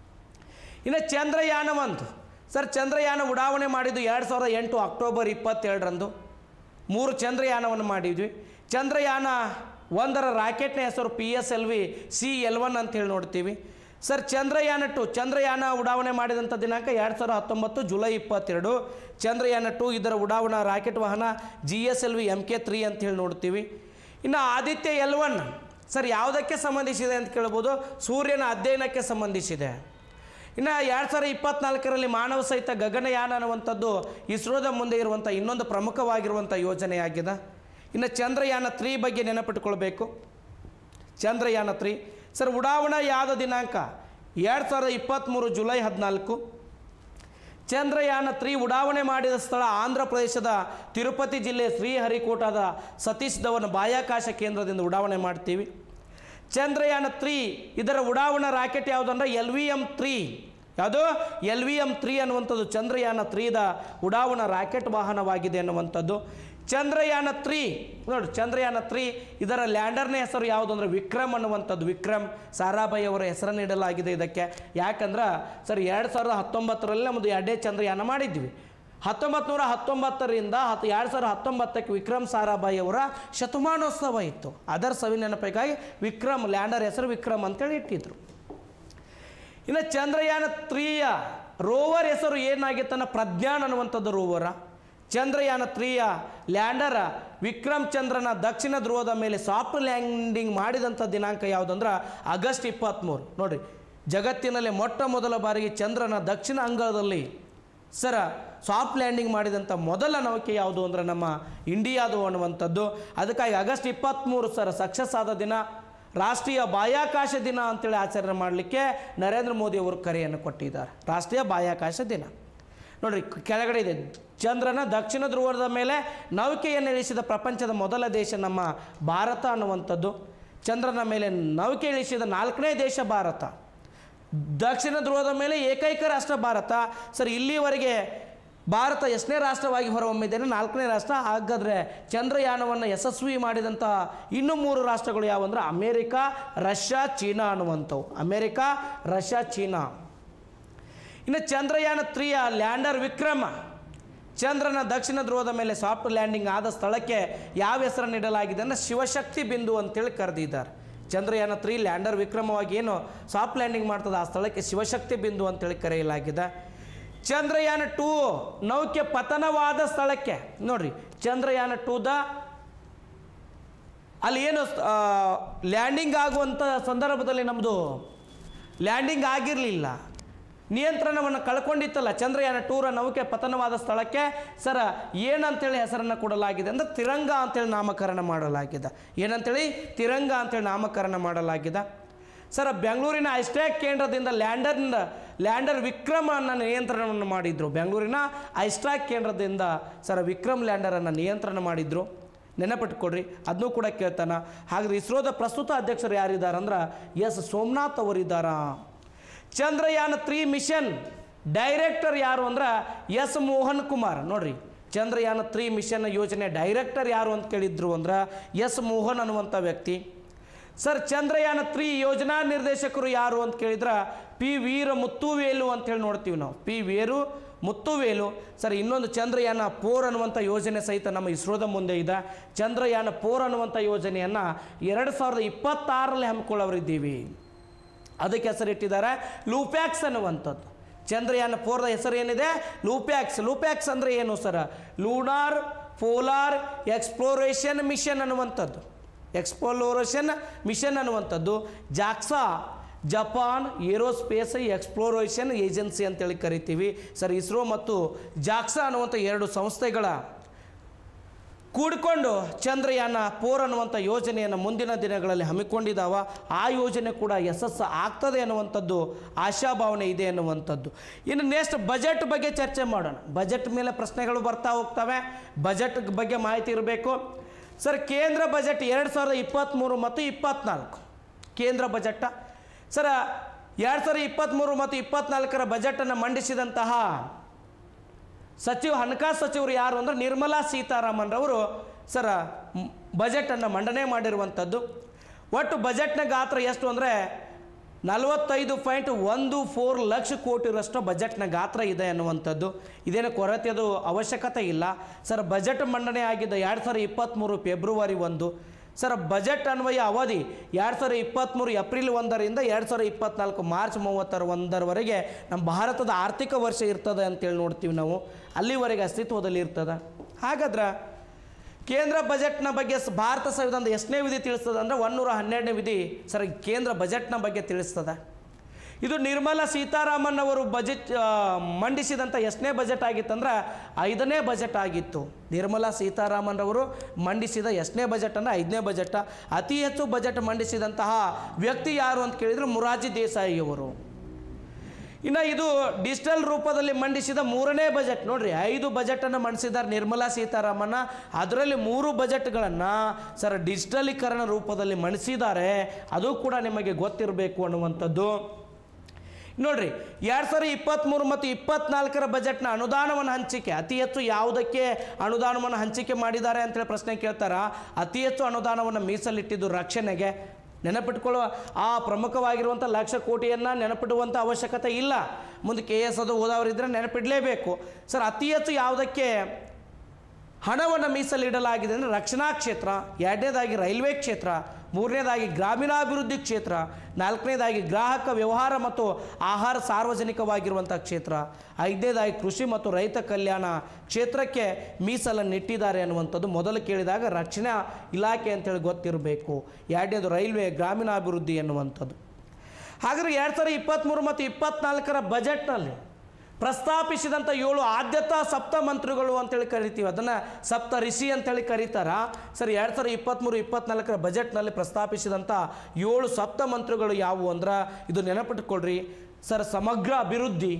ಇನ್ನು ಚಂದ್ರಯಾನ ಒಂದು ಸರ್ ಚಂದ್ರಯಾನ ಉಡಾವಣೆ ಮಾಡಿದ್ದು ಎರಡು ಸಾವಿರದ ಎಂಟು ಅಕ್ಟೋಬರ್ ಇಪ್ಪತ್ತೆರಡರಂದು ಮೂರು ಚಂದ್ರಯಾನವನ್ನು ಮಾಡಿದ್ವಿ ಚಂದ್ರಯಾನ ಒಂದರ ರಾಕೆಟ್ನ ಹೆಸರು P S L V C eleven ಅಂತೇಳಿ ನೋಡ್ತೀವಿ ಸರ್ ಚಂದ್ರಯಾನ ಟು ಚಂದ್ರಯಾನ ಉಡಾವಣೆ ಮಾಡಿದಂಥ ದಿನಾಂಕ ಎರಡು ಸಾವಿರದ ಹತ್ತೊಂಬತ್ತು ಜುಲೈ ಇಪ್ಪತ್ತೆರಡು ಚಂದ್ರಯಾನ ಟು ಇದರ ಉಡಾವಣಾ ರಾಕೆಟ್ ವಾಹನ G S L V M K three ಅಂತೇಳಿ ನೋಡ್ತೀವಿ ಇನ್ನು ಆದಿತ್ಯ ಎಲ್ ಒನ್ ಸರ್ ಯಾವುದಕ್ಕೆ ಸಂಬಂಧಿಸಿದೆ ಅಂತ ಕೇಳ್ಬೋದು ಸೂರ್ಯನ ಅಧ್ಯಯನಕ್ಕೆ ಸಂಬಂಧಿಸಿದೆ ಇನ್ನು ಎರಡು ಸಾವಿರದ ಇಪ್ಪತ್ನಾಲ್ಕರಲ್ಲಿ ಮಾನವ ಸಹಿತ ಗಗನಯಾನ ಅನ್ನುವಂಥದ್ದು ಇಸ್ರೋದ ಮುಂದೆ ಇರುವಂಥ ಇನ್ನೊಂದು ಪ್ರಮುಖವಾಗಿರುವಂಥ ಯೋಜನೆಯಾಗಿದೆ ಇನ್ನು ಚಂದ್ರಯಾನ ತ್ರೀ ಬಗ್ಗೆ ನೆನಪಿಟ್ಕೊಳ್ಬೇಕು ಚಂದ್ರಯಾನ ತ್ರೀ ಸರ್ ಉಡಾವಣಾ ಯಾದ ದಿನಾಂಕ ಎರಡು ಸಾವಿರದ ಇಪ್ಪತ್ತ್ಮೂರು ಜುಲೈ ಹದಿನಾಲ್ಕು ಚಂದ್ರಯಾನ ತ್ರೀ ಉಡಾವಣೆ ಮಾಡಿದ ಸ್ಥಳ ಆಂಧ್ರ ಪ್ರದೇಶದ ತಿರುಪತಿ ಜಿಲ್ಲೆ ಶ್ರೀಹರಿಕೋಟಾದ ಸತೀಶ್ ಧವನ್ ಬಾಹ್ಯಾಕಾಶ ಕೇಂದ್ರದಿಂದ ಉಡಾವಣೆ ಮಾಡ್ತೀವಿ ಚಂದ್ರಯಾನ ತ್ರೀ ಇದರ ಉಡಾವಣಾ ರಾಕೆಟ್ ಯಾವುದಂದ್ರೆ ಎಲ್ ವಿ ಎಮ್ ತ್ರೀ ಯಾವುದು ಎಲ್ ವಿ ಎಮ್ ತ್ರೀ ಅನ್ನುವಂಥದ್ದು ಚಂದ್ರಯಾನ ತ್ರೀದ ಉಡಾವಣಾ ರಾಕೆಟ್ ವಾಹನವಾಗಿದೆ ಅನ್ನುವಂಥದ್ದು ಚಂದ್ರಯಾನ ತ್ರೀ ನೋಡಿ ಚಂದ್ರಯಾನ ತ್ರೀ ಇದರ ಲ್ಯಾಂಡರ್ನ ಹೆಸರು ಯಾವುದು ಅಂದರೆ ವಿಕ್ರಮ್ ಅನ್ನುವಂಥದ್ದು ವಿಕ್ರಮ್ ಸಾರಾಭಾಯಿ ಅವರ ಹೆಸರು ನೀಡಲಾಗಿದೆ ಇದಕ್ಕೆ ಯಾಕಂದ್ರೆ ಸರ್ ಎರಡು ಸಾವಿರದ ಹತ್ತೊಂಬತ್ತರಲ್ಲಿ ನಮ್ಮದು ಎರಡೇ ಚಂದ್ರಯಾನ ಮಾಡಿದ್ವಿ ಹತ್ತೊಂಬತ್ತು ನೂರ ಹತ್ತೊಂಬತ್ತರಿಂದ ಹತ್ತು ಎರಡು ಸಾವಿರದ ಹತ್ತೊಂಬತ್ತಕ್ಕೆ ವಿಕ್ರಮ್ ಸಾರಾಭಾಯಿ ಅವರ ಶತಮಾನೋತ್ಸವ ಇತ್ತು ಅದರ ಸವಿ ನೆನಪಿಗಾಗಿ ವಿಕ್ರಮ್ ಲ್ಯಾಂಡರ್ ಹೆಸರು ವಿಕ್ರಮ್ ಅಂತೇಳಿ ಇಟ್ಟಿದ್ರು ಇನ್ನು ಚಂದ್ರಯಾನ ತ್ರೀಯ ರೋವರ್ ಹೆಸರು ಏನಾಗಿತ್ತನ್ನ ಪ್ರಜ್ಞಾನ್ ಅನ್ನುವಂಥದ್ದು ರೋವರ ಚಂದ್ರಯಾನ ತ್ರೀಯ ಲ್ಯಾಂಡರ ವಿಕ್ರಮ್ ಚಂದ್ರನ ದಕ್ಷಿಣ ಧ್ರುವದ ಮೇಲೆ ಸಾಫ್ಟ್ ಲ್ಯಾಂಡಿಂಗ್ ಮಾಡಿದಂಥ ದಿನಾಂಕ ಯಾವುದಂದ್ರೆ ಆಗಸ್ಟ್ ಇಪ್ಪತ್ತ್ಮೂರು ನೋಡಿರಿ ಜಗತ್ತಿನಲ್ಲಿ ಮೊಟ್ಟ ಮೊದಲ ಬಾರಿಗೆ ಚಂದ್ರನ ದಕ್ಷಿಣ ಅಂಗಳದಲ್ಲಿ ಸರ ಸಾಫ್ಟ್ ಲ್ಯಾಂಡಿಂಗ್ ಮಾಡಿದಂಥ ಮೊದಲ ನೌಕೆ ಯಾವುದು ಅಂದರೆ ನಮ್ಮ ಇಂಡಿಯಾದು ಅನ್ನುವಂಥದ್ದು ಅದಕ್ಕಾಗಿ ಆಗಸ್ಟ್ ಇಪ್ಪತ್ತ್ಮೂರು ಸರ್ ಸಕ್ಸಸ್ ಆದ ದಿನ ರಾಷ್ಟ್ರೀಯ ಬಾಹ್ಯಾಕಾಶ ದಿನ ಅಂತೇಳಿ ಆಚರಣೆ ಮಾಡಲಿಕ್ಕೆ ನರೇಂದ್ರ ಮೋದಿ ಅವರು ಕರೆಯನ್ನು ಕೊಟ್ಟಿದ್ದಾರೆ ರಾಷ್ಟ್ರೀಯ ಬಾಹ್ಯಾಕಾಶ ದಿನ ನೋಡ್ರಿ ಕ- ಕೆಳಗಡೆ ಇದೆ ಚಂದ್ರನ ದಕ್ಷಿಣ ಧ್ರುವದ ಮೇಲೆ ನೌಕೆಯನ್ನು ಇಳಿಸಿದ ಪ್ರಪಂಚದ ಮೊದಲ ದೇಶ ನಮ್ಮ ಭಾರತ ಅನ್ನುವಂಥದ್ದು ಚಂದ್ರನ ಮೇಲೆ ನೌಕೆ ಇಳಿಸಿದ ನಾಲ್ಕನೇ ದೇಶ ಭಾರತ ದಕ್ಷಿಣ ಧ್ರುವದ ಮೇಲೆ ಏಕೈಕ ರಾಷ್ಟ್ರ ಭಾರತ ಸರ್ ಇಲ್ಲಿವರೆಗೆ ಭಾರತ ಎಷ್ಟನೇ ರಾಷ್ಟ್ರವಾಗಿ ಹೊರಹೊಮ್ಮಿದ್ದೇನೆ ನಾಲ್ಕನೇ ರಾಷ್ಟ್ರ ಹಾಗಾದರೆ ಚಂದ್ರಯಾನವನ್ನು ಯಶಸ್ವಿ ಮಾಡಿದಂಥ ಇನ್ನೂ ಮೂರು ರಾಷ್ಟ್ರಗಳು ಯಾವಂದ್ರೆ ಅಮೇರಿಕಾ ರಷ್ಯಾ ಚೀನಾ ಅನ್ನುವಂಥವು ಅಮೇರಿಕಾ ರಷ್ಯಾ ಚೀನಾ ಇನ್ನು ಚಂದ್ರಯಾನ ತ್ರೀಯ ಲ್ಯಾಂಡರ್ ವಿಕ್ರಮ ಚಂದ್ರನ ದಕ್ಷಿಣ ಧ್ರುವದ ಮೇಲೆ ಸಾಫ್ಟ್ ಲ್ಯಾಂಡಿಂಗ್ ಆದ ಸ್ಥಳಕ್ಕೆ ಯಾವ ಹೆಸರು ನೀಡಲಾಗಿದೆ ಅಂದರೆ ಶಿವಶಕ್ತಿ ಬಿಂದು ಅಂತೇಳಿ ಕರೆದಿದ್ದಾರೆ ಚಂದ್ರಯಾನ ತ್ರೀ ಲ್ಯಾಂಡರ್ ವಿಕ್ರಮವಾಗಿ ಏನು ಸಾಫ್ಟ್ ಲ್ಯಾಂಡಿಂಗ್ ಮಾಡ್ತದೆ ಆ ಸ್ಥಳಕ್ಕೆ ಶಿವಶಕ್ತಿ ಬಿಂದು ಅಂತೇಳಿ ಕರೆಯಲಾಗಿದೆ ಚಂದ್ರಯಾನ ಟೂ ನೌಕೆ ಪತನವಾದ ಸ್ಥಳಕ್ಕೆ ನೋಡ್ರಿ ಚಂದ್ರಯಾನ ಟೂದ ಅಲ್ಲಿ ಏನು ಲ್ಯಾಂಡಿಂಗ್ ಆಗುವಂಥ ಸಂದರ್ಭದಲ್ಲಿ ನಮ್ಮದು ಲ್ಯಾಂಡಿಂಗ್ ಆಗಿರಲಿಲ್ಲ ನಿಯಂತ್ರಣವನ್ನು ಕಳ್ಕೊಂಡಿತ್ತಲ್ಲ ಚಂದ್ರಯಾನ ಟೂರ ನೌಕೆ ಪತನವಾದ ಸ್ಥಳಕ್ಕೆ ಸರ ಏನಂತೇಳಿ ಹೆಸರನ್ನು ಕೊಡಲಾಗಿದೆ ಅಂದರೆ ತಿರಂಗ ಅಂತೇಳಿ ನಾಮಕರಣ ಮಾಡಲಾಗಿದೆ ಏನಂತೇಳಿ ತಿರಂಗ ಅಂತೇಳಿ ನಾಮಕರಣ ಮಾಡಲಾಗಿದೆ ಸರ ಬೆಂಗಳೂರಿನ ಐಸ್ಟ್ಯಾಕ್ ಕೇಂದ್ರದಿಂದ ಲ್ಯಾಂಡರ್ನ ಲ್ಯಾಂಡರ್ ವಿಕ್ರಮನ್ನು ನಿಯಂತ್ರಣವನ್ನು ಮಾಡಿದರು ಬೆಂಗಳೂರಿನ ಐಸ್ಟ್ಯಾಕ್ ಕೇಂದ್ರದಿಂದ ಸರ ವಿಕ್ರಮ್ ಲ್ಯಾಂಡರನ್ನು ನಿಯಂತ್ರಣ ಮಾಡಿದರು ನೆನಪಿಟ್ಕೊಡ್ರಿ ಅದನ್ನೂ ಕೂಡ ಕೇಳ್ತಾನ ಹಾಗಾದ್ರೆ ಇಸ್ರೋದ ಪ್ರಸ್ತುತ ಅಧ್ಯಕ್ಷರು ಯಾರಿದ್ದಾರೆ ಅಂದ್ರೆ ಎಸ್ ಸೋಮನಾಥ್ ಅವರಿದ್ದಾರಾ ಚಂದ್ರಯಾನ ತ್ರೀ ಮಿಷನ್ ಡೈರೆಕ್ಟರ್ ಯಾರು ಅಂದ್ರೆ ಎಸ್ ಮೋಹನ್ ಕುಮಾರ್ ನೋಡ್ರಿ ಚಂದ್ರಯಾನ ತ್ರೀ ಮಿಷನ್ ಯೋಜನೆ ಡೈರೆಕ್ಟರ್ ಯಾರು ಅಂತ ಕೇಳಿದ್ರು ಅಂದ್ರೆ ಎಸ್ ಮೋಹನ್ ಅನ್ನುವಂಥ ವ್ಯಕ್ತಿ ಸರ್ ಚಂದ್ರಯಾನ ತ್ರೀ ಯೋಜನಾ ನಿರ್ದೇಶಕರು ಯಾರು ಅಂತ ಕೇಳಿದ್ರೆ ಪಿ ವೀರ ಮುತ್ತುವೇಲು ಅಂತೇಳಿ ನೋಡ್ತೀವಿ ನಾವು ಪಿ ವೀರು ಮುತ್ತುವೇಲು ಸರ್ ಇನ್ನೊಂದು ಚಂದ್ರಯಾನ ಫೋರ್ ಅನ್ನುವಂಥ ಯೋಜನೆ ಸಹಿತ ನಮ್ಮ ಇಸ್ರೋದ ಮುಂದೆ ಇದೆ ಚಂದ್ರಯಾನ ಫೋರ್ ಅನ್ನುವಂಥ ಯೋಜನೆಯನ್ನು ಎರಡು ಸಾವಿರದ ಇಪ್ಪತ್ತಾರರಲ್ಲಿ ಹಮ್ಮಿಕೊಳ್ಳೋರಿದ್ದೀವಿ ಅದಕ್ಕೆ ಹೆಸರಿಟ್ಟಿದ್ದಾರೆ ಲೂಪ್ಯಾಕ್ಸ್ ಅನ್ನುವಂಥದ್ದು ಚಂದ್ರಯಾನ ಫೋರ್ದ ಹೆಸರು ಏನಿದೆ ಲೂಪ್ಯಾಕ್ಸ್ ಲೂಪ್ಯಾಕ್ಸ್ ಅಂದರೆ ಏನು sir lunar polar exploration mission ಅನ್ನುವಂಥದ್ದು ಎಕ್ಸ್ಪ್ಲೋರೇಷನ್ ಮಿಷನ್ ಅನ್ನುವಂಥದ್ದು JAXA Japan aerospace exploration agency ಅಂತೇಳಿ ಕರಿತೀವಿ ಸರ್ ಇಸ್ರೋ ಮತ್ತು ಜಾಕ್ಸಾ ಅನ್ನುವಂಥ ಎರಡು ಸಂಸ್ಥೆಗಳ ಕೂಡಿಕೊಂಡು ಚಂದ್ರಯಾನ ಫೋರ್ ಅನ್ನುವಂಥ ಯೋಜನೆಯನ್ನು ಮುಂದಿನ ದಿನಗಳಲ್ಲಿ ಹಮ್ಮಿಕೊಂಡಿದ್ದಾವ ಆ ಯೋಜನೆ ಕೂಡ ಯಶಸ್ಸು ಆಗ್ತದೆ ಅನ್ನುವಂಥದ್ದು ಆಶಾಭಾವನೆ ಇದೆ ಅನ್ನುವಂಥದ್ದು ಇನ್ನು ನೆಕ್ಸ್ಟ್ ಬಜೆಟ್ ಬಗ್ಗೆ ಚರ್ಚೆ ಮಾಡೋಣ ಬಜೆಟ್ ಮೇಲೆ ಪ್ರಶ್ನೆಗಳು ಬರ್ತಾ ಹೋಗ್ತವೆ ಬಜೆಟ್ ಬಗ್ಗೆ ಮಾಹಿತಿ ಇರಬೇಕು ಸರ್ ಕೇಂದ್ರ ಬಜೆಟ್ ಎರಡು ಸಾವಿರದ ಇಪ್ಪತ್ತ್ಮೂರು ಮತ್ತು ಇಪ್ಪತ್ತ್ನಾಲ್ಕು ಕೇಂದ್ರ ಬಜೆಟ್ ಸರ ಎರಡು ಸಾವಿರದ ಇಪ್ಪತ್ತ್ಮೂರು ಮತ್ತು ಇಪ್ಪತ್ತ್ನಾಲ್ಕರ ಬಜೆಟನ್ನು ಮಂಡಿಸಿದಂತಹ ಸಚಿವ ಹಣಕಾಸು ಸಚಿವರು ಯಾರು ಅಂದರೆ ನಿರ್ಮಲಾ ಸೀತಾರಾಮನ್ ರವರು ಸರ ಮ್- ಬಜೆಟನ್ನು ಮಂಡನೆ ಮಾಡಿರುವಂಥದ್ದು ಒಟ್ಟು ಬಜೆಟ್ನ ಗಾತ್ರ ಎಷ್ಟು ಅಂದರೆ ನಲವತ್ತೈದು ಪಾಯಿಂಟ್ ಒಂದು ಫೋರ್ ಲಕ್ಷ ಕೋಟಿರಷ್ಟು ಬಜೆಟ್ನ ಗಾತ್ರ ಇದೆ ಅನ್ನುವಂಥದ್ದು ಇದೇನು ಕೊರತೆಯದು ಅವಶ್ಯಕತೆ ಇಲ್ಲ ಸರ್ ಬಜೆಟ್ ಮಂಡನೆ ಆಗಿದ್ದ ಎರಡು ಸಾವಿರದ ಇಪ್ಪತ್ತ್ಮೂರು ಫೆಬ್ರವರಿ ಒಂದು ಸರ್ ಬಜೆಟ್ ಅನ್ವಯ ಅವಧಿ ಎರಡು ಸಾವಿರದ ಇಪ್ಪತ್ತ್ಮೂರು ಏಪ್ರಿಲ್ ಒಂದರಿಂದ ಎರಡು ಸಾವಿರದ ಇಪ್ಪತ್ನಾಲ್ಕು ಮಾರ್ಚ್ ಮೂವತ್ತರ ಒಂದರವರೆಗೆ ನಮ್ಮ ಭಾರತದ ಆರ್ಥಿಕ ವರ್ಷ ಇರ್ತದೆ ಅಂತೇಳಿ ನೋಡ್ತೀವಿ ನಾವು ಅಲ್ಲಿವರೆಗೆ ಅಸ್ತಿತ್ವದಲ್ಲಿ ಇರ್ತದೆ ಹಾಗಾದ್ರೆ ಕೇಂದ್ರ ಬಜೆಟ್ನ ಬಗ್ಗೆ ಸ- ಭಾರತ ಸಂವಿಧಾನದ ಎಷ್ಟನೇ ವಿಧಿ ತಿಳಿಸ್ತದೆ ಅಂದರೆ ಒನ್ನೂರ ಹನ್ನೆರಡನೇ ವಿಧಿ ಸರ್ ಕೇಂದ್ರ ಬಜೆಟ್ನ ಬಗ್ಗೆ ತಿಳಿಸ್ತದೆ ಇದು ನಿರ್ಮಲಾ ಸೀತಾರಾಮನ್ ಅವರು ಬಜೆಟ್ ಆ, ಮಂಡಿಸಿದಂಥ ಎಷ್ಟನೇ ಬಜೆಟ್ ಆಗಿತ್ತಂದ್ರೆ ಐದನೇ ಬಜೆಟ್ ಆಗಿತ್ತು ನಿರ್ಮಲಾ ಸೀತಾರಾಮನ್ ಅವರು ಮಂಡಿಸಿದ ಎಷ್ಟನೇ ಬಜೆಟ್ ಅಂದರೆ ಐದನೇ ಬಜೆಟ್ ಅತಿ ಹೆಚ್ಚು ಬಜೆಟ್ ಮಂಡಿಸಿದಂತಹ ವ್ಯಕ್ತಿ ಯಾರು ಅಂತ ಕೇಳಿದರೆ ಮೊರಾರ್ಜಿ ದೇಸಾಯಿ ಅವರು ಇನ್ನು ಇದು ಡಿಜಿಟಲ್ ರೂಪದಲ್ಲಿ ಮಂಡಿಸಿದ ಮೂರನೇ ಬಜೆಟ್ ನೋಡ್ರಿ ಐದು ಬಜೆಟನ್ನು ಮಂಡಿಸಿದ್ದಾರೆ ನಿರ್ಮಲಾ ಸೀತಾರಾಮನ್ ಅದರಲ್ಲಿ ಮೂರು ಬಜೆಟ್ಗಳನ್ನು ಸರ್ ಡಿಜಿಟಲೀಕರಣ ರೂಪದಲ್ಲಿ ಮಂಡಿಸಿದ್ದಾರೆ ಅದು ಕೂಡ ನಿಮಗೆ ಗೊತ್ತಿರಬೇಕು ಅನ್ನುವಂಥದ್ದು ನೋಡ್ರಿ ಎರಡು ಸಾವಿರದ ಇಪ್ಪತ್ತ್ಮೂರು ಮತ್ತು ಇಪ್ಪತ್ನಾಲ್ಕರ ಬಜೆಟ್ನ ಅನುದಾನವನ್ನು ಹಂಚಿಕೆ ಅತಿ ಹೆಚ್ಚು ಯಾವುದಕ್ಕೆ ಅನುದಾನವನ್ನು ಹಂಚಿಕೆ ಮಾಡಿದ್ದಾರೆ ಅಂತೇಳಿ ಪ್ರಶ್ನೆ ಕೇಳ್ತಾರ ಅತಿ ಹೆಚ್ಚು ಅನುದಾನವನ್ನು ಮೀಸಲಿಟ್ಟಿದ್ದು ರಕ್ಷಣೆಗೆ ನೆನಪಿಟ್ಕೊಳ್ಳುವ ಆ ಪ್ರಮುಖವಾಗಿರುವಂಥ ಲಕ್ಷ ಕೋಟಿಯನ್ನು ನೆನಪಿಡುವಂಥ ಅವಶ್ಯಕತೆ ಇಲ್ಲ ಮುಂದೆ ಕೆ ಎಸ್ ಅದು ಓದೋರಿದ್ದರೆ ನೆನಪಿಡಲೇಬೇಕು ಸರ್ ಅತಿ ಹೆಚ್ಚು ಯಾವುದಕ್ಕೆ ಹಣವನ್ನು ಮೀಸಲಿಡಲಾಗಿದೆ ಅಂದರೆ ರಕ್ಷಣಾ ಕ್ಷೇತ್ರ ಎರಡನೇದಾಗಿ ರೈಲ್ವೆ ಕ್ಷೇತ್ರ ಮೂರನೇದಾಗಿ ಗ್ರಾಮೀಣಾಭಿವೃದ್ಧಿ ಕ್ಷೇತ್ರ ನಾಲ್ಕನೇದಾಗಿ ಗ್ರಾಹಕ ವ್ಯವಹಾರ ಮತ್ತು ಆಹಾರ ಸಾರ್ವಜನಿಕವಾಗಿರುವಂಥ ಕ್ಷೇತ್ರ ಐದನೇದಾಗಿ ಕೃಷಿ ಮತ್ತು ರೈತ ಕಲ್ಯಾಣ ಕ್ಷೇತ್ರಕ್ಕೆ ಮೀಸಲನ್ನು ಇಟ್ಟಿದ್ದಾರೆ ಅನ್ನುವಂಥದ್ದು ಮೊದಲು ಕೇಳಿದಾಗ ರಕ್ಷಣಾ ಇಲಾಖೆ ಅಂತೇಳಿ ಗೊತ್ತಿರಬೇಕು ಎರಡನೇದು ರೈಲ್ವೆ ಗ್ರಾಮೀಣಾಭಿವೃದ್ಧಿ ಎನ್ನುವಂಥದ್ದು ಹಾಗಾದ್ರೆ ಎರಡು ಸಾವಿರದ ಇಪ್ಪತ್ತ್ಮೂರು ಮತ್ತು ಇಪ್ಪತ್ನಾಲ್ಕರ ಬಜೆಟ್ನಲ್ಲಿ ಪ್ರಸ್ತಾಪಿಸಿದಂಥ ಏಳು ಆದ್ಯತಾ ಸಪ್ತ ಮಂತ್ರಿಗಳು ಅಂತೇಳಿ ಕರಿತೀವಿ ಅದನ್ನು ಸಪ್ತ ಋಷಿ ಅಂತೇಳಿ ಕರೀತಾರ ಸರ್ ಎರಡು ಸಾವಿರದ ಇಪ್ಪತ್ತ್ಮೂರು ಇಪ್ಪತ್ನಾಲ್ಕರ ಬಜೆಟ್ನಲ್ಲಿ ಪ್ರಸ್ತಾಪಿಸಿದಂಥ ಏಳು ಸಪ್ತ ಮಂತ್ರಿಗಳು ಯಾವುವು ಅಂದ್ರೆ ಇದು ನೆನಪಿಟ್ಕೊಳ್ರಿ ಸರ್ ಸಮಗ್ರ ಅಭಿವೃದ್ಧಿ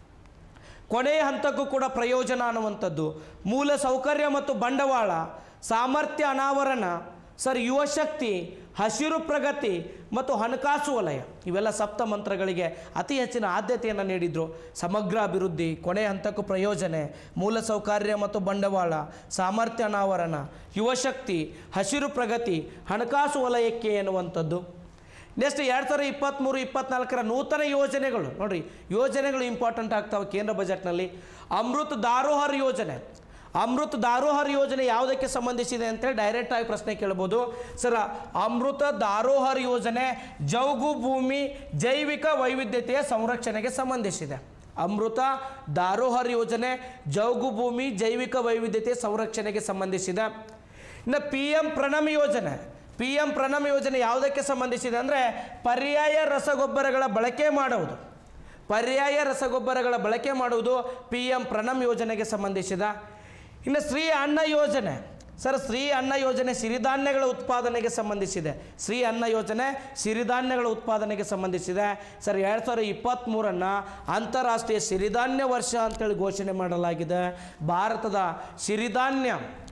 ಕೊನೆಯ ಹಂತಕ್ಕೂ ಕೂಡ ಪ್ರಯೋಜನ ಅನ್ನುವಂಥದ್ದು ಮೂಲ ಸೌಕರ್ಯ ಮತ್ತು ಬಂಡವಾಳ ಸಾಮರ್ಥ್ಯ ಅನಾವರಣ ಸರ್ ಯುವಶಕ್ತಿ ಹಸಿರು ಪ್ರಗತಿ ಮತ್ತು ಹಣಕಾಸು ವಲಯ ಇವೆಲ್ಲ ಸಪ್ತ ಮಂತ್ರಗಳಿಗೆ ಅತಿ ಹೆಚ್ಚಿನ ಆದ್ಯತೆಯನ್ನು ನೀಡಿದರು ಸಮಗ್ರ ಅಭಿವೃದ್ಧಿ ಕೊನೆಯ ಹಂತಕ್ಕೂ ಪ್ರಯೋಜನೆ ಮೂಲ ಸೌಕರ್ಯ ಮತ್ತು ಬಂಡವಾಳ ಸಾಮರ್ಥ್ಯ ಅನಾವರಣ ಯುವಶಕ್ತಿ ಹಸಿರು ಪ್ರಗತಿ ಹಣಕಾಸು ವಲಯಕ್ಕೆ ಎನ್ನುವಂಥದ್ದು ನೆಕ್ಸ್ಟ್ ಎರಡು ಸಾವಿರದ ಇಪ್ಪತ್ತ್ಮೂರು ಇಪ್ಪತ್ನಾಲ್ಕರ ನೂತನ ಯೋಜನೆಗಳು ನೋಡಿರಿ ಯೋಜನೆಗಳು ಇಂಪಾರ್ಟೆಂಟ್ ಆಗ್ತಾವೆ ಕೇಂದ್ರ ಬಜೆಟ್ನಲ್ಲಿ ಅಮೃತ್ ದಾರೋಹರ್ ಯೋಜನೆ ಅಮೃತ್ ದಾರೋಹರ್ ಯೋಜನೆ ಯಾವುದಕ್ಕೆ ಸಂಬಂಧಿಸಿದೆ ಅಂತೇಳಿ ಡೈರೆಕ್ಟಾಗಿ ಪ್ರಶ್ನೆ ಕೇಳ್ಬೋದು ಸರ್ ಅಮೃತ ದಾರೋಹರ್ ಯೋಜನೆ ಜೌಗು ಭೂಮಿ ಜೈವಿಕ ವೈವಿಧ್ಯತೆಯ ಸಂರಕ್ಷಣೆಗೆ ಸಂಬಂಧಿಸಿದೆ ಅಮೃತ ದಾರೋಹರ್ ಯೋಜನೆ ಜೌಗು ಭೂಮಿ ಜೈವಿಕ ವೈವಿಧ್ಯತೆಯ ಸಂರಕ್ಷಣೆಗೆ ಸಂಬಂಧಿಸಿದೆ ಇನ್ನು ಪಿ ಎಂ ಪ್ರಣಮ್ ಯೋಜನೆ ಪಿ ಎಂ ಪ್ರಣಮ್ ಯೋಜನೆ ಯಾವುದಕ್ಕೆ ಸಂಬಂಧಿಸಿದೆ ಅಂದರೆ ಪರ್ಯಾಯ ರಸಗೊಬ್ಬರಗಳ ಬಳಕೆ ಮಾಡುವುದು ಪರ್ಯಾಯ ರಸಗೊಬ್ಬರಗಳ ಬಳಕೆ ಮಾಡುವುದು ಪಿ ಎಂ ಪ್ರಣಮ್ ಯೋಜನೆಗೆ ಸಂಬಂಧಿಸಿದ ಇನ್ನು ಶ್ರೀ ಅನ್ನ ಯೋಜನೆ ಸರ್ ಶ್ರೀ ಅನ್ನ ಯೋಜನೆ ಸಿರಿಧಾನ್ಯಗಳ ಉತ್ಪಾದನೆಗೆ ಸಂಬಂಧಿಸಿದೆ ಶ್ರೀ ಅನ್ನ ಯೋಜನೆ ಸಿರಿಧಾನ್ಯಗಳ ಉತ್ಪಾದನೆಗೆ ಸಂಬಂಧಿಸಿದೆ ಸರ್ ಎರಡು ಸಾವಿರದ ಇಪ್ಪತ್ತ್ಮೂರನ್ನು ಅಂತಾರಾಷ್ಟ್ರೀಯ ಸಿರಿಧಾನ್ಯ ವರ್ಷ ಅಂತೇಳಿ ಘೋಷಣೆ ಮಾಡಲಾಗಿದೆ ಭಾರತದ ಸಿರಿಧಾನ್ಯ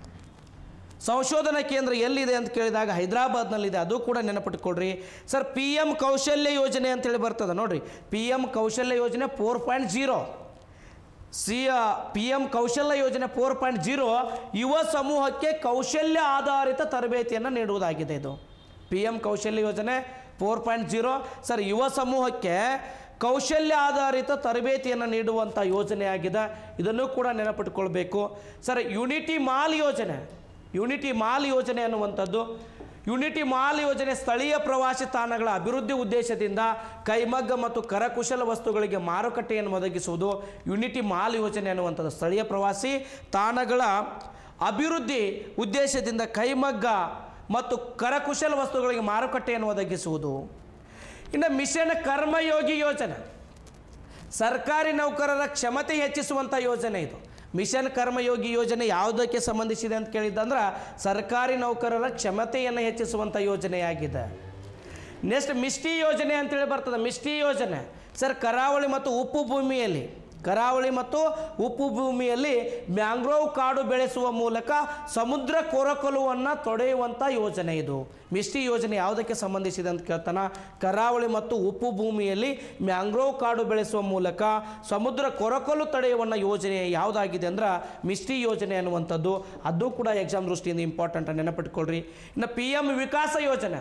ಸಂಶೋಧನಾ ಕೇಂದ್ರ ಎಲ್ಲಿದೆ ಅಂತ ಕೇಳಿದಾಗ ಹೈದರಾಬಾದ್ನಲ್ಲಿದೆ ಅದು ಕೂಡ ನೆನಪಿಟ್ಕೊಳ್ರಿ ಸರ್ ಪಿ ಎಮ್ ಕೌಶಲ್ಯ ಯೋಜನೆ ಅಂತೇಳಿ ಬರ್ತದೆ ನೋಡ್ರಿ ಪಿ ಎಮ್ ಕೌಶಲ್ಯ ಯೋಜನೆ four point zero C P M ಕೌಶಲ್ಯ ಯೋಜನೆ ಫೋರ್ ಪಾಯಿಂಟ್ ಜೀರೋ ಯುವ ಸಮೂಹಕ್ಕೆ ಕೌಶಲ್ಯ ಆಧಾರಿತ ತರಬೇತಿಯನ್ನು ನೀಡುವುದಾಗಿದೆ ಇದು ಪಿ ಎಮ್ ಕೌಶಲ್ಯ ಯೋಜನೆ ಫೋರ್ ಪಾಯಿಂಟ್ ಜೀರೋ ಸರ್ ಯುವ ಸಮೂಹಕ್ಕೆ ಕೌಶಲ್ಯ ಆಧಾರಿತ ತರಬೇತಿಯನ್ನು ನೀಡುವಂಥ ಯೋಜನೆಯಾಗಿದೆ ಇದನ್ನು ಕೂಡ ನೆನಪಿಟ್ಕೊಳ್ಬೇಕು ಸರ್ ಯುನಿಟಿ ಮಾಲ್ ಯೋಜನೆ ಯುನಿಟಿ ಮಾಲ್ ಯೋಜನೆ ಅನ್ನುವಂಥದ್ದು ಯುನಿಟಿ ಮಾಲ್ ಯೋಜನೆ ಸ್ಥಳೀಯ ಪ್ರವಾಸಿ ತಾಣಗಳ ಅಭಿವೃದ್ಧಿ ಉದ್ದೇಶದಿಂದ ಕೈಮಗ್ಗ ಮತ್ತು ಕರಕುಶಲ ವಸ್ತುಗಳಿಗೆ ಮಾರುಕಟ್ಟೆಯನ್ನು ಒದಗಿಸುವುದು ಯುನಿಟಿ ಮಾಲ್ ಯೋಜನೆ ಅನ್ನುವಂಥದ್ದು ಸ್ಥಳೀಯ ಪ್ರವಾಸಿ ತಾಣಗಳ ಅಭಿವೃದ್ಧಿ ಉದ್ದೇಶದಿಂದ ಕೈಮಗ್ಗ ಮತ್ತು ಕರಕುಶಲ ವಸ್ತುಗಳಿಗೆ ಮಾರುಕಟ್ಟೆಯನ್ನು ಒದಗಿಸುವುದು ಇನ್ನು ಮಿಷನ್ ಕರ್ಮಯೋಗಿ ಯೋಜನೆ ಸರ್ಕಾರಿ ನೌಕರರ ಕ್ಷಮತೆ ಹೆಚ್ಚಿಸುವಂಥ ಯೋಜನೆ ಇದು ಮಿಷನ್ ಕರ್ಮಯೋಗಿ ಯೋಜನೆ ಯಾವುದಕ್ಕೆ ಸಂಬಂಧಿಸಿದೆ ಅಂತ ಕೇಳಿದ್ದಂದ್ರೆ ಸರ್ಕಾರಿ ನೌಕರರ ಕ್ಷಮತೆಯನ್ನು ಹೆಚ್ಚಿಸುವಂಥ ಯೋಜನೆಯಾಗಿದೆ ನೆಕ್ಸ್ಟ್ ಮಿಷ್ಟಿ ಯೋಜನೆ ಅಂತೇಳಿ ಬರ್ತದೆ ಮಿಷ್ಟಿ ಯೋಜನೆ ಸರ್ ಕರಾವಳಿ ಮತ್ತು ಉಪ್ಪು ಭೂಮಿಯಲ್ಲಿ ಕರಾವಳಿ ಮತ್ತು ಉಪ್ಪು ಭೂಮಿಯಲ್ಲಿ ಮ್ಯಾಂಗ್ರೋವ್ ಕಾಡು ಬೆಳೆಸುವ ಮೂಲಕ ಸಮುದ್ರ ಕೊರಕಲುವನ್ನು ತೊಡೆಯುವಂಥ ಯೋಜನೆ ಇದು ಮಿಷ್ಟಿ ಯೋಜನೆ ಯಾವುದಕ್ಕೆ ಸಂಬಂಧಿಸಿದೆ ಅಂತ ಕೇಳ್ತಾನ ಕರಾವಳಿ ಮತ್ತು ಉಪ್ಪು ಭೂಮಿಯಲ್ಲಿ ಮ್ಯಾಂಗ್ರೋವ್ ಕಾಡು ಬೆಳೆಸುವ ಮೂಲಕ ಸಮುದ್ರ ಕೊರಕಲು ತಡೆಯುವ ಯೋಜನೆ ಯಾವುದಾಗಿದೆ ಅಂದ್ರೆ ಮಿಷ್ಟಿ ಯೋಜನೆ ಅನ್ನುವಂಥದ್ದು ಅದು ಕೂಡ ಎಕ್ಸಾಮ್ ದೃಷ್ಟಿಯಿಂದ ಇಂಪಾರ್ಟೆಂಟ್ ನೆನಪಿಟ್ಕೊಳ್ರಿ ಇನ್ನು ಪಿ ಎಮ್ ವಿಕಾಸ ಯೋಜನೆ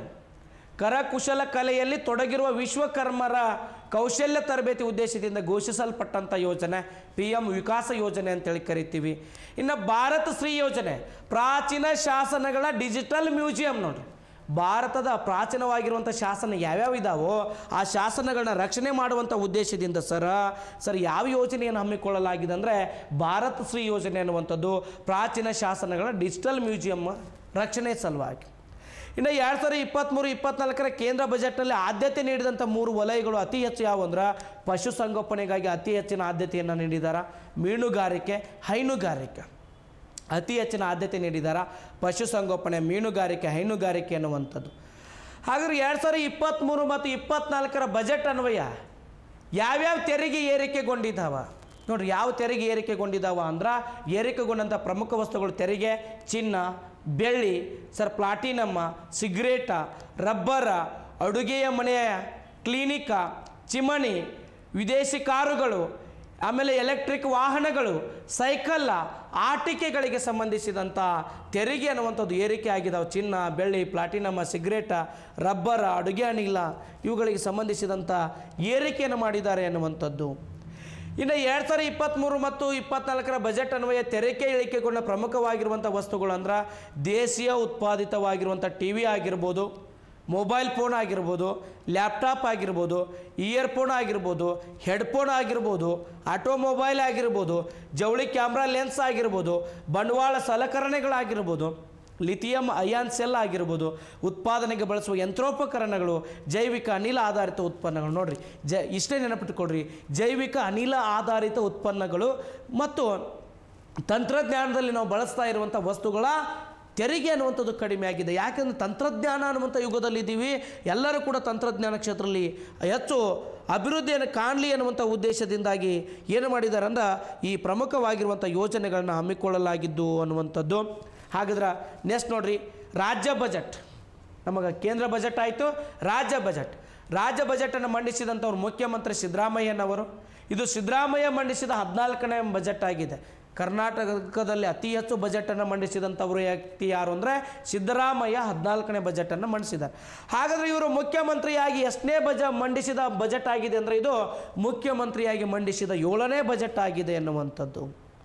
ಕರಕುಶಲ ಕಲೆಯಲ್ಲಿ ತೊಡಗಿರುವ ವಿಶ್ವಕರ್ಮರ ಕೌಶಲ್ಯ ತರಬೇತಿ ಉದ್ದೇಶದಿಂದ ಘೋಷಿಸಲ್ಪಟ್ಟಂಥ ಯೋಜನೆ ಪಿ ಎಂ ವಿಕಾಸ ಯೋಜನೆ ಅಂತೇಳಿ ಕರಿತೀವಿ ಇನ್ನು ಭಾರತ ಶ್ರೀ ಯೋಜನೆ ಪ್ರಾಚೀನ ಶಾಸನಗಳ ಡಿಜಿಟಲ್ ಮ್ಯೂಸಿಯಂ ನೋಡ್ರಿ ಭಾರತದ ಪ್ರಾಚೀನವಾಗಿರುವಂಥ ಶಾಸನ ಯಾವ್ಯಾವ ಇದಾವೋ ಆ ಶಾಸನಗಳನ್ನ ರಕ್ಷಣೆ ಮಾಡುವಂಥ ಉದ್ದೇಶದಿಂದ ಸರ ಸರ್ ಯಾವ ಯೋಜನೆಯನ್ನು ಹಮ್ಮಿಕೊಳ್ಳಲಾಗಿದೆ ಅಂದರೆ ಭಾರತ ಶ್ರೀ ಯೋಜನೆ ಅನ್ನುವಂಥದ್ದು ಪ್ರಾಚೀನ ಶಾಸನಗಳ ಡಿಜಿಟಲ್ ಮ್ಯೂಸಿಯಂ ರಕ್ಷಣೆ ಸಲುವಾಗಿ ಇನ್ನು ಎರಡು ಸಾವಿರದ ಇಪ್ಪತ್ತ್ಮೂರು ಇಪ್ಪತ್ನಾಲ್ಕರ ಕೇಂದ್ರ ಬಜೆಟ್ನಲ್ಲಿ ಆದ್ಯತೆ ನೀಡಿದಂಥ ಮೂರು ವಲಯಗಳು ಅತಿ ಹೆಚ್ಚು ಯಾವ ಅಂದ್ರೆ ಪಶುಸಂಗೋಪನೆಗಾಗಿ ಅತಿ ಹೆಚ್ಚಿನ ಆದ್ಯತೆಯನ್ನು ನೀಡಿದ್ದಾರೆ ಮೀನುಗಾರಿಕೆ ಹೈನುಗಾರಿಕೆ ಅತಿ ಹೆಚ್ಚಿನ ಆದ್ಯತೆ ನೀಡಿದ್ದಾರೆ ಪಶುಸಂಗೋಪನೆ ಮೀನುಗಾರಿಕೆ ಹೈನುಗಾರಿಕೆ ಅನ್ನುವಂಥದ್ದು ಹಾಗಾದ್ರೆ ಎರಡು ಸಾವಿರದ ಇಪ್ಪತ್ತ್ಮೂರು ಮತ್ತು ಇಪ್ಪತ್ನಾಲ್ಕರ ಬಜೆಟ್ ಅನ್ವಯ ಯಾವ್ಯಾವ ತೆರಿಗೆ ಏರಿಕೆಗೊಂಡಿದ್ದಾವ ನೋಡ್ರಿ ಯಾವ ತೆರಿಗೆ ಏರಿಕೆಗೊಂಡಿದ್ದಾವ ಅಂದ್ರೆ ಏರಿಕೆಗೊಂಡಂಥ ಪ್ರಮುಖ ವಸ್ತುಗಳು ತೆರಿಗೆ ಚಿನ್ನ ಬೆಳ್ಳಿ ಸರ್ ಪ್ಲಾಟಿನಮ್ಮ ಸಿಗರೇಟ ರಬ್ಬರ ಅಡುಗೆಯ ಮನೆಯ ಕ್ಲಿನಿಕ ಚಿಮಣಿ ವಿದೇಶಿ ಕಾರುಗಳು ಆಮೇಲೆ ಎಲೆಕ್ಟ್ರಿಕ್ ವಾಹನಗಳು ಸೈಕಲ್ಲ ಆಟಿಕೆಗಳಿಗೆ ಸಂಬಂಧಿಸಿದಂಥ ತೆರಿಗೆ ಅನ್ನುವಂಥದ್ದು ಏರಿಕೆ ಆಗಿದಾವೆ ಚಿನ್ನ ಬೆಳ್ಳಿ ಪ್ಲಾಟಿನಮ ಸಿಗರೇಟ ರಬ್ಬರ ಅಡುಗೆ ಅನಿಲ ಇವುಗಳಿಗೆ ಸಂಬಂಧಿಸಿದಂಥ ಏರಿಕೆಯನ್ನು ಮಾಡಿದ್ದಾರೆ ಅನ್ನುವಂಥದ್ದು ಇನ್ನು ಎರಡು ಸಾವಿರದ ಇಪ್ಪತ್ತ್ಮೂರು ಮತ್ತು ಇಪ್ಪತ್ನಾಲ್ಕರ ಬಜೆಟ್ ಅನ್ವಯ ತೆರಿಗೆ ಇಳಿಕೆಗೊಂಡ ಪ್ರಮುಖವಾಗಿರುವಂಥ ವಸ್ತುಗಳು ಅಂದ್ರೆ ದೇಶೀಯ ಉತ್ಪಾದಿತವಾಗಿರುವಂಥ ಟಿ ವಿ ಆಗಿರ್ಬೋದು ಮೊಬೈಲ್ ಫೋನ್ ಆಗಿರ್ಬೋದು ಲ್ಯಾಪ್ಟಾಪ್ ಆಗಿರ್ಬೋದು ಇಯರ್ಫೋನ್ ಆಗಿರ್ಬೋದು ಹೆಡ್ಫೋನ್ ಆಗಿರ್ಬೋದು ಆಟೋಮೊಬೈಲ್ ಆಗಿರ್ಬೋದು ಜವಳಿ ಕ್ಯಾಮ್ರಾ ಲೆನ್ಸ್ ಆಗಿರ್ಬೋದು ಬಂಡವಾಳ ಸಲಕರಣೆಗಳಾಗಿರ್ಬೋದು ಲಿಥಿಯಂ ಅಯಾನ್ ಸೆಲ್ ಆಗಿರ್ಬೋದು ಉತ್ಪಾದನೆಗೆ ಬಳಸುವ ಯಂತ್ರೋಪಕರಣಗಳು ಜೈವಿಕ ಅನಿಲ ಆಧಾರಿತ ಉತ್ಪನ್ನಗಳು ನೋಡ್ರಿ ಜ ಇಷ್ಟೇ ನೆನಪಿಟ್ಟುಕೊಡ್ರಿ ಜೈವಿಕ ಅನಿಲ ಆಧಾರಿತ ಉತ್ಪನ್ನಗಳು ಮತ್ತು ತಂತ್ರಜ್ಞಾನದಲ್ಲಿ ನಾವು ಬಳಸ್ತಾ ಇರುವಂಥ ವಸ್ತುಗಳ ತೆರಿಗೆ ಅನ್ನುವಂಥದ್ದು ಕಡಿಮೆ ಆಗಿದೆ ಯಾಕೆಂದರೆ ತಂತ್ರಜ್ಞಾನ ಅನ್ನುವಂಥ ಯುಗದಲ್ಲಿದ್ದೀವಿ ಎಲ್ಲರೂ ಕೂಡ ತಂತ್ರಜ್ಞಾನ ಕ್ಷೇತ್ರದಲ್ಲಿ ಹೆಚ್ಚು ಅಭಿವೃದ್ಧಿಯನ್ನು ಕಾಣಲಿ ಅನ್ನುವಂಥ ಉದ್ದೇಶದಿಂದಾಗಿ ಏನು ಮಾಡಿದ್ದಾರೆ ಅಂದ್ರೆ ಈ ಪ್ರಮುಖವಾಗಿರುವಂಥ ಯೋಜನೆಗಳನ್ನ ಹಮ್ಮಿಕೊಳ್ಳಲಾಗಿದ್ದು ಅನ್ನುವಂಥದ್ದು ಹಾಗಾದ್ರೆ ನೆಕ್ಸ್ಟ್ ನೋಡ್ರಿ ರಾಜ್ಯ ಬಜೆಟ್ ನಮಗೆ ಕೇಂದ್ರ ಬಜೆಟ್ ಆಯಿತು ರಾಜ್ಯ ಬಜೆಟ್ ರಾಜ್ಯ ಬಜೆಟನ್ನು ಮಂಡಿಸಿದಂಥವ್ರು ಮುಖ್ಯಮಂತ್ರಿ ಸಿದ್ದರಾಮಯ್ಯನವರು ಇದು ಸಿದ್ದರಾಮಯ್ಯ ಮಂಡಿಸಿದ ಹದಿನಾಲ್ಕನೇ ಬಜೆಟ್ ಆಗಿದೆ ಕರ್ನಾಟಕದಲ್ಲಿ ಅತಿ ಹೆಚ್ಚು ಬಜೆಟನ್ನು ಮಂಡಿಸಿದಂಥವರು ವ್ಯಕ್ತಿ ಯಾರು ಅಂದರೆ ಸಿದ್ದರಾಮಯ್ಯ ಹದಿನಾಲ್ಕನೇ ಬಜೆಟನ್ನು ಮಂಡಿಸಿದ್ದಾರೆ ಹಾಗಾದರೆ ಇವರು ಮುಖ್ಯಮಂತ್ರಿಯಾಗಿ ಎಷ್ಟನೇ ಬಜ ಮಂಡಿಸಿದ ಬಜೆಟ್ ಆಗಿದೆ ಅಂದರೆ ಇದು ಮುಖ್ಯಮಂತ್ರಿಯಾಗಿ ಮಂಡಿಸಿದ ಏಳನೇ ಬಜೆಟ್ ಆಗಿದೆ ಎನ್ನುವಂಥದ್ದು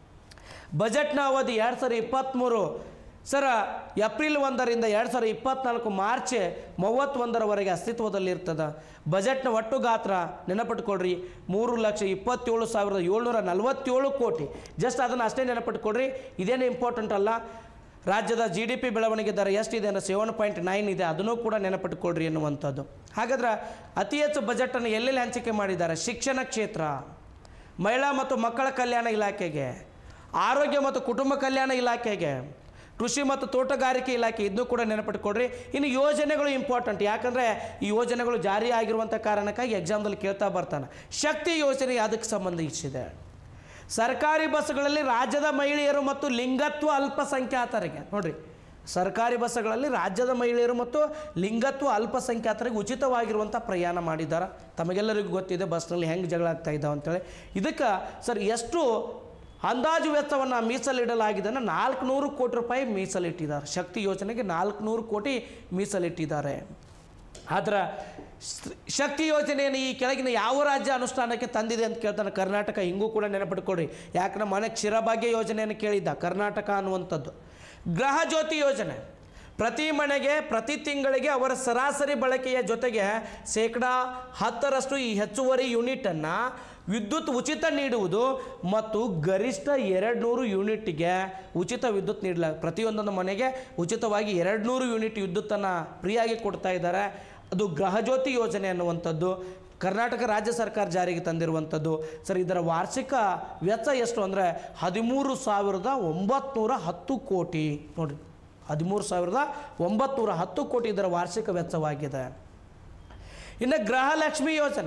ಬಜೆಟ್ನ ಅವಧಿ ಎರಡು ಸಾವಿರದ ಇಪ್ಪತ್ತ್ಮೂರು ಸರ ಏಪ್ರಿಲ್ ಒಂದರಿಂದ ಎರಡು ಸಾವಿರದ ಇಪ್ಪತ್ನಾಲ್ಕು ಮಾರ್ಚ್ ಮೂವತ್ತೊಂದರವರೆಗೆ ಅಸ್ತಿತ್ವದಲ್ಲಿರ್ತದೆ ಬಜೆಟ್ನ ಒಟ್ಟು ಗಾತ್ರ ನೆನಪಿಟ್ಕೊಡ್ರಿ ಮೂರು ಲಕ್ಷ ಇಪ್ಪತ್ತೇಳು ಸಾವಿರದ ಏಳ್ನೂರ ನಲವತ್ತೇಳು ಕೋಟಿ ಜಸ್ಟ್ ಅದನ್ನು ಅಷ್ಟೇ ನೆನಪಿಟ್ಕೊಡ್ರಿ ಇದೇನು ಇಂಪಾರ್ಟೆಂಟ್ ಅಲ್ಲ ರಾಜ್ಯದ ಜಿ ಡಿ ಪಿ ಬೆಳವಣಿಗೆ ದರ ಎಷ್ಟಿದೆ ಅಂದರೆ ಸೆವೆನ್ ಪಾಯಿಂಟ್ ನೈನ್ ಇದೆ ಅದನ್ನು ಕೂಡ ನೆನಪಿಟ್ಕೊಳ್ರಿ ಎನ್ನುವಂಥದ್ದು ಹಾಗಾದ್ರೆ ಅತಿ ಹೆಚ್ಚು ಬಜೆಟನ್ನು ಎಲ್ಲೆಲ್ಲಿ ಹಂಚಿಕೆ ಮಾಡಿದ್ದಾರೆ ಶಿಕ್ಷಣ ಕ್ಷೇತ್ರ ಮಹಿಳಾ ಮತ್ತು ಮಕ್ಕಳ ಕಲ್ಯಾಣ ಇಲಾಖೆಗೆ ಆರೋಗ್ಯ ಮತ್ತು ಕುಟುಂಬ ಕಲ್ಯಾಣ ಇಲಾಖೆಗೆ ಕೃಷಿ ಮತ್ತು ತೋಟಗಾರಿಕೆ ಇಲಾಖೆ ಇದನ್ನು ಕೂಡ ನೆನಪಿಟ್ಕೊಡ್ರಿ ಇನ್ನು ಯೋಜನೆಗಳು ಇಂಪಾರ್ಟೆಂಟ್ ಯಾಕಂದರೆ ಈ ಯೋಜನೆಗಳು ಜಾರಿ ಆಗಿರುವಂಥ ಕಾರಣಕ್ಕಾಗಿ ಎಕ್ಸಾಮ್ದಲ್ಲಿ ಕೇಳ್ತಾ ಬರ್ತಾನೆ ಶಕ್ತಿ ಯೋಜನೆ ಅದಕ್ಕೆ ಸಂಬಂಧಿಸಿದೆ ಸರ್ಕಾರಿ ಬಸ್ಗಳಲ್ಲಿ ರಾಜ್ಯದ ಮಹಿಳೆಯರು ಮತ್ತು ಲಿಂಗತ್ವ ಅಲ್ಪಸಂಖ್ಯಾತರಿಗೆ ನೋಡ್ರಿ ಸರ್ಕಾರಿ ಬಸ್ಸುಗಳಲ್ಲಿ ರಾಜ್ಯದ ಮಹಿಳೆಯರು ಮತ್ತು ಲಿಂಗತ್ವ ಅಲ್ಪಸಂಖ್ಯಾತರಿಗೆ ಉಚಿತವಾಗಿರುವಂಥ ಪ್ರಯಾಣ ಮಾಡಿದ್ದಾರೆ ತಮಗೆಲ್ಲರಿಗೂ ಗೊತ್ತಿದೆ ಬಸ್ನಲ್ಲಿ ಹೆಂಗೆ ಜಗಳ ಆಗ್ತಾ ಇದ್ದಾವೆ ಅಂತೇಳಿ ಇದಕ್ಕೆ ಸರ್ ಎಷ್ಟು ಅಂದಾಜು ವೆಚ್ಚವನ್ನು ಮೀಸಲಿಡಲಾಗಿದೆ ಅಂದರೆ ನಾಲ್ಕುನೂರು ಕೋಟಿ ರೂಪಾಯಿ ಮೀಸಲಿಟ್ಟಿದ್ದಾರೆ ಶಕ್ತಿ ಯೋಜನೆಗೆ ನಾಲ್ಕುನೂರು ಕೋಟಿ ಮೀಸಲಿಟ್ಟಿದ್ದಾರೆ ಆದ್ರೆ ಸ್- ಶಕ್ತಿ ಯೋಜನೆಯನ್ನು ಈ ಕೆಳಗಿನ ಯಾವ ರಾಜ್ಯ ಅನುಷ್ಠಾನಕ್ಕೆ ತಂದಿದೆ ಅಂತ ಕೇಳ್ತಾನೆ ಕರ್ನಾಟಕ ಹಿಂಗೂ ಕೂಡ ನೆನಪಿಟ್ಕೊಡ್ರಿ ಯಾಕೆ ನಮ್ಮ ಮನೆ ಕ್ಷೀರಭಾಗ್ಯ ಯೋಜನೆಯನ್ನು ಕೇಳಿದ್ದ ಕರ್ನಾಟಕ ಅನ್ನುವಂಥದ್ದು ಗೃಹ ಜ್ಯೋತಿ ಯೋಜನೆ ಪ್ರತಿ ಮನೆಗೆ ಪ್ರತಿ ತಿಂಗಳಿಗೆ ಅವರ ಸರಾಸರಿ ಬಳಕೆಯ ಜೊತೆಗೆ ಶೇಕಡ ಹತ್ತರಷ್ಟು ಈ ಹೆಚ್ಚುವರಿ ಯೂನಿಟನ್ನು ವಿದ್ಯುತ್ ಉಚಿತ ನೀಡುವುದು ಮತ್ತು ಗರಿಷ್ಠ ಎರಡು ನೂರು ಯೂನಿಟ್ಗೆ ಉಚಿತ ವಿದ್ಯುತ್ ನೀಡಲ ಪ್ರತಿಯೊಂದೊಂದು ಮನೆಗೆ ಉಚಿತವಾಗಿ ಎರಡು ನೂರು ಯೂನಿಟ್ ವಿದ್ಯುತ್ತನ್ನು ಫ್ರೀಯಾಗಿ ಕೊಡ್ತಾ ಇದ್ದಾರೆ ಅದು ಗೃಹಜ್ಯೋತಿ ಯೋಜನೆ ಅನ್ನುವಂಥದ್ದು ಕರ್ನಾಟಕ ರಾಜ್ಯ ಸರ್ಕಾರ ಜಾರಿಗೆ ತಂದಿರುವಂಥದ್ದು ಸರ್ ಇದರ ವಾರ್ಷಿಕ ವೆಚ್ಚ ಎಷ್ಟು ಅಂದರೆ ಹದಿಮೂರು ಸಾವಿರದ ಒಂಬತ್ನೂರ ಹತ್ತು ಕೋಟಿ ನೋಡಿರಿ ಹದಿಮೂರು ಸಾವಿರದ ಒಂಬತ್ನೂರ ಹತ್ತು ಕೋಟಿ ಇದರ ವಾರ್ಷಿಕ ವೆಚ್ಚವಾಗಿದೆ ಇನ್ನು ಗೃಹಲಕ್ಷ್ಮಿ ಯೋಜನೆ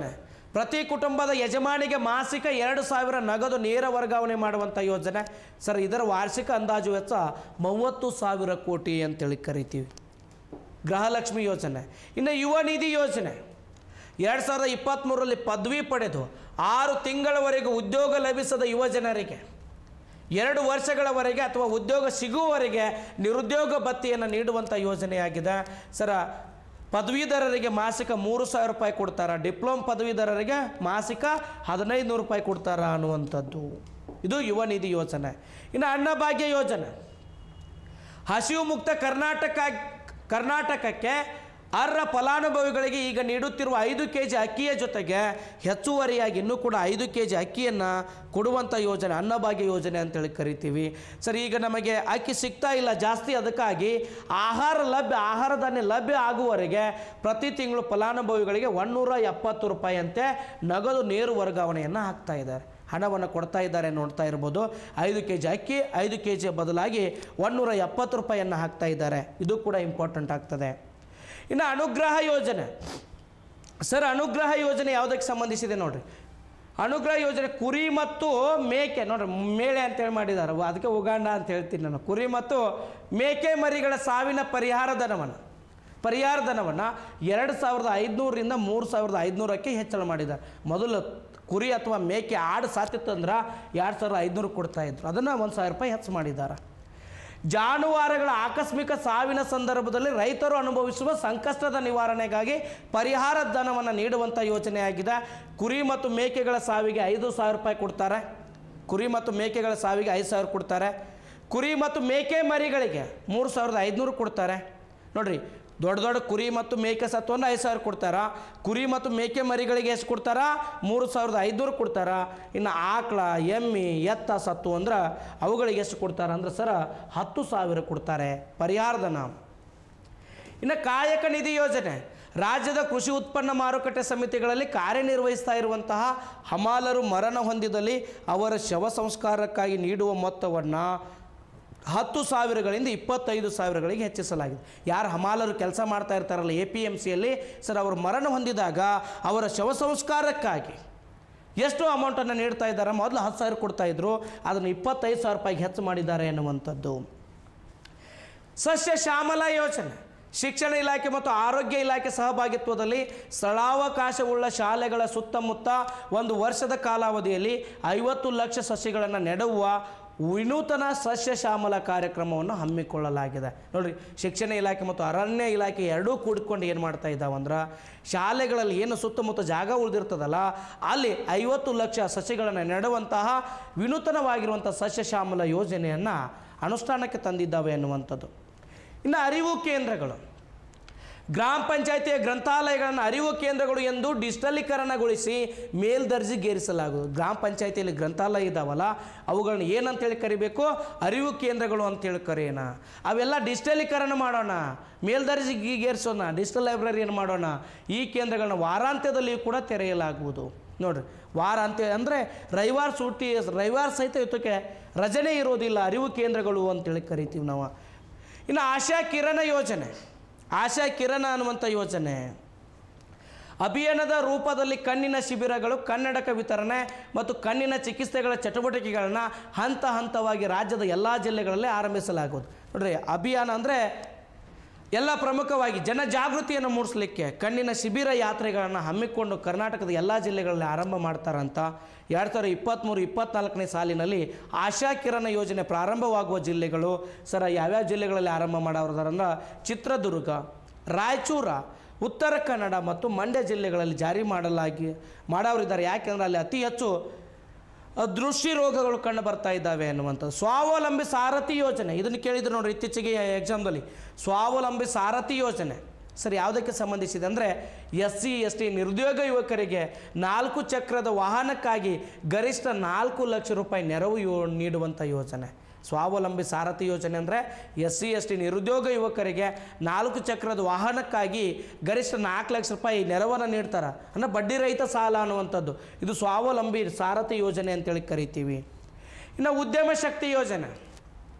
ಪ್ರತಿ ಕುಟುಂಬದ ಯಜಮಾನಿಗೆ ಮಾಸಿಕ ಎರಡು ಸಾವಿರ ನಗದು ನೇರ ವರ್ಗಾವಣೆ ಮಾಡುವಂಥ ಯೋಜನೆ ಸರ್ ಇದರ ವಾರ್ಷಿಕ ಅಂದಾಜು ವೆಚ್ಚ ಮೂವತ್ತು ಸಾವಿರ ಕೋಟಿ ಅಂತೇಳಿ ಕರಿತೀವಿ ಗೃಹಲಕ್ಷ್ಮಿ ಯೋಜನೆ ಇನ್ನು ಯುವ ನಿಧಿ ಯೋಜನೆ ಎರಡು ಸಾವಿರದ ಇಪ್ಪತ್ತ್ಮೂರರಲ್ಲಿ ಪದವಿ ಪಡೆದು ಆರು ತಿಂಗಳವರೆಗೂ ಉದ್ಯೋಗ ಲಭಿಸದ ಯುವ ಜನರಿಗೆ ಎರಡು ವರ್ಷಗಳವರೆಗೆ ಅಥವಾ ಉದ್ಯೋಗ ಸಿಗುವವರೆಗೆ ನಿರುದ್ಯೋಗ ಭತ್ಯೆಯನ್ನು ನೀಡುವಂಥ ಯೋಜನೆಯಾಗಿದೆ ಸರ ಪದವೀಧರರಿಗೆ ಮಾಸಿಕ ಮೂರು ಸಾವಿರ ರೂಪಾಯಿ ಕೊಡ್ತಾರ ಡಿಪ್ಲೊಮ್ ಪದವೀಧರರಿಗೆ ಮಾಸಿಕ ಹದಿನೈದು ನೂರು ರೂಪಾಯಿ ಕೊಡ್ತಾರ ಅನ್ನುವಂಥದ್ದು ಇದು ಯುವ ನಿಧಿ ಯೋಜನೆ ಇನ್ನು ಅನ್ನಭಾಗ್ಯ ಯೋಜನೆ ಹಸಿವು ಮುಕ್ತ ಕರ್ನಾಟಕ ಕರ್ನಾಟಕಕ್ಕೆ ಅರ್ಹ ಫಲಾನುಭವಿಗಳಿಗೆ ಈಗ ನೀಡುತ್ತಿರುವ ಐದು ಕೆ ಜಿ ಅಕ್ಕಿಯ ಜೊತೆಗೆ ಹೆಚ್ಚುವರಿಯಾಗಿ ಇನ್ನೂ ಕೂಡ ಐದು ಕೆ ಜಿ ಅಕ್ಕಿಯನ್ನು ಕೊಡುವಂಥ ಯೋಜನೆ ಅನ್ನಭಾಗ್ಯ ಯೋಜನೆ ಅಂತೇಳಿ ಕರಿತೀವಿ ಸರ್ ಈಗ ನಮಗೆ ಅಕ್ಕಿ ಸಿಗ್ತಾ ಇಲ್ಲ ಜಾಸ್ತಿ ಅದಕ್ಕಾಗಿ ಆಹಾರ ಲಭ್ಯ ಆಹಾರ ಧಾನ್ಯ ಲಭ್ಯ ಆಗುವವರೆಗೆ ಪ್ರತಿ ತಿಂಗಳು ಫಲಾನುಭವಿಗಳಿಗೆ ಒನ್ನೂರ ಎಪ್ಪತ್ತು ರೂಪಾಯಿಯಂತೆ ನಗದು ನೇರು ವರ್ಗಾವಣೆಯನ್ನು ಹಾಕ್ತಾ ಇದ್ದಾರೆ ಹಣವನ್ನು ಕೊಡ್ತಾ ಇದ್ದಾರೆ ನೋಡ್ತಾ ಇರ್ಬೋದು ಐದು ಕೆ ಜಿ ಅಕ್ಕಿ ಐದು ಕೆ ಜಿಯ ಬದಲಾಗಿ ಒನ್ನೂರ ಎಪ್ಪತ್ತು ರೂಪಾಯಿಯನ್ನು ಹಾಕ್ತಾ ಇದ್ದಾರೆ ಇದು ಕೂಡ ಇಂಪಾರ್ಟೆಂಟ್ ಆಗ್ತದೆ ಇನ್ನು ಅನುಗ್ರಹ ಯೋಜನೆ ಸರ್ ಅನುಗ್ರಹ ಯೋಜನೆ ಯಾವುದಕ್ಕೆ ಸಂಬಂಧಿಸಿದೆ ನೋಡ್ರಿ ಅನುಗ್ರಹ ಯೋಜನೆ ಕುರಿ ಮತ್ತು ಮೇಕೆ ನೋಡ್ರಿ ಮೇಳೆ ಅಂತೇಳಿ ಮಾಡಿದ್ದಾರೆ ವ- ಅದಕ್ಕೆ ಉಗಾಂಡ ಅಂತ ಹೇಳ್ತೀನಿ ನಾನು ಕುರಿ ಮತ್ತು ಮೇಕೆ ಮರಿಗಳ ಸಾವಿನ ಪರಿಹಾರ ಧನವನ್ನು ಪರಿಹಾರ ಧನವನ್ನು ಎರಡು ಸಾವಿರದ ಐದುನೂರರಿಂದ ಮೂರು ಸಾವಿರದ ಐದುನೂರಕ್ಕೆ ಹೆಚ್ಚಳ ಮಾಡಿದ್ದಾರೆ ಮೊದಲು ಕುರಿ ಅಥವಾ ಮೇಕೆ ಆಡು ಸಾತಿತ್ತು ಅಂದ್ರೆ ಎರಡು ಸಾವಿರದ ಐದುನೂರು ಕೊಡ್ತಾ ಇದ್ರು ಅದನ್ನು ಒಂದು ಸಾವಿರ ರೂಪಾಯಿ ಹೆಚ್ಚು ಮಾಡಿದ್ದಾರೆ ಜಾನುವಾರುಗಳ ಆಕಸ್ಮಿಕ ಸಾವಿನ ಸಂದರ್ಭದಲ್ಲಿ ರೈತರು ಅನುಭವಿಸುವ ಸಂಕಷ್ಟದ ನಿವಾರಣೆಗಾಗಿ ಪರಿಹಾರ ಧನವನ್ನು ನೀಡುವಂಥ ಯೋಜನೆಯಾಗಿದೆ ಕುರಿ ಮತ್ತು ಮೇಕೆಗಳ ಸಾವಿಗೆ ಐದು ಸಾವಿರ ರೂಪಾಯಿ ಕೊಡ್ತಾರೆ ಕುರಿ ಮತ್ತು ಮೇಕೆಗಳ ಸಾವಿಗೆ ಐದು ಸಾವಿರ ಕೊಡ್ತಾರೆ ಕುರಿ ಮತ್ತು ಮೇಕೆ ಮರಿಗಳಿಗೆ ಮೂರು ಸಾವಿರದ ಐದುನೂರು ಕೊಡ್ತಾರೆ ನೋಡ್ರಿ ದೊಡ್ಡ ದೊಡ್ಡ ಕುರಿ ಮತ್ತು ಮೇಕೆ ಸತ್ತು ಅಂದ್ರೆ ಐದು ಸಾವಿರ ಕೊಡ್ತಾರ ಕುರಿ ಮತ್ತು ಮೇಕೆ ಮರಿಗಳಿಗೆ ಎಷ್ಟು ಕೊಡ್ತಾರ ಮೂರು ಸಾವಿರದ ಐದುನೂರು ಕೊಡ್ತಾರ ಇನ್ನು ಆಕಳ ಎಮ್ಮೆ ಎತ್ತ ಸತ್ತು ಅಂದ್ರೆ ಅವುಗಳಿಗೆ ಎಷ್ಟು ಕೊಡ್ತಾರ ಅಂದ್ರೆ ಸರ ಹತ್ತು ಸಾವಿರ ಕೊಡ್ತಾರೆ ಪರಿಹಾರಧನ ಇನ್ನು ಕಾಯಕ ನಿಧಿ ಯೋಜನೆ ರಾಜ್ಯದ ಕೃಷಿ ಉತ್ಪನ್ನ ಮಾರುಕಟ್ಟೆ ಸಮಿತಿಗಳಲ್ಲಿ ಕಾರ್ಯನಿರ್ವಹಿಸ್ತಾ ಇರುವಂತಹ ಹಮಾಲರು ಮರಣ ಹೊಂದಿದಲ್ಲಿ ಅವರ ಶವ ಸಂಸ್ಕಾರಕ್ಕಾಗಿ ನೀಡುವ ಮೊತ್ತವನ್ನು ಹತ್ತು ಸಾವಿರಗಳಿಂದ ಇಪ್ಪತ್ತೈದು ಸಾವಿರಗಳಿಗೆ ಹೆಚ್ಚಿಸಲಾಗಿದೆ ಯಾರು ಹಮಾಲರು ಕೆಲಸ ಮಾಡ್ತಾ ಇರ್ತಾರಲ್ಲ ಎ ಪಿ ಎಮ್ ಸಿಯಲ್ಲಿ ಸರ್ ಅವರು ಮರಣ ಹೊಂದಿದಾಗ ಅವರ ಶವ ಸಂಸ್ಕಾರಕ್ಕಾಗಿ ಎಷ್ಟು ಅಮೌಂಟನ್ನು ನೀಡ್ತಾ ಇದ್ದಾರೆ ಮೊದಲು ಹತ್ತು ಸಾವಿರ ಕೊಡ್ತಾ ಇದ್ರು ಅದನ್ನು ಇಪ್ಪತ್ತೈದು ಸಾವಿರ ರೂಪಾಯಿಗೆ ಹೆಚ್ಚು ಮಾಡಿದ್ದಾರೆ ಎನ್ನುವಂಥದ್ದು ಸಸ್ಯ ಶ್ಯಾಮಲ ಯೋಜನೆ ಶಿಕ್ಷಣ ಇಲಾಖೆ ಮತ್ತು ಆರೋಗ್ಯ ಇಲಾಖೆ ಸಹಭಾಗಿತ್ವದಲ್ಲಿ ಸ್ಥಳಾವಕಾಶವುಳ್ಳ ಶಾಲೆಗಳ ಸುತ್ತಮುತ್ತ ಒಂದು ವರ್ಷದ ಕಾಲಾವಧಿಯಲ್ಲಿ ಐವತ್ತು ಲಕ್ಷ ಸಸ್ಯಗಳನ್ನು ನೆಡುವ ವಿನೂತನ ಸಸ್ಯ ಶ್ಯಾಮಲ ಕಾರ್ಯಕ್ರಮವನ್ನು ಹಮ್ಮಿಕೊಳ್ಳಲಾಗಿದೆ ನೋಡ್ರಿ ಶಿಕ್ಷಣ ಇಲಾಖೆ ಮತ್ತು ಅರಣ್ಯ ಇಲಾಖೆ ಎರಡೂ ಕೂಡಿಕೊಂಡು ಏನು ಮಾಡ್ತಾ ಇದ್ದಾವಂದ್ರೆ ಶಾಲೆಗಳಲ್ಲಿ ಏನು ಸುತ್ತಮುತ್ತ ಜಾಗ ಉಳಿದಿರ್ತದಲ್ಲ ಅಲ್ಲಿ ಐವತ್ತು ಲಕ್ಷ ಸಸ್ಯಗಳನ್ನು ನೆಡುವಂತಹ ವಿನೂತನವಾಗಿರುವಂಥ ಸಸ್ಯ ಶ್ಯಾಮಲ ಯೋಜನೆಯನ್ನು ಅನುಷ್ಠಾನಕ್ಕೆ ತಂದಿದ್ದಾವೆ ಎನ್ನುವಂಥದ್ದು ಇನ್ನು ಅರಿವು ಕೇಂದ್ರಗಳು ಗ್ರಾಮ ಪಂಚಾಯಿತಿಯ ಗ್ರಂಥಾಲಯಗಳನ್ನು ಅರಿವು ಕೇಂದ್ರಗಳು ಎಂದು ಡಿಜಿಟಲೀಕರಣಗೊಳಿಸಿ ಮೇಲ್ದರ್ಜೆಗೇರಿಸಲಾಗುವುದು ಗ್ರಾಮ ಪಂಚಾಯಿತಿಯಲ್ಲಿ ಗ್ರಂಥಾಲಯ ಇದ್ದಾವಲ್ಲ ಅವುಗಳನ್ನ ಏನಂತೇಳಿ ಕರಿಬೇಕು ಅರಿವು ಕೇಂದ್ರಗಳು ಅಂತೇಳಿ ಕರೆಯೋಣ ಅವೆಲ್ಲ ಡಿಜಿಟಲೀಕರಣ ಮಾಡೋಣ ಮೇಲ್ದರ್ಜೆಗೇರಿಸೋಣ ಡಿಜಿಟಲ್ ಲೈಬ್ರರಿಯನ್ನು ಮಾಡೋಣ ಈ ಕೇಂದ್ರಗಳನ್ನ ವಾರಾಂತ್ಯದಲ್ಲಿಯೂ ಕೂಡ ತೆರೆಯಲಾಗುವುದು ನೋಡ್ರಿ ವಾರಾಂತ್ಯ ಅಂದರೆ ರವಿವಾರ ಸೂಟಿ ರವಿವಾರ ಸಹಿತ ಇವತ್ತಕ್ಕೆ ರಜನೆ ಇರೋದಿಲ್ಲ ಅರಿವು ಕೇಂದ್ರಗಳು ಅಂತೇಳಿ ಕರಿತೀವಿ ನಾವು ಇನ್ನು ಆಶಾ ಕಿರಣ ಯೋಜನೆ ಆಶಾ ಕಿರಣ ಅನ್ನುವಂಥ ಯೋಜನೆ ಅಭಿಯಾನದ ರೂಪದಲ್ಲಿ ಕಣ್ಣಿನ ಶಿಬಿರಗಳು ಕನ್ನಡಕ ವಿತರಣೆ ಮತ್ತು ಕಣ್ಣಿನ ಚಿಕಿತ್ಸೆಗಳ ಚಟುವಟಿಕೆಗಳನ್ನು ಹಂತ ಹಂತವಾಗಿ ರಾಜ್ಯದ ಎಲ್ಲ ಜಿಲ್ಲೆಗಳಲ್ಲಿ ಆರಂಭಿಸಲಾಗುವುದು ನೋಡ್ರಿ ಅಭಿಯಾನ ಅಂದರೆ ಎಲ್ಲ ಪ್ರಮುಖವಾಗಿ ಜನಜಾಗೃತಿಯನ್ನು ಮೂಡಿಸಲಿಕ್ಕೆ ಕಣ್ಣಿನ ಶಿಬಿರ ಯಾತ್ರೆಗಳನ್ನು ಹಮ್ಮಿಕೊಂಡು ಕರ್ನಾಟಕದ ಎಲ್ಲ ಜಿಲ್ಲೆಗಳಲ್ಲಿ ಆರಂಭ ಮಾಡ್ತಾರಂತ ಎರಡು ಸಾವಿರದ ಇಪ್ಪತ್ತ್ಮೂರು ಇಪ್ಪತ್ನಾಲ್ಕನೇ ಸಾಲಿನಲ್ಲಿ ಆಶಾ ಕಿರಣ ಯೋಜನೆ ಪ್ರಾರಂಭವಾಗುವ ಜಿಲ್ಲೆಗಳು ಸರ ಯಾವ್ಯಾವ ಜಿಲ್ಲೆಗಳಲ್ಲಿ ಆರಂಭ ಮಾಡೋದಂದ್ರೆ ಚಿತ್ರದುರ್ಗ ರಾಯಚೂರ ಉತ್ತರ ಕನ್ನಡ ಮತ್ತು ಮಂಡ್ಯ ಜಿಲ್ಲೆಗಳಲ್ಲಿ ಜಾರಿ ಮಾಡಲಾಗಿ ಮಾಡೋರಿದ್ದಾರೆ ಯಾಕೆಂದ್ರೆ ಅಲ್ಲಿ ಅತಿ ಹೆಚ್ಚು ಅ, ದೃಷ್ಟಿ ರೋಗಗಳು ಕಂಡು ಬರ್ತಾ ಇದ್ದಾವೆ ಅನ್ನುವಂಥದ್ದು ಸ್ವಾವಲಂಬಿ ಸಾರಥಿ ಯೋಜನೆ ಇದನ್ನು ಕೇಳಿದ್ರು ನೋಡ್ರಿ ಇತ್ತೀಚೆಗೆ ಎಕ್ಸಾಮ್ದಲ್ಲಿ ಸ್ವಾವಲಂಬಿ ಸಾರಥಿ ಯೋಜನೆ ಸರ್ ಯಾವುದಕ್ಕೆ ಸಂಬಂಧಿಸಿದೆ ಅಂದರೆ ಎಸ್ ಸಿ ಎಸ್ ಟಿ ನಿರುದ್ಯೋಗ ಯುವಕರಿಗೆ ನಾಲ್ಕು ಚಕ್ರದ ವಾಹನಕ್ಕಾಗಿ ಗರಿಷ್ಠ ನಾಲ್ಕು ಲಕ್ಷ ರೂಪಾಯಿ ನೆರವು ಯೋ ನೀಡುವಂಥ ಯೋಜನೆ ಸ್ವಾವಲಂಬಿ ಸಾರಥಿ ಯೋಜನೆ ಅಂದರೆ ಎಸ್ ಸಿ ಎಸ್ ಟಿ ನಿರುದ್ಯೋಗ ಯುವಕರಿಗೆ ನಾಲ್ಕು ಚಕ್ರದ ವಾಹನಕ್ಕಾಗಿ ಗರಿಷ್ಠ ನಾಲ್ಕು ಲಕ್ಷ ರೂಪಾಯಿ ನೆರವನ್ನು ನೀಡ್ತಾರೆ ಅಂದರೆ ಬಡ್ಡಿ ರಹಿತ ಸಾಲ ಅನ್ನುವಂಥದ್ದು ಇದು ಸ್ವಾವಲಂಬಿ ಸಾರಥಿ ಯೋಜನೆ ಅಂತೇಳಿ ಕರಿತೀವಿ ಇನ್ನು ಉದ್ಯಮ ಶಕ್ತಿ ಯೋಜನೆ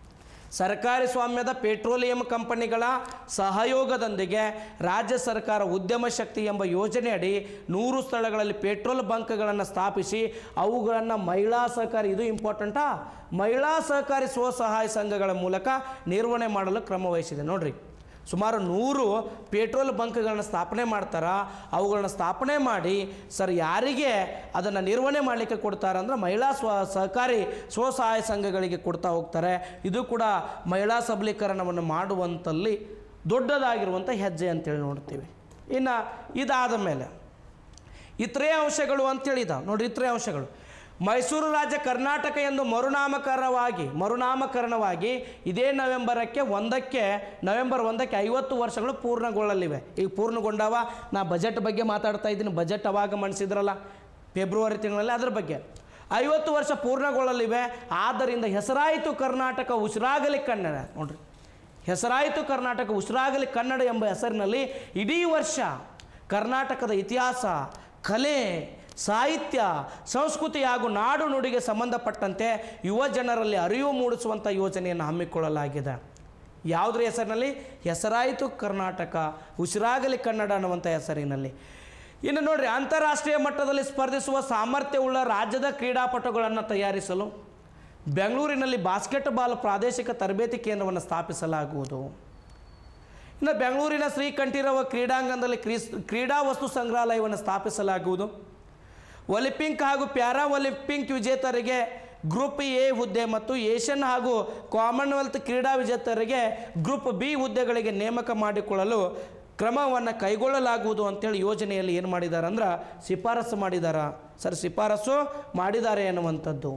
ಸರ್ಕಾರಿ ಸ್ವಾಮ್ಯದ ಪೆಟ್ರೋಲಿಯಂ ಕಂಪನಿಗಳ ಸಹಯೋಗದೊಂದಿಗೆ ರಾಜ್ಯ ಸರ್ಕಾರ ಉದ್ಯಮ ಶಕ್ತಿ ಎಂಬ ಯೋಜನೆಯಡಿ ನೂರು ಸ್ಥಳಗಳಲ್ಲಿ ಪೆಟ್ರೋಲ್ ಬಂಕ್ಗಳನ್ನು ಸ್ಥಾಪಿಸಿ ಅವುಗಳನ್ನು ಮಹಿಳಾ ಸಹಕಾರಿ ಇದು ಇಂಪಾರ್ಟೆಂಟಾ ಮಹಿಳಾ ಸಹಕಾರಿ ಸ್ವಸಹಾಯ ಸಂಘಗಳ ಮೂಲಕ ನಿರ್ವಹಣೆ ಮಾಡಲು ಕ್ರಮ ವಹಿಸಿದೆ ನೋಡ್ರಿ ಸುಮಾರು ನೂರು ಪೆಟ್ರೋಲ್ ಬಂಕ್ಗಳನ್ನ ಸ್ಥಾಪನೆ ಮಾಡ್ತಾರ ಅವುಗಳನ್ನ ಸ್ಥಾಪನೆ ಮಾಡಿ ಸರ್ ಯಾರಿಗೆ ಅದನ್ನು ನಿರ್ವಹಣೆ ಮಾಡಲಿಕ್ಕೆ ಕೊಡ್ತಾರೆ ಅಂದ್ರೆ ಮಹಿಳಾ ಸ್ವ ಸಹಕಾರಿ ಸ್ವಸಹಾಯ ಸಂಘಗಳಿಗೆ ಕೊಡ್ತಾ ಹೋಗ್ತಾರೆ ಇದು ಕೂಡ ಮಹಿಳಾ ಸಬಲೀಕರಣವನ್ನು ಮಾಡುವಂಥಲ್ಲಿ ದೊಡ್ಡದಾಗಿರುವಂಥ ಹೆಜ್ಜೆ ಅಂತೇಳಿ ನೋಡ್ತೀವಿ ಇನ್ನು ಇದಾದ ಮೇಲೆ ಇತರೆ ಅಂಶಗಳು ಅಂತೇಳಿ ಇದಾವೆ ನೋಡಿ ಇತರೆ ಅಂಶಗಳು ಮೈಸೂರು ರಾಜ್ಯ ಕರ್ನಾಟಕ ಎಂದು ಮರುನಾಮಕರಣವಾಗಿ ಮರುನಾಮಕರಣವಾಗಿ ಇದೇ ನವೆಂಬರಕ್ಕೆ ಒಂದಕ್ಕೆ ನವೆಂಬರ್ ಒಂದಕ್ಕೆ ಐವತ್ತು ವರ್ಷಗಳು ಪೂರ್ಣಗೊಳ್ಳಲಿವೆ ಈಗ ಪೂರ್ಣಗೊಂಡವ ನಾ ಬಜೆಟ್ ಬಗ್ಗೆ ಮಾತಾಡ್ತಾ ಇದ್ದೀನಿ ಬಜೆಟ್ ಅವಾಗ ಮಂಡಿಸಿದ್ರಲ್ಲ ಫೆಬ್ರವರಿ ತಿಂಗಳಲ್ಲಿ ಅದ್ರ ಬಗ್ಗೆ ಐವತ್ತು ವರ್ಷ ಪೂರ್ಣಗೊಳ್ಳಲಿವೆ ಆದ್ದರಿಂದ ಹೆಸರಾಯಿತು ಕರ್ನಾಟಕ ಉಸಿರಾಗಲಿ ಕನ್ನಡ ನೋಡ್ರಿ ಹೆಸರಾಯಿತು ಕರ್ನಾಟಕ ಉಸಿರಾಗಲಿ ಕನ್ನಡ ಎಂಬ ಹೆಸರಿನಲ್ಲಿ ಇಡೀ ವರ್ಷ ಕರ್ನಾಟಕದ ಇತಿಹಾಸ ಕಲೆ ಸಾಹಿತ್ಯ ಸಂಸ್ಕೃತಿ ಹಾಗೂ ನಾಡು ನುಡಿಗೆ ಸಂಬಂಧಪಟ್ಟಂತೆ ಯುವ ಜನರಲ್ಲಿ ಅರಿವು ಮೂಡಿಸುವಂಥ ಯೋಜನೆಯನ್ನು ಹಮ್ಮಿಕೊಳ್ಳಲಾಗಿದೆ ಯಾವುದ್ರ ಹೆಸರಿನಲ್ಲಿ ಹೆಸರಾಯಿತು ಕರ್ನಾಟಕ ಉಸಿರಾಗಲಿ ಕನ್ನಡ ಅನ್ನುವಂಥ ಹೆಸರಿನಲ್ಲಿ ಇನ್ನು ನೋಡ್ರಿ ಅಂತಾರಾಷ್ಟ್ರೀಯ ಮಟ್ಟದಲ್ಲಿ ಸ್ಪರ್ಧಿಸುವ ಸಾಮರ್ಥ್ಯವುಳ್ಳ ರಾಜ್ಯದ ಕ್ರೀಡಾಪಟುಗಳನ್ನು ತಯಾರಿಸಲು ಬೆಂಗಳೂರಿನಲ್ಲಿ ಬಾಸ್ಕೆಟ್ಬಾಲ್ ಪ್ರಾದೇಶಿಕ ತರಬೇತಿ ಕೇಂದ್ರವನ್ನು ಸ್ಥಾಪಿಸಲಾಗುವುದು ಇನ್ನು ಬೆಂಗಳೂರಿನ ಶ್ರೀಕಂಠೀರವ ಕ್ರೀಡಾಂಗಣದಲ್ಲಿ ಕ್ರೀಸ್ ಕ್ರೀಡಾ ವಸ್ತು ಸಂಗ್ರಹಾಲಯವನ್ನು ಸ್ಥಾಪಿಸಲಾಗುವುದು ಒಲಿಂಪಿಕ್ ಹಾಗೂ ಪ್ಯಾರಾ ಒಲಿಂಪಿಕ್ ವಿಜೇತರಿಗೆ ಗ್ರೂಪ್ ಎ ಹುದ್ದೆ ಮತ್ತು ಏಷ್ಯನ್ ಹಾಗೂ ಕಾಮನ್ವೆಲ್ತ್ ಕ್ರೀಡಾ ವಿಜೇತರಿಗೆ ಗ್ರೂಪ್ ಬಿ ಹುದ್ದೆಗಳಿಗೆ ನೇಮಕ ಮಾಡಿಕೊಳ್ಳಲು ಕ್ರಮವನ್ನು ಕೈಗೊಳ್ಳಲಾಗುವುದು ಅಂತೇಳಿ ಯೋಜನೆಯಲ್ಲಿ ಏನು ಮಾಡಿದ್ದಾರೆ ಅಂದ್ರೆ ಶಿಫಾರಸು ಮಾಡಿದಾರ ಸರ್ ಶಿಫಾರಸು ಮಾಡಿದ್ದಾರೆ ಅನ್ನುವಂಥದ್ದು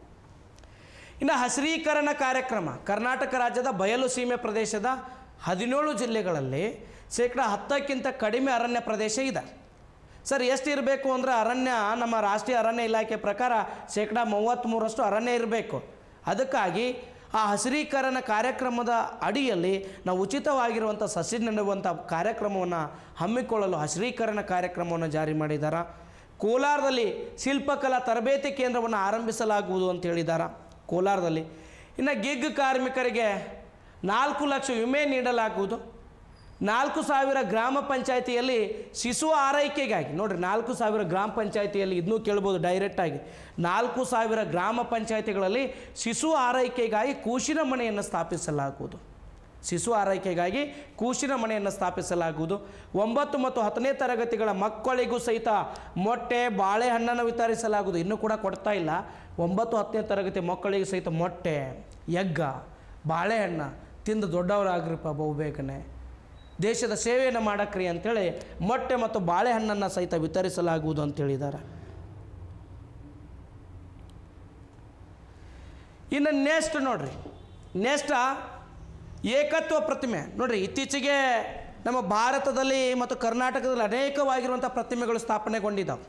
ಇನ್ನು ಹಸಿರೀಕರಣ ಕಾರ್ಯಕ್ರಮ ಕರ್ನಾಟಕ ರಾಜ್ಯದ ಬಯಲು ಸೀಮೆ ಪ್ರದೇಶದ ಹದಿನೇಳು ಜಿಲ್ಲೆಗಳಲ್ಲಿ ಶೇಕಡ ಹತ್ತಕ್ಕಿಂತ ಕಡಿಮೆ ಅರಣ್ಯ ಪ್ರದೇಶ ಇದೆ ಸರ್ ಎಷ್ಟು ಇರಬೇಕು ಅಂದರೆ ಅರಣ್ಯ ನಮ್ಮ ರಾಷ್ಟ್ರೀಯ ಅರಣ್ಯ ಇಲಾಖೆ ಪ್ರಕಾರ ಶೇಕಡ ಮೂವತ್ತ್ಮೂರಷ್ಟು ಅರಣ್ಯ ಇರಬೇಕು ಅದಕ್ಕಾಗಿ ಆ ಹಸಿರೀಕರಣ ಕಾರ್ಯಕ್ರಮದ ಅಡಿಯಲ್ಲಿ ನಾವು ಉಚಿತವಾಗಿರುವಂಥ ಸಸಿ ನೆಡುವಂಥ ಕಾರ್ಯಕ್ರಮವನ್ನು ಹಮ್ಮಿಕೊಳ್ಳಲು ಹಸಿರೀಕರಣ ಕಾರ್ಯಕ್ರಮವನ್ನು ಜಾರಿ ಮಾಡಿದ್ದಾರೆ ಕೋಲಾರದಲ್ಲಿ ಶಿಲ್ಪಕಲಾ ತರಬೇತಿ ಕೇಂದ್ರವನ್ನು ಆರಂಭಿಸಲಾಗುವುದು ಅಂತ ಹೇಳಿದ್ದಾರೆ ಕೋಲಾರದಲ್ಲಿ ಇನ್ನು ಗಿಗ್ ಕಾರ್ಮಿಕರಿಗೆ ನಾಲ್ಕು ಲಕ್ಷ ವಿಮೆ ನೀಡಲಾಗುವುದು ನಾಲ್ಕು ಸಾವಿರ ಗ್ರಾಮ ಪಂಚಾಯಿತಿಯಲ್ಲಿ ಶಿಶು ಆರೈಕೆಗಾಗಿ ನೋಡ್ರಿ ನಾಲ್ಕು ಸಾವಿರ ಗ್ರಾಮ ಪಂಚಾಯಿತಿಯಲ್ಲಿ ಇದನ್ನೂ ಕೇಳ್ಬೋದು ಡೈರೆಕ್ಟಾಗಿ ನಾಲ್ಕು ಸಾವಿರ ಗ್ರಾಮ ಪಂಚಾಯಿತಿಗಳಲ್ಲಿ ಶಿಶು ಆರೈಕೆಗಾಗಿ ಕೂಶಿನ ಮನೆಯನ್ನು ಸ್ಥಾಪಿಸಲಾಗುವುದು ಶಿಶು ಆರೈಕೆಗಾಗಿ ಕೂಶಿನ ಮನೆಯನ್ನು ಸ್ಥಾಪಿಸಲಾಗುವುದು ಒಂಬತ್ತು ಮತ್ತು ಹತ್ತನೇ ತರಗತಿಗಳ ಮಕ್ಕಳಿಗೂ ಸಹಿತ ಮೊಟ್ಟೆ ಬಾಳೆಹಣ್ಣನ್ನು ವಿತರಿಸಲಾಗುವುದು ಇನ್ನೂ ಕೂಡ ಕೊಡ್ತಾ ಇಲ್ಲ ಒಂಬತ್ತು ಹತ್ತನೇ ತರಗತಿ ಮಕ್ಕಳಿಗೆ ಸಹಿತ ಮೊಟ್ಟೆ ಎಗ್ಗ ಬಾಳೆಹಣ್ಣು ತಿಂದು ದೊಡ್ಡವರಾಗ್ರಿಪ್ಪ ಬಹು ಬೇಗನೆ ದೇಶದ ಸೇವೆಯನ್ನು ಮಾಡಕ್ರಿ ಅಂತೇಳಿ ಮೊಟ್ಟೆ ಮತ್ತು ಬಾಳೆಹಣ್ಣನ್ನು ಸಹಿತ ವಿತರಿಸಲಾಗುವುದು ಅಂತ ಹೇಳಿದ್ದಾರೆ ಇನ್ನು ನೆಕ್ಸ್ಟ್ ನೋಡ್ರಿ ನೆಕ್ಸ್ಟ್ ಏಕತ್ವ ಪ್ರತಿಮೆ ನೋಡ್ರಿ ಇತ್ತೀಚೆಗೆ ನಮ್ಮ ಭಾರತದಲ್ಲಿ ಮತ್ತು ಕರ್ನಾಟಕದಲ್ಲಿ ಅನೇಕವಾಗಿರುವಂಥ ಪ್ರತಿಮೆಗಳು ಸ್ಥಾಪನೆಗೊಂಡಿದ್ದಾವೆ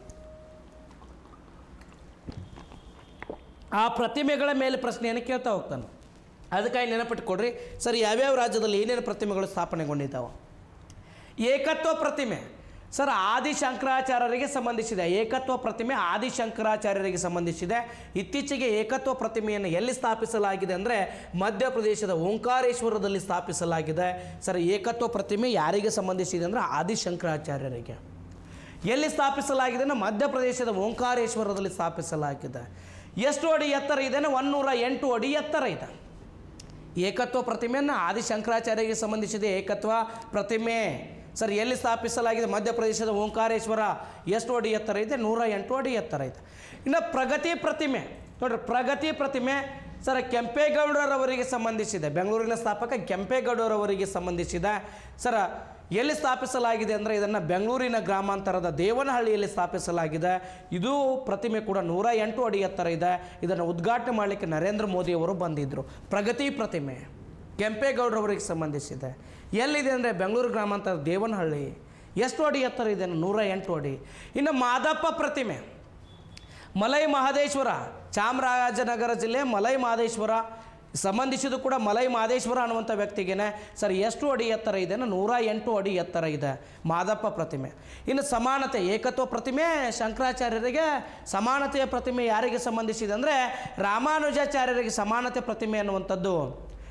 ಆ ಪ್ರತಿಮೆಗಳ ಮೇಲೆ ಪ್ರಶ್ನೆಯನ್ನು ಕೇಳ್ತಾ ಹೋಗ್ತಾನೆ ಅದಕ್ಕಾಗಿ ನೆನಪಿಟ್ಕೊಡ್ರಿ ಸರ್ ಯಾವ್ಯಾವ ರಾಜ್ಯದಲ್ಲಿ ಏನೇನು ಪ್ರತಿಮೆಗಳು ಸ್ಥಾಪನೆಗೊಂಡಿದ್ದಾವೆ ಏಕತ್ವ ಪ್ರತಿಮೆ ಸರ್ ಆದಿಶಂಕರಾಚಾರ್ಯರಿಗೆ ಸಂಬಂಧಿಸಿದೆ ಏಕತ್ವ ಪ್ರತಿಮೆ ಆದಿಶಂಕರಾಚಾರ್ಯರಿಗೆ ಸಂಬಂಧಿಸಿದೆ ಇತ್ತೀಚೆಗೆ ಏಕತ್ವ ಪ್ರತಿಮೆಯನ್ನು ಎಲ್ಲಿ ಸ್ಥಾಪಿಸಲಾಗಿದೆ ಅಂದರೆ ಮಧ್ಯಪ್ರದೇಶದ ಓಂಕಾರೇಶ್ವರದಲ್ಲಿ ಸ್ಥಾಪಿಸಲಾಗಿದೆ ಸರ್ ಏಕತ್ವ ಪ್ರತಿಮೆ ಯಾರಿಗೆ ಸಂಬಂಧಿಸಿದೆ ಅಂದರೆ ಆದಿಶಂಕರಾಚಾರ್ಯರಿಗೆ ಎಲ್ಲಿ ಸ್ಥಾಪಿಸಲಾಗಿದೆ ಅಂದರೆ ಮಧ್ಯಪ್ರದೇಶದ ಓಂಕಾರೇಶ್ವರದಲ್ಲಿ ಸ್ಥಾಪಿಸಲಾಗಿದೆ ಎಷ್ಟು ಅಡಿ ಎತ್ತರ ಇದೆ ಅಂದರೆ ಒನ್ನೂರ ಎಂಟು ಅಡಿ ಎತ್ತರ ಇದೆ ಏಕತ್ವ ಪ್ರತಿಮೆಯನ್ನು ಆದಿಶಂಕರಾಚಾರ್ಯರಿಗೆ ಸಂಬಂಧಿಸಿದ ಏಕತ್ವ ಪ್ರತಿಮೆ ಸರ್ ಎಲ್ಲಿ ಸ್ಥಾಪಿಸಲಾಗಿದೆ ಮಧ್ಯಪ್ರದೇಶದ ಓಂಕಾರೇಶ್ವರ ಎಷ್ಟು ಅಡಿ ಎತ್ತರ ಇದೆ ನೂರ ಎಂಟು ಅಡಿ ಎತ್ತರ ಇದೆ ಇನ್ನು ಪ್ರಗತಿ ಪ್ರತಿಮೆ ನೋಡ್ರಿ ಪ್ರಗತಿ ಪ್ರತಿಮೆ ಸರ್ ಕೆಂಪೇಗೌಡರವರಿಗೆ ಸಂಬಂಧಿಸಿದೆ ಬೆಂಗಳೂರಿನ ಸ್ಥಾಪಕ ಕೆಂಪೇಗೌಡರವರಿಗೆ ಸಂಬಂಧಿಸಿದ ಸರ ಎಲ್ಲಿ ಸ್ಥಾಪಿಸಲಾಗಿದೆ ಅಂದರೆ ಇದನ್ನು ಬೆಂಗಳೂರಿನ ಗ್ರಾಮಾಂತರದ ದೇವನಹಳ್ಳಿಯಲ್ಲಿ ಸ್ಥಾಪಿಸಲಾಗಿದೆ ಇದು ಪ್ರತಿಮೆ ಕೂಡ ನೂರ ಎಂಟು ಅಡಿ ಎತ್ತರ ಇದೆ ಇದನ್ನು ಉದ್ಘಾಟನೆ ಮಾಡಲಿಕ್ಕೆ ನರೇಂದ್ರ ಮೋದಿಯವರು ಬಂದಿದ್ದರು ಪ್ರಗತಿ ಪ್ರತಿಮೆ ಕೆಂಪೇಗೌಡರವರಿಗೆ ಸಂಬಂಧಿಸಿದೆ ಎಲ್ಲಿದೆ ಅಂದರೆ ಬೆಂಗಳೂರು ಗ್ರಾಮಾಂತರ ದೇವನಹಳ್ಳಿ ಎಷ್ಟು ಅಡಿ ಎತ್ತರ ಇದೆ ನೂರ ಎಂಟು ಅಡಿ ಇನ್ನು ಮಾದಪ್ಪ ಪ್ರತಿಮೆ ಮಲೈ ಮಹದೇಶ್ವರ ಚಾಮರಾಜನಗರ ಜಿಲ್ಲೆ ಮಲೈ ಮಹದೇಶ್ವರ ಸಂಬಂಧಿಸಿದ್ದು ಕೂಡ ಮಲೈ ಮಹದೇಶ್ವರ ಅನ್ನುವಂಥ ವ್ಯಕ್ತಿಗೇನೆ ಸರ್ ಎಷ್ಟು ಅಡಿ ಎತ್ತರ ಇದೆ ಅಂದ್ರೆ ನೂರ ಎಂಟು ಅಡಿ ಎತ್ತರ ಇದೆ ಮಾದಪ್ಪ ಪ್ರತಿಮೆ ಇನ್ನು ಸಮಾನತೆ ಏಕತ್ವ ಪ್ರತಿಮೆ ಶಂಕರಾಚಾರ್ಯರಿಗೆ ಸಮಾನತೆಯ ಪ್ರತಿಮೆ ಯಾರಿಗೆ ಸಂಬಂಧಿಸಿದೆ ಅಂದರೆ ರಾಮಾನುಜಾಚಾರ್ಯರಿಗೆ ಸಮಾನತೆ ಪ್ರತಿಮೆ ಅನ್ನುವಂಥದ್ದು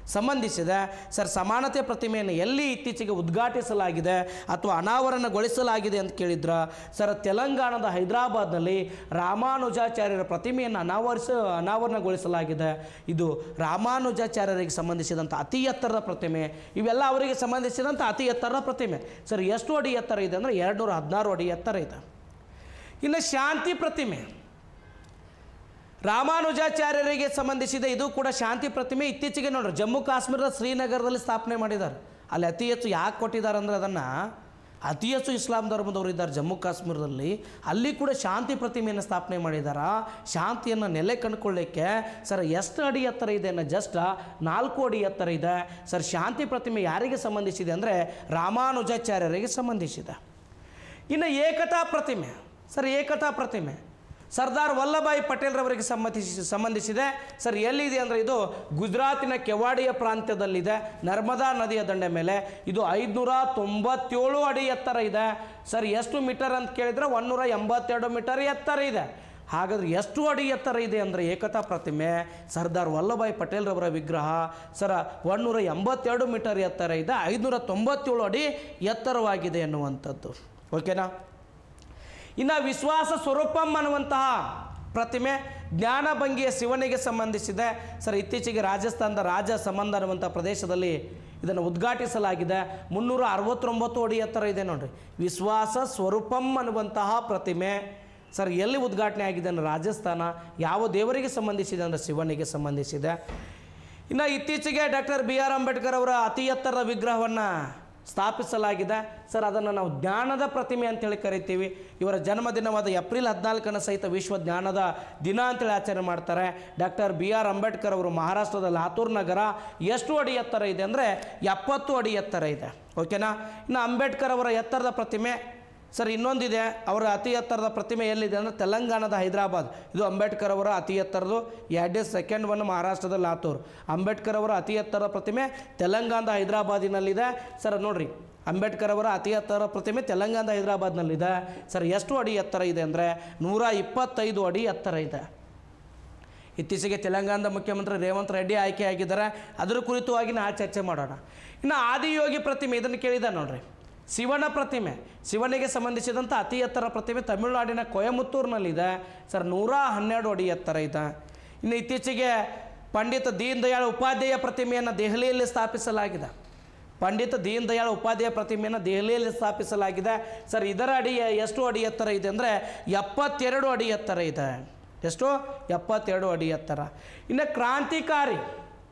ಸಂಬಂಧಿಸಿದ ಸರ್ ಸಮಾನತೆ ಪ್ರತಿಮೆಯನ್ನು ಎಲ್ಲಿ ಇತ್ತೀಚೆಗೆ ಉದ್ಘಾಟಿಸಲಾಗಿದೆ ಅಥವಾ ಅನಾವರಣಗೊಳಿಸಲಾಗಿದೆ ಅಂತ ಕೇಳಿದ್ರ ಸರ್ ತೆಲಂಗಾಣದ ಹೈದರಾಬಾದ್ನಲ್ಲಿ ರಾಮಾನುಜಾಚಾರ್ಯರ ಪ್ರತಿಮೆಯನ್ನು ಅನಾವರಿಸ ಅನಾವರಣಗೊಳಿಸಲಾಗಿದೆ ಇದು ರಾಮಾನುಜಾಚಾರ್ಯರಿಗೆ ಸಂಬಂಧಿಸಿದಂಥ ಅತಿ ಎತ್ತರದ ಪ್ರತಿಮೆ ಇವೆಲ್ಲ ಅವರಿಗೆ ಸಂಬಂಧಿಸಿದಂಥ ಅತಿ ಎತ್ತರದ ಪ್ರತಿಮೆ ಸರ್ ಎಷ್ಟು ಅಡಿ ಎತ್ತರ ಇದೆ ಅಂದರೆ ಎರಡು ನೂರ ಹದಿನಾರು ಅಡಿ ಎತ್ತರ ಇದೆ ಇನ್ನು ಶಾಂತಿ ಪ್ರತಿಮೆ ರಾಮಾನುಜಾಚಾರ್ಯರಿಗೆ ಸಂಬಂಧಿಸಿದ ಇದು ಕೂಡ ಶಾಂತಿ ಪ್ರತಿಮೆ ಇತ್ತೀಚೆಗೆ ನೋಡ್ರಿ ಜಮ್ಮು ಕಾಶ್ಮೀರದ ಶ್ರೀನಗರದಲ್ಲಿ ಸ್ಥಾಪನೆ ಮಾಡಿದ್ದಾರೆ ಅಲ್ಲಿ ಅತಿ ಹೆಚ್ಚು ಯಾಕೆ ಕೊಟ್ಟಿದ್ದಾರೆ ಅಂದರೆ ಅದನ್ನು ಅತಿ ಹೆಚ್ಚು ಇಸ್ಲಾಂ ಧರ್ಮದವರು ಇದ್ದಾರೆ ಜಮ್ಮು ಕಾಶ್ಮೀರದಲ್ಲಿ ಅಲ್ಲಿ ಕೂಡ ಶಾಂತಿ ಪ್ರತಿಮೆಯನ್ನು ಸ್ಥಾಪನೆ ಮಾಡಿದ್ದಾರೆ ಶಾಂತಿಯನ್ನು ನೆಲೆ ಕಂಡುಕೊಳ್ಳಿಕ್ಕೆ ಸರ್ ಎಷ್ಟು ಅಡಿ ಎತ್ತರ ಇದೆ ಅನ್ನೋ ಜಸ್ಟ್ ನಾಲ್ಕು ಅಡಿ ಎತ್ತರ ಇದೆ ಸರ್ ಶಾಂತಿ ಪ್ರತಿಮೆ ಯಾರಿಗೆ ಸಂಬಂಧಿಸಿದೆ ಅಂದರೆ ರಾಮಾನುಜಾಚಾರ್ಯರಿಗೆ ಸಂಬಂಧಿಸಿದೆ ಇನ್ನು ಏಕತಾ ಪ್ರತಿಮೆ ಸರ್ ಏಕತಾ ಪ್ರತಿಮೆ ಸರ್ದಾರ್ ವಲ್ಲಭಾಯಿ ಪಟೇಲ್ರವರಿಗೆ ಸಂಬಂಧಿಸಿ ಸಂಬಂಧಿಸಿದೆ ಸರ್ ಎಲ್ಲಿದೆ ಅಂದರೆ ಇದು ಗುಜರಾತಿನ ಕೆವಾಡಿಯ ಪ್ರಾಂತ್ಯದಲ್ಲಿದೆ ನರ್ಮದಾ ನದಿಯ ದಂಡೆ ಮೇಲೆ ಇದು ಐದುನೂರ ತೊಂಬತ್ತೇಳು ಅಡಿ ಎತ್ತರ ಇದೆ ಸರ್ ಎಷ್ಟು ಮೀಟರ್ ಅಂತ ಕೇಳಿದರೆ ಒಂದೂರ ಎಂಬತ್ತೆರಡು ಮೀಟರ್ ಎತ್ತರ ಇದೆ ಹಾಗಾದ್ರೆ ಎಷ್ಟು ಅಡಿ ಎತ್ತರ ಇದೆ ಅಂದರೆ ಏಕತಾ ಪ್ರತಿಮೆ ಸರ್ದಾರ್ ವಲ್ಲಭಾಯಿ ಪಟೇಲ್ರವರ ವಿಗ್ರಹ ಸರ ಒಂದೂರ ಎಂಬತ್ತೆರಡು ಮೀಟರ್ ಎತ್ತರ ಇದೆ ಐದುನೂರ ತೊಂಬತ್ತೇಳು ಅಡಿ ಎತ್ತರವಾಗಿದೆ ಎನ್ನುವಂಥದ್ದು ಓಕೆನಾ ಇನ್ನು ವಿಶ್ವಾಸ ಸ್ವರೂಪಂ ಅನ್ನುವಂತಹ ಪ್ರತಿಮೆ ಜ್ಞಾನಭಂಗಿಯ ಶಿವನಿಗೆ ಸಂಬಂಧಿಸಿದೆ ಸರ್ ಇತ್ತೀಚೆಗೆ ರಾಜಸ್ಥಾನದ ರಾಜ ಸಂಬಂಧ ಅನ್ನುವಂಥ ಪ್ರದೇಶದಲ್ಲಿ ಇದನ್ನು ಉದ್ಘಾಟಿಸಲಾಗಿದೆ ಮುನ್ನೂರ ಅರವತ್ತೊಂಬತ್ತು ಅಡಿ ಎತ್ತರ ಇದೆ ನೋಡ್ರಿ ವಿಶ್ವಾಸ ಸ್ವರೂಪಂ ಅನ್ನುವಂತಹ ಪ್ರತಿಮೆ ಸರ್ ಎಲ್ಲಿ ಉದ್ಘಾಟನೆ ಆಗಿದೆ ಅಂದರೆ ರಾಜಸ್ಥಾನ ಯಾವ ದೇವರಿಗೆ ಸಂಬಂಧಿಸಿದೆ ಅಂದರೆ ಶಿವನಿಗೆ ಸಂಬಂಧಿಸಿದೆ ಇನ್ನು ಇತ್ತೀಚೆಗೆ ಡಾಕ್ಟರ್ ಬಿ ಆರ್ ಅಂಬೇಡ್ಕರ್ ಅವರ ಅತಿ ಎತ್ತರದ ವಿಗ್ರಹವನ್ನು ಸ್ಥಾಪಿಸಲಾಗಿದೆ ಸರ್ ಅದನ್ನು ನಾವು ಜ್ಞಾನದ ಪ್ರತಿಮೆ ಅಂತೇಳಿ ಕರಿತೀವಿ ಇವರ ಜನ್ಮದಿನವಾದ ಏಪ್ರಿಲ್ ಹದಿನಾಲ್ಕನ ಸಹಿತ ವಿಶ್ವ ಜ್ಞಾನದ ದಿನ ಅಂತೇಳಿ ಆಚರಣೆ ಮಾಡ್ತಾರೆ ಡಾಕ್ಟರ್ ಬಿ ಆರ್ ಅಂಬೇಡ್ಕರ್ ಅವರು ಮಹಾರಾಷ್ಟ್ರದ ಲಾತೂರ್ ನಗರ ಎಷ್ಟು ಅಡಿ ಎತ್ತರ ಇದೆ ಅಂದರೆ ಎಪ್ಪತ್ತು ಅಡಿ ಎತ್ತರ ಇದೆ ಓಕೆನಾ ಇನ್ನು ಅಂಬೇಡ್ಕರ್ ಅವರ ಎತ್ತರದ ಪ್ರತಿಮೆ ಸರ್ ಇನ್ನೊಂದಿದೆ ಅವರ ಅತಿ ಎತ್ತರದ ಪ್ರತಿಮೆ ಎಲ್ಲಿದೆ ಅಂದರೆ ತೆಲಂಗಾಣದ ಹೈದರಾಬಾದ್ ಇದು ಅಂಬೇಡ್ಕರ್ ಅವರ ಅತಿ ಎತ್ತರದು ಎರಡೇ ಸೆಕೆಂಡ್ ಒನ್ ಮಹಾರಾಷ್ಟ್ರದ ಲಾತೂರ್ ಅಂಬೇಡ್ಕರ್ ಅವರ ಅತಿ ಎತ್ತರದ ಪ್ರತಿಮೆ ತೆಲಂಗಾಣದ ಹೈದರಾಬಾದಿನಲ್ಲಿದೆ ಸರ್ ನೋಡ್ರಿ ಅಂಬೇಡ್ಕರ್ ಅವರ ಅತಿ ಎತ್ತರ ಪ್ರತಿಮೆ ತೆಲಂಗಾಣದ ಹೈದರಾಬಾದ್ನಲ್ಲಿದೆ ಸರ್ ಎಷ್ಟು ಅಡಿ ಎತ್ತರ ಇದೆ ಅಂದರೆ ನೂರ ಇಪ್ಪತ್ತೈದು ಅಡಿ ಎತ್ತರ ಇದೆ ಇತ್ತೀಚೆಗೆ ತೆಲಂಗಾಣದ ಮುಖ್ಯಮಂತ್ರಿ ರೇವಂತ್ ರೆಡ್ಡಿ ಆಯ್ಕೆಯಾಗಿದ್ದಾರೆ ಅದರ ಕುರಿತವಾಗಿ ನಾ ಚರ್ಚೆ ಮಾಡೋಣ ಇನ್ನು ಆದಿಯೋಗಿ ಪ್ರತಿಮೆ ಇದನ್ನು ಕೇಳಿದ ನೋಡ್ರಿ ಶಿವನ ಪ್ರತಿಮೆ ಶಿವನಿಗೆ ಸಂಬಂಧಿಸಿದಂಥ ಅತಿ ಎತ್ತರ ಪ್ರತಿಮೆ ತಮಿಳುನಾಡಿನ ಕೊಯಮತ್ತೂರಿನಲ್ಲಿದೆ ಸರ್ ನೂರ ಹನ್ನೆರಡು ಅಡಿ ಎತ್ತರ ಇದೆ ಇನ್ನು ಇತ್ತೀಚೆಗೆ ಪಂಡಿತ ದೀನ್ ದಯಾಳ್ ಉಪಾಧ್ಯಾಯ ಪ್ರತಿಮೆಯನ್ನು ದೆಹಲಿಯಲ್ಲಿ ಸ್ಥಾಪಿಸಲಾಗಿದೆ ಪಂಡಿತ ದೀನ್ ದಯಾಳ್ ಉಪಾಧ್ಯಾಯ ಪ್ರತಿಮೆಯನ್ನು ದೆಹಲಿಯಲ್ಲಿ ಸ್ಥಾಪಿಸಲಾಗಿದೆ ಸರ್ ಇದರ ಅಡಿ ಎಷ್ಟು ಅಡಿ ಎತ್ತರ ಇದೆ ಅಂದರೆ ಎಪ್ಪತ್ತೆರಡು ಅಡಿ ಎತ್ತರ ಇದೆ ಎಷ್ಟು ಎಪ್ಪತ್ತೆರಡು ಅಡಿ ಎತ್ತರ ಇನ್ನು ಕ್ರಾಂತಿಕಾರಿ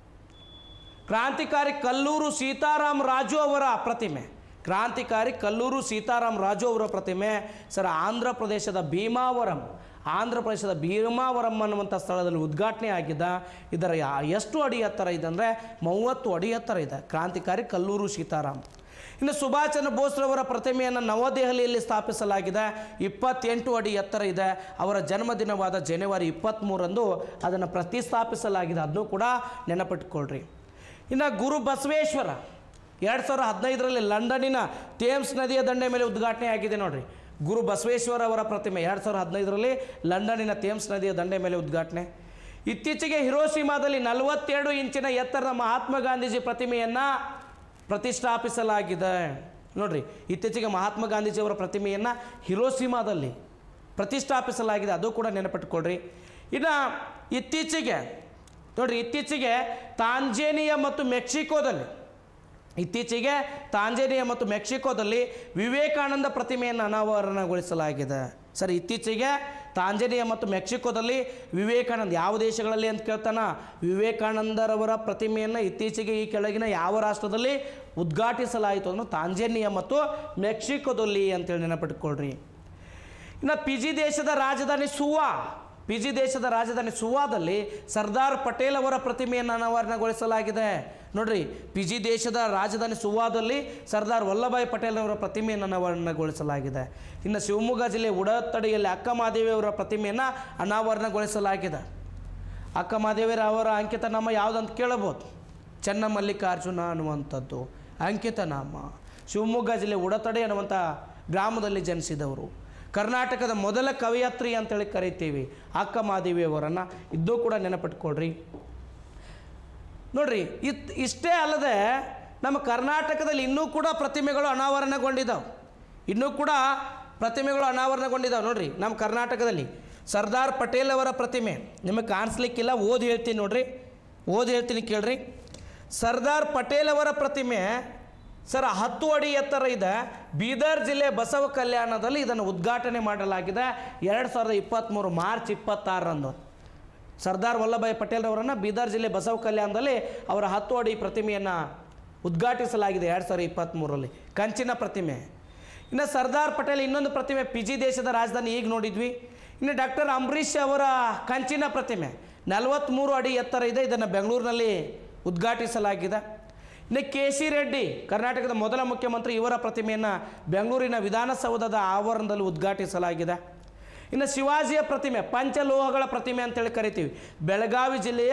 ಕ್ರಾಂತಿಕಾರಿ ಕಲ್ಲೂರು ಸೀತಾರಾಮ್ ರಾಜು ಅವರ ಪ್ರತಿಮೆ ಕ್ರಾಂತಿಕಾರಿ ಕಲ್ಲೂರು ಸೀತಾರಾಮ್ ರಾಜು ಅವರ ಪ್ರತಿಮೆ ಸರ್ ಆಂಧ್ರ ಪ್ರದೇಶದ ಭೀಮಾವರಂ ಆಂಧ್ರ ಪ್ರದೇಶದ ಭೀಮಾವರಂ ಅನ್ನುವಂಥ ಸ್ಥಳದಲ್ಲಿ ಉದ್ಘಾಟನೆ ಆಗಿದ್ದ ಇದರ ಯಾ- ಎಷ್ಟು ಅಡಿ ಎತ್ತರ ಇದೆ ಅಂದರೆ ಮೂವತ್ತು ಅಡಿ ಎತ್ತರ ಇದೆ ಕ್ರಾಂತಿಕಾರಿ ಕಲ್ಲೂರು ಸೀತಾರಾಮ್ ಇನ್ನು ಸುಭಾಷ್ ಚಂದ್ರ ಬೋಸ್ರವರ ಪ್ರತಿಮೆಯನ್ನು ನವದೆಹಲಿಯಲ್ಲಿ ಸ್ಥಾಪಿಸಲಾಗಿದೆ ಇಪ್ಪತ್ತೆಂಟು ಅಡಿ ಎತ್ತರ ಇದೆ ಅವರ ಜನ್ಮದಿನವಾದ ಜನವರಿ ಇಪ್ಪತ್ತ್ಮೂರಂದು ಅದನ್ನು ಪ್ರತಿಸ್ಥಾಪಿಸಲಾಗಿದೆ ಅದನ್ನು ಕೂಡ ನೆನಪಿಟ್ಕೊಳ್ರಿ ಇನ್ನು ಗುರು ಬಸವೇಶ್ವರ ಎರಡು ಸಾವಿರದ ಹದಿನೈದರಲ್ಲಿ ಲಂಡನ್ನಿನ ಥೇಮ್ಸ್ ನದಿಯ ದಂಡೆ ಮೇಲೆ ಉದ್ಘಾಟನೆ ಆಗಿದೆ ನೋಡ್ರಿ ಗುರು ಬಸವೇಶ್ವರ ಅವರ ಪ್ರತಿಮೆ ಎರಡು ಸಾವಿರದ ಹದಿನೈದರಲ್ಲಿ ಲಂಡನ್ನಿನ ಥೇಮ್ಸ್ ನದಿಯ ದಂಡೆ ಮೇಲೆ ಉದ್ಘಾಟನೆ ಇತ್ತೀಚೆಗೆ ಹಿರೋಶಿಮಾದಲ್ಲಿ ನಲವತ್ತೆರಡು ಇಂಚಿನ ಎತ್ತರದ ಮಹಾತ್ಮ ಗಾಂಧೀಜಿ ಪ್ರತಿಮೆಯನ್ನು ಪ್ರತಿಷ್ಠಾಪಿಸಲಾಗಿದೆ ನೋಡ್ರಿ ಇತ್ತೀಚೆಗೆ ಮಹಾತ್ಮ ಗಾಂಧೀಜಿಯವರ ಪ್ರತಿಮೆಯನ್ನು ಹಿರೋಶಿಮಾದಲ್ಲಿ ಪ್ರತಿಷ್ಠಾಪಿಸಲಾಗಿದೆ ಅದು ಕೂಡ ನೆನಪಿಟ್ಕೊಳ್ರಿ ಇನ್ನು ಇತ್ತೀಚೆಗೆ ನೋಡ್ರಿ ಇತ್ತೀಚೆಗೆ ತಾಂಜೇನಿಯಾ ಮತ್ತು ಮೆಕ್ಸಿಕೋದಲ್ಲಿ ಇತ್ತೀಚೆಗೆ ತಾಂಜೇನಿಯಾ ಮತ್ತು ಮೆಕ್ಸಿಕೋದಲ್ಲಿ ವಿವೇಕಾನಂದ ಪ್ರತಿಮೆಯನ್ನು ಅನಾವರಣಗೊಳಿಸಲಾಗಿದೆ ಸರ್ ಇತ್ತೀಚೆಗೆ ತಾಂಜೇನಿಯಾ ಮತ್ತು ಮೆಕ್ಸಿಕೋದಲ್ಲಿ ವಿವೇಕಾನಂದ ಯಾವ ದೇಶಗಳಲ್ಲಿ ಅಂತ ಕೇಳ್ತಾನ ವಿವೇಕಾನಂದರವರ ಪ್ರತಿಮೆಯನ್ನು ಇತ್ತೀಚೆಗೆ ಈ ಕೆಳಗಿನ ಯಾವ ರಾಷ್ಟ್ರದಲ್ಲಿ ಉದ್ಘಾಟಿಸಲಾಯಿತು ಅಂದ್ರೆ ತಾಂಜೇನಿಯಾ ಮತ್ತು ಮೆಕ್ಸಿಕೋದಲ್ಲಿ ಅಂತೇಳಿ ನೆನಪಿಟ್ಕೊಳ್ರಿ ಇನ್ನು ಪಿಜಿ ದೇಶದ ರಾಜಧಾನಿ ಸುವಾ ಪಿಜಿ ದೇಶದ ರಾಜಧಾನಿ ಸುವಾದಲ್ಲಿ ಸರ್ದಾರ್ ಪಟೇಲ್ ಅವರ ಪ್ರತಿಮೆಯನ್ನು ಅನಾವರಣಗೊಳಿಸಲಾಗಿದೆ ನೋಡ್ರಿ ಪಿಜಿ ದೇಶದ ರಾಜಧಾನಿ ಸುವಾದಲ್ಲಿ ಸರ್ದಾರ್ ವಲ್ಲಭಾಯ್ ಪಟೇಲ್ ಅವರ ಪ್ರತಿಮೆಯನ್ನು ಅನಾವರಣಗೊಳಿಸಲಾಗಿದೆ ಇನ್ನು ಶಿವಮೊಗ್ಗ ಜಿಲ್ಲೆ ಉಡತಡಿಯಲ್ಲಿ ಅಕ್ಕ ಮಹಾದೇವಿ ಅವರ ಪ್ರತಿಮೆಯನ್ನು ಅನಾವರಣಗೊಳಿಸಲಾಗಿದೆ ಅಕ್ಕ ಮಹಾದೇವಿಯರ ಅವರ ಅಂಕಿತ ನಾಮ ಯಾವುದಂತ ಕೇಳಬಹುದು ಚನ್ನಮಲ್ಲಿಕಾರ್ಜುನ ಅನ್ನುವಂಥದ್ದು ಅಂಕಿತ ನಾಮ ಶಿವಮೊಗ್ಗ ಜಿಲ್ಲೆ ಉಡತಡೆ ಅನ್ನುವಂಥ ಗ್ರಾಮದಲ್ಲಿ ಜನಿಸಿದವರು ಕರ್ನಾಟಕದ ಮೊದಲ ಕವಯತ್ರಿ ಅಂತೇಳಿ ಕರಿತೀವಿ ಅಕ್ಕ ಮಹಾದೇವಿಯವರನ್ನು ಇದ್ದೂ ಕೂಡ ನೆನಪಿಟ್ಕೊಳ್ರಿ ನೋಡ್ರಿ ಇತ್ ಇಷ್ಟೇ ಅಲ್ಲದೆ ನಮ್ಮ ಕರ್ನಾಟಕದಲ್ಲಿ ಇನ್ನೂ ಕೂಡ ಪ್ರತಿಮೆಗಳು ಅನಾವರಣಗೊಂಡಿದ್ದಾವೆ ಇನ್ನೂ ಕೂಡ ಪ್ರತಿಮೆಗಳು ಅನಾವರಣಗೊಂಡಿದ್ದಾವೆ ನೋಡ್ರಿ ನಮ್ಮ ಕರ್ನಾಟಕದಲ್ಲಿ ಸರ್ದಾರ್ ಪಟೇಲ್ ಅವರ ಪ್ರತಿಮೆ ನಿಮಗೆ ಕಾಣಿಸ್ಲಿಕ್ಕಿಲ್ಲ ಓದಿ ಹೇಳ್ತೀನಿ ನೋಡ್ರಿ ಓದಿ ಹೇಳ್ತೀನಿ ಕೇಳ್ರಿ ಸರ್ದಾರ್ ಪಟೇಲ್ ಅವರ ಪ್ರತಿಮೆ ಸರ್ ಹತ್ತು ಅಡಿ ಎತ್ತರ ಇದೆ ಬೀದರ್ ಜಿಲ್ಲೆ ಬಸವ ಕಲ್ಯಾಣದಲ್ಲಿ ಇದನ್ನು ಉದ್ಘಾಟನೆ ಮಾಡಲಾಗಿದೆ ಎರಡು ಸಾವಿರದ ಇಪ್ಪತ್ತ್ಮೂರು ಮಾರ್ಚ್ ಇಪ್ಪತ್ತಾರರಂದು ಸರ್ದಾರ್ ವಲ್ಲಭಾಯ್ ಪಟೇಲ್ ಅವರನ್ನು ಬೀದರ್ ಜಿಲ್ಲೆ ಬಸವ ಕಲ್ಯಾಣದಲ್ಲಿ ಅವರ ಹತ್ತು ಅಡಿ ಪ್ರತಿಮೆಯನ್ನು ಉದ್ಘಾಟಿಸಲಾಗಿದೆ ಎರಡು ಸಾವಿರದ ಇಪ್ಪತ್ತ್ಮೂರರಲ್ಲಿ ಕಂಚಿನ ಪ್ರತಿಮೆ ಇನ್ನು ಸರ್ದಾರ್ ಪಟೇಲ್ ಇನ್ನೊಂದು ಪ್ರತಿಮೆ ಪಿಜಿ ದೇಶದ ರಾಜಧಾನಿ ಈಗ ನೋಡಿದ್ವಿ ಇನ್ನು ಡಾಕ್ಟರ್ ಅಂಬರೀಷ್ ಅವರ ಕಂಚಿನ ಪ್ರತಿಮೆ ನಲವತ್ತ್ಮೂರು ಅಡಿ ಎತ್ತರ ಇದೆ ಇದನ್ನು ಬೆಂಗಳೂರಿನಲ್ಲಿ ಉದ್ಘಾಟಿಸಲಾಗಿದೆ ಇನ್ನು ಕೆ ಸಿ ರೆಡ್ಡಿ ಕರ್ನಾಟಕದ ಮೊದಲ ಮುಖ್ಯಮಂತ್ರಿ ಇವರ ಪ್ರತಿಮೆಯನ್ನು ಬೆಂಗಳೂರಿನ ವಿಧಾನಸೌಧದ ಆವರಣದಲ್ಲಿ ಉದ್ಘಾಟಿಸಲಾಗಿದೆ ಇನ್ನು ಶಿವಾಜಿಯ ಪ್ರತಿಮೆ ಪಂಚಲೋಹಗಳ ಪ್ರತಿಮೆ ಅಂತೇಳಿ ಕರಿತೀವಿ ಬೆಳಗಾವಿ ಜಿಲ್ಲೆಯ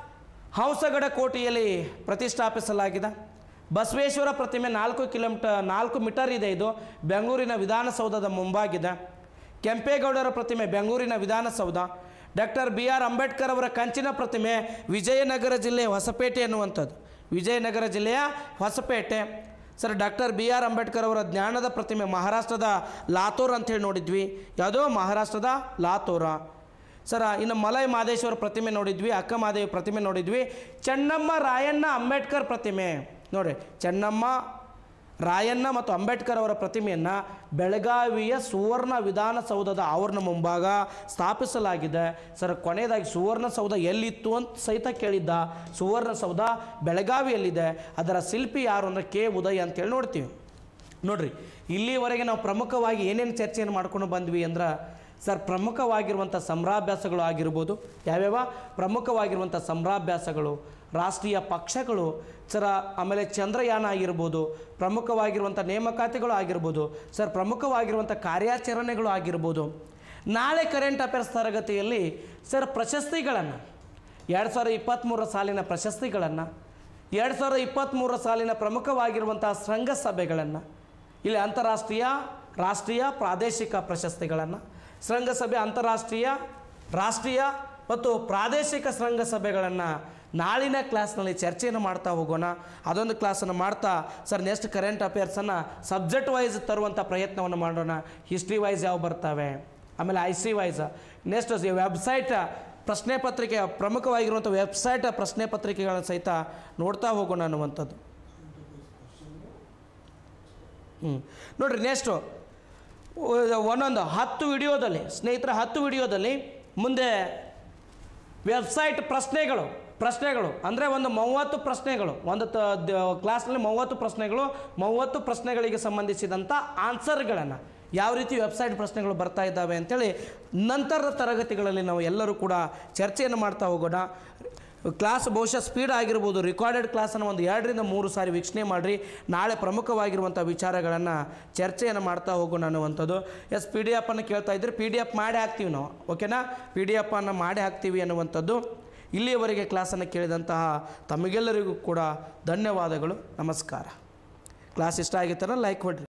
ಹಂಸಗಡ ಕೋಟೆಯಲ್ಲಿ ಪ್ರತಿಷ್ಠಾಪಿಸಲಾಗಿದೆ ಬಸವೇಶ್ವರ ಪ್ರತಿಮೆ ನಾಲ್ಕು ಕಿಲೋಮೀಟರ್ ನಾಲ್ಕು ಮೀಟರ್ ಇದೆ ಇದು ಬೆಂಗಳೂರಿನ ವಿಧಾನಸೌಧದ ಮುಂಭಾಗಿದೆ ಕೆಂಪೇಗೌಡರ ಪ್ರತಿಮೆ ಬೆಂಗಳೂರಿನ Vidhana Soudha doctor B R Ambedkar ಅವರ ಕಂಚಿನ ಪ್ರತಿಮೆ ವಿಜಯನಗರ ಜಿಲ್ಲೆಯ ಹೊಸಪೇಟೆ ಅನ್ನುವಂಥದ್ದು ವಿಜಯನಗರ ಜಿಲ್ಲೆಯ Hosapete sir doctor B R Ambedkar ಅವರ ಜ್ಞಾನದ ಪ್ರತಿಮೆ ಮಹಾರಾಷ್ಟ್ರದ ಲಾತೂರ್ ಅಂತೇಳಿ ನೋಡಿದ್ವಿ ಯಾವುದೋ ಮಹಾರಾಷ್ಟ್ರದ ಲಾತೂರ ಸರ ಇನ್ನು ಮಲೈ ಮಹದೇಶ್ವರ ಪ್ರತಿಮೆ ನೋಡಿದ್ವಿ ಅಕ್ಕ ಮಹಾದೇವಿ ಪ್ರತಿಮೆ ನೋಡಿದ್ವಿ ಚೆನ್ನಮ್ಮ ರಾಯಣ್ಣ ಅಂಬೇಡ್ಕರ್ ಪ್ರತಿಮೆ ನೋಡ್ರಿ ಚೆನ್ನಮ್ಮ ರಾಯಣ್ಣ ಮತ್ತು ಅಂಬೇಡ್ಕರ್ ಅವರ ಪ್ರತಿಮೆಯನ್ನು ಬೆಳಗಾವಿಯ ಸುವರ್ಣ ವಿಧಾನಸೌಧದ ಆವರಣ ಮುಂಭಾಗ ಸ್ಥಾಪಿಸಲಾಗಿದೆ ಸರ್ ಕೊನೆಯದಾಗಿ ಸುವರ್ಣಸೌಧ ಎಲ್ಲಿತ್ತು ಅಂತ ಸಹಿತ ಕೇಳಿದ್ದ ಸುವರ್ಣಸೌಧ ಬೆಳಗಾವಿಯಲ್ಲಿದೆ ಅದರ ಶಿಲ್ಪಿ ಯಾರು ಅಂದರೆ ಕೆ ಉದಯ್ ಅಂತೇಳಿ ನೋಡ್ತೀವಿ ನೋಡ್ರಿ ಇಲ್ಲಿವರೆಗೆ ನಾವು ಪ್ರಮುಖವಾಗಿ ಏನೇನು ಚರ್ಚೆಯನ್ನು ಮಾಡ್ಕೊಂಡು ಬಂದ್ವಿ ಅಂದ್ರೆ ಸರ್ ಪ್ರಮುಖವಾಗಿರುವಂಥ ಸಮರಾಭ್ಯಾಸಗಳು ಆಗಿರ್ಬೋದು ಯಾವ್ಯಾವ ಪ್ರಮುಖವಾಗಿರುವಂಥ ಸಮರಾಭ್ಯಾಸಗಳು ರಾಷ್ಟ್ರೀಯ ಪಕ್ಷಗಳು ಸರ ಆಮೇಲೆ ಚಂದ್ರಯಾನ ಆಗಿರ್ಬೋದು ಪ್ರಮುಖವಾಗಿರುವಂಥ ನೇಮಕಾತಿಗಳು ಆಗಿರ್ಬೋದು ಸರ್ ಪ್ರಮುಖವಾಗಿರುವಂಥ ಕಾರ್ಯಾಚರಣೆಗಳು ಆಗಿರ್ಬೋದು ನಾಳೆ ಕರೆಂಟ್ ಅಫೇರ್ಸ್ ತರಗತಿಯಲ್ಲಿ ಸರ್ ಪ್ರಶಸ್ತಿಗಳನ್ನು ಎರಡು ಸಾವಿರದ ಇಪ್ಪತ್ತ್ಮೂರರ ಸಾಲಿನ ಪ್ರಶಸ್ತಿಗಳನ್ನು ಎರಡು ಸಾವಿರದ ಇಪ್ಪತ್ತ್ಮೂರರ ಸಾಲಿನ ಪ್ರಮುಖವಾಗಿರುವಂಥ ಶೃಂಗಸಭೆಗಳನ್ನು ಇಲ್ಲಿ ಅಂತಾರಾಷ್ಟ್ರೀಯ ರಾಷ್ಟ್ರೀಯ ಪ್ರಾದೇಶಿಕ ಪ್ರಶಸ್ತಿಗಳನ್ನು ಶೃಂಗಸಭೆ ಅಂತಾರಾಷ್ಟ್ರೀಯ ರಾಷ್ಟ್ರೀಯ ಮತ್ತು ಪ್ರಾದೇಶಿಕ ಶೃಂಗಸಭೆಗಳನ್ನು ನಾಳಿನ ಕ್ಲಾಸ್ನಲ್ಲಿ ಚರ್ಚೆಯನ್ನು ಮಾಡ್ತಾ ಹೋಗೋಣ ಅದೊಂದು ಕ್ಲಾಸನ್ನು ಮಾಡ್ತಾ ಸರ್ ನೆಕ್ಸ್ಟ್ ಕರೆಂಟ್ ಅಫೇರ್ಸನ್ನು ಸಬ್ಜೆಕ್ಟ್ ವೈಸ್ ತರುವಂಥ ಪ್ರಯತ್ನವನ್ನು ಮಾಡೋಣ ಹಿಸ್ಟ್ರಿ ವೈಸ್ ಯಾವ ಬರ್ತವೆ ಆಮೇಲೆ I C wise next website ಪ್ರಶ್ನೆ ಪತ್ರಿಕೆ ಪ್ರಮುಖವಾಗಿರುವಂಥ ವೆಬ್ಸೈಟ್ ಪ್ರಶ್ನೆ ಪತ್ರಿಕೆಗಳನ್ನು ಸಹಿತ ನೋಡ್ತಾ ಹೋಗೋಣ ಅನ್ನುವಂಥದ್ದು ಹ್ಞೂ ನೋಡಿರಿ ನೆಕ್ಸ್ಟು ಒಂದೊಂದು ಹತ್ತು ವಿಡಿಯೋದಲ್ಲಿ ಸ್ನೇಹಿತರ ಹತ್ತು ವಿಡಿಯೋದಲ್ಲಿ ಮುಂದೆ ವೆಬ್ಸೈಟ್ ಪ್ರಶ್ನೆಗಳು ಪ್ರಶ್ನೆಗಳು ಅಂದರೆ ಒಂದು ಮೂವತ್ತು ಪ್ರಶ್ನೆಗಳು ಒಂದು ತ ದ- ಕ್ಲಾಸ್ನಲ್ಲಿ ಮೂವತ್ತು ಪ್ರಶ್ನೆಗಳು ಮೂವತ್ತು ಪ್ರಶ್ನೆಗಳಿಗೆ ಸಂಬಂಧಿಸಿದಂಥ ಆನ್ಸರ್ಗಳನ್ನು ಯಾವ ರೀತಿ ವೆಬ್ಸೈಟ್ ಪ್ರಶ್ನೆಗಳು ಬರ್ತಾ ಇದ್ದಾವೆ ಅಂತೇಳಿ ನಂತರದ ತರಗತಿಗಳಲ್ಲಿ ನಾವು ಎಲ್ಲರೂ ಕೂಡ ಚರ್ಚೆಯನ್ನು ಮಾಡ್ತಾ ಹೋಗೋಣ ಕ್ಲಾಸ್ ಬಹುಶಃ ಸ್ಪೀಡ್ ಆಗಿರ್ಬೋದು ರೆಕಾರ್ಡೆಡ್ ಕ್ಲಾಸನ್ನು ಒಂದು ಎರಡರಿಂದ ಮೂರು ಸಾರಿ ವೀಕ್ಷಣೆ ಮಾಡಿರಿ ನಾಳೆ ಪ್ರಮುಖವಾಗಿರುವಂಥ ವಿಚಾರಗಳನ್ನು ಚರ್ಚೆಯನ್ನು ಮಾಡ್ತಾ ಹೋಗೋಣ ಅನ್ನುವಂಥದ್ದು ಎಸ್ ಪಿ ಡಿ ಎಫನ್ನು ಕೇಳ್ತಾ ಇದ್ರೆ ಪಿ ಡಿ ಎಫ್ ಮಾಡಿ ಹಾಕ್ತೀವಿ ನಾವು ಓಕೆನಾ ಪಿ ಡಿ ಎಫನ್ನು ಮಾಡಿ ಹಾಕ್ತೀವಿ ಅನ್ನುವಂಥದ್ದು ಇಲ್ಲಿಯವರೆಗೆ ಕ್ಲಾಸನ್ನು ಕೇಳಿದಂತಹ ತಮಗೆಲ್ಲರಿಗೂ ಕೂಡ ಧನ್ಯವಾದಗಳು ನಮಸ್ಕಾರ ಕ್ಲಾಸ್ ಇಷ್ಟ ಆಗಿತ್ತಲ್ಲ ಲೈಕ್ ಹೊಡ್ರಿ